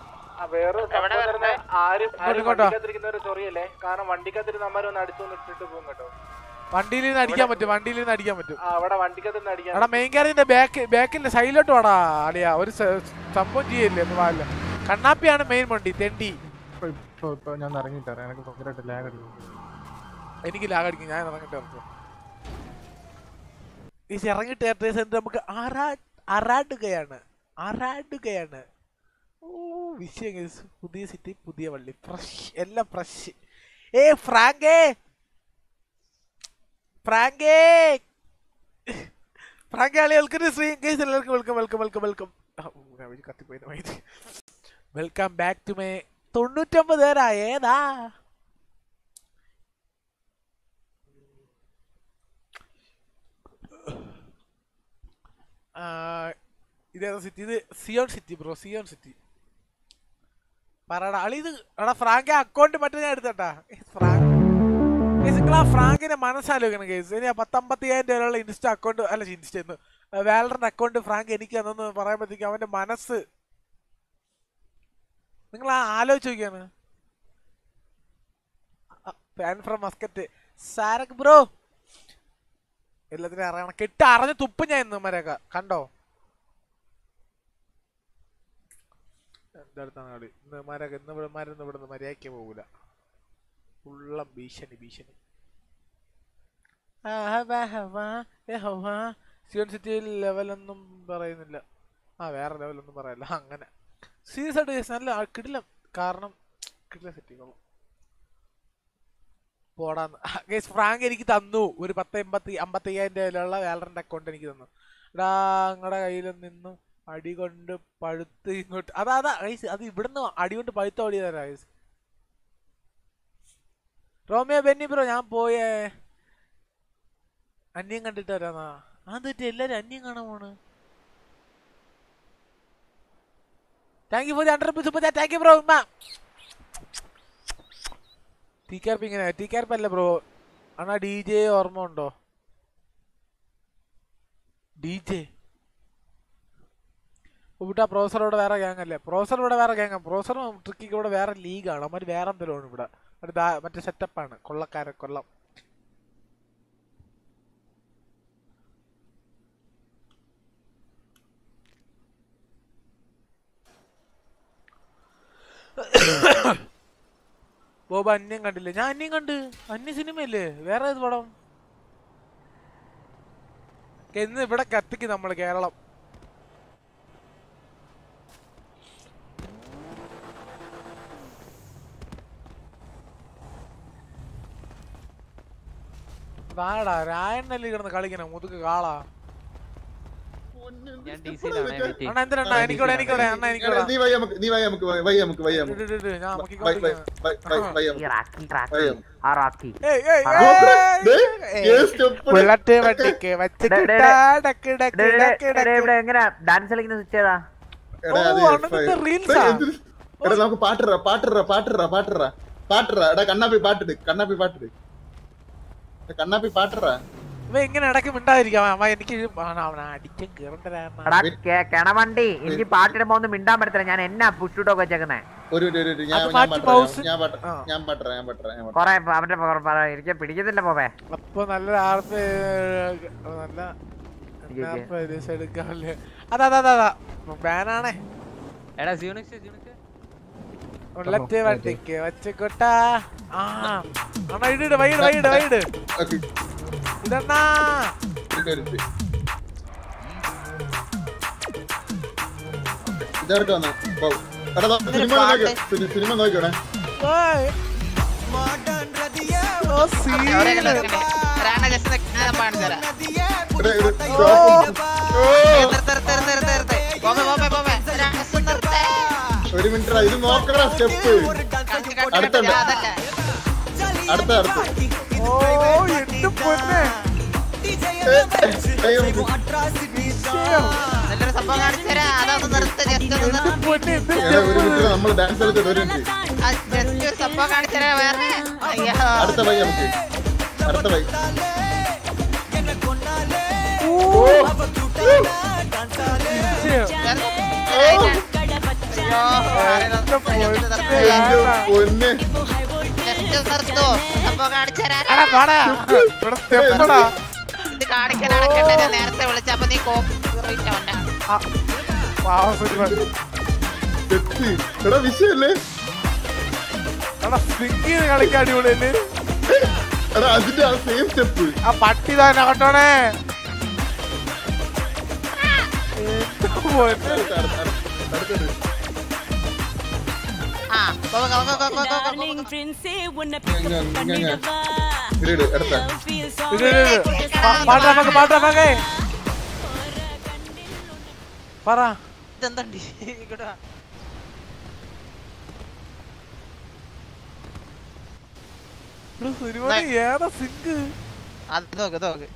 ആരും ഇങ്ങോട്ട് ഇങ്ങോട്ടോ. ചൊറിയല്ലേ കാരണം വണ്ടിക്കത്തിരുന്ന് അമ്മമാരൊന്ന് അടുത്തൊന്ന് ഇട്ടിട്ട് പോകും കേട്ടോ വണ്ടിയിൽ നിന്ന് അടിക്കാൻ പറ്റും വണ്ടിയിൽ നിന്ന് അടിക്കാൻ പറ്റും ആ അവിടെ വണ്ടിക്കത്തിരുന്ന് അടിക്കാൻ എടാ മെയിൻ ക്യാരേജിന്റെ ബാക്ക് ബാക്കിന്റെ സൈഡിലോട്ട് വാടാ അളിയാ ഒരു സ- സംഭവം ചെയ്യല്ലേ ഒന്ന് വാല്ല കണ്ണാപ്പിയാണ് മെയിൻ വണ്ടി തെണ്ടി ഇപ്പൊ ഇപ്പൊ ഞാൻ ഇറങ്ങിട്ടാ എനിക്ക് ഭയങ്കരമായിട്ട് ലാഗ് അടിക്കും എനിക്ക് ലാഗ് അടിക്കും ഞാൻ ഇറങ്ങിട്ട് ഇറക്കും ഈ ഇറങ്ങിട്ട് എയർടേസ് എന്നിട്ട് നമുക്ക് ആറാ അറാടുകയാണ് അറാടുകയാണ് ഓ വിഷയം guys. പുതിയ സിറ്റി പുതിയ വള്ളി ഫ്രഷ് എല്ലാം ഫ്രഷ് ഏ ഫ്രാങ്കേ ഫ്രാങ്കേ ഫ്രാങ്കേ ആളുകൾക്ക് ശ്രീ ഗൈസ് എല്ലാവർക്കും വെൽക്കം വെൽക്കം വെൽക്കം വെൽക്കം കത്തിപ്പോയി വെൽക്കം ബാക്ക് ടു മൈ തൊണ്ണൂറ്റൊമ്പത് പേരാ ഏതാ ഇതേതാ സിറ്റി ഇത് Zion city bro Zion city പറയടാ അളി ഇത് എടാ ഫ്രാങ്ക് അക്കൗണ്ട് മറ്റേ ഞാൻ എടുത്തട്ടാ ഫ്രാങ്ക് നിങ്ങൾ ആ ഫ്രാങ്കിനെ മനസ്സാലോചിക്കണം കേസ് ഇനി ആ പത്തമ്പത്തിയായിരം രൂപയുള്ള ഇൻസ്റ്റ അക്കൗണ്ട് അല്ല ഇൻസ്റ്റ എന്ന് വാലറിന്റെ അക്കൗണ്ട് ഫ്രാങ്ക് എനിക്ക് അതെന്ന് പറയുമ്പോഴത്തേക്കും അവന്റെ മനസ്സ് നിങ്ങൾ ആ ആലോചിച്ച് നോക്കിയാണ് ഫാൻ ഫ്രം മസ്കറ്റ് സാരക് ബ്രോ എല്ലാത്തിനും അറിയണം കെട്ട് അറിഞ്ഞ് തുപ്പ് ഞാൻ ഇന്ന് മരൊക്കെ കണ്ടോ അടുത്താണ് കളി ഇന്ന് മരൊക്കെ ഇന്ന് ഇവിടെ മരുന്ന് ഇവിടെ നിന്ന് മര്യാദയ്ക്ക് പോകൂല ഉള്ള ഭീഷണി ഭീഷണി സിയോൺ സിറ്റിയിൽ ലെവലൊന്നും പറയുന്നില്ല ആ വേറെ ലെവലൊന്നും പറയല്ല അങ്ങനെ സീസൺ ഡേയ്സ് നല്ല ആ കിടിലം കാരണം കിടിലം സെറ്റിക്കോളും പോടാന്ന് ഗൈസ് ഫ്രാങ്ക് എനിക്ക് തന്നു ഒരു പത്ത് എൺപത്തി അമ്പത്തി അയ്യായിരം രൂപയിലുള്ള വാലറിന്റെ അക്കൗണ്ട് എനിക്ക് തന്നു എടാ നിങ്ങളുടെ കയ്യിൽ നിന്നും അടി കൊണ്ട് പഴുത്ത് ഇങ്ങോട്ട് അതാ അതാ ഗൈസ് അത് ഇവിടുന്ന് അടി കൊണ്ട് പഴുത്ത ഓടി തരാം ഗൈസ് റോമിയോ ബെന്നി ബ്രോ ഞാൻ പോയേ അന്യം കണ്ടിട്ട് വരാന്നാ അതെറ്റി എല്ലാരും അന്യം കാണാൻ പോണ് thank you for hundred rupees super thank you bro ഉമ്മ ടി കാർപ്പ് ഇങ്ങനെ ടി കാർപ്പ് അല്ല ബ്രോ അണ്ണാ ഡി ജെ ഓർമ്മ ഉണ്ടോ ഡി ജെ ഇവിടെ പ്രൊഫസർ ഇവിടെ വേറെ ഗ്യാങ് അല്ലേ പ്രൊഫസർ ഇവിടെ വേറെ ഗ്യാങ് പ്രൊഫസറും ട്രിക്കിക്ക് ഇവിടെ വേറെ ലീഗാണ് അവന്മാർ വേറെ എന്തെങ്കിലും ഇവിടെ മറ്റേ ദാ- മറ്റേ സെറ്റപ്പാണ് കൊള്ളക്കാരൻ കൊല്ലം ബോബ അന്യം കണ്ടില്ലേ ഞാൻ അന്യം കണ്ട് അന്യ സിനിമയല്ലേ വേറെ ഏത് പടം എന്ന് ഇവിടെ കത്തിക്ക് നമ്മള് കേരളം വാടാ രായണ്ണല്ലേ കിടന്ന് കളിക്കണ മുതുക്ക് കാളാ അണ്ണാ എന്തിനാ എനിക്കൂടെ എനിക്കൂടെ അണ്ണാ എനിക്കൂടെ നീ വയ്യ നമുക്ക് നീ വയ്യ നമുക്ക് വയ്യ നമുക്ക് വയ്യ നമുക്ക് ഇട്, ഇട്, ഇട്, ഞാൻ വയ്യ, വയ്യ, വയ്യ, വയ്യ, വയ്യ നമുക്ക്. റാക്കി റാക്കി വയ്യ. ആ റാക്കി ഏയ്, ഏയ്, ആ. ഏയ്, ദേ, ഏയ്. ഏ step. ബുള്ളറ്റ് വണ്ടിക്ക് വെച്ചിട്ട് ഡേ, ഡേ, ഡക്ക് ഡക്ക് ഡേ, ഡേ, ഡക്ക് ഡേ, ഡക്ക്. ഇവിടെ എങ്ങനെ ഡാൻസ് കളിക്കുന്ന സ്വിച്ച് ഏതാ എടാ, അത് ഓ, അണ്ണന്റെ ഫ- reels ദേ, ആ? എന്ത്? എടാ നമുക്ക് പാട്ടിട പാട്ടിട പാട്ടിട പാട്ടിട പാട്ടിട എടാ കണ്ണാപ്പി പാട്ടിട് കണ്ണാപ്പി പാട്ടിട് എടാ, കണ്ണാപ്പി പാട്ടിട ഇവ ഇങ്ങനെ ഇടയ്ക്ക് മിണ്ടാതിരിക്കാം അമ്മ എനിക്ക് അവൻ അവൻ അടിക്കാൻ കേറണ്ടരാ എടാ കെ- കിണവണ്ടി എനിക്ക് പാട്ടിടുമ്പോ ഒന്നും മിണ്ടാൻ പറ്റത്തില്ല ഞാൻ എന്നാ പുഷൂട്ടൊക്കെ വെച്ചേക്കുന്നേ ഒരു ഒരു ഒരു- ഒരു ഞാൻ അത് ഞാൻ മാറ്റി പാട്ടറ mouse- ഞാൻ പാട്ടറ ഞാൻ പാട്ടറ ഞാൻ പാട്ടറ ഞാൻ പാട്ടറ കൊറേ അവന്റെ പൊ- പറ- എനിക്ക് പിടിക്കുന്നില്ല പോവേ അപ്പൊ നല്ല ആർപ്പ് നല്ല ഇരിക്ക്. എടുക്കാല്ലേ അതാ അതാ അതാ, അതാ ബാനാണേ എടാ സിയോണിക്സ് സിയോണിക്സ് ഉള്ളത്തെ വണ്ടിക്ക് വച്ചുകൊട്ടാ ആ അണ്ണാ ഇട് വൈഡ് വൈഡ് വൈഡ് ഇതണ്ണാ ഇതെടുത്ത് വന്നേ പോ. എടാ ദാ സിനിമ നോക്കി സിനി- സിനിമ നോക്കിയോണേ ഓയ്. ഓ സീന് റാണ ജസ്റ്റ് ഞാൻ പാടിച്ചു തരാം എടാ, ഇത് നിർത്ത് നിർത്ത് നിർത്ത് നിർത്ത് നിർത്ത് ബോബെ ബോബെ ബോബെ രാക്ഷസൻ നിർത്തേ ഒരു മിനിറ്റ് ഇത് നോക്കടാ സ്റ്റെപ്പ് അടുത്തുണ്ട് അതല്ല അടുത്ത അടുത്ത് ഓ എട്ട് പൊന്നെ നല്ലൊരു സംഭവം കാണിച്ചു തരാം അതൊന്ന് നിർത്ത് ജസ്റ്റ് ഒന്ന് നിർത്ത്. എടാ, ഒരു മിനിറ്റ് നമ്മൾ ഡാൻസ് കളിച്ചിട്ട് ഒരു മിനിറ്റ് ആ, just ഒരു സംഭവം കാണിച്ചു തരാം വേറെ അയ്യോ അടുത്ത വൈ നമുക്ക് അടുത്ത വൈ പൊന്നെ നിർത്തോ സംഭവം കാണിച്ചു തരാം എടാ, വാടാ. ഇവിടെ step എടാ. ഇത് കാണിക്കാനാണ് കേട്ടത് ഞാൻ നേരത്തെ വിളിച്ചപ്പോ നീ കോപ്പറേറ്റ് അവന്റെ പാവം സുനിമൻ. തെറ്റി എടാ വിഷയല്ലേ എടാ സ്വിങ് ചെയ്ത് കളിക്കാൻ അടിപൊളിയല്ലേ എടാ അതിന്റെ ആ സെയിം സ്റ്റെപ്പ് ആ പട്ടി തന്നെ കണ്ടോണേ ആ go go go go go go ഇട് അടുത്ത പാട്ടാ നമുക്ക് പാട്ടാ നമുക്ക് പറ ഇതെന്തുണ്ട് ഇങ്ങോട്ട് വാ. സുനിമോനെ ഏതാ സിങ്ക് അത് നോക്ക് ഇത് നോക്ക്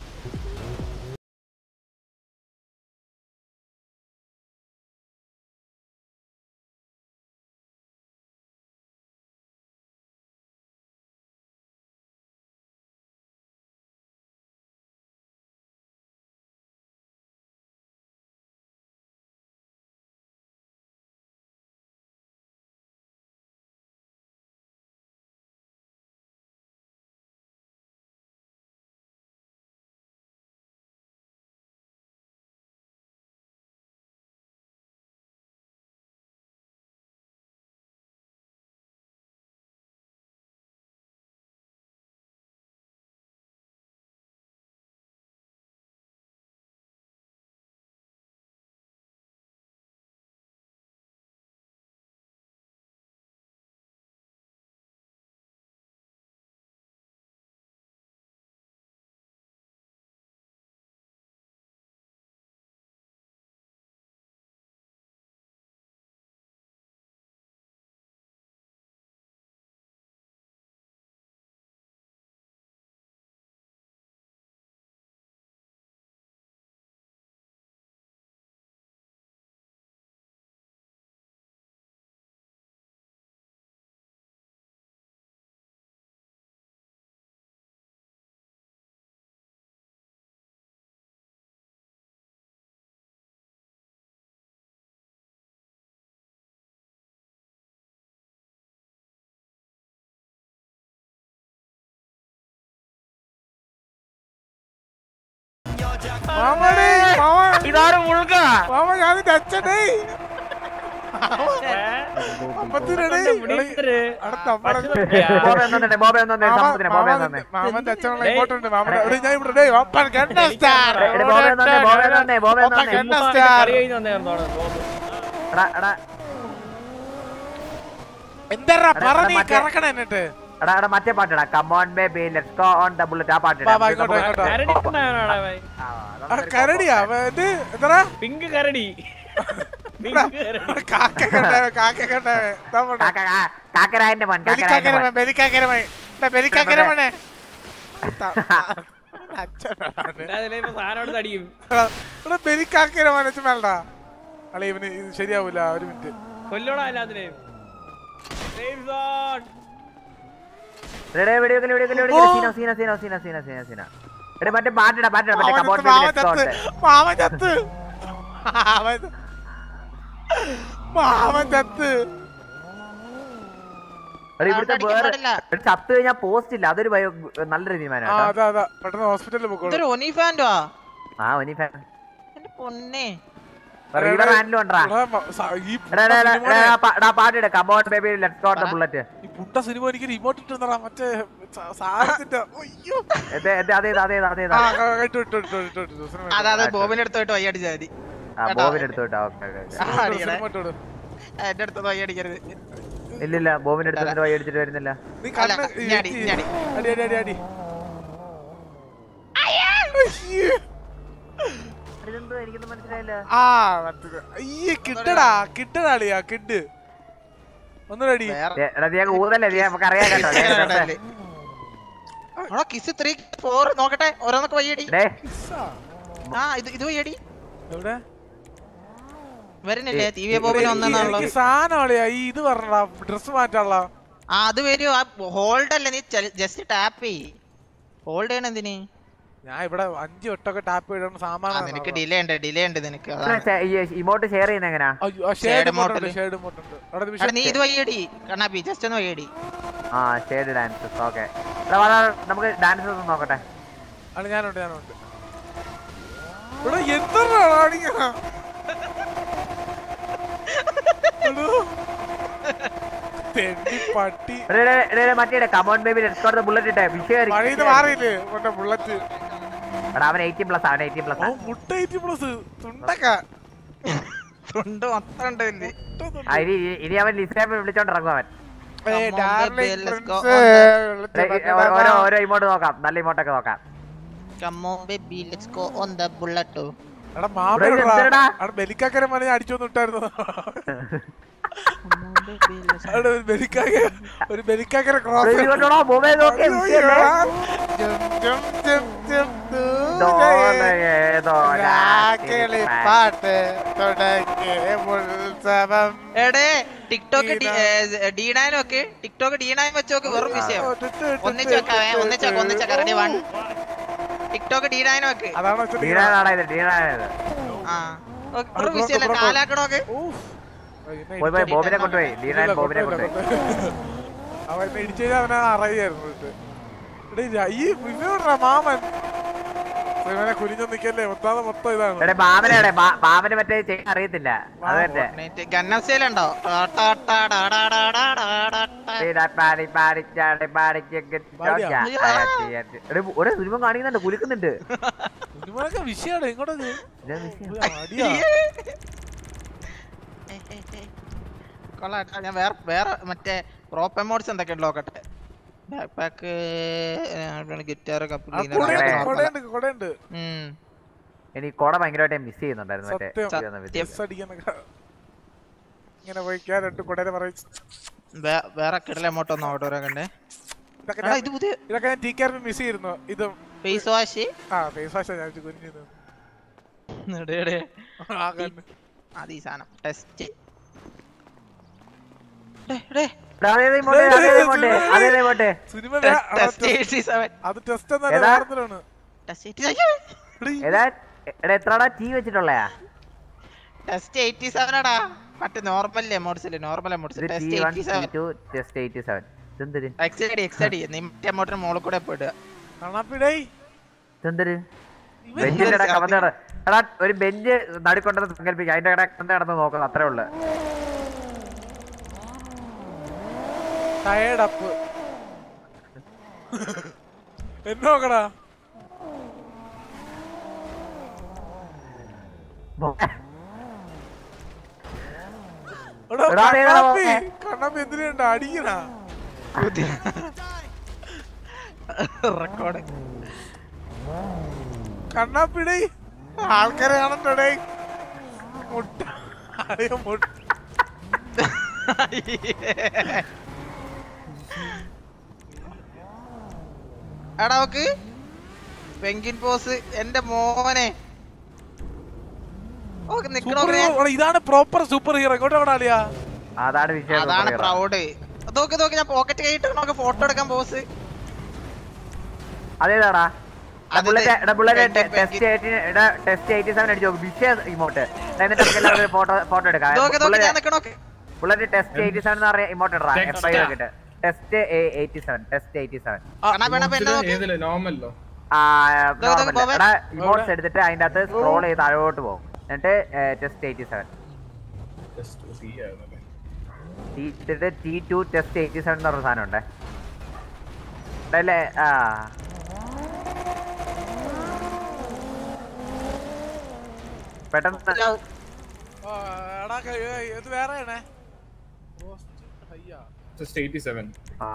മാമടി മാമ ഇതാണ് മുഴുക മാമ ഞാൻ ടച്ചടേ അമ്പത്തിരടേ ബോബെ ഒന്നേ ബോബെ ഒന്നേ സമ്മതത്തിന് ബോബെ ഒന്നേ മാമന്റെ അച്ഛനുള്ള ഇങ്ങോട്ടുണ്ട് മാമന്റെ എടീ, ഞാൻ ഇവിടെ ഡേയ് വപ്പൻ കണ്ട സ്റ്റാർ എടീ, ബോബെ ഒന്നേ ബോബെ ഒന്നേ ബോബെ ഒന്നേ കണ്ട സ്റ്റാർ എടാ എടാ എന്താ പറ നീ മറ്റേ- കറക്കണ എന്നിട്ട് എടാ എടാ മറ്റേ പാട്ടിടാ come on baby let's go on the bullet ആ പാട്ടിടാ വാ, വാ, ഇങ്ങോട്ടോ, ഇങ്ങോട്ടോ. ആ, കരടിയാ ഇത് എന്താ പിങ്ക് കരടി കാക്ക കണ്ടാവേ കാക്ക കണ്ടാവേ കാക്കരായന്റെ മോൻ കാക്കരായന്റെ മോൻ ബലിക്കാക്കരമേ ബലിക്കാക്കരമേ സാധനോട് തടിയും ഇവിടെ ബലിക്കാക്കരമേ വേണ്ട അളി ഇവന് ഇത് ശരിയാവൂല ഒരു മിനിറ്റ് കൊല്ലോടാ എല്ലാത്തിനെയും Save zone. എടേ വീഡിയോ വീഡിയോ വീഡിയോ സീന സീന സീന സീന സീന സീന സീന എടേ മറ്റേ പാട്ടിടാ പാട്ടിടാ മറ്റേ കമോൺ ബേബി മാമൻ ലെറ്റ്സ് ഗോ ചത്ത് മാമൻ ചത്ത് മാമൻ മാമൻ ചത്ത് എടാ, ഇവിടുത്തെ അടിക്കാൻ വേറെ പാടില്ല. എടാ, ചത്തു കഴിഞ്ഞാൽ പോസ്റ്റ് ഇല്ല അതൊരു ഭയ- നല്ലൊരു തീരുമാനം ആ കേട്ടോ. അതാ അതാ പെട്ടെന്ന് ഹോസ്പിറ്റലിൽ പോക്കോളൂ ഇതൊരു ഒനിഫാൻഡോ ആ ഒനി ഫാൻ എന്റെ പൊന്നെ റീവർ ഹാൻഡിലും ഉണ്ടാ എടാ, മ- സ- ഈ എടാ, എടാ, എടാ, സിനിമയുടെ- എടാ, പാ- എടാ, പാട്ടിട് come on baby let's go the bullet ഈ പുട്ട സിനിമ എനിക്ക് റിമോട്ട് ഇട്ടുന്നടാ മറ്റേ സ- സാധനത്തിന്റെ അയ്യോ അതെ അതെ അതെ അതെ ആ ക- ഇട്ടു ഇട്ടു ഇട്ടു ഇട്ടു ഇട്ടു സിനിമ ഇട്ടു. അതാ അതെ ബോബിന്റെ അടുത്ത് പോയിട്ട് വയ്യ അടിച്ചാൽ മതി ആ കേട്ടോ? ബോബിന്റെ അടുത്ത് വിട്ടോ ഓക്കെ ഓക്കെ ആ, അടിക്കണേ. സിനിമ ഇട്ടു വിട്. എന്റെ അടുത്ത് വയ്യ അടിക്കരുത് ഇല്ല ഇല്ല ബോബിന്റെ അടുത്ത് എന്നിട്ട് വഴി അടിച്ചിട്ട് വരുന്നില്ല നീ അല്ല, കണ്ണ് ഇനി അടി, ഇനി അടി. അടി അടി അടി അടി ഇതെന്തോ എനിക്കൊന്നും മനസ്സിലായില്ല ആ മറ്റേത്. അയ്യേ കിട്ടടാ കിട്ടടാ അളിയാ കിഡ് ഒന്നുകൂടെ അടി ഏ, എടാ നീ അങ്ങ് ഊതല്ലേ നീ നമുക്ക് അറിയാൻ കേട്ടോ നീ അങ്ങ് നിർത്ത്. ആണോ കിസ് ത്രീ ഫോർ നോക്കട്ടെ ഓരോന്നൊക്കെ വയ്യടി ഡേ ആ ഇത് ഇത് വയ്യടി എവിടെ വരുന്നില്ലേ ടി വി ബോബിന് ഒന്നാണല്ലോ എനിക്ക് സാധനം അളിയാ ഈ ഇത് പറഞ്ഞടാ ഡ്രസ് മാറ്റാനുള്ള ആ അത് വരും ആ ഹോൾഡ് അല്ല നീ ജസ്റ്റ് ടാപ്പ് ചെയ് ഹോൾഡ് ചെയ്യണം എന്തിന് ഞാൻ ഇവിടെ അഞ്ച് വട്ടമൊക്കെ ടാപ്പ് ചെയ്യണം ആ, സാമാനാണ് നിനക്ക് ഡിലേ ഉണ്ട് ഡിലേ ഉണ്ട് നിനക്ക് എടാ, അതാണ്. ചെ- ഈ ഇമോട്ട് ഷെയർ ചെയ്യുന്ന എങ്ങനാ ഷേഡ് Shade മോട്ടുണ്ട് model. ഷേഡ് മോട്ടുണ്ട് അവിടെ എടാ, നിമിഷം നീ ഇത് വയ്യടി കണ്ണാപ്പി ജസ്റ്റ് ഒന്ന് വയ്യടി ആ ഷെയർഡ് ഡാൻസസ് ഓക്കെ നമുക്ക് ഡാൻസസ് ഒന്ന് നോക്കട്ടെ ആണ് ഞാനുണ്ട് ഞാനുണ്ട് ഇവിടെ എന്താണ് തെണ്ടി പട്ടി എടേ, എടേ, എടേ, എടേ, മറ്റേ come on baby let's go the bullet ഇട്ടേ വിഷയം മഴയിന്ന് മാറിയില്ലേ കൊണ്ട ബുള്ളറ്റ് എടാ അവൻ 18 പ്ലസ് അവൻ 18 പ്ലസ് ഓ മുട്ട എയ്റ്റി പ്ലസ് തുണ്ടക്ക തൊണ്ട് മൊത്തം ഉണ്ട് ഇതില്. ആ ഇനി ഇനി- ഇനി അവൻ ലിസ്റ്റാപ്പ് വിളിച്ചോണ്ട് ഇറങ്ങും അവൻ ഏ Come on, darling baby, let's go prince on എടേ, ഈ ഓ- ഓരോ ഓരോ ഇമോട്ട് നോക്കാം നല്ല ഇമോട്ടൊക്കെ നോക്കാം Come on, baby, let's go on the bullet. എടാ ഇവിടെ ഇത് എന്തെടാ? മാമ ബലിക്കാക്കര മണി അടിച്ചോന്ന് ഇട്ടായിരുന്നു അവിടെ ഒരു ബലിക്കാക്ക ഒരു ബലിക്കാക്കര ക്രോസ് ഇത് കണ്ടോടാ, ബോബേ നോക്കിയേ, വിഷയല്ലേ? ദോലെ ഏതോ രാത്രി പാട്ട് തുടങ്ങി ഉത്സവം എടേ ടിക്ടോക്ക് ഡീനാനും ഒക്കെ ടിക്ടോക്ക് ഡീനാനും വെച്ച് നോക്ക് വെറും വിഷയം ഒന്നിച്ച് വെക്കാവേ ഒന്നിച്ച് വെക്കാം ഒന്നിച്ച് വെക്കാം റെഡി വൺ ടിക്ടോക്ക് ഡീനാനും ഒക്കെ അതാണോ ഡീനാണാടാ ഇത് ഡീനാണത് ആ ഓ, വെറും വിഷയമല്ല കാലാക്കണോക്ക് പോയി പോയി ബോബിനെ കൊണ്ടുപോയി ഡീനാൻ ബോബിനെ കൊണ്ടുപോയി അവൻ ഇടിച്ചു അവനെ അറിയായിരുന്നു ഇത്. എടീ, ര- ഈ ഇവരുടെ മാമൻ ഇവനെ കുനിഞ്ഞു നിക്കല്ലേ ഒത്താതെ മൊത്തം ഇതാണ് എടേ ബാബനെ എടേ ബാ- ബാബന് മറ്റേ ചെയ്യാൻ അറിയത്തില്ല അത് തന്നെ ഗന്നസയിലുണ്ടോ പാടി പാടി ചാടി പാടി ചെക്ക് പാടിയോ? എടേ ഒരേ സിനിമ കാണിക്കുന്നുണ്ട് കുലുക്കുന്നുണ്ട് കുഞ്ഞുമോനൊക്കെ വിഷയാണ് ഇങ്ങോട്ടൊക്കെ ഇതാ വിഷയം. അടിയാ കൊള്ളാട്ടാ ഞാൻ വേറെ വേറെ മറ്റേ പ്രോപ്പ് എമോട്സ് എന്തൊക്കെ ഉണ്ട് നോക്കട്ടെ ബാക്ക് പാക്ക് ഗിറ്റാർ കപ്പ് ആ, കൊടയുണ്ട്, കൊടയുണ്ട് കൊടയുണ്ട് എനിക്ക് കൊട ഭയങ്കരമായിട്ട് മിസ് ചെയ്യുന്നുണ്ടായിരുന്നു മറ്റേ സത്യം ഇത് വന്ന video. Yes അടിക്കുന്നൊക്കെ. ഇങ്ങനെ പോയി ക്യാരറ്റ് കൊടേനെ പറയും വേറെ കിടല എമോട്ട് ഒന്നും അവിടെ വരാൻ കണ്ടേ ഇതൊക്കെ എടാ, ഞാൻ- ഇത് പുതിയ ഇതൊക്കെ ഞാൻ ടീ കാറിന് മിസ് ചെയ്യുന്നു ഇത് ഫേസ് വാഷ് ആ ഫേസ് വാഷ് ഞാൻ കുഞ്ഞിരുന്നു ആ കണ്ണ് അത് ഈ സാധനം ടെസ്റ്റ് എടാ, അതേതാ ഇങ്ങോട്ട്, അതേതാ ഇങ്ങോട്ട്, അതേതാ ഇങ്ങോട്ട്. സിനിമ വേ- അത് ടെസ്റ്റ് എയ്റ്റി സെവൻ അത് ടെസ്റ്റ് എന്നല്ല ഏതാ? വേറെന്തിലാണ് ടെസ്റ്റ് എയ്റ്റി ഏതാ എടാ എത്രടാ ടീ വെച്ചിട്ടുള്ളയാ ടെസ്റ്റ് എയ്റ്റി സെവൻ ആടാ മറ്റേ നോർമൽ എമോട്സില് നോർമൽ എമോട്സ് ഇത് test T one eighty T seven two test eighty seven ഇതെന്തൊരു എക്സ് അടി എക്സ് അടി നീ മറ്റേ എമോട്ടിന് മോളിൽ കൂടെ പോയിടുക കണാപ്പിടേ ഇതെന്തൊരു ബെഞ്ചിന്റെ ഇടക്ക് അവന്റെ ഇട- എടാ ഒരു ബെഞ്ച് നടുക്കൊണ്ടെന്ന് സങ്കല്പിക്കുക അതിന്റെ ഇടക്ക് എന്താ കിടന്ന് നോക്കണം അത്രേ ഉള്ളു ടയേർഡ് അപ്പ് എന്നോക്കടാ എടാ, എടാ, അതേതാ കണ്ണാപ്പി നോക്കേ? കണ്ണാപ്പി എന്തിനാ അടിക്കണ റെക്കോർഡ് കണ്ണാപ്പിടേ ആൾക്കാരെ കാണണ്ടേ മുട്ട അടിയ മുട്ട എടാ നോക്ക് പെങ്കിൻ പോസ് എന്റെ മോനെ ഓക്ക് നിക്കണോ സൂപ്പർ ഹീറോ ഇതാണ് പ്രോപ്പർ സൂപ്പർ ഹീറോ ഇങ്ങോട്ട് എവിടെ അളിയാ അതാണ് വിഷയം അതാണ് superhero. പ്രൗഡ് നോക്ക് നോക്ക് ഞാൻ പോക്കറ്റ് കൈയിട്ട് നോക്ക് ഫോട്ടോ എടുക്കാൻ പോസ് അതേതാടാ അത് ബുള്ളറ്റ് ഇത് എടാ ബുള്ളറ്റ് പെങ്കി- ടെസ്റ്റ് എയ്റ്റീൻ എടാ ടെസ്റ്റ് എയ്റ്റി സെവൻ അടിച്ചു വിഷയം ഇമോട്ട് എന്നിട്ട് നമുക്ക് എല്ലാവർക്കും ഫോട്ടോ ഫോട്ടോ എടുക്കാം നോക്ക് നോക്ക് ഞാൻ നിക്കണോക്ക് ബുള്ളറ്റ് ടെസ്റ്റ് എയ്റ്റി സെവൻ എന്ന് പറഞ്ഞ ഇമോട്ട് ഇടാ എഫ് ഐ നോക്കിട്ട് test eighty seven test eighty seven ഏതില് നോർമലോ എടാ ഇമോട്ട്സ് എടുത്തിട്ട് അതിന്റെ അകത്ത് സ്ക്രോൾ ചെയ്ത് താഴോട്ട് പോകും എന്നിട്ട് ടെസ്റ്റ് എയ്റ്റി സെവൻ ഇട്ടിട്ട് T two test eighty seven എന്ന് പറഞ്ഞ സാധനം ഉണ്ടേ അല്ലേ ആ പെട്ടെന്ന് ഓ, എടാ ക- ഏ, ഇത് വേറെയാണേ അയ്യാ ജസ്റ്റ് എയ്റ്റി സെവൻ ആ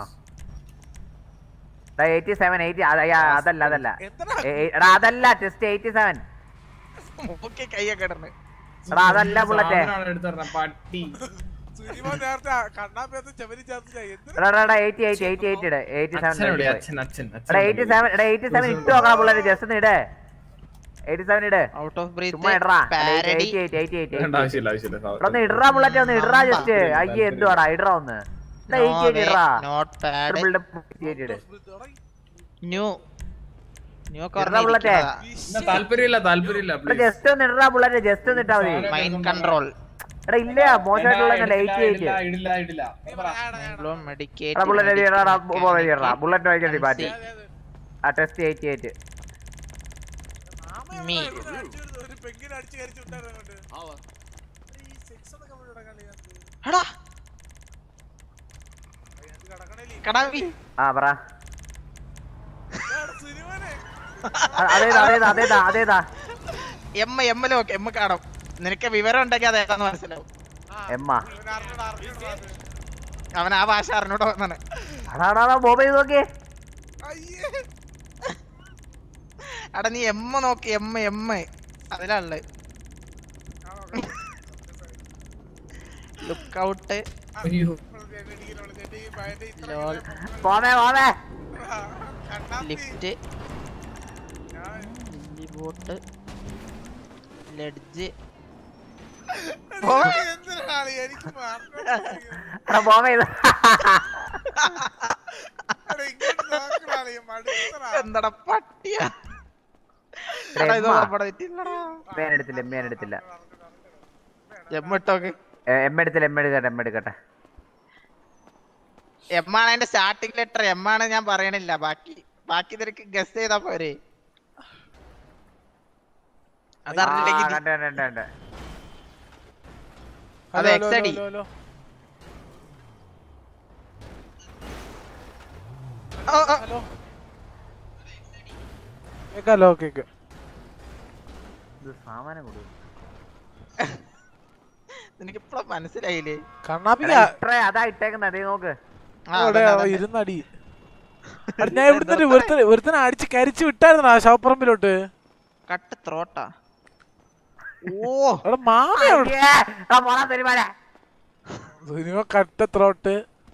എയ്റ്റി സെവൻ എയ്റ്റി അതല്ല അതല്ല ഏ, ഏ, എടാ അതല്ല ടെസ്റ്റ് എയ്റ്റി സെവൻ ഓക്കെ കയ്യൊക്കെ ഇടണേ എടാ അതല്ല ബുള്ളറ്റേ എടുത്തറ പട്ടി സുനിമോൻ നേരത്തെ കണ്ണാപ്പേത്ത് ചെവരി ചേർത്തില്ല എന്തിനാ എടാ എടാ, എടാ എയ്റ്റി എയ്റ്റ് എയ്റ്റി എയ്റ്റ് ഇട് എയ്റ്റി സെവൻ അച്ഛൻ എവിടെ? അച്ഛൻ, അച്ഛൻ, അച്ഛൻ എടാ എയ്റ്റി സെവൻ എടാ എയ്റ്റി സെവൻ ഇട്ട് നോക്കണം ബുള്ളറ്റ് ജസ്റ്റ് ഒന്ന് ഇട് എയ്റ്റി സെവൻ ഇട് ഔട്ട് ഓഫ് ബ്രീത്ത് ചുമ്മാ ഇടറാ parody eighty eight eighty eight വേണ്ട, ആവശ്യമില്ല ആവശ്യമില്ല എടാ ഒന്ന് ഇടറാ ബുള്ളറ്റ് ഒന്ന് ഇടറാ ജസ്റ്റ് അയ്യേ എന്തുവാടാ ഇടറാ ഒന്ന് എടാ എയ്റ്റി എയ്റ്റ് ഇടറാ നോട്ട് പാഡ് ട്രിപ്പിൾ എയ്റ്റ് ഇട് ന്യൂ ന്യൂ ഇടറാ ബുള്ളറ്റേ എന്നാ താല്പര്യമില്ല താല്പര്യമില്ല എടാ ജസ്റ്റ് ഒന്ന് ഇടറാ ബുള്ളറ്റ് ജസ്റ്റ് ഒന്ന് ഇട്ടാ മതി മൈൻഡ് കൺട്രോൾ എടാ ഇല്ല മോശമായിട്ടുള്ള എയ്റ്റി എയ്റ്റ് ഇടില്ല ഇടില്ല എടാ ബുള്ളറ്റ് എഴുതി ഇടാ ബുള്ളറ്റ് ഇടറാ ബുള്ളറ്റ് വായിക്കണ്ടി പാറ്റി ആ ടെസ്റ്റ് എയ്റ്റി എയ്റ്റ് മീ ഒരു പെങ്കിനെ അടിച്ച് കരിച്ചു വിട്ടായിരുന്നു അങ്ങോട്ട് ഈ സെക്സ് ഒക്കെ ഇവിടെ കളിയാ എടാ കടാവി ആ പറ അ- അതേതാ അതേതാ അതേതാ അതേതാ എം എമ്മിലും ഓക്കെ എമ്മ കാണും നിനക്ക് വിവരം ഉണ്ടെങ്കിൽ അത് ഏതാന്ന് മനസ്സിലാവും എമ്മ അവൻ ആ ഭാഷ അറിഞ്ഞൂടോ എന്നാണ് അടാടാ ബോബ ചെയ്ത് നോക്കിയേ എടാ നീ എമ്മ നോക്കി എമ്മ എമ്മ അതിലാള് ലുക്ക് ഔട്ട് പോമേ പോമേ ലിഫ്റ്റ് ബോട്ട് ലെഡ്ജ് എന്തിനാണ് എനിക്ക് എടാ പോമേ ചെയ്ത് എന്താടാ പട്ടിയ എടാ, എടാ, ഇത് എമ്മ. നമ്മുടെ തെറ്റില്ലടാ. എമ്മേൻ എടുത്തില്ല എമ്മേൻ എടുത്തില്ല എമ്മ ഇട്ടോക്ക് എ, എമ്മ എടുത്തില്ല എമ്മ എടുക്കട്ടെ എമ്മ എടുക്കട്ടെ എമ്മാണ് അതിന്റെ സ്റ്റാർട്ടിംഗ് ലെറ്റർ എമ്മാണ് ഞാൻ പറയണില്ല ബാക്കി ബാക്കി നിനക്ക് ഗസ് ചെയ്താ പോരെ ആ, അതറിഞ്ഞില്ലെങ്കിൽ നീ- കണ്ട്, കണ്ട്, കണ്ട്, കണ്ട്. അത് ഹലോ, എക്സ് ഹലോ, അടി ഹലോ, ഹലോ. ഹലോ കേക്കാലോ കേക്ക് ഇത് സാമാനം കൊടുക്കും നിനക്ക് ഇപ്പഴും മനസ്സിലായില്ലേ കണ്ണാപ്പി എടാ, ഇത്രേ അതാ ഇട്ടേക്കുന്നത് അതേ നോക്ക് ആ, അവിടെ അതന്നെ, അതന്നെ. ഇരുന്നടി എടാ, ഞാൻ ഇവിടുന്ന് ഒരുത്തനെ ഒരുത്തനെ അടിച്ച് കരിച്ചു വിട്ടായിരുന്നടാ ശവപ്പറമ്പിലോട്ട് കട്ട് ത്രോട്ടാ ഓ എടാ മാമ എവിടെ അയ്യേ, എടാ, പോടാ പെരുമാനെ. സുനിമ കട്ട ത്രോട്ട്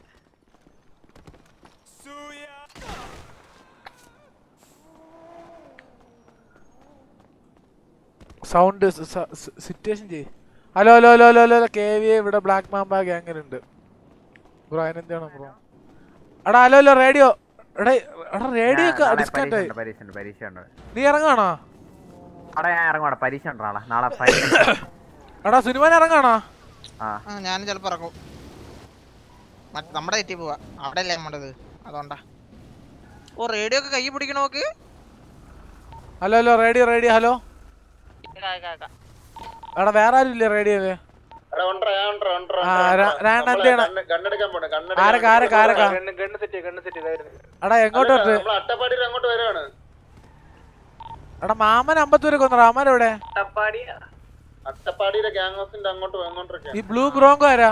സൗണ്ട് സിറ്റുവേഷൻ ചെയ് hello hello hello hello hello K V ഇവിടെ ബ്ലാക്ക് മാമ്പ ഗ്യാങ്ങിലുണ്ട് ബ്രോ അതിനെന്താണ് ബ്രോ എടാ ഹലോ ഹലോ റേഡിയോ എടാ എടാ റേഡിയോ ഒക്കെ നാളെ ഡിസ്കൗണ്ട് ആയി പരീക്ഷ ഉണ്ട്, പരീക്ഷ ഉണ്ട് നീ ഇറങ്ങാണോ അവിടെ ഞാൻ ഇറങ്ങുവാടാ പരീക്ഷ ഉണ്ട് നാളെ നാളെ പരീക്ഷ എടാ സുനിമാൻ ഇറങ്ങാണോ ആ ആ, ഞാനും ചിലപ്പോ ഇറങ്ങും മറ്റ് നമ്മുടെ തെറ്റി പോവാ അവിടെ അല്ലേ നമ്മുടേത് അതുകൊണ്ടാ ഓ റേഡിയോ ഒക്കെ കൈ പിടിക്കണ നോക്ക് hello hello radio radio hello എടാ വേറെ ആരും ഇല്ലേ റേഡിയോയില് എടാ, ഉണ്ടെടാ, ഞാൻ ഉണ്ടെടാ, ഉണ്ടെടാ, ആ, ഉണ്ടെടാ, ര- ഉണ്ടെടാ. രാണ നമ്മളെ എന്ത് ചെയ്യണം? കണ്ണ്- കണ്ണെടുക്കാൻ പോണ്, കണ്ണെടുക്കാൻ ആരൊക്കെ ആരൊക്കെ ആരൊക്കെ ഗണ്ണ് സെറ്റ് ഗണ്ണ് സെറ്റ് ഇതായിരുന്നു എടാ എങ്ങോട്ട് അല്ല, വരട്ടെ നമ്മള് അട്ടപ്പാടിയിൽ അങ്ങോട്ട് വരുവാണ് എടാ മാമൻ അമ്പത്തൂര് കൊന്നടാ അമ്മൻ എവിടെ അട്ടപ്പാടിയിലെ ഗ്യാങ് ഹൗസിന്റെ അങ്ങോട്ട് അങ്ങോട്ടൊക്കെ ഈ ബ്ലൂ ബ്രോങ്കോ ആരാ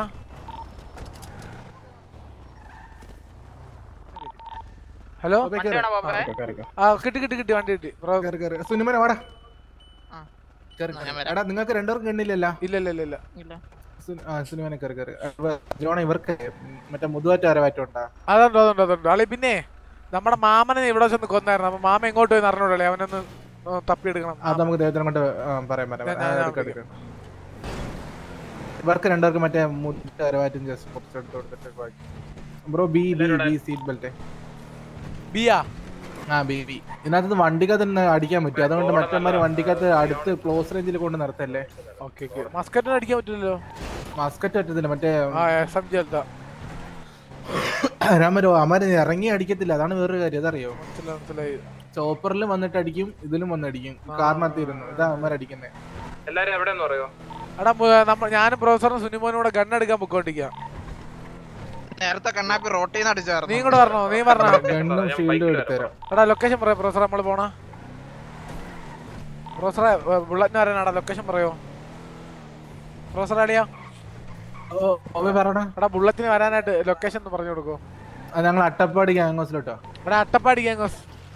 ഹലോ ആ കിട്ടി കിട്ടി കിട്ടി വണ്ടി കിട്ടി ബ്രോ സുനിമന വാടാ കേറ്, ഞാൻ കേറ്. വരാം. എടാ നിങ്ങൾക്ക് രണ്ടുപേർക്കും കണ്ണില്ലല്ലോ ഇല്ല ഇല്ല ഇല്ല ഇല്ല ഇല്ല സുനി- ആ സുനിമനെ കയറി കയറി ജോണ ഇവർക്ക് മറ്റേ മുതുവാറ്റ ആരവാറ്റുണ്ടാ അതുണ്ട് അതുണ്ട് അതുണ്ട് അളി പിന്നെ നമ്മുടെ മാമനെ ഇവിടെ ചെന്ന് കൊന്നായിരുന്നു അപ്പൊ മാമ എങ്ങോട്ട് പോയി അറിഞ്ഞൂടല്ലേ അവനൊന്ന് ഒന്ന് തപ്പിയെടുക്കണം അത് നമുക്ക് ദൈവത്തിനെ കൊണ്ട് ആ, പറയാം പറയാം ഞാൻ- ആ, ഞാൻ- എടുക്കാം, ഞാൻ എടുക്കാം. ഇവർക്ക് രണ്ടുപേർക്ക് മറ്റേ മുതുവാറ്റ ആരവാറ്റും ജസ്റ്റ് കുറച്ച് എടുത്ത് കൊടുത്തിട്ട് bro B B B seat belt ബിയാ ആ ബി ബി ഇതിനകത്ത് വണ്ടിക്കകത്ത് തന്നെ അടിക്കാൻ പറ്റും അതുകൊണ്ട് മറ്റന്മാര് വണ്ടിക്കകത്ത് അടുത്ത് ക്ലോസ് റേഞ്ചിൽ കൊണ്ട് നിർത്തല്ലേ ഓക്കെ ഓക്കെ മസ്കറ്റിന് അടിക്കാൻ പറ്റില്ലല്ലോ മസ്കറ്റ് പറ്റത്തില്ല മറ്റേ ആ എസ് എം ജി രാമരോ അമര ഇറങ്ങി അടിക്കത്തില്ല അതാണ് വേറൊരു കാര്യം അതറിയോ മനസ്സിലായി മനസ്സിലായി ചോപ്പറിൽ വന്നിട്ട് അടിക്കും ഇതിലും വന്നടിക്കും കാറിനകത്തിരുന്നു ഇതാ അമര അടിക്കുന്നത് എല്ലാരും എവിടെയെന്ന് പറയോ എടാ മു- നമ്മ ഞാനും പ്രൊഫസറും സുനിമോനും കൂടെ ഗണ്ണെടുക്കാൻ പൊക്കോണ്ടിരിക്കാം നേരത്തെ കണ്ണാപ്പി റോട്ടിൽ നിന്ന് അടിച്ചായിരുന്നു നീ കൂടെ പറഞ്ഞോ നീ പറഞ്ഞോ ഗണ്ണും ഷീൽഡും എടുത്തുതരാം എടാ ലൊക്കേഷൻ പറയാം പ്രൊഫസർ നമ്മൾ പോണ പ്രൊഫസറെ ബുള്ളറ്റിന് വരാനാടാ ലൊക്കേഷൻ പറയോ പ്രൊഫസർ അടിയാ ഓ ഓ പറയണ എടാ ബുള്ളറ്റിന് വരാനായിട്ട് ലൊക്കേഷൻ ഒന്ന് പറഞ്ഞു കൊടുക്കോ ഞങ്ങൾ അട്ടപ്പാടി ഗ്യാങ്ങോസിലോട്ടോ എടാ അട്ടപ്പാടി ഗ്യാങ്ങോസ്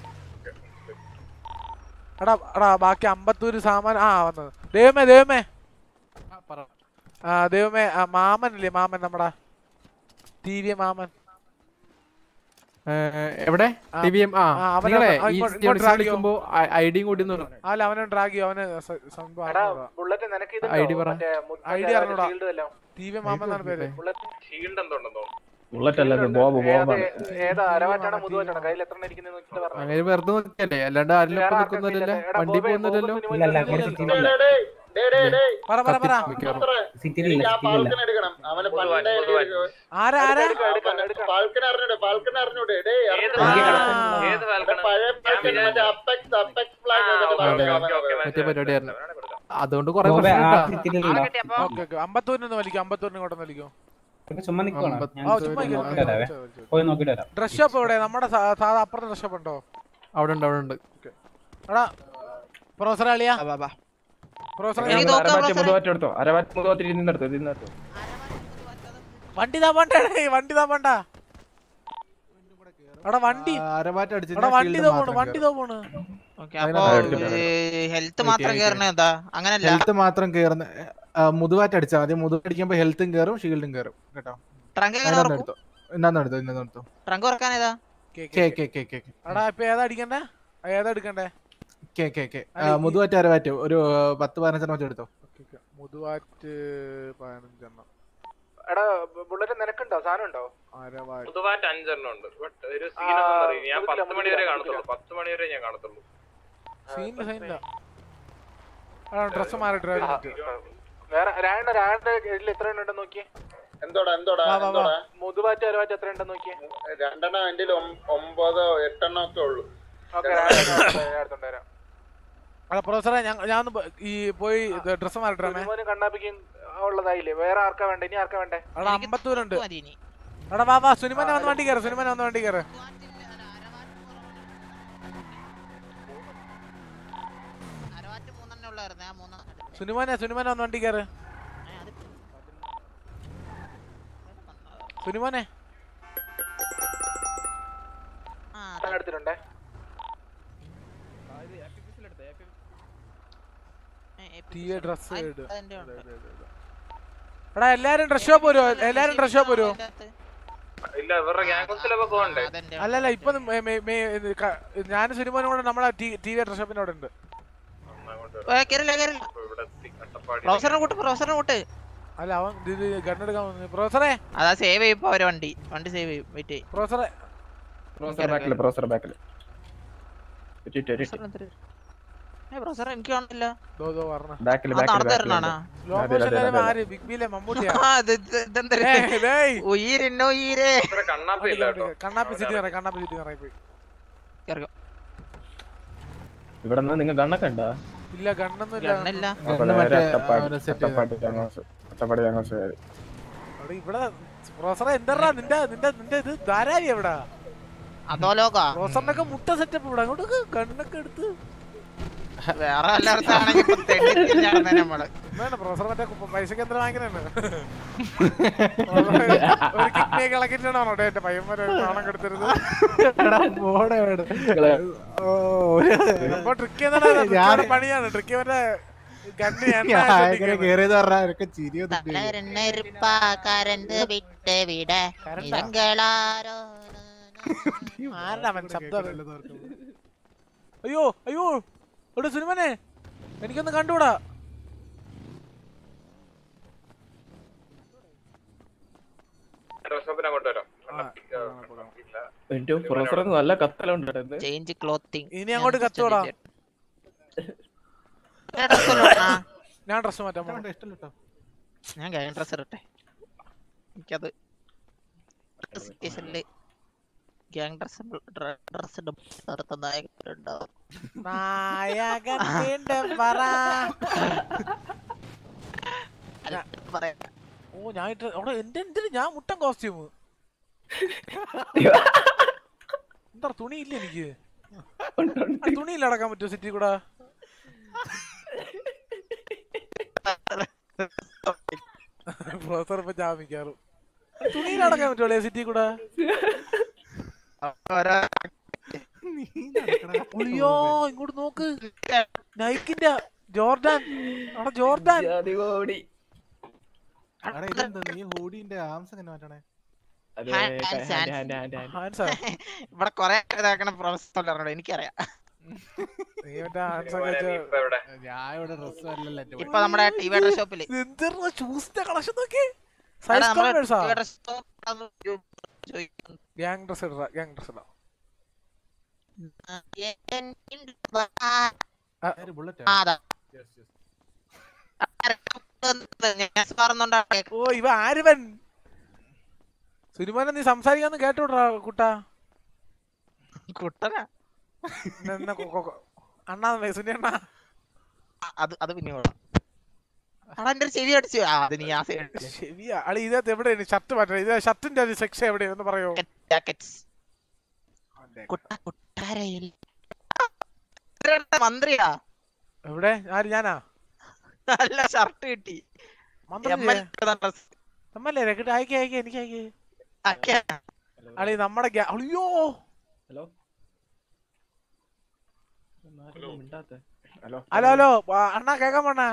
എടാ എടാ ബാക്കി അമ്പത്തൂര് സാമാൻ ആ വന്നത് ദൈവമേ ദൈവമേ ആ ദൈവമേ ആ മാമൻ ഇല്ലേ മാമൻ നമ്മടാ ടി വി മാമൻ എവിടെ ആ, ടി വി എം ആ ആ, അവനെ നിങ്ങളെ ആ, ഈ ഇങ്ങോട്ട് ഇങ്ങോട്ട് drag ചെയ്യോ? വിളിക്കുമ്പോ ഐഡിയും കൂടി ഒന്ന് പറഞ്ഞു അല്ല അവനെ ഡ്രാഗ് ചെയ്യും അവന് സ- സംഭവം അറിഞ്ഞൂടാ. ബുള്ളറ്റ് നിനക്ക് ID പറ. ഐഡി അറിഞ്ഞൂടാ ടി വി മാമൻ എന്നാണ് പേര് ഷീൽഡ് എന്തുണ്ടെന്നോ ബുള്ളറ്റ് അല്ല ഇത് ബോബ് ബോബാണ് ഏതാ അരവാറ്റാണോ മുതുവാറ്റാണോ കയ്യിൽ എത്ര ഇരിക്കുന്നത് നോക്കിട്ട് പറഞ്ഞു അങ്ങനെ വെറുതെ നോക്കിയല്ലേ അല്ലാണ്ട് ആരിലും ഒപ്പം നിൽക്കുന്നില്ലല്ലോ വണ്ടി പോകുന്നില്ലല്ലോ ഇല്ലല്ല ഇവിടെ സിറ്റിയിലില്ല പറ പറ പറ സിറ്റിയിലില്ല ആ സിറ്റിയിലില്ല ഫാൽക്കൺ എടുക്കണം അവന് പണ്ടേ ആരാ ആരാ ഫാൽക്കൺ അറിഞ്ഞൂടെ ഫാൽക്കൺ അറിഞ്ഞൂടെ ഡേയ് ഏത് അറിഞ്ഞൂടെ? ഏത് എടാ, ഫാൽക്കൺ പഴയ ഫാൽക്കൺ മറ്റേ അപ്പെക്സ് അപ്പെക്സ് ഫ്ലാഗ് മറ്റേ പരിപാടിയായിരുന്നു അതുകൊണ്ട് കൊറേ ബോബെ ആ പ്രശ്നം സിറ്റിയിലില്ല ഓക്കെ ഓക്കെ അമ്പത്തൂരിന് വലിക്കും അമ്പത്തൂരിന് ഇങ്ങോട്ട് വലിക്കും ഇവിടെ ചുമ്മാ നിക്കുവാണ് ഞാൻ ആ, ചുമ്മാ പോയി ഇരിക്ക്. നോക്കിട്ട് വരാവേ പോയി നോക്കിട്ട് വരാം ഡ്രസ് ഷോപ്പ് എവിടെ നമ്മുടെ സാ- സാധാ അപ്പുറത്തെ ഡ്രസ് ഷോപ്പ് ഉണ്ടോ അവിടെ ഉണ്ട് അവിടെ ഉണ്ട് എടാ പ്രൊഫസർ അളിയാ പ്രൊഫസർ എനിക്ക് നോക്കാം അരവാറ്റ് പ്രൊഫസറെ. മുതുവാറ്റ് എടുത്തോ അരവാറ്റ് മുതുവാറ്റ് ഇരുന്നെടുത്തോ ഇരുന്നെടുത്തോ വണ്ടി താ പണ്ട വണ്ടി താ പണ്ട എടാ വണ്ടി അരമാറ്റം എടാ അടിച്ചിട്ട് വണ്ടി തോ പോണ് വണ്ടി തോ പോണ് ഓക്കെ അപ്പൊ ഹെൽത്ത് മാത്രം കയറണ എന്താ അങ്ങനല്ല ഹെൽത്ത് മാത്രം കേറുന്ന മുതുവാറ്റ് അടിച്ചാൽ മതി മുതുവാറ്റ് അടിക്കുമ്പോ ഹെൽത്തും കേറും ഷീൽഡും കേറും കേട്ടോ ട്രങ്ക് എങ്ങനെ അതിനൊന്ന് തുറക്കും എടുത്തോ ഇന്നാന്ന് എടുത്തോ ഇന്നാന്ന് എടുത്തോ ട്രങ്ക് തുറക്കാൻ ഏതാ കെ കെ കെ കെ എടാ ഇപ്പൊ ഏതാ അടിക്കണ്ടേ ആ, ഏതാ എടുക്കണ്ടേ കെ കെ കെ മുതുവാറ്റ് അരവാറ്റ് ഒരു ആ, പത്ത് പതിനഞ്ചെണ്ണം വെച്ച് എടുത്തോ മുതുവാറ്റ് പതിനഞ്ചെണ്ണം എടാ ബുള്ളറ്റ് നിനക്കുണ്ടോ സാധനം ഉണ്ടോ അരവാറ്റ് പുതുവായിട്ട് അഞ്ചെണ്ണം ഉണ്ട് ബട്ട് ഒരു സീനൊന്നും അറിയില്ല ഞാൻ പത്ത് മണി വരെ കാണത്തുള്ളൂ പത്ത് മണി വരെ ഞാൻ കാണത്തുള്ളൂ സീനില്ല സീനില്ല എടാ ഡ്രസ് മാറിട്ട് ഒരു മിനിറ്റ്. വേറെ രായണ്ണ രായണ്ണ ഇതിൽ എത്ര എണ്ണം ഉണ്ടെന്ന് നോക്കിയേ എന്തോടാ എന്തോടാ വാ, വാ, വാ. എന്തോടാ മുതുവാറ്റ് അരവാറ്റ് എത്ര ഉണ്ടെന്ന് നോക്കിയേ രണ്ടെണ്ണം എന്റെ ഒമ്പതോ എട്ടെണ്ണോ ഒക്കെ ഉള്ളൂ ഓക്കെ അടുത്തോണ്ട് വരാം എടാ പ്രൊഫസറെ ഞാൻ ഞാൻ ഒന്ന് പോ- ഈ പോയി ഡ്രസ് മാറിട്ടേ സുനിമോനും കണ്ണാപ്പിക്കും ഉള്ളതായില്ലേ വേറെ ആർക്കാ വേണ്ടേ ഇനി ആർക്കാ വേണ്ടേ എടാ അമ്പത്തൂരുണ്ട് മതി ഇനി എടാ വാ വാ സുനിമനെ വന്ന് വണ്ടി കയറ് സുനിമനെ വന്ന് വണ്ടി കയറ് അരവാറ്റ് മൂന്നെണ്ണേ ഉള്ളായിരുന്നു ഞാൻ മൂന്നെണ്ണം എടുത്തു. സുനിമനെ സുനിമനെ വന്ന് വണ്ടി കയറ് സുനിമോനെ ആ ഞാൻ എടുത്തിട്ടുണ്ടേ ടി വി ഡ്രസ് ഇട് അതെന്റെ ഉണ്ട് എടാ എല്ലാരും ഡ്രസ് ഷോപ്പ് വരുമോ എല്ലാരും ഡ്രസ് ഷോപ്പ് വരുമോ ഇല്ല ഇവരുടെ ഗ്യാങ്സിലൊക്കെ പോകണ്ടേ അതെന്റെ അല്ലല്ല ഇപ്പൊ ഞാൻ സുനിമോനും കൂടെ നമ്മളെ ടി വി ഡ്രസ് ഷോപ്പിന്റെ അവിടെ ഉണ്ട് കേറില്ല കേറില്ല ഇപ്പൊ ഇവിടെ എത്തി അട്ടപ്പാടി പ്രൊഫസറിനെ കൂട്ട് പ്രൊഫസറിനെ കൂട്ട് അല്ല അവൻ ഇത് ഗണ്ണെടുക്കാൻ വന്നു പ്രൊഫസറെ അതാ സേവ് ചെയ്യും അവരെ വണ്ടി വണ്ടി സേവ് ചെയ്യും വെയിറ്റ് ചെയ്യും പ്രൊഫസറെ പ്രൊഫസർ ബാക്കില് പ്രൊഫസർ ബാക്കില് ഏ പ്രൊഫസർ എനിക്ക് കാണുന്നില്ല ദോ ദോ പറഞ്ഞ ബാക്കില് ആ നടന്നു ബാക്കില് തരണാണോ സ്ലോ മോഷൻ ആര് ബിഗ് ബിയിലെ മമ്മൂട്ടിയാ ആ, ഇത് ഇത് ഇതെന്താ ഏയ്, ഡേയ്. ഉയരെന്നോ ഉയരേ ഇത്ര കണ്ണാപ്പി ഇല്ല കേട്ടോ കണ്ണാപ്പി സിറ്റി നിറ കണ്ണാപ്പി സിറ്റി നിറ പോയി കേറിക്കോ ഇവിടെ നിന്ന് നിങ്ങൾ ഗണ്ണൊക്കെ ഉണ്ടോ ഇല്ല ഗണ്ണൊന്നും ഇല്ല ഗണ്ണില്ല അപ്പോൾ ഗണ്ണ് മറ്റേ അട്ടപ്പാടി അവനെ set അട്ടപ്പാടി ഞങ്ങൾ അട്ടപ്പാടി ഞങ്ങൾ എടാ, ഇവിടെ പ്രൊഫസറെ എന്താ നിന്റെ നിന്റെ നിന്റെ ഇത് ധാരാവി എവിടാ അതോ ലോക പ്രൊഫസറിനൊക്കെ മുട്ട സെറ്റപ്പ് ഇവിടെ അങ്ങോട്ട് ഗണ്ണൊക്കെ എടുത്ത് വേറെ എല്ലായിടത്താണെങ്കിൽ ഇപ്പൊ തെണ്ടിത്തിരിഞ്ഞാടുന്നെ നമ്മള് വേണ്ട പ്രൊഫസർ മറ്റേ കുപ്പ- പൈസക്ക് എന്താ വാങ്ങിക്കണേ ഒരു കിഡ്നി കളക്കിട്ടാണോ എന്റെ പയ്യന്മാരെ നാണം കെടുത്തരുത് പോടെ വേട് ഇപ്പൊ ട്രിക്ക് എന്താണ് പണിയാണ് ട്രിക്ക് മറ്റേ ഗണ്ണ് ഞാൻ അങ്ങനെ കേറിയത് പറഞ്ഞാ എനിക്ക് ചിരി വന്നിട്ട് നെരുപ്പാ കരണ്ട് വിട്ട് വിട നിരങ്കളാരോ ആരുടെ അവൻ ശബ്ദം അറിയില്ല അയ്യോ അയ്യോ ഇവിടെ സുനിമനെ എനിക്കൊന്ന് കണ്ടുകൂടാ ഷോപ്പിന് അങ്ങോട്ട് വരാം എന്റെ പ്രൊഫസർ നല്ല കത്തലുണ്ട് കേട്ടോ ഇത്. ചേഞ്ച് ക്ലോത്തിങ് ഇനി അങ്ങോട്ട് കത്തോടാ ഞാൻ ഡ്രസ് മാറ്റാൻ പോണം. ഇഷ്ടമല്ലോ ഞാൻ കഴിഞ്ഞ ഡ്രസ് ഇട്ടെ എനിക്കത് സ്റ്റേഷനില് ഗ്യാങ് ഡ്രസ് ഡ്രസ് നടത്ത നായകരുണ്ടാവും നായകൻ വീണ്ടും പറ പറയാം ഓ ഞാൻ ഇട്ട അവിടെ എന്റെ എന്തിന് ഞാൻ മുട്ടൻ കോസ്റ്റ്യൂം എന്താ തുണി ഇല്ല എനിക്ക് തുണിയില്ല അടക്കാൻ പറ്റുമോ സിറ്റി കൂടെ പ്രൊഫസർ ഇപ്പൊ ജാമിക്കാറും തുണിയിൽ അടക്കാൻ പറ്റുമോ സിറ്റി കൂടെ അയ്യോ ഇങ്ങോട്ട് നോക്ക് നൈക്കിന്റെ ജോർഡാൻ അവിടെ ജോർഡാൻ എടാ ഇതെന്താ നീ ഹൂഡിന്റെ ആംസ് എങ്ങനെ മാറ്റണേ ഹാൻഡ്സ്, ഹാൻഡ്സ്. ഇവിടെ കൊറേ ഇതാക്കണ പ്രൊഫസർ അറിഞ്ഞോ എനിക്കറിയാം നീ മറ്റേ ഹാൻഡ്സ് ഒക്കെ വെച്ച് ഞാൻ ഇവിടെ ഡ്രസ് അല്ലല്ലോ എന്റെ ഇപ്പൊ നമ്മുടെ ടി വി ഡ്രസ് ഷോപ്പില് എന്തെന്നാ ഷൂസിന്റെ കളക്ഷൻ നോക്കി എടാ, സൈസ് നമ്മള് കൺവേഴ്സാ TV dress shop ആന്ന് ചോദിക്കുന്നു. ഗ്യാങ് ഡ്രസ് ഇടാ ഗ്യാങ് ഡ്രസ് ഇടാം ബുള്ളറ്റ് ആ, അതാ. ഞാൻ പറഞ്ഞോണ്ടാ ഓ ഇവ ആരുവൻ സുനിമോനെ നീ സംസാരിക്കാന്ന് കേട്ടോടാ കുട്ടാ കുട്ടനാ എന്നാ കൊ- കൊ- കൊ- അണ്ണാ സുനി അണ്ണാ അത് അത് പിന്നെ കൊള്ളാം. എടാ, എന്റെ ഒരു ചെവി അടിച്ചു ആ അത് നീ ആ സൈഡ് ശരിയാ അളി ഇതിനകത്ത് എവിടെയാണ് ഷർട്ട് മാറ്റണം ഇത് ഷർട്ടിന്റെ ഒരു സെക്ഷൻ എവിടെയാണെന്ന് പറയോ ജാക്കറ്റ്സ് കുട്ട കുട്ടാരയിൽ മന്ത്രിയാ എവിടെ ആര് ഞാനാ നല്ല ഷർട്ട് കിട്ടി മന്ത്രി ML dress. നമ്മല്ലേ രക്കട്ട് അയക്കേ അയക്കേ എനിക്ക് അയക്കേ അയക്കാ. അളി നമ്മുടെ ഗ്യാ- അയ്യോ ഹലോ മിണ്ടാത്ത ഹലോ ഹലോ ഹലോ ആ, അണ്ണാ കേക്കാൻ പോണ്ണാ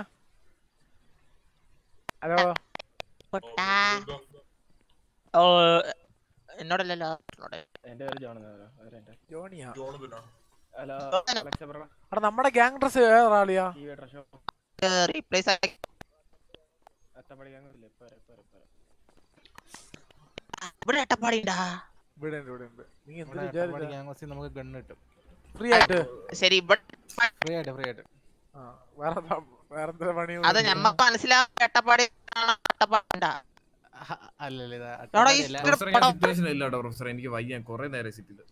ഹലോ കുട്ടാ. ഓ എന്നോടല്ലല്ലോ എന്നോട് എന്റെ പേര് ജോൺ എന്നാ അവരെന്റെ ജോണിയാ ഹലോ അലക്സ പറ എടാ നമ്മുടെ ഗ്യാങ് ഡ്രസ് ഏതാ ആളിയാ ഈ ഡ്രസ് ഷോപ്പ് റീപ്ലേസ് ആക്കി അത്തപ്പടി ഞങ്ങളില്ലേ ഇപ്പൊ വരാം, ഇപ്പൊ വരാം, ഇപ്പൊ വരാം. ഇവിടെ അട്ടപ്പാടിണ്ടാ ഇവിടെ ഉണ്ട് ഇവിടെ ഉണ്ട് നീ എന്ത് ഇവിടെ വിചാരിച്ച അട്ടപ്പാടി ഗ്യാങ് ഹൗസിൽ നമുക്ക് ഗണ്ണ് കിട്ടും ഫ്രീ ആയിട്ട് ശരി ഇവിടെ ഫ്രീ ആയിട്ട് ഫ്രീ ആയിട്ട് ആ വേറെ എന്താ- വേറെ എന്താ പണി അത് ഞമ്മക്ക് മനസ്സിലാവും അട്ടപ്പാടി അട്ടപ്പാടിണ്ടാ അല്ലല്ലേ ഇത് എടാ, ഈ അട്ടപ്പാടി അല്ല. സ്ക്രിപ്റ്റ് പ്രൊഫസറെ ഞാൻ സിറ്റുവേഷൻ ഇല്ല കേട്ടോ പ്രൊഫസറെ എനിക്ക് വയ്യ കുറെ നേരം സിറ്റിയില്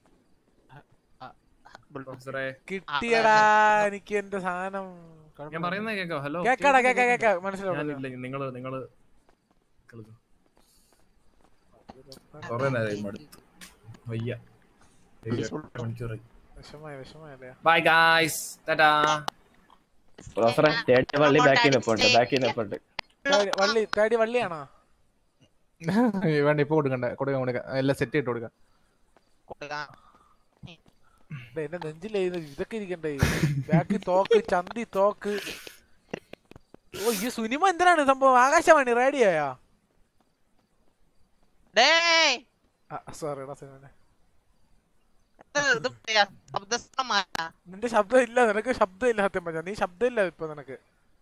പ്രൊഫസറെ കിട്ടിയടാ എനിക്ക് എന്റെ സാധനം ഞാൻ പറയുന്നത് കേക്കോ ഹലോ കേക്കാടാ കേക്കാ കേക്കാ മനസ്സിലാവും ഞാനില്ല നിങ്ങള് നിങ്ങള് കേൾക്കൂ. കുറെ നേരം മടുത്തു വയ്യ മണിക്കൂറായി വിഷമായ വിഷമായല്ലേ ബൈ ഗായ്സ് ടാറ്റാ പ്രൊഫസറെ ചേട്ടൻ വള്ളി ബാക്കിൽ നിൽപ്പുണ്ട് ബാക്കിൽ നിൽപ്പുണ്ട് തേടി- വള്ളി തേടി വള്ളിയാണോ വേണ്ട ഇപ്പൊ കൊടുക്കണ്ട കൊടുക്കാൻ കൊടുക്കാം എല്ലാം സെറ്റ് ചെയ്തിട്ട് കൊടുക്കാം ദേ, എന്റെ നെഞ്ചിലേത് ഇതൊക്കെ ഇരിക്കണ്ടേ ബാക്കി തോക്ക് ചന്തി തോക്ക് ഓ ഈ സുനിമ എന്തിനാണ് സംഭവം ആകാശവാണി റേഡിയോയാ ഡേയ് സോറി എടാ സുനിമനെ ഇത് ഇത് പറയാ, ശബ്ദസ്തമായ. നിന്റെ ശബ്ദം ഇല്ല നിനക്ക് ശബ്ദം ഇല്ല സത്യം പറഞ്ഞാ നീ ശബ്ദം ഇല്ല ഇപ്പൊ നിനക്ക്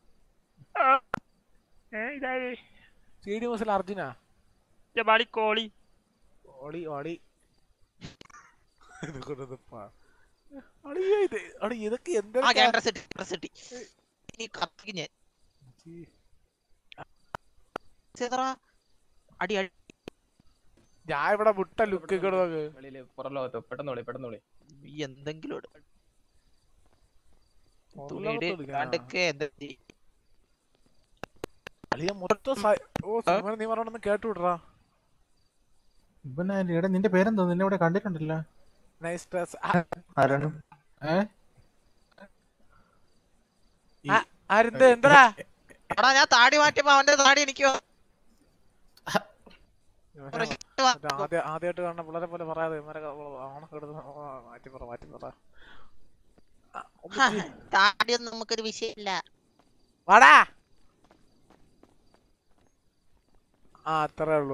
സി ഡി മുസിൽ അർജുന കോളി ഓളി ഓളി ഇത് കൊണ്ടത് പാ- അളിയോ ഇത് അടി ഇതൊക്കെ ആ എന്തൊക്കെ ഗ്യാങ് ഡ്രസ് ഇട്ടി ഡ്രസ് ഇട്ടി ഇനി കത്തിക്ക് ഞാൻ ചേതറ അടി അടി ഞാൻ ഇവിടെ മുട്ട ലുക്ക് നോക്ക് വെളിയില് പുറം ലോകത്ത് പെട്ടെന്ന് വിളി പെട്ടെന്ന് വിളി ഈ എന്തെങ്കിലും ഇട്. പുറം തുണിയിട് ലോകത്ത് എടുക്കാം. കാണ്ടൊക്കെ എന്ത് ചെയ്യും? അളിയ മൊത്തം സ- ഓ സുനിമനെ നീ പറഞ്ഞൊന്ന് കേട്ടു വിടറാ ഇവനെ എടാ നിന്റെ പേരെന്തോ നിന്നെ ഇവിടെ കണ്ടിട്ടുണ്ടല്ലോ നൈസ് ഡ്രസ് ഏ ആരെന്ത് എന്തടാ എടാ ഞാൻ താടി മാറ്റിയപ്പോ അവന്റെ താടി എനിക്ക് ആദ്യ ആദ്യമായിട്ട് കാണുന്ന പിള്ളേരെ പോലെ പറയാതെ ഇവന്മാരെ ഓണം കിടന്ന് മാറ്റി പറ മാറ്റി പറ താടിയൊന്നും നമുക്കൊരു വിഷയമില്ല വാടാ ആ അത്രേ ഉള്ളൂ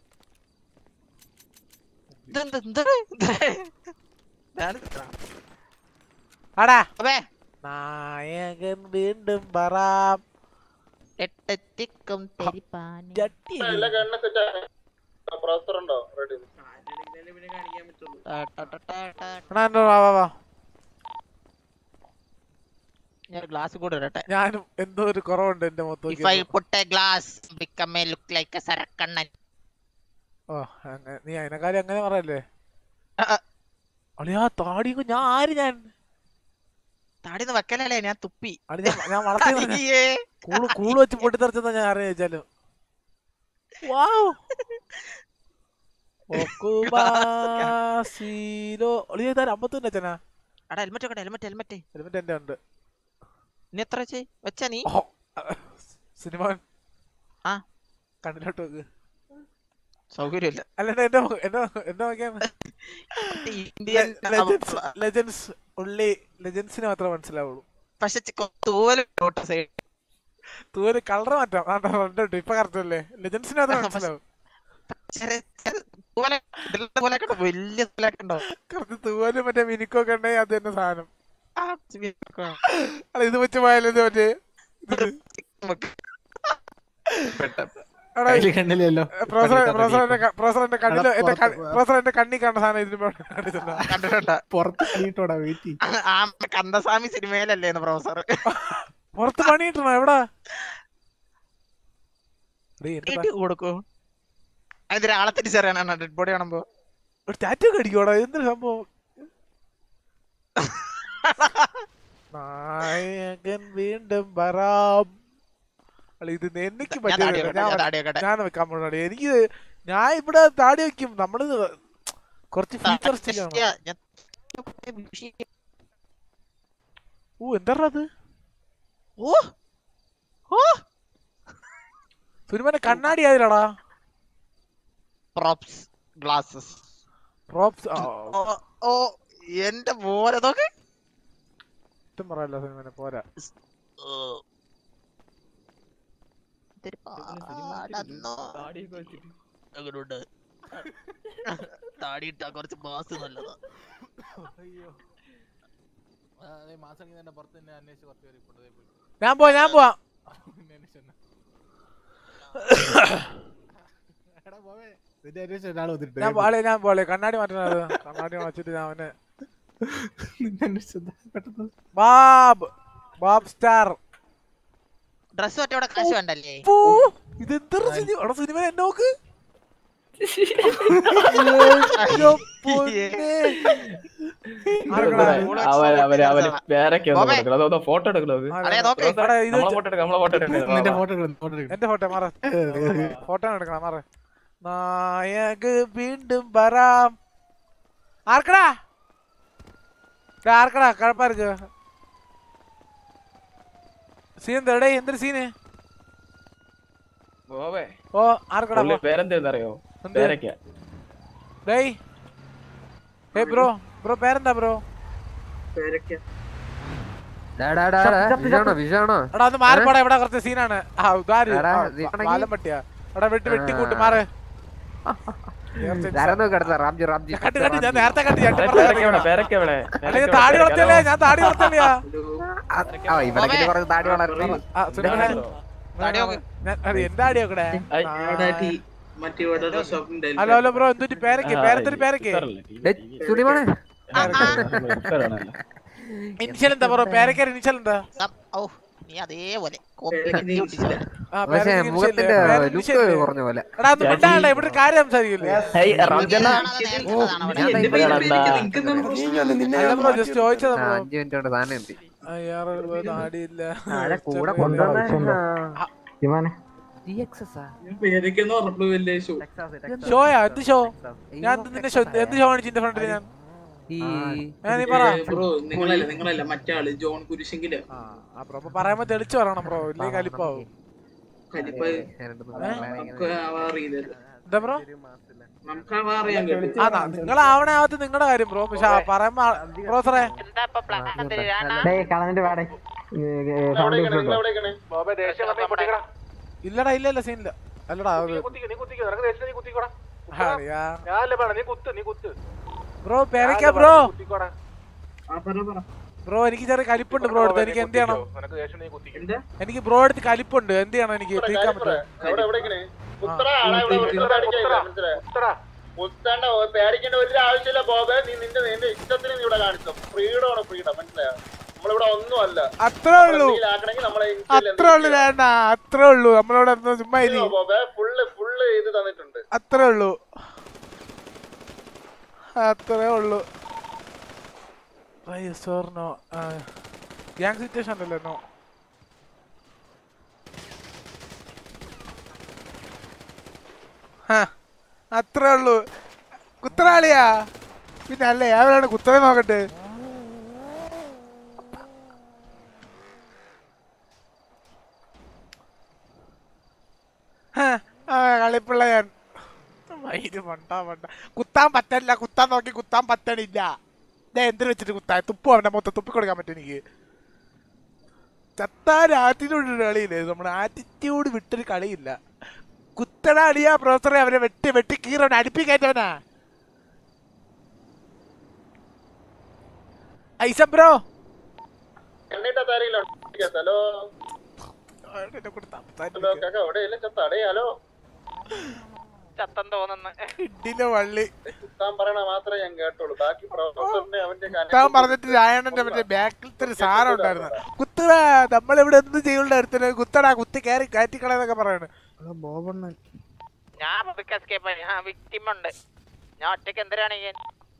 ഇതെന്ത് എന്താണ് ആടാ അബേ നായകൻ വീണ്ടും വരാം എട്ടത്തിക്കും തെരിപ്പാനി എല്ലാ കണ്ണ സെറ്റ് പ്രൊഫസർ ഉണ്ടോ റെഡി എടാ എന്റെ വാ വാ വാ ഞാൻ ഗ്ലാസ് കൂടെ ഇടട്ടെ ഞാനും എന്തോ ഒരു കുറവുണ്ട് എന്റെ മൊത്തം if I put a glass become a look like a സരക്കണ്ണൻ ഓ അങ്ങനെ നീ അതിനെക്കാളും അങ്ങനെ പറയല്ലേ അളിയാ താടിയൊക്കെ ഞാൻ ആര് ഞാൻ താടിന്ന് വെക്കലല്ലേ ഞാൻ തുപ്പി അളി ഞാൻ ഞാൻ വളർത്തിയത് അയ്യേ. കൂള് കൂള് വെച്ച് പൊട്ടിത്തെറിച്ചെന്നാ ഞാൻ അറിയാ വെച്ചാലും വാവ് ഒക്കുബാസിലോ അളിയാ ഇതാ അമ്പത്തൊന്നെ അച്ഛനാ എടാ ഹെൽമെറ്റ് ഒക്കെ ഹെൽമെറ്റ് ഹെൽമെറ്റ് ഹെൽമെറ്റ് എന്റെ ഉണ്ട് നീ എത്ര വെച്ചേ വെച്ചാ നീ ഓ, സിനിമ ആ കണ്ണിലോട്ട് വെക്ക് സൗകര്യമില്ല അല്ല എന്റെ എന്റെ മു- എന്റെ എന്റെ നോക്കിയാണ് ഇന്ത്യൻ ലെജൻസ് ഉള്ളി ലെജൻസിന് മാത്രമേ മനസ്സിലാവുള്ളൂ പക്ഷെ തൂവല് സൈഡ് തൂവല് കളർ മാറ്റാം ആ, ഉണ്ട്, ഉണ്ട്. ഇപ്പൊ കറക്റ്റ് അല്ലേ ലെജൻസിന് മാത്രമേ മനസ്സിലാവും വലിയ തൂവലൊക്കെ ഉണ്ടാവും കറക്റ്റ് തൂവല് മറ്റേ മിനിക്കൊക്കെ ഉണ്ടെങ്കിൽ അത് തന്നെ സാധനം അല്ല ഇത് വെച്ച് പോയാലോ ഇത് മറ്റേ എടാ, കയ്യില് കണ്ടില്ലല്ലോ. പ്രൊഫസർ പണിയെടുത്ത പ്രൊഫസർ പണിയെടുത്ത. എന്റെ ക- പ്രൊഫസർ എന്റെ കണ്ണില് എടാ, എന്റെ ക- പുറത്ത് പ്രൊഫസർ എന്റെ കണ്ണി കണ്ട സാധനം ഇതിന് മുമ്പ് കണ്ടിട്ടുണ്ടോ? കണ്ടിട്ടുണ്ടോ പുറത്ത് പണിയിട്ടോടാ വെയിറ്റ് ആ കന്ദസ്വാമി സിനിമയിലല്ലേ പ്രൊഫസർ പുറത്ത് പണി കിട്ടണോ എവിടാ ഡേയ്, എന്റെ ഇട്ട് കൊടുക്കൂ അതിന് ആളെ തിരിച്ചറിയാനാണ് ഡെഡ് ബോഡി കാണുമ്പോ ഒരു ടാറ്റു ഒക്കെ അടിക്കോടാ എന്തൊരു സംഭവം നായകൻ വീണ്ടും വരാം അല്ല ഇത് എനിക്ക് ഞാൻ താടി പറ്റിയ വെക്കട്ടെ, ഞാൻ താടി വെക്കട്ടെ. ഞാൻ വെക്കാൻ പോണാടി എനിക്ക് ഞാൻ ഇവിടെ താടി വെക്കും നമ്മള് കുറച്ച് ഫീച്ചറിസ്റ്റിക് ആണ് ഓ എന്താ അത് ഓ ഓ സുനിമന്റെ കണ്ണാടി ആയതിലാടാ പ്രോപ്സ് ഗ്ലാസസ് പ്രോപ്സ് ഓ ഓ എന്റെ പോലെ നോക്ക് ഇഷ്ടം പറയല്ല സുനിമനെ പോരാ അങ്ങോട്ട് താടി ഇട്ടാ കുറച്ച് മാസ് നല്ലതാ അയ്യോ മാസം തന്നെ പുറത്ത് തന്നെ അന്വേഷിച്ച് കുറച്ച് പേര് ഇപ്പോൾ പോയി ഞാൻ പോവാ ഞാൻ പോവാ നിന്നെ അന്വേഷിച്ചെന്നാ. എടാ പോവേ നിന്നെ അന്വേഷിച്ച ഒരാൾ വന്നിട്ടുണ്ട് ഞാൻ പോളെ ഞാൻ പോളെ കണ്ണാടി മാറ്റണത് കണ്ണാടി മാറ്റിട്ട് ഞാൻ അവനെ നിന്നെ അന്വേഷിച്ചെന്നാ പെട്ടെന്ന് ബാബ് ബാബ് സ്റ്റാർ ഡ്രസ് മറ്റേ ഇവിടെ കാശ് വേണ്ടല്ലേ ഇത് എന്തൊരു സിനിമ അവിടെ സിനിമ എന്നെ നോക്ക് അവര് അവര് അവര് പേരൊക്കെ ഒന്ന് കൊടുക്കണം അതോ ഫോട്ടോ എടുക്കണോ അത് അതെ, നോക്ക്. എടാ, ഇത് നമ്മളെ ഫോട്ടോ എടുക്കാം നമ്മളെ ഫോട്ടോ എടുക്കാം നിന്റെ ഫോട്ടോ എടുക്കണം ഫോട്ടോ എടുക്കണം എന്റെ ഫോട്ടോ മാറ ഫോട്ടോ എടുക്കണം മാറ നായക വീണ്ടും വരാം ആർക്കടാ ഡാ, ആർക്കടാ കഴപ്പാർക്ക് സീൻ എന്താ എടേ എന്തൊരു സീന് ഗോവേ ഓ ആർക്കടാ പുള്ളി പേരെന്തെന്നറിയോ എന്ത്? പേരൊക്കെയാ ഡേയ് ഏ ബ്രോ ബ്രോ പേരെന്താ ബ്രോ വിഷാണോ വിഷാണോ എടാ ഒന്ന് മാറി പോടാ ഇവിടെ കുറച്ച് സീനാണ് ആ ഉദാര് എടാ, ആ, ഇത് വ- വാലം പട്ടിയാ എടാ വെട്ടി വെട്ടി കൂട്ടി മാറ് ധാരാളം കിടന്ന റാംജി റാംജി കണ്ടു കണ്ടു ഞാൻ നേരത്തെ കണ്ടു ഞാൻ പേരൊക്കെ എവിടെ പേരൊക്കെ എവിടെ അല്ലെങ്കിൽ താടി വളർത്തിയല്ലേ ഞാൻ താടി വളർത്തിയാ ആ ഇവരൊക്കെ കുറച്ച് താടി വളർത്തി ആ സുനിമനെ ഞാൻ- അത് എന്റെ ആടി നോക്കടേ ഹലോ ഹലോ ബ്രോ എന്തൊരു പേരൊക്കെ പേരത്തൊരു പേരൊക്കെ സുനിമോനെ ഇനിഷ്യൽ എന്താ ബ്രോ പേരൊക്കെ ഇനിഷ്യൽ എന്താ ഓ നീ അതേപോലെ കോപ്പി കട്ടി ഒട്ടിച്ചില്ല ആ, പക്ഷേ പേരൊക്കെ initial മുഖത്തിന്റെ ഇല്ലേ? പേരൊക്കെ ലുക്ക് initial ഇല്ലേ? കുറഞ്ഞ പോലെ എടാ ഒന്ന് മിണ്ടാണ്ടേ ഇവിടെ ഒരു കാര്യം സംസാരിക്കില്ലേ ഹേയ് റംജന അല്ല ബ്രോ ജസ്റ്റ് ചോദിച്ചതാ ബ്രോ അഞ്ചു മിനിറ്റ് കൊണ്ട് സാധനം എത്തി അയ്യാറ് താടിയില്ല ആരെ കൂടെ കൊണ്ടുവന്ന ഷോയാ എന്ത് ഷോ ഞാൻ എന്ത് നിന്റെ ഷോ എന്ത് ഷോ കാണിച്ചു എന്റെ ഫ്രണ്ടിൽ ഞാൻ ഞാൻ നീ പറ ബ്രോ നിങ്ങളല്ല നിങ്ങളല്ല മറ്റേ ആള് ജോൺ കുരിശെങ്കില് ആ ബ്രോ അപ്പൊ പറയുമ്പോ തെളിച്ചു പറയണം ബ്രോ ഇല്ലെങ്കിൽ കലിപ്പാവും കലിപ്പ് നമുക്ക് അവ അറിയില്ലല്ലോ എന്താ ബ്രോ നമുക്ക് അവ അറിയാൻ കേട്ടു ആ നിങ്ങളാവണേ ആവത്ത് നിങ്ങളുടെ കാര്യം ബ്രോ പക്ഷെ ആ പറയുമ്പോ ബ്രോ സാറേ കളഞ്ഞിട്ട് വാടേ ഇല്ലടാ ഇല്ല ഇല്ല സീനില്ല അല്ലടാ അത് അറിയാ ബ്രോ പേരക്ക ബ്രോ ബ്രോ എനിക്ക് ചെറിയ കലിപ്പുണ്ട് ബ്രോ അടുത്ത് എനിക്ക് എന്ത് ചെയ്യണം എനിക്ക് ബ്രോ അടുത്ത് കലിപ്പുണ്ട് എന്ത് ചെയ്യണം എനിക്ക് തീർക്കാൻ മുത്തേണ്ട പേടിക്കേണ്ട ഒരു ആവശ്യമില്ല ബോബേ നീ നിന്റെ നിന്റെ ഇഷ്ടത്തിന് നീ ഇവിടെ കാണിച്ചോ ഫ്രീഡം ആണ് ഫ്രീഡം മനസ്സിലായോ നമ്മളിവിടെ ഒന്നുമല്ല അത്രേ ഉള്ളൂ ആക്കണമെങ്കിൽ നമ്മളെ അത്രേ ഉള്ളൂ വേണ്ട അത്രേ ഉള്ളൂ നമ്മളിവിടെ ഒന്ന് ചുമ്മാ ഇരി ബോബേ ഫുള്ള് ഫുള്ള് ഇത് തന്നിട്ടുണ്ട് അത്രേ ഉള്ളൂ അത്രേ ഉള്ളൂ Yes or no? Gang situation അല്ലല്ലോ നോ അത്രേ ഉള്ളൂ കുത്തറാളിയാ പിന്നെ അല്ലേ എവിടെയാണ് കുത്തറ നോക്കട്ടെ ഹാ, ആ കളിപ്പിള്ള ഞാൻ വൈര് മണ്ട മണ്ട കുത്താൻ പറ്റില്ല കുത്താൻ നോക്കി കുത്താൻ പറ്റണില്ല ഞാൻ എന്തിനു വെച്ചിട്ട് കുത്താൻ തുപ്പു അവന്റെ മൊത്തം തുപ്പി കൊടുക്കാൻ പറ്റും എനിക്ക് ചത്താൻ ആറ്റിറ്റ്യൂഡ് കളിയില്ലേ നമ്മുടെ ആറ്റിറ്റ്യൂഡ് വിട്ടൊരു കളിയില്ല കുത്തണ അടിയാ പ്രൊഫസറെ അവരെ വെട്ടി വെട്ടി കീറവനെ അടുപ്പി കയറ്റവനാ ഐസം ബ്രോ എണ്ണീട്ട താരയിലോ ഹലോ ഹലോ കാക്ക അവിടെ ഇല്ല ചത്ത അടേ ഹലോ ചത്തം തോന്നുന്നു ഇഡിലെ വള്ളി കുത്താൻ പറയണ മാത്രമേ ഞാൻ കേട്ടുള്ളൂ ബാക്കി പ്രൊഫസറിനെ അവന്റെ കുത്താൻ പറഞ്ഞിട്ട് രായണന്റെ മറ്റേ ബാക്കിലത്തെ ഒരു സാധനം ഉണ്ടായിരുന്നു കുത്തടാ നമ്മളിവിടെ എന്ത് ചെയ്യുള്ള അടുത്തിന് കുത്തടാ കുത്തി കയറി കയറ്റിക്കളയെന്നൊക്കെ പറയാണ് ഞാൻ പബ്ലിക് എസ്കേപ്പ് ഞാൻ വിക്ടിം ഉണ്ട് ഞാൻ ഒറ്റയ്ക്ക് എന്തിനാണ് ചെയ്യാൻ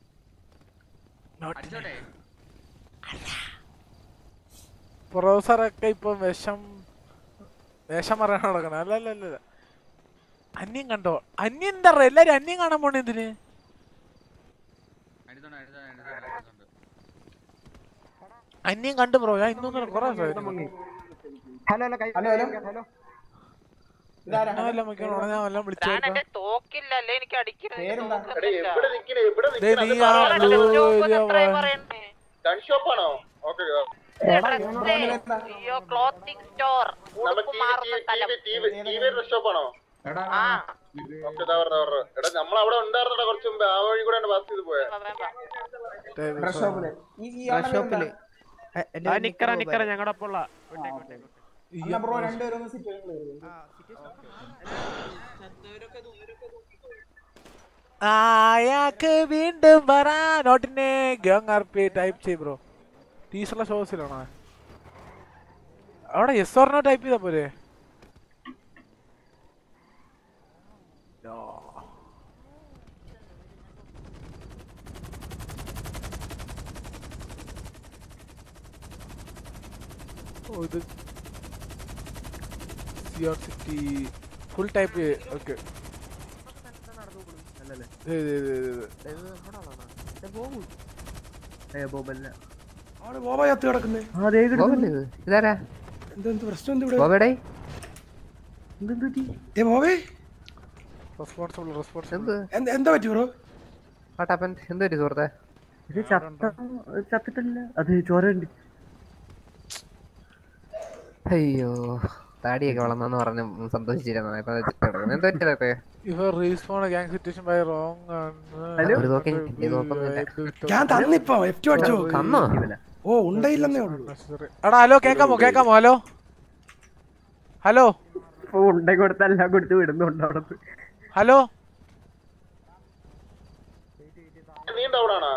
പ്രൊഫസറൊക്കെ ഇപ്പൊ വിഷം വേഷം പറയാൻ നടക്കണം അല്ല അല്ല അല്ല അന്യം കണ്ടോ അന്യം എന്താ പറയാ എല്ലാരും അന്യം കാണാൻ പോണേ എന്തിന് അന്യം കണ്ടു ബ്രോ ഞാൻ ഇന്നൊന്നും കൊറേ ഹലോ ഹലോ ഹലോ ഹലോ ഞാൻ വല്ലതും വിളിച്ചു ഞാൻ എന്റെ തോക്കില്ല അല്ലേ എനിക്ക് അടിക്കരുത് എനിക്ക് തോക്കൊന്നുമില്ല. എവിടെ നിക്കണേ എവിടെ ദേ നീ ആ പറയണ്ട, blue ചോക്കൊന്നും area എത്രയും വാ- പറയണ്ടേ? ഗൺ ഷോപ്പാണോ ഓക്കെ അയ്യോ ക്ലോത്തിങ് സ്റ്റോർ നമുക്ക് ടി വി ഡ്രസ് ഷോപ്പാണോ ആ ഓക്കെ ഇതാ പറഞ്ഞ പറഞ്ഞ എടാ നമ്മൾ അവിടെ ഉണ്ടായിരുന്നടാ കുറച്ച് മുമ്പ് ആ വഴി കൂടെ പാസ് ചെയ്ത് പോയെ ഡ്രസ് ഷോപ്പില് ഈ ഈ ആളെ ഷോപ്പില് എന്താ? നിക്കറ നിക്കറ ഞങ്ങളുടെ ഒപ്പം ഉള്ള എന്നാ ബ്രോ രണ്ടുപേരും ഒന്ന് സിറ്റുവേഷൻ അയാൾക്ക് വീണ്ടും വരാൻ നോട്ടിനെ ഗങ് ആർ പി ടൈപ്പ് ചെയ് ബ്രോ ടീച്ചറുള്ള ഷോസിലാണോ അവിടെ എസ് ഓർണോ ടൈപ്പ് ചെയ്താ പോരെ No. ഓ ഇത് CR city full type okay ആള് ബോബ ചത്ത് കിടക്കുന്നേ ഇതാരാ എന്തെന്ത് പ്രശ്നം എന്ത് ഇവിടെ ബോബേടേ ഏ ബോബേ റെസ്പോൺസിബിൾ റെസ്പോൺസിബിൾ എന്ത് എന്ത്- എന്താ പറ്റി ബ്രോ വാട്ട് ഹാപ്പൻ എന്ത് പറ്റി സുഹൃത്തെ ഇത് ചത്ത ചത്തിട്ടില്ല അത് ചോര ഉണ്ട് അയ്യോ താടിയൊക്കെ വളർന്നെന്ന് പറഞ്ഞ് സന്തോഷിച്ചിരുന്നു ഇപ്പൊ അത് ചത്ത് കിടക്കുന്നു എന്താ പറ്റിയതൊക്കെ ഇവ respawn gang situation by wrong ഒരു നോക്കി ഇത് നോക്കുന്നില്ല ഞാൻ തന്നിപ്പോ എഫ് ടു അടിച്ചു തന്നോ ഓ ഉണ്ടായില്ലെന്നേ ഉള്ളൂ എടാ ഹലോ കേക്കാമോ കേക്കാമോ ഹലോ ഹലോ ഉണ്ടെ കൊടുത്തല്ല കൊടുത്ത് വിടുന്നുണ്ട് അവിടെ ഹലോ നീ ഉണ്ടാവണാണോ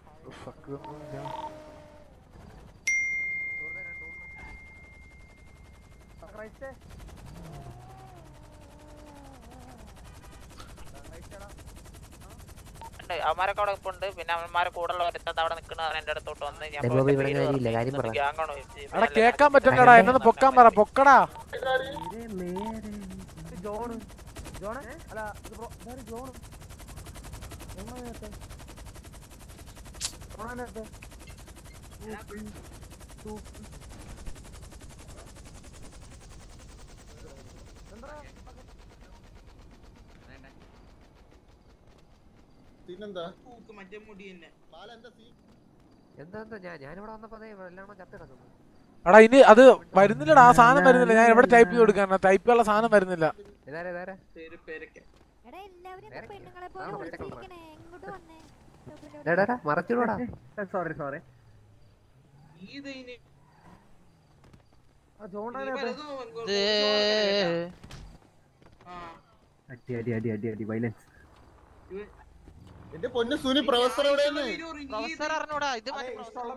ഉണ്ട്. അവന്മാരൊക്കെ അവിടെ ഉണ്ട് പിന്നെ അവന്മാരെ കൂടെ ഉള്ള ഒരുത്തത് അവിടെ നിൽക്കുന്ന എന്റെ അടുത്തോട്ട് വന്ന് ഞാൻ ഏ, ബോബി ഇവിടെ കാര്യമില്ല, കാര്യം പറ. ഗ്യാങ്ങാണോ എടാ കേക്കാൻ പറ്റണ്ടടാ എന്നൊന്ന് പൊക്കാൻ പറ പൊക്കടാ ജോണ് ജോണ് അല്ല ഇത് ബ്രോ ഇതാര് ജോണ് പിന്നെന്താ മറ്റേ മുടി തന്നെ എന്താ എന്താ ഞാൻ ഞാനിവിടെ വന്നപ്പോ ദേ എല്ലാം ചത്ത് കിടക്കുന്നു എടാ ഇനി അത് വരുന്നില്ലടാ ആ സാധനം വരുന്നില്ല ഞാൻ എവിടെ ടൈപ്പ് ചെയ്ത് കൊടുക്കാനാ ടൈപ്പ് ചെയ്യാനുള്ള സാധനം വരുന്നില്ല ഇതാരാ ഇതാരാ പേര് പേരൊക്കെ എടാ എല്ലാവരും എന്താ പെണ്ണുങ്ങളെ പോലെ വിളിച്ചിരിക്കണേ ഇങ്ങോട്ട് വന്നേ ഡാ, ഡാ, ഡാ, മറച്ചിടൂടാ സോറി സോറി ഇത് ഇനി അടി അടി അടി അടി അടി വയലൻസ് എന്റെ പൊന്നു സുനി പ്രൊഫസർ എവിടെയാണ് പ്രൊഫസർ അറിഞ്ഞൂടാ ഇത് മറ്റേ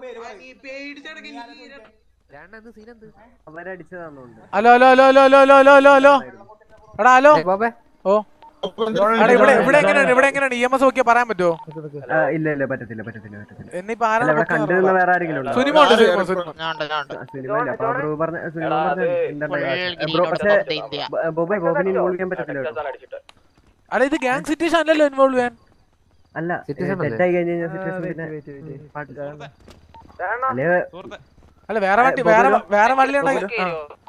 രണ്ടെന്ത് സീനെന്ത് അവരടിച്ചതാന്നുണ്ട് hello hello hello hello hello hello hello hello എടാ ഹലോ ബോബേ ഓ എടാ, ഇവിടെ ഇവിടെ എങ്ങനെയാണ് ഇവിടെ എങ്ങനെയാണ് ഇ എം എസ് നോക്കിയാൽ പറയാൻ പറ്റുമോ ആ, ഇല്ല ഇല്ല പറ്റത്തില്ല പറ്റത്തില്ല പറ്റത്തില്ല എന്നിപ്പോ അല്ല, ആരാണ് ഇവിടെ കണ്ടിരുന്ന വേറെ ആരെങ്കിലും ഉണ്ടോ സുനിമ ഉണ്ട് സുനിമ സുനിമ സിനിമ ഇല്ല അപ്പൊ ബ്രോ പറഞ്ഞ സിനിമ എടാ, പറഞ്ഞ അത് എന്താണ് full ബ്രോ green പക്ഷേ of the India. ബ- ബോബേ ബോബിനെ ഇൻവോൾവ് ചെയ്യാൻ പറ്റത്തില്ല കേട്ടോ. അല്ല ഇത് ഗ്യാങ് സിറ്റുവേഷൻ അല്ലല്ലോ ഇൻവോൾവ് ചെയ്യാൻ അല്ല Citizen അല്ലേ? തെറ്റായി കഴിഞ്ഞ് കഴിഞ്ഞാൽ സിറ്റുവേഷൻ പിന്നെ പാട്ട് അല്ലേ അല്ല വേറെ വണ്ടി വേറെ വേറെ വള്ളി ഉണ്ടെങ്കിൽ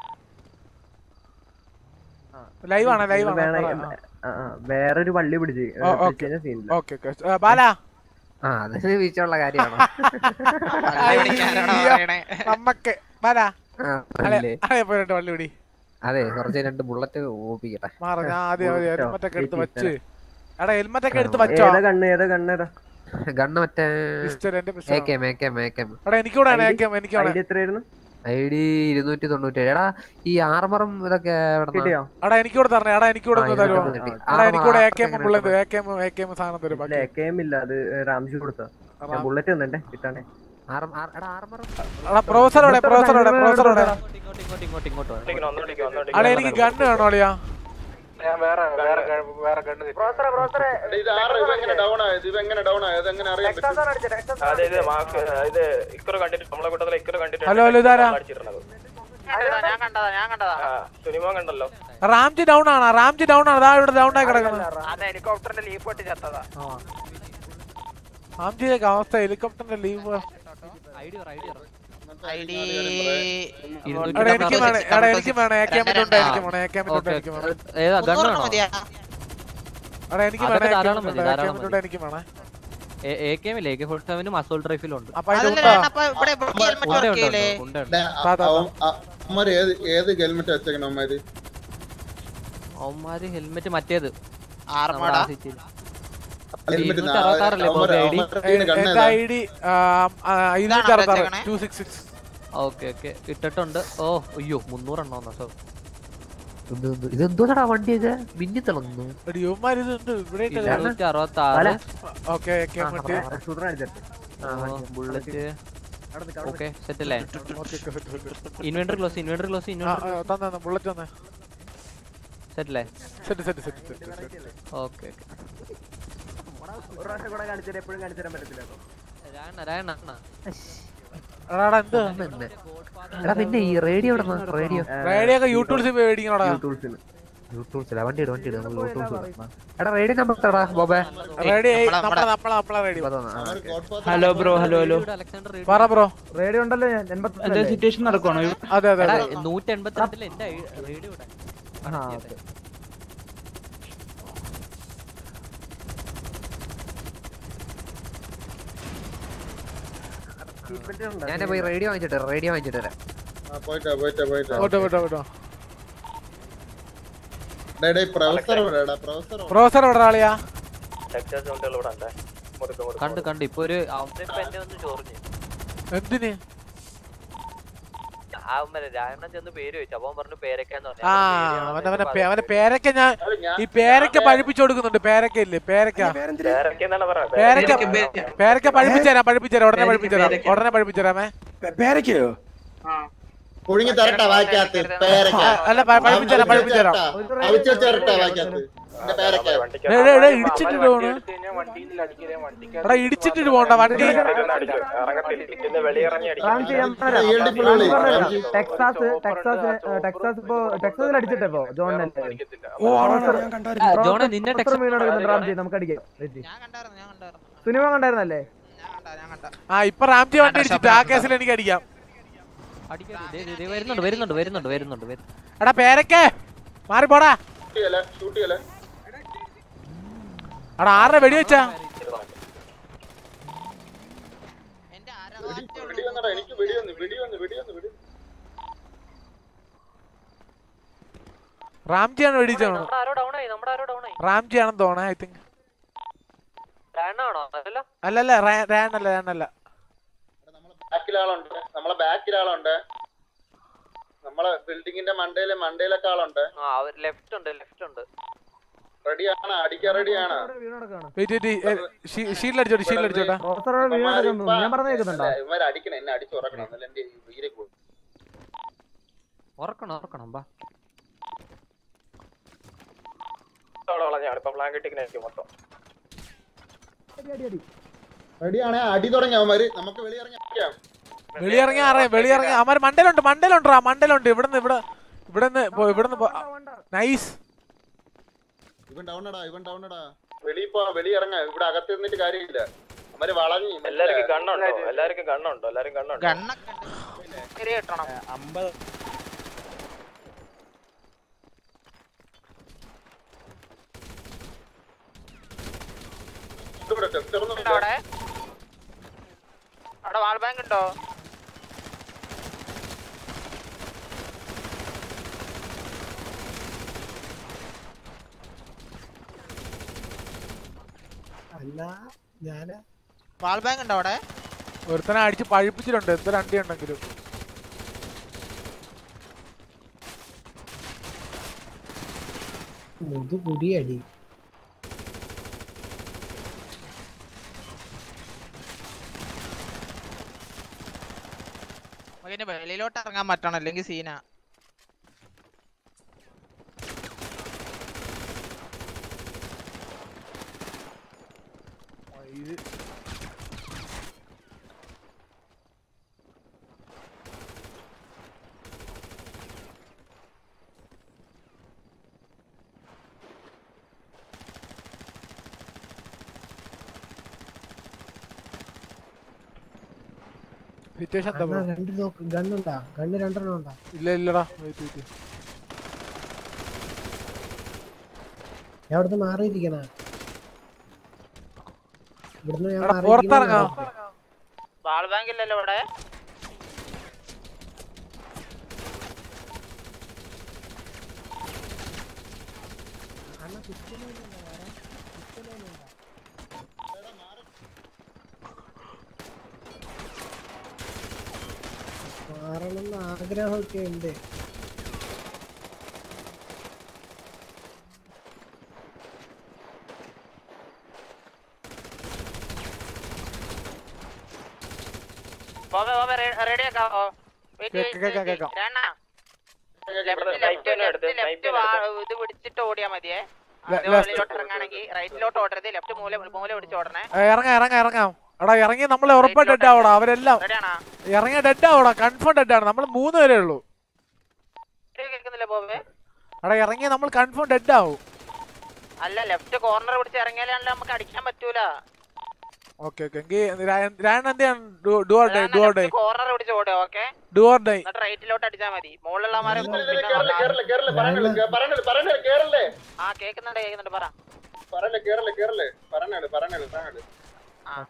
ലൈവ് ആണ് ലൈവ് ആണ് വേണേ- പറ, ആ. ആ, ആ, വേറൊരു വള്ളി പിടിച്ച് ഓ, പിടിച്ച് ഓക്കേ. കഴിഞ്ഞാൽ സീനില്ല ഓക്കേ ഓക്കേ ആ, ബാലാ ആ അതിന് വീഴ്ചയുള്ള കാര്യമാണ് നമ്മക്ക് ബാലാ ആ, അല്ലെ അല്ലേ? അതെ പോയിട്ട് വള്ളി പിടി അതെ കുറച്ച് രണ്ട് ബുള്ളറ്റ് ഓപ്പിക്കട്ടെ മാറ ഞാൻ ആദ്യം ആദ്യം ഹെൽമെറ്റ് ഒക്കെ എടുത്ത് വെച്ച് എടാ ഹെൽമെറ്റ് ഒക്കെ എടുത്ത് ആ, വെച്ചോ ഏതാ കണ്ണ് ഏതാ കണ്ണ് ഏതാ ഗണ്ണ് മറ്റേ പിസ്റ്റൾ, എന്റെ പിസ്റ്റൾ. ഏക്കേം ഏക്കേം ഏക്കേം എടാ എനിക്കൂടെ ആണ് ഏക്കേം എനിക്കാണ് ഐഡി എത്രയായിരുന്നു ഐ ഡി ഇരുന്നൂറ്റി തൊണ്ണൂറ്റേഴ് എടാ ഈ ആർമറും ഇതൊക്കെ എവിടുന്നാ? കിട്ടിയോ എടാ എനിക്കൂടെ തരണേ എടാ എനിക്കൂടെ ആ, ഒന്ന് ഇതിനകത്ത് തരുമോ കിട്ടി. എടാ ആറ് എനിക്കൂടെ ആറ് ഏക്കേം എങ്ങനെ ബുള്ളറ്റ് കിട്ടും? ഏക്കേം ഏക്കേം സാധനം തരും ഇല്ല എക്കെയും ഇല്ല അത് റാംജി കൊടുത്ത ഞാൻ ബുള്ളറ്റ് തന്നിട്ടെ കിട്ടാണേ ആറ്- ആറ്- എടാ ആർമറും എടാ പ്രൊഫസർ എവിടെ പ്രൊഫസർ എവിടെ പ്രൊഫസർ എവിടെ ഇങ്ങോട്ട് ഇങ്ങോട്ട് അളിയ എനിക്ക് ഗണ്ണ് വേണോ അളിയാ ഞാൻ വേറെ വേറെ ഗ- വേറെ ഗണ്ണ് ഇത് ആറ് ഇവ എങ്ങനെ ഡൗൺ ആയത് ഇവ എങ്ങനെ ഡൗൺ ആയത് എങ്ങനെ അറിയാൻ പറ്റും അതെ ഇത് മാർക്ക് ഇത് ഇക്കറ് കണ്ടിട്ട് നമ്മളെ കൂട്ടത്തിലെ ഇക്കറ് കണ്ടിട്ട് ഹലോ, ഹലോ, ഇതാരാ? ഞാൻ കണ്ടതാ ഞാൻ കണ്ടതാ സിനിമ കണ്ടല്ലോ റാംജി ഡൗൺ ആണ് റാംജി ഡൗൺ ആണ് ദാ ഇവിടെ ഡൗൺ ആയി കിടക്കുന്നത് അത് ഹെലികോപ്റ്ററിന്റെ ലീഫ് പൊട്ടി ചത്തതാ റാംജിയൊക്കെ അവസ്ഥ ഹെലികോപ്റ്ററിന്റെ ലീവ് ഐ ഡി എടാ എനിക്ക് വേണം എടാ എനിക്ക് വേണം ഏക്കേം ഉണ്ട് എനിക്ക് വേണം ഏക്കേം ഉണ്ട് എനിക്ക് വേണം ഏതാ ഗണ്ണ് വേണോ എടാ എനിക്ക് അതൊക്കെ വേണം ധാരാളം മതി, ധാരാളം ഏക്കേം ഉണ്ട് എനിക്ക് വേണം എ കെ എം ഇല്ലേ എ കെ ഫോർട്ടി സെവനും അസോൾട്ട് റൈഫിലും ഉണ്ട് അപ്പൊ അതിന്റെ അതല്ല ഉണ്ടോ? അപ്പൊ ഇവിടെ ഇവിടെ ഹെൽമെറ്റ് ഉണ്ട്, വർക്ക് ഉണ്ട്, ചെയ്യില്ലേ ഉണ്ട്, ഉണ്ട്. ഡേ, അ- അവൻ- അ- അവന്മാര് ഏത് ഏത് ഹെൽമെറ്റ് വെച്ചേക്കണം അവന്മാര് അവന്മാര് ഹെൽമെറ്റ് മറ്റേത് ആർമടാ ഹെൽമെറ്റ് ഇരുന്നൂറ്റി അറുപത്താറല്ലേ ബോബി ഐ ഡി എന്റെ ഐ ഡി ഇരുന്നൂറ്റി അറുപത്താറ് two six six okay okay ഇട്ടിട്ടുണ്ട് ഓ അയ്യോ മുന്നൂറെണ്ണോ കേട്ടോ ഇതെന്തോടാ വണ്ടിയൊക്കെ മിന്നി തിളങ്ങുന്നു എടി ഇവന്മാര് ഇതുണ്ട് ഇവിടെ ഇരുന്നൂറ്റി അറുപത്തി ആറ് ഓക്കെ ഏക്കേം മറ്റേ ഷൂട്ടർ അടിച്ചിട്ട് ബുള്ളറ്റ് ഓക്കെ സെറ്റ് അല്ലേ okay set set inventory close inventory close ആ ഇൻവെന്ററി ആ, തന്നെ തന്നെ ബുള്ളറ്റ് തന്നെ സെറ്റ് അല്ലേ set set set set set okay okay ഒരു പ്രാവശ്യം കൂടെ കാണിച്ചാൽ എപ്പോഴും കാണിച്ചു തരാൻ പറ്റത്തില്ല കേട്ടോ രായണ്ണ രായണ്ണ എടാ എടാ, എന്ത് എടാ പിന്നെ ഈ റേഡിയോ എവിടെ റേഡിയോ റേഡിയോ ഒക്കെ യൂട്യൂബ്സിൽ മേടിക്കണോടാ യൂട്യൂബ്സിന് യൂട്യൂബ്സില വണ്ടി ഇട് വണ്ടി ഇട് നമുക്ക് യൂട്യൂബ്സ് ഇടാം. എടാ റേഡിയോ നമ്പർ എത്രടാ ബോബേ റേഡിയോ നമ്മളെ നമ്മളെ നമ്മളെ radio hello bro hello hello പറ ബ്രോ റേഡിയോ ഉണ്ടല്ലോ എന്താ സിറ്റുവേഷൻ നടക്കുവാണോ അതെ അതെ എടാ അതെ നൂറ്റി എൺപത്തിരണ്ടില് എന്റെ റേഡിയോ ഇവിടെ ആ ഓക്കെ ഞാൻ പോയി റേഡിയോ വാങ്ങിച്ചിട്ട് വരാം, റേഡിയോ വാങ്ങിച്ചിട്ട് വരാം ആ, പോയിട്ടാ പോയിട്ടാ പോയിട്ടാ പോട്ടെ പോട്ടെ പോട്ടെ ഡേ ഡേ പ്രൊഫസർ എവിടെയാടാ പ്രൊഫസർ പ്രൊഫസർ എവിടെ ആളിയാ ടെക്സാസ് വണ്ടികൾ ഇവിടെ ഉണ്ടേ മുറുക്ക് മുറുക്ക് കണ്ട് കണ്ട് ഇപ്പൊ ഒരു ഇപ്പൊ എന്നെ ഒന്ന് ചൊറിഞ്ഞ് എന്തിന് ആ രായണ്ണൻ ചെന്ന് പേര് വെച്ചു അപ്പൊ അവൻ പറഞ്ഞു പേരൊക്കെയാന്ന് പറഞ്ഞു ആ അവന്റെ അവന്റെ പേ- അവന്റെ പേരക്ക ഞാൻ ഈ പേരക്ക പഴിപ്പിച്ചു കൊടുക്കുന്നുണ്ട് പേരക്ക ഇല്ലേ പേരക്ക പേരൊക്കെ എന്താണ് പറയുക പേരക്ക പേരക്ക പഴിപ്പിച്ചുതരാം പഴിപ്പിച്ചുതരാം ഉടനെ പഴിപ്പിച്ചുതരാം ഉടനെ പഴിപ്പിച്ചുതരാമേ പേരക്കയോ പുഴുങ്ങി തരട്ടെ വായിക്കാത്ത് പേരക്ക അല്ല പ- പഴിപ്പിച്ചുതരാം പഴിപ്പിച്ചുതരാം അവിച്ചു തരട്ടെ വായിക്കാത്ത് എന്റെ പേരക്ക ഡേ, ഡേ, ഡേ, ഇടിച്ചിട്ട് പോണ് വണ്ടിയിൽ അടിക്കലേ വണ്ടിക്ക് എടാ ഇടിച്ചിട്ട് പോണ്ട വണ്ടി ഇന്ന് വെളിയിറങ്ങി റാംജി ഞാൻ അടിക്കും പറയാം. ELD full വിളി. ഞാൻ പറയാം. റാംജി. ടെക്സാസ് ടെക്സാസ് ടെക്സാസ് ഇപ്പോ ടെക്സാസിൽ അടിച്ചിട്ടേ ഇപ്പോ ജോണിനെ ഓ ആണോ ഞാൻ കണ്ടായിരുന്നു ജോണെ നിന്നെ ടെക്സ്റ്റ് മീൻ നടക്കുന്നുണ്ട് റാംജി നമുക്ക് അടിക്കാം വെച്ച്. ഞാൻ കണ്ടായിരുന്നു ഞാൻ കണ്ടായിരുന്നു സിനിമ കണ്ടായിരുന്നല്ലേ ഞാൻ കണ്ടാ ഞാൻ കണ്ടാ ആ ഇപ്പൊ റാംജി വണ്ടി ഇടിച്ചിട്ട് ആ കേസിൽ എനിക്ക് അടിക്കാം അടിക്കരുത്. ദേ, ദേ, ദേ, വരുന്നുണ്ട് വരുന്നുണ്ട് വരുന്നുണ്ട് വരുന്നുണ്ട് വരുന്നുണ്ട് എടാ പേരക്കേ മാറി പോടാ ഷൂട്ട് ചെയ്യല്ലേ ഷൂട്ട് ചെയ്യല്ലേ എടാ ആരുടെ വെടി വെച്ചാ എന്റെ ആരാ വെടി വന്നടാ എനിക്ക് വെടി വന്നു വെടി വന്നു വെടി വന്നു വെടി വന്നു. റാംജിയാണ് വെടിച്ചോ നമ്മുടെ ആരോ ഡൗൺ ആയി നമ്മുടെ ആരോ ഡൗൺ ആയി റാംജി ആണെന്ന് തോന്നേ ഐ തിങ്ക് രായണ്ണാണോ അല്ലല്ലോ അല്ലല്ല റേ- റേനല്ല റേനല്ല ബാക്കിൽ ആളുണ്ട് നമ്മളെ ബാക്കിൽ ആളുണ്ട് നമ്മളെ ബിൽഡിങ്ങിന്റെ മണ്ടയിലെ മണ്ടയിലൊക്കെ ആളുണ്ട് ആ അവർ ലെഫ്റ്റ് ഉണ്ട് ലെഫ്റ്റ് ഉണ്ട് റെഡിയാണ് അടിക്കാൻ റെഡിയാണ് വീണ് കിടക്കാണ്. വെയിറ്റ് വെയിറ്റ് ഷീൽഡ് അടിച്ചോട്ടെ ഷീൽഡ് അടിച്ചോട്ടെ പ്രൊഫസർ അവിടെ വീണ് കിടക്കുന്നു. ഞാൻ പറഞ്ഞ കേൾക്കുന്നുണ്ടോ ഇവന്മാർ അടിക്കണം എന്നെ അടിച്ചു ഉറക്കണം എന്നല്ല എന്റെ വീരെ കൂടും ഉറക്കണം ഉറക്കണം ബാ അവിടെ വളഞ്ഞാണ് ഇപ്പൊ ബ്ലാങ്കറ്റിങ്ങിനായിരിക്കും മൊത്തം റെഡിയാണേ അടി തുടങ്ങി അവന്മാര് നമുക്ക് വെളിയിറങ്ങി അടിക്കാം വെളിയിറങ്ങി അറിയാം വെളിയിറങ്ങി അവന്മാർ മണ്ടലുണ്ട് മണ്ടലുണ്ടാ മണ്ടലുണ്ട് ഇവിടുന്ന് ഇവിടെ ഇവിടുന്ന് പോ- ഇവിടുന്ന് നൈസ് ഇവൻ ഡൗണടാ ഇവൻ ഡൗണടാ വെളിയിൽ പോ വെളിയിറങ്ങ ഇവിടെ അകത്ത് നിന്നിട്ട് കാര്യമില്ല അവന്മാര് വളഞ്ഞി എല്ലാവർക്കും കണ്ണുണ്ടോ എല്ലാവർക്കും കണ്ണുണ്ടോ എല്ലാരും കണ്ണുണ്ടോ അമ്പത് ഇവിടെ ടെസ്റ്റർ ഒന്നും ഉണ്ടോ അവിടെ അവിടെ വാൾ ബാങ്ക് ഉണ്ടോ അല്ല ഞാന് വാൾ ബാങ്ക് ഉണ്ടോ അവിടെ ഒരുത്തനെ അടിച്ച് പഴിപ്പിച്ചിട്ടുണ്ട് എന്ത് രണ്ടി ഉണ്ടെങ്കിലും മുതു കുടിയടി മകന് വെളിയിലോട്ട് ഇറങ്ങാൻ പറ്റണം അല്ലെങ്കിൽ സീന ഇത് സിറ്റുവേഷൻ എന്താ അണ്ണാ, ബ്രോ രണ്ട് നോക്ക് ഗണ്ണുണ്ടാ ഗണ്ണ് രണ്ടെണ്ണം ഉണ്ടാ ഇല്ല ഇല്ലടാ വെയിറ്റ് വെയിറ്റ് ഞാൻ അവിടുന്ന് മാറിയിരിക്കണ ഇവിടുന്ന് ഞാൻ എടാ, മാറിയിരിക്കണ പുറത്തിറങ്ങാം. വാൾ ബാങ്ക് ഇല്ലല്ലോ ഇവിടെ അണ്ണാ പിസ്റ്റലൊന്നുമില്ല വേറെ പിസ്റ്റലൊന്നുമില്ല മാറണമെന്ന് ആഗ്രഹമൊക്കെ ഉണ്ട് ബോബെ ബോബെ റെഡി ആക്കാവോ വെയിറ്റ് കേക്കാം, കേക്കാം, കേക്കാം. ലെഫ്റ്റ് ലെഫ്റ്റ് ഇത് പിടിച്ചിട്ട് ഓടിയാ മതിയേ Le- അത് left. വെളിയിലോട്ട് ഇറങ്ങാണെങ്കിൽ റൈറ്റിലോട്ട് ഓടരുത് ലെഫ്റ്റ് മൂല മൂല പിടിച്ച് ഓടണേ ഏ, ഇറങ്ങാം ഇറങ്ങാം ഇറങ്ങാം എടാ ഇറങ്ങി നമ്മൾ ഉറപ്പായിട്ട് ഡെഡ് ആവടാ അവരെല്ലാം റെഡിയാണോ ഇറങ്ങിയ ഡെഡ് ആവടാ കൺഫേം ഡെഡ് ആണ് നമ്മൾ മൂന്ന് പേരേ ഉള്ളൂ കേൾക്കുന്നില്ല ബോബെ എടാ ഇറങ്ങിയ നമ്മൾ കൺഫേം ഡെഡ് ആവും അല്ല ലെഫ്റ്റ് കോർണർ പിടിച്ച് ഇറങ്ങിയാലാണല്ലോ നമുക്ക് അടിക്കാൻ പറ്റൂല ഓക്കെ ഓക്കെ എങ്കിൽ രായൻ എന്തെയാണ് do or die do or die corner പിടിച്ച് ഓടുക ഓക്കെ ഡു ഓർ ഡേ എന്നിട്ട് റൈറ്റിലോട്ട് അടിച്ചാൽ മതി മുകളിലുള്ളമാരെ കേറല്ലേ കേറല്ലേ പറയണല്ലേ പറയണല്ലേ പറയണല്ലേ കേറല്ലേ ആ കേക്കുന്നുണ്ട് കേക്കുന്നുണ്ട് പറ പറയല്ലേ കേറല്ലേ കേറല്ലേ പറയണല്ലേ പറയണല്ലേ പറയണല്ലേ ആ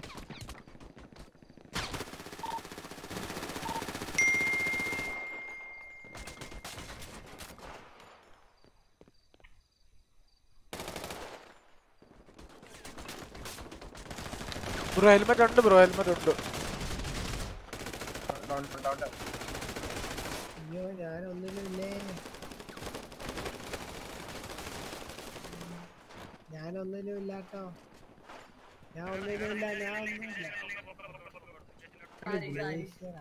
ബ്രോ ഹെൽമെറ്റ് ഉണ്ട് ബ്രോ ഹെൽമെറ്റ് ഉണ്ട് അയ്യോ ഞാനൊന്നിലുമില്ലേ ഞാനൊന്നിലും ഇല്ലാട്ടോ ഞാൻ ഒന്നിലുമില്ല ഞാൻ ഒന്നുമില്ല ഈശ്വരാ.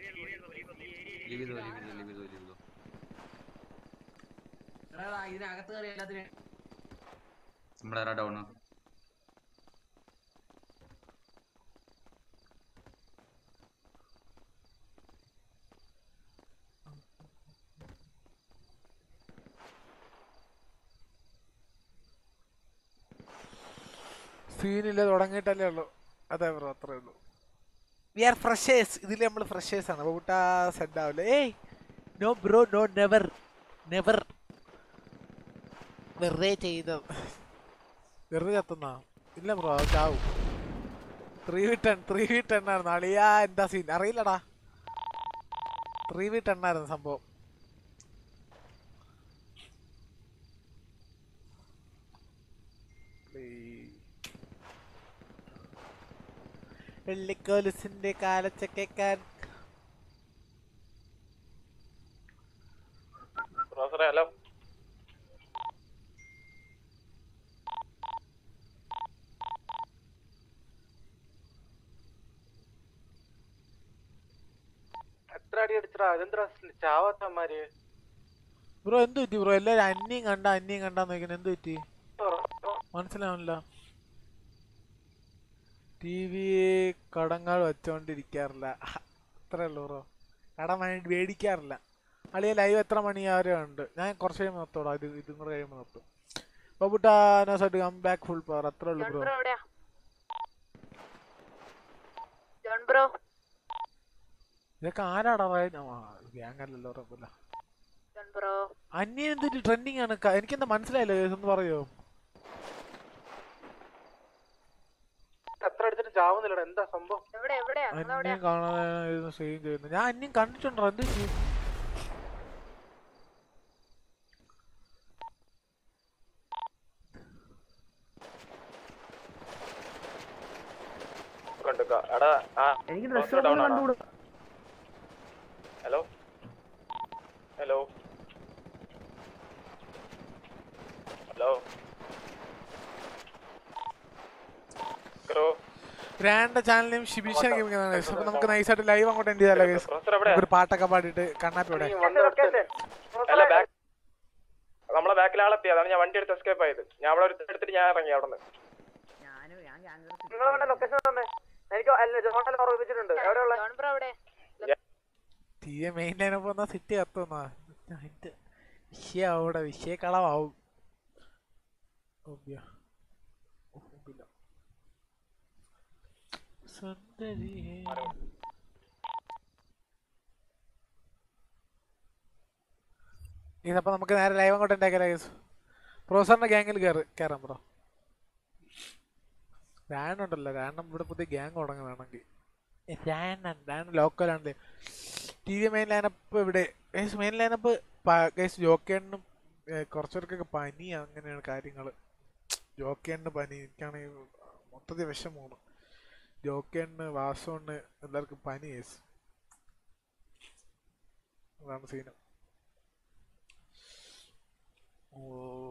ഇതിനകത്ത് കയറി എല്ലാത്തിനും നമ്മളാരാ ഡൗണ് സീനില്ല തുടങ്ങിയിട്ടല്ലേ ഉള്ളൂ അതെ ബ്രോ അത്രേ ഉള്ളൂ വി ആർ ഫ്രഷേഴ്സ് ഇതിൽ നമ്മൾ ഫ്രഷേഴ്സ് ആണ് ബൂട്ടാ സെഡ് ആവില്ല ഏയ് no bro no never never വെറുതെ ചെയ്ത വെറുതെ കത്തുന്ന ഇല്ല ബ്രോ അത് ചാവും three V ten three V ten ആയിരുന്നു അളിയാ എന്താ സീൻ അറിയില്ലടാ ത്രീ വി ടെൻ ആയിരുന്നു സംഭവം വെള്ളിക്കോലുസിന്റെ കാലച്ചക്കേക്കാൻ പ്രൊഫസറെ ഹലോ എത്ര അടി അടിച്ചടാ അതെന്താ ചാവാത്തമാര് ബ്രോ എന്ത് പറ്റി ബ്രോ എല്ലാരും അന്യം കണ്ട അന്യം കണ്ടാന്ന് നോക്കുന്നത് എന്ത് പറ്റി മനസ്സിലാവണില്ല ടി വി കടങ്ങൾ വെച്ചോണ്ടിരിക്കാറില്ല അത്രേ ഉള്ളൂ ബ്രോ കട മേ- മേടിക്കാറില്ല അളിയ ലൈവ് എത്ര മണി വരെ ഉണ്ട് ഞാൻ കുറച്ച് കഴിയുമ്പോൾ നിർത്തോടാ ഇത് ഇതും കൂടെ കഴിയുമ്പോൾ നിർത്തും ബബുട്ടാ no set come back full power അത്രേ ഉള്ളൂ ബ്രോ ജോൺ ബ്രോ ഇതൊക്കെ ആരാടാ ഗ്യാങ് അല്ലല്ലോ റബ്ബല്ല ജോൺ ബ്രോ അന്യ എന്തൊരു ട്രെൻഡിങ് ആണ് ക- എനിക്കെന്താ മനസ്സിലായില്ല guys, ഒന്ന് പറയോ എത്ര എടുത്തിട്ട് ചാവുന്നില്ലടാ എന്താ സംഭവം എവിടെ എവിടെയാ നിങ്ങൾ എവിടെയാ അന്യം കാണാൻ സ്ട്രീം ചെയ്യുന്നു ഞാൻ അന്യം കണ്ടിട്ടുണ്ടോ എന്ത് പറ്റി? കണ്ടുക്ക എടാ ആ എനിക്ക് ക്ലോസ് ഡ്രസ് ഡൗൺ ആണോ കണ്ടുകൂടാ hello hello hello bro grand channel name ഷിബിഷ ഗെയിമിംഗ് എന്നാണ് guys. അപ്പൊ നമുക്ക് നൈസായിട്ട് ലൈവ് അങ്ങോട്ട് എൻഡ് ചെയ്താലോ guys? പ്രൊഫസർ എവിടെയാ? ഒരു പാട്ടൊക്കെ പാടിയിട്ട് കണ്ണാപ്പി ഇവിടെ അല്ല ബാക്ക് നമ്മളെ ബാക്കിൽ ആളെത്തി അതാണ് ഞാൻ വണ്ടി എടുത്ത് എസ്കേപ്പ് ആയത് ഞാൻ അവിടെ ഒരു എടുത്തിട്ട് ഞാൻ ഇറങ്ങി അവിടെ നിന്ന് നിങ്ങൾ വേണ്ട ലൊക്കേഷൻ തന്നെ എനിക്ക് അല്ല ജോൺ ഓർമ്മിപ്പിച്ചിട്ടുണ്ട് എവിടെയുള്ള ജോൺ ബ്രോ എവിടെ തീ മെയിൻ ലൈനപ്പ് വന്നാ സിറ്റി കത്തുന്നാ അതിന്റെ വിഷയം അവിടെ വിഷയക്കളമാവും ഓബ്യ. ഓ, ഓബില്ല. സുന്ദരിയേ. ഇതപ്പോ നമുക്ക് നേരെ ലൈവ് അങ്ങോട്ട് ഉണ്ടാക്കിയാലോ ഗൈസ് പ്രൊഫസറിന്റെ ഗ്യാങ്ങിൽ കയറി കയറാം ബ്രോ രാണുണ്ടല്ലോ രാണം ഇവിടെ പുതിയ ഗ്യാങ് തുടങ്ങുകയാണെങ്കിൽ രാണൻ രാണൻ ലോക്കലാണ് ടി വി മെയിൻ ലൈനപ്പ് ഇവിടെ ഗൈസ് മെയിൻ ലൈനപ്പ് ഗൈസ് ജോക്കേണ്ണും കുറച്ചുപേർക്കൊക്കെ പനി അങ്ങനെയാണ് കാര്യങ്ങൾ ജോക്കേണ്ണ് പനി എനിക്കാണെങ്കിൽ മൊത്തത്തിൽ വിഷമമാണ് ജോക്കേണ്ണ് വാസോണ് എല്ലാവർക്കും പനി ഗൈസ് അതാണ് സീനം ഓ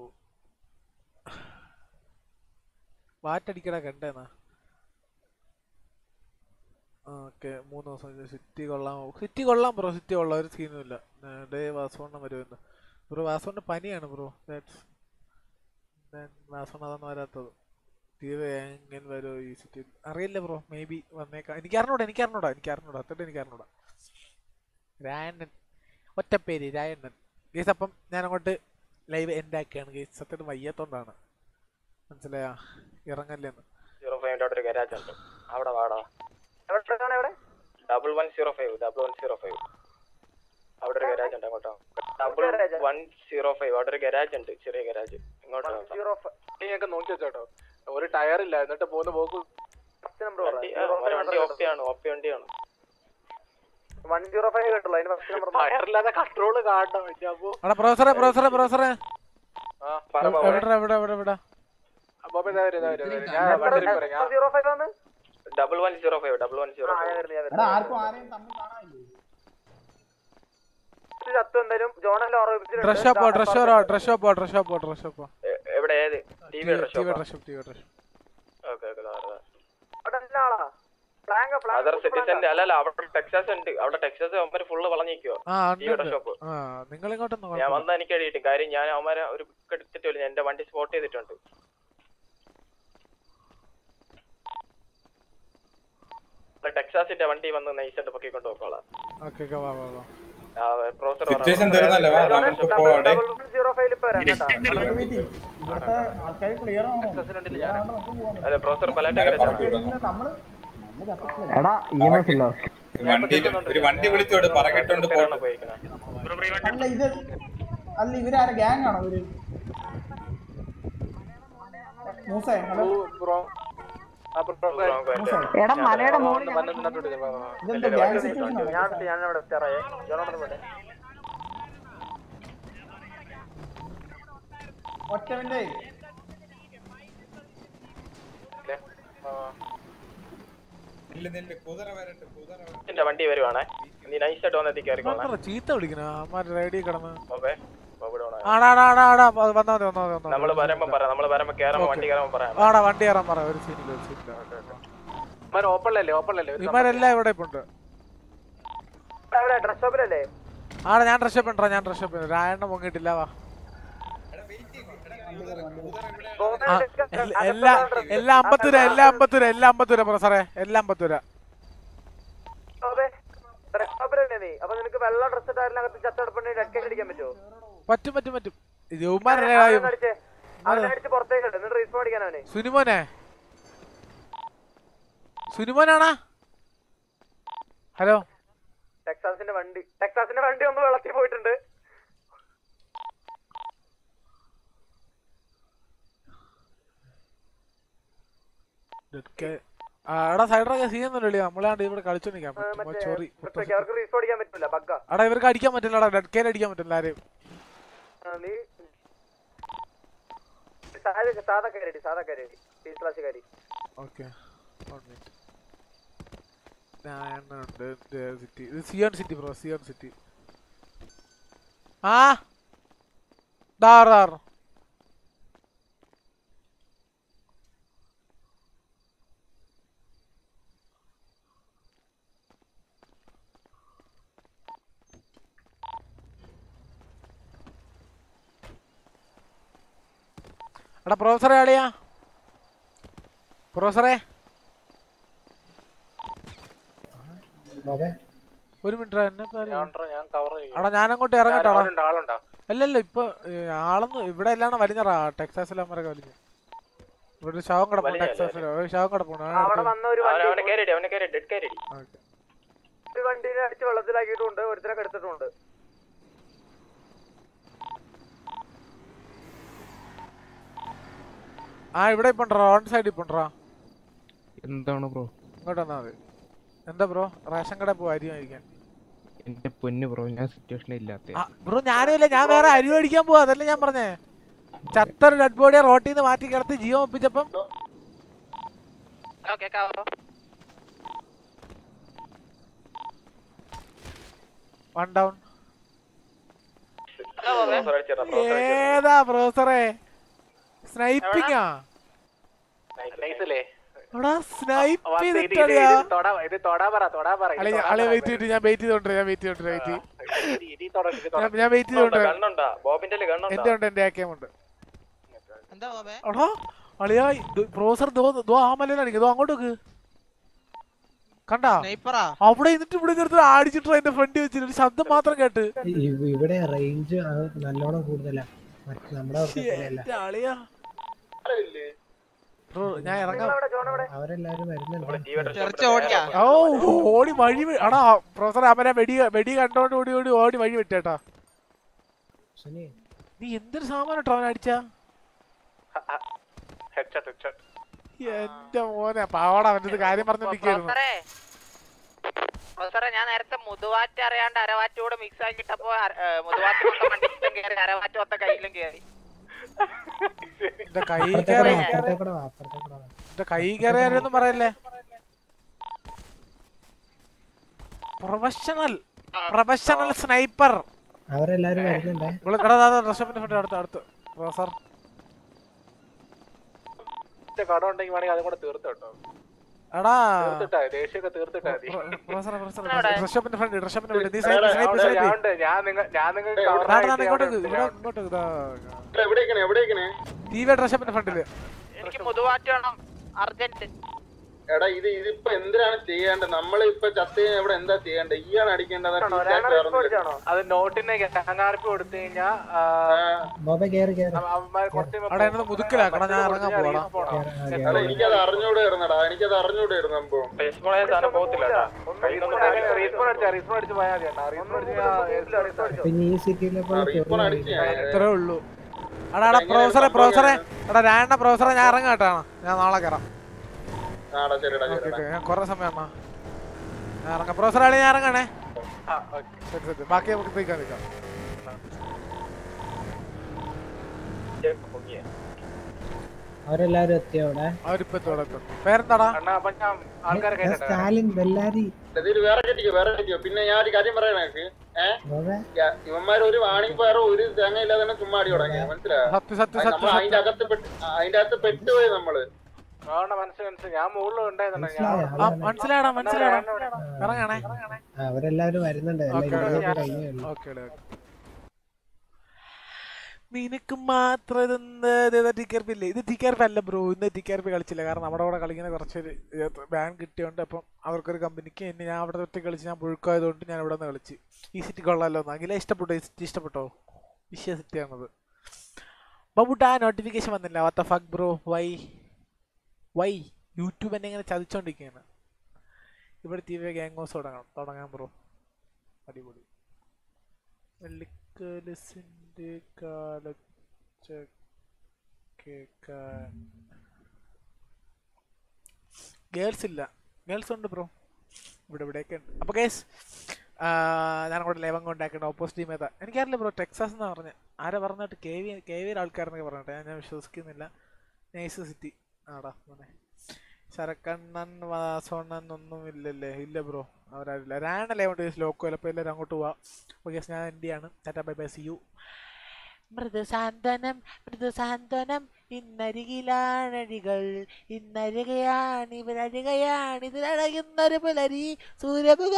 വാറ്റടിക്കടാ കണ്ടേന്നാ ഓക്കെ മൂന്ന് ദിവസം സിറ്റി കൊള്ളാം സിറ്റി കൊള്ളാം ബ്രോ സിറ്റി കൊള്ളാം ഒരു സീനും ഇല്ല ഡേ വാസോണ്ണം വരുമെന്ന് ബ്രോ വാസോണ്ട് പനിയാണ് ബ്രോ ദാറ്റ്സ് വാസോണ്ട് അതാണ് വരാത്തത് തീരെ എങ്ങനെ വരുമോ ഈ സിറ്റി അറിയില്ല ബ്രോ മേ ബി വന്നേക്കാം എനിക്ക് അറിഞ്ഞൂടാ എനിക്ക് അറിഞ്ഞൂടാ എനിക്ക് അറിഞ്ഞൂടാ അത്തോട്ട് എനിക്ക് അറിഞ്ഞൂടാ രായണ്ണൻ ഒറ്റപ്പേര് രായണ്ണൻ ഗേസ് അപ്പം ഞാൻ അങ്ങോട്ട് ലൈവ് എൻഡാക്കിയാണ് ഗേസ് സത്യത്തിൽ വയ്യാത്തോണ്ടാണ് മനസ്സിലായാ ഇറങ്ങല്ലേന്ന് സീറോ ഫൈവിന്റെ അവിടെ ഒരു ഗരാജ് ഉണ്ട് അവിടെ വാടാ എവിടെ double one zero five double one zero five അവിടെ ഒരു ഗരാജ് ഉണ്ട് അങ്ങോട്ടോ ഡബിൾ വൺ സീറോ ഫൈവ് അവിടെ ഒരു ഗരാജ് ഉണ്ട് ചെറിയ ഗരാജ് ഇങ്ങോട്ട് നോക്കാം. നീയൊക്കെ നോക്കി വെച്ചോട്ടോ ഒരു ടയർ ഇല്ല എന്നിട്ട് പോകുന്ന പോക്ക് വണ്ടി ആ, അവരെ വണ്ടി ഓപ്പിയാണ് ഓപ്പി വണ്ടിയാണ് വൺ സീറോ ഫൈവ് കിട്ടുള്ളൂ അതിന് ഫസ്റ്റ് നമ്പർ ടയറില്ലാതെ കൺട്രോള് കാണണം എന്റെ അപ്പോ എടാ പ്രൊഫസറെ പ്രൊഫസറെ പ്രൊഫസറെ ആ എവിടെ എവിടെ എവിടെ എവിടെ അപ്പൊ ഇതാ വരും ഇതാ വരും, ഇതാ വരും. ഞാൻ വണ്ടി എടുത്ത് വരാം. ഞാൻ- സീറോ ഫൈവ് ആണ് double one zero five double one zero five എടാ ആർക്കും ആരെയും തമ്മിൽ കാണാനില്ലേ ചത്തു എന്തായാലും ജോണെല്ലാം ഓർമ്മിപ്പിച്ചിട്ടുണ്ട് ഡ്രസ് ഷോപ്പോ ഡ്രസ് ഷോപ്പോ ഡ്രസ് ഷോപ്പോ ഡ്രസ് ഷോപ്പോ ഡ്രസ് ഷോപ്പോ എവിടെ ഏത് T V T V dress shop T V dress okay okay അവിടെ എല്ലാ ആളാ ഫ്ലാങ്ക് അതർ സിറ്റിസന്റെ അല്ലല്ല അവിടെ ടെക്സാസ് ഉണ്ട് അവിടെ ടെക്സാസ് അവന്മാര് ഫുള്ള് വളഞ്ഞിക്കോ ആ ടി വിയുടെ ഉണ്ട് ഷോപ്പ് ആ നിങ്ങൾ ഇങ്ങോട്ടൊന്നും ഞാൻ വന്ന എനിക്ക് അടിയിട്ടും കാര്യം ഞാൻ അവന്മാരെ ഒരു പിക്ക് എടുത്തിട്ടില്ല എന്റെ വണ്ടി സ്പോട്ട് ചെയ്തിട്ടുണ്ട് ഇവിടെ ടെക്സാസിന്റെ വണ്ടി വന്ന് നൈസായിട്ട് പൊക്കിക്കൊണ്ട് പോക്കോളാം ഓക്കെ ഓക്കെ വാ വാ വാ പ്രൊഫസർ Situation തീർന്നല്ലേ? വാ, നമുക്ക് പോവാടെ. സീറോ ഫൈവ് ഇപ്പൊ വരാം കേട്ടോ ഇവിടുത്തെ ആൾക്കാർ ക്ലിയർ ആണോ അതെ പ്രൊഫസർ പലാറ്റ നമ്മള് എടാ ഇ എം എസ് ഇല്ലോ വണ്ടി ഒരു വണ്ടി വിളിച്ചോട് പറകിട്ടോണ്ട് പോട്ടെ അല്ല ഇത് അല്ല ഇവരാരെ ഗ്യാങ് ആണോ ഇവര് മൂസേ ഹലോ ബ്രോ ആ ബ്രോ എടാ മലയുടെ മോളിൽ വന്നിട്ട് ഇതെന്താ ഗ്യാങ് സിറ്റുവേഷൻ ഞാൻ ഞാൻ ഇവിടെ സ്റ്റാറായേ ജോണോട് പോലെ ഒറ്റവന്റെ നില്ല് നില്ല് കുതിര വരട്ടെ കുതിര വരട്ടെ എന്റെ വണ്ടി വരുവാണേ നീ നൈസായിട്ട് വന്ന് എത്തി കയറിക്കോളാം ഇവന്മാരെ ചീത്ത വിളിക്കണ അമ്മാര് റേഡിയോ കിടന്ന് ഓക്കെ ഇവിടെ വേണോ? ആടാ ആടാ ആടാ ആടാ വ- വന്നാ മതി വന്നാ മതി വന്നാ മതി. നമ്മള് വരുമ്പോ പറയാം നമ്മള് വരുമ്പോ കേറുമ്പോ വണ്ടി കയറുമ്പോ പറയാം ആടാ വണ്ടി കയറാൻ പറ ഒരു സീനില്ല ഒരു സീനില്ല ഓപ്പണിലല്ലേ ഓപ്പണിലല്ലേ ഒരു ഇവന്മാരെല്ലാം ഇവിടെ ഇപ്പൊ ഉണ്ട് എവിടെ ഡ്രസ് ഷോപ്പിലല്ലേ ആടാ ഞാൻ ഡ്രഷപ്പ് ഉണ്ടോ ഞാൻ ഡ്രഷപ്പ് രായണ്ണ പൊങ്ങിയിട്ടില്ല വാ ആ, എല്ല- എല്ലാ എല്ലാ അമ്പത്തൂര എല്ലാ അമ്പത്തൂര എല്ലാ അമ്പത്തൂര ബ്രോ സാറേ എല്ലാ അമ്പത്തൂര നീ അപ്പൊ നിനക്ക് വെള്ള ഡ്രസ് ഇട്ടാരിനകത്ത് ചത്തെടുപ്പുണ്ടെങ്കിൽ ഡെക്കെ അടിക്കാൻ പറ്റുമോ പറ്റും പറ്റും പറ്റും യൗമാരല്ലേ അവനെ അടിച്ച് അവനെ അടിച്ച് പുറത്തേക്ക് ഇട്ട് എന്നിട്ട് റീസ്പോൺ അടിക്കാൻ അവനെ സുനിമോനെ സുനിമോനാണാ ഹലോ ടെക്സാസിന്റെ വണ്ടി ടെക്സാസിന്റെ വണ്ടി ഒന്ന് വെള്ളത്തിൽ പോയിട്ടുണ്ട് ആ, എടാ സൈഡറൊക്കെ സീനൊന്നുമില്ല നമ്മളാണ്ട് ഇവിടെ കളിച്ചോണ്ടിരിക്കാം ആ, മറ്റേ ചോറി ഇപ്പഴത്തേക്ക് അവർക്ക് റീസ്പോൺ അടിക്കാൻ പറ്റില്ല ബഗ്ഗ എടാ ഇവർക്ക് അടിക്കാൻ പറ്റില്ലടാ ഡെഡ് കേൽ അടിക്കാൻ പറ്റില്ല ആരെയും നീ സാധാ സാധാ കയറി സാധാ കയറി പീസ് ക്ലാസ് കയറി ഓക്കെ ഉണ്ട് സിറ്റി ഇത് Zion city bro Zion city ആ ഡാർ ഡാർ എടാ പ്രൊഫസറെ ആളിയാ പ്രൊഫസറെ ബാബേ ഒരു മിനിറ്റ് എന്നെ പേര് ഞാൻ കവർ എടാ ഞാൻ അങ്ങോട്ട് ഇറങ്ങട്ടാ ആളുണ്ടോ ആളുണ്ടോ അല്ലല്ല ഇപ്പൊ ഏ, ആളൊന്നും ഇവിടെ എല്ലാം വലിഞ്ഞറാ ടെക്സാസിലാമറൊക്കെ വലിഞ്ഞു ഇവിടെ ഒരു ശവം കിടപ്പുണ്ട് വലിയ ടെക്സാസിൽ ഒരു ശവം കിടപ്പുണ്ട് ആ, അവിടെ അടുത്ത് വന്ന ഒരു അവനെ അവനെ വണ്ടി കയറിയിടി അവനെ കയറി ഡെഡ് കയറിയിടി ഒരു വണ്ടിനെ അടിച്ച് വെള്ളത്തിലാക്കിയിട്ടുണ്ട് ഒരുത്തരൊക്കെ എടുത്തിട്ടുണ്ട് ആ ഇവിടെ ഇപ്പൊ റോൺ സൈഡ് ഇപ്പൊ എന്താണ് ബ്രോ ഇങ്ങോട്ട് വന്നാ മതി എന്താ ബ്രോ റേഷൻ കട പോ അരി മേടിക്കാൻ എന്റെ പൊന്ന് ബ്രോ ഞാൻ സിറ്റുവേഷനിൽ ഇല്ലാത്ത ബ്രോ ഞാനും ഇല്ല ഞാൻ വേറെ അരി മേടിക്കാൻ പോവാ അതല്ലേ ഞാൻ പറഞ്ഞേ ചത്തർ ഡെഡ് ബോഡിയെ റോട്ടിൽ നിന്ന് മാറ്റി കിടത്തി ജീവൻ ഒപ്പിച്ചപ്പം കേക്കാവോ വൺ ഡൗൺ പ്രൊഫസർ അടിച്ചിടാ പ്രൊഫസർ ഏതാ ബ്രോസറെ സ്നൈപ്പിങ്ങാ നൈസല്ലേ എടാ സ്നൈപ്പ് ഇത് ഇത് ഇത് ചെയ്തിട്ടടിയാ ഇത് തൊടാ ഇത് തൊടാ പറ തൊടാ പറ ഇത് അളി തൊടാ അളി പറ. വെയിറ്റ് ചെയ്തിട്ട് ഞാൻ വെയിറ്റ് ചെയ്തോണ്ട് ഞാൻ വെയിറ്റ് ചെയ്തോണ്ട് വെയിറ്റ് ഇത് ഇത് ഈ തൊട, ഇത് തൊട. ഞാൻ ഞാൻ വെയിറ്റ് ചെയ്തോണ്ട് ഗണ്ണുണ്ടാ ബോബിന്റെ ഗണ്ണുണ്ടാ എന്റെ ഉണ്ട് എന്റെ ആക്കിയം ഉണ്ട് എന്താ ബോബേ എടാ അളിയാ പ്രൊഫസർ ദോ ദോ ആ മലയിലാണ് ദോ അങ്ങോട്ട് വെക്ക് കണ്ടാ സ്നൈപ്പറാ അവിടെ എന്നിട്ട് ഇവിടെ നിർത്തി ആടിച്ചിട്ട് എന്റെ ഫ്രണ്ട് വെച്ചിട്ട് ഒരു ശബ്ദം മാത്രം കേട്ട് ഇ- ഇവിടെ റേഞ്ച് നല്ലോണം കൂടുതലാ മറ്റേ നമ്മുടെ അവിടുത്തെ എന്റെ അളിയാ ബ്രോ ഞാൻ ഇറങ്ങാം അവരെല്ലാരും വരുന്നുണ്ട് ചെറിച്ച് ഓടിക്കാ ഓ ഓടി വഴി വെ- എടാ പ്രൊഫസർ അവനെ വെടി വെടി കണ്ടോണ്ട് ഓടി ഓടി ഓടി വഴി വിട്ടേട്ടാ സുനി നീ എന്തൊരു സാമാനം ഇട്ടോ അവൻ അടിച്ചാ Headshot, headshot. എന്റെ മോനെ പാവട അവന്റെ ഇത് കാര്യം പറഞ്ഞോണ്ടിരിക്കുന്നു പ്രൊഫസറേ പ്രൊഫസറെ ഞാൻ നേരത്തെ മുതുവാറ്റ് അറിയാണ്ട് അരവാറ്റ് കൂടെ മിക്സ് ആക്കിട്ടപ്പോ അര- ഏ, മുതുവാറ്റ് മൊത്തം വണ്ടിയിലും കയറി അരവാറ്റ് മൊത്തം കയ്യിലും കയറി എന്റെ കൈ അപ്പുറത്തെ കയറി കൂടെ വാ, അപ്പുറത്തെ കൂടെ വാ, അപ്പുറത്തെ കൂടെ വാ. എന്റെ കൈ കയറിയാലൊന്നും പറയല്ലേ പ്രൊഫഷണൽ പ്രൊഫഷണൽ സ്നൈപ്പർ അവരെല്ലാരും വരുന്നുണ്ടേ റഷപ്പിന്റെ ഫ്രണ്ട് അടുത്ത് അടുത്ത് പ്രൊഫസർ ഒറ്റ കടം ഉണ്ടെങ്കിൽ വേണമെങ്കിൽ അതും കൂടെ തീർത്ത് കേട്ടോ എടാ തീർത്തിട്ടാ മതി. ദേഷ്യമൊക്കെ തീർത്തിട്ടാ മതി. പ്രൊഫസർ പ്രൊഫസർ റഷപ്പിന്റെ ഫ്രണ്ട് റഷപ്പിന്റെ ഫ്രണ്ട് നീ അവിടെ, സ്നൈപ്പ് സ്നൈപ്പ് അവിടെ സ്നൈപ്പ് ഞാൻ ഉണ്ട്. ഞാൻ നിങ്ങൾ ഞാൻ നിങ്ങൾക്ക് cover നാട്ടെ ആയിട്ട് നാട്ടെ ഇങ്ങോട്ട് അവിടെ ഇവിടെ ഇങ്ങോട്ട് ഇതാ എവിടേക്കണേ എവിടേക്കണേ ടി വി റഷപ്പിന്റെ ഫ്രണ്ടില് എനിക്ക് മുതുവാറ്റ് വേണം അർജന്റ് എടാ ഇത് ഇതിപ്പോ എന്തിനാണ് ചെയ്യേണ്ടത് നമ്മൾ ഇപ്പൊ ചത്ത് കഴിഞ്ഞാൽ ഇവിടെ എന്താ ചെയ്യേണ്ടത് ഈയാണ് അടിക്കേണ്ടത് അത് നോട്ടിന് ഗ്യാങ്ങാർപ്പ് കൊടുത്തു കഴിഞ്ഞാ ആ, ബോബെ കേറി കേറി അവന്മാര് കുറച്ച് അവിടെ എന്നത് മുതുക്കിലാക്കടാ ഞാൻ ഇറങ്ങാൻ പോടാ എടാ എനിക്കത് അറിഞ്ഞൂടെ ഇരുന്നടാ എനിക്കത് അറിഞ്ഞൂടെ ഇരുന്നു സംഭവം സാധനം പോകത്തില്ല കേട്ടാ റീസ്പോൺ അടിച്ചാ റീസ്പോൺ അടിച്ച് പോയാൽ മതി കേട്ടാ റീസ്പോൺ അടിച്ച് പിന്നെ ഈ സിറ്റിയിലെ പോലെ റീസ്പോൺ അടിച്ച് ഞാൻ ഇത്രേ ഉള്ളൂ എടാ എടാ പ്രൊഫസറെ പ്രൊഫസറെ എടാ രാണ പ്രൊഫസറെ ഞാൻ ഇറങ്ങാം കേട്ടോ ഞാൻ നാളെ കയറാം ആടാ ശരിടാ ഓക്കെ ശരിടാ ഓക്കെ ഞാൻ കുറെ സമയം എന്നാ ഞാൻ ഇറങ്ങാം പ്രൊഫസർ ആളി ഞാൻ ഇറങ്ങണേ ശരി ശരി ബാക്കി നമുക്ക് തീക്കാൻ നിൽക്കാം അവരെല്ലാരും എത്തിയോ അവിടെ അവരിപ്പോ എത്തോടെ എത്തും പേരെന്താടാ അണ്ണാ അപ്പൊ ഞാൻ ആൾക്കാരെ ഏ, കയറ്റട്ടെ സ്റ്റാലിൻ ബെല്ലാരി ഇതിൽ വേറെ കെട്ടിക്കോ വേറെ കെട്ടിക്കോ പിന്നെ ഞാൻ ഒരു കാര്യം പറയണ നിനക്ക് ഏഹ് ബോബെ ഇവന്മാർ ഒരു വാണിംഗ് ഫയറോ ഒരു തേങ്ങ ഇല്ലാതെ തന്നെ ചുമ്മാ അടി തുടങ്ങി മനസ്സിലായോ സത്യം സത്യം നമ്മൾ സത്യം അതിന്റെ അകത്ത് പെട്ട് അതിന്റെ അകത്ത് പെട്ടുപോയി നമ്മള് ആവണ മനസ്സിലായി മനസ്സിലായി ഞാൻ മുകളിൽ ഉണ്ടായിരുന്നുണ്ട് മനസ്സിലായോ? ഞാൻ ആ മനസ്സിലാടാ മനസ്സിലാടാ ഇറങ്ങണേ ആ, അവരെല്ലാവരും വരുന്നുണ്ട് എല്ലാം ഓക്കെ ഇരുപതൊക്കെ കഴിഞ്ഞേ ഉള്ളൂ ഓക്കെ നിനക്ക് മാത്രം ഇതെന്ത് ടി കെ ഇല്ലേ ഇത് ടി കെ അല്ല ബ്രോ ഇന്ന് ടി കെ കളിച്ചില്ല കാരണം നമ്മുടെ കൂടെ കളിക്കുന്ന കുറച്ചൊരു ബാൻ കിട്ടിയോണ്ട് അപ്പം അവർക്കൊരു കമ്പനിക്ക് എന്നെ ഞാൻ അവിടെ ഒറ്റ കളിച്ച് ഞാൻ പുഴുക്കായതുകൊണ്ട് ഞാൻ ഇവിടെ നിന്ന് കളിച്ച് ഈ സിറ്റി കൊള്ളാലോ എന്ന് അഖില ഇഷ്ടപ്പെട്ടോ ഈ സിറ്റി ഇഷ്ടപ്പെട്ടോ വിഷയ സിറ്റിയാണത് ബബുട്ടാ നോട്ടിഫിക്കേഷൻ വന്നില്ല വാത്ത fuck bro why why YouTube എന്നെ ഇങ്ങനെ ചതിച്ചോണ്ടിരിക്കുകയാണ് ഇവിടെ ടി വി ഗ്യാങ് തുടങ്ങാം തുടങ്ങാൻ ബ്രോ അടിപൊളി വെള്ളിക്കലസിന്റെ കാലച്ച കേക്കാൻ ഗേൾസ് ഇല്ല ഗേൾസ് ഉണ്ട് ബ്രോ ഇവിടെ ഇവിടെയൊക്കെ ഉണ്ട് അപ്പൊ കേസ് ഞാൻ അവിടെ ലെവൻ കൊണ്ടാക്കേണ്ട ഓപ്പോസിറ്റ് ടീം ഏതാ എനിക്കറിയില്ല ബ്രോ ടെക്സാസ് എന്നാ പറഞ്ഞ ആരാ പറഞ്ഞിട്ട് കെ വി കെ വിയുടെ ആൾക്കാരെന്നൊക്കെ പറഞ്ഞിട്ട് ഞാൻ ഞാൻ വിശ്വസിക്കുന്നില്ല നൈസ് സിറ്റി ആടാ മോനെ ശരക്കണ്ണൻ വാസോണ്ണൻ ഒന്നും ഇല്ലല്ലേ ഇല്ല ബ്രോ അവരാരില്ല രാണല്ലേ കൊണ്ട് ലോക്കോ ചിലപ്പോൾ എല്ലാവരും അങ്ങോട്ട് പോവാം ഓക്കെ ഞാൻ എൻ്റെയാണ് tata bye bye see you മൃദുസാന്ത്വനം മൃദുസാന്ത്വനം ഇന്നരികിലാണഴികൾ ഇന്നരികയാണ് ഇവരഴികയാണ് ഇതിലഴകുന്നൊരു പുലരി സൂര്യമുഖ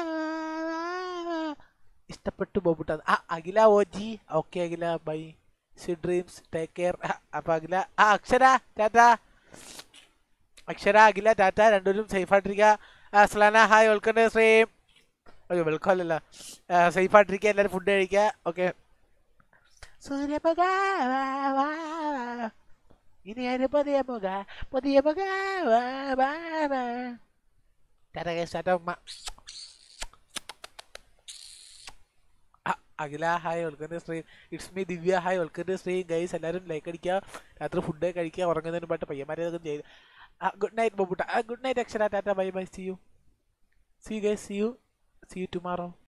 ഇഷ്ടപ്പെട്ടു ബോബുട്ട ആ Akhila O G okay Akhila bye see dreams take care അപ്പൊ അഖില ആ അക്ഷര ടാറ്റ അക്ഷര അഖില ടാറ്റ രണ്ടുപേരും സേഫ് ആയിട്ടിരിക്കുക Aslana hi welcome to stream okay welcome അല്ലല്ല സേഫ് ആയിട്ടിരിക്കുക എല്ലാവരും ഫുഡ് കഴിക്കുക ഓക്കെ സൂര്യമുഖ വാ, വാ, വാ. ഇനി ഒരു പുതിയ മുഖ പുതിയ മുഖ വാ, വാ, വാ. ടാറ്റ guys, ടാറ്റ ഉമ്മ ആ, Akhila hi welcome to stream it's me Divya hi welcome to stream guys എല്ലാവരും ലൈക്ക് അടിക്കുക രാത്രി ഫുഡ് കഴിക്കുക ഉറങ്ങുന്നതിന് മുമ്പായിട്ട് പയ്യന്മാരെ അതൊക്കെ ചെയ്ത് ഗുഡ് നൈറ്റ് ബോബുട്ട good night Akshara tata bye bye see you see you guys see you see you tomorrow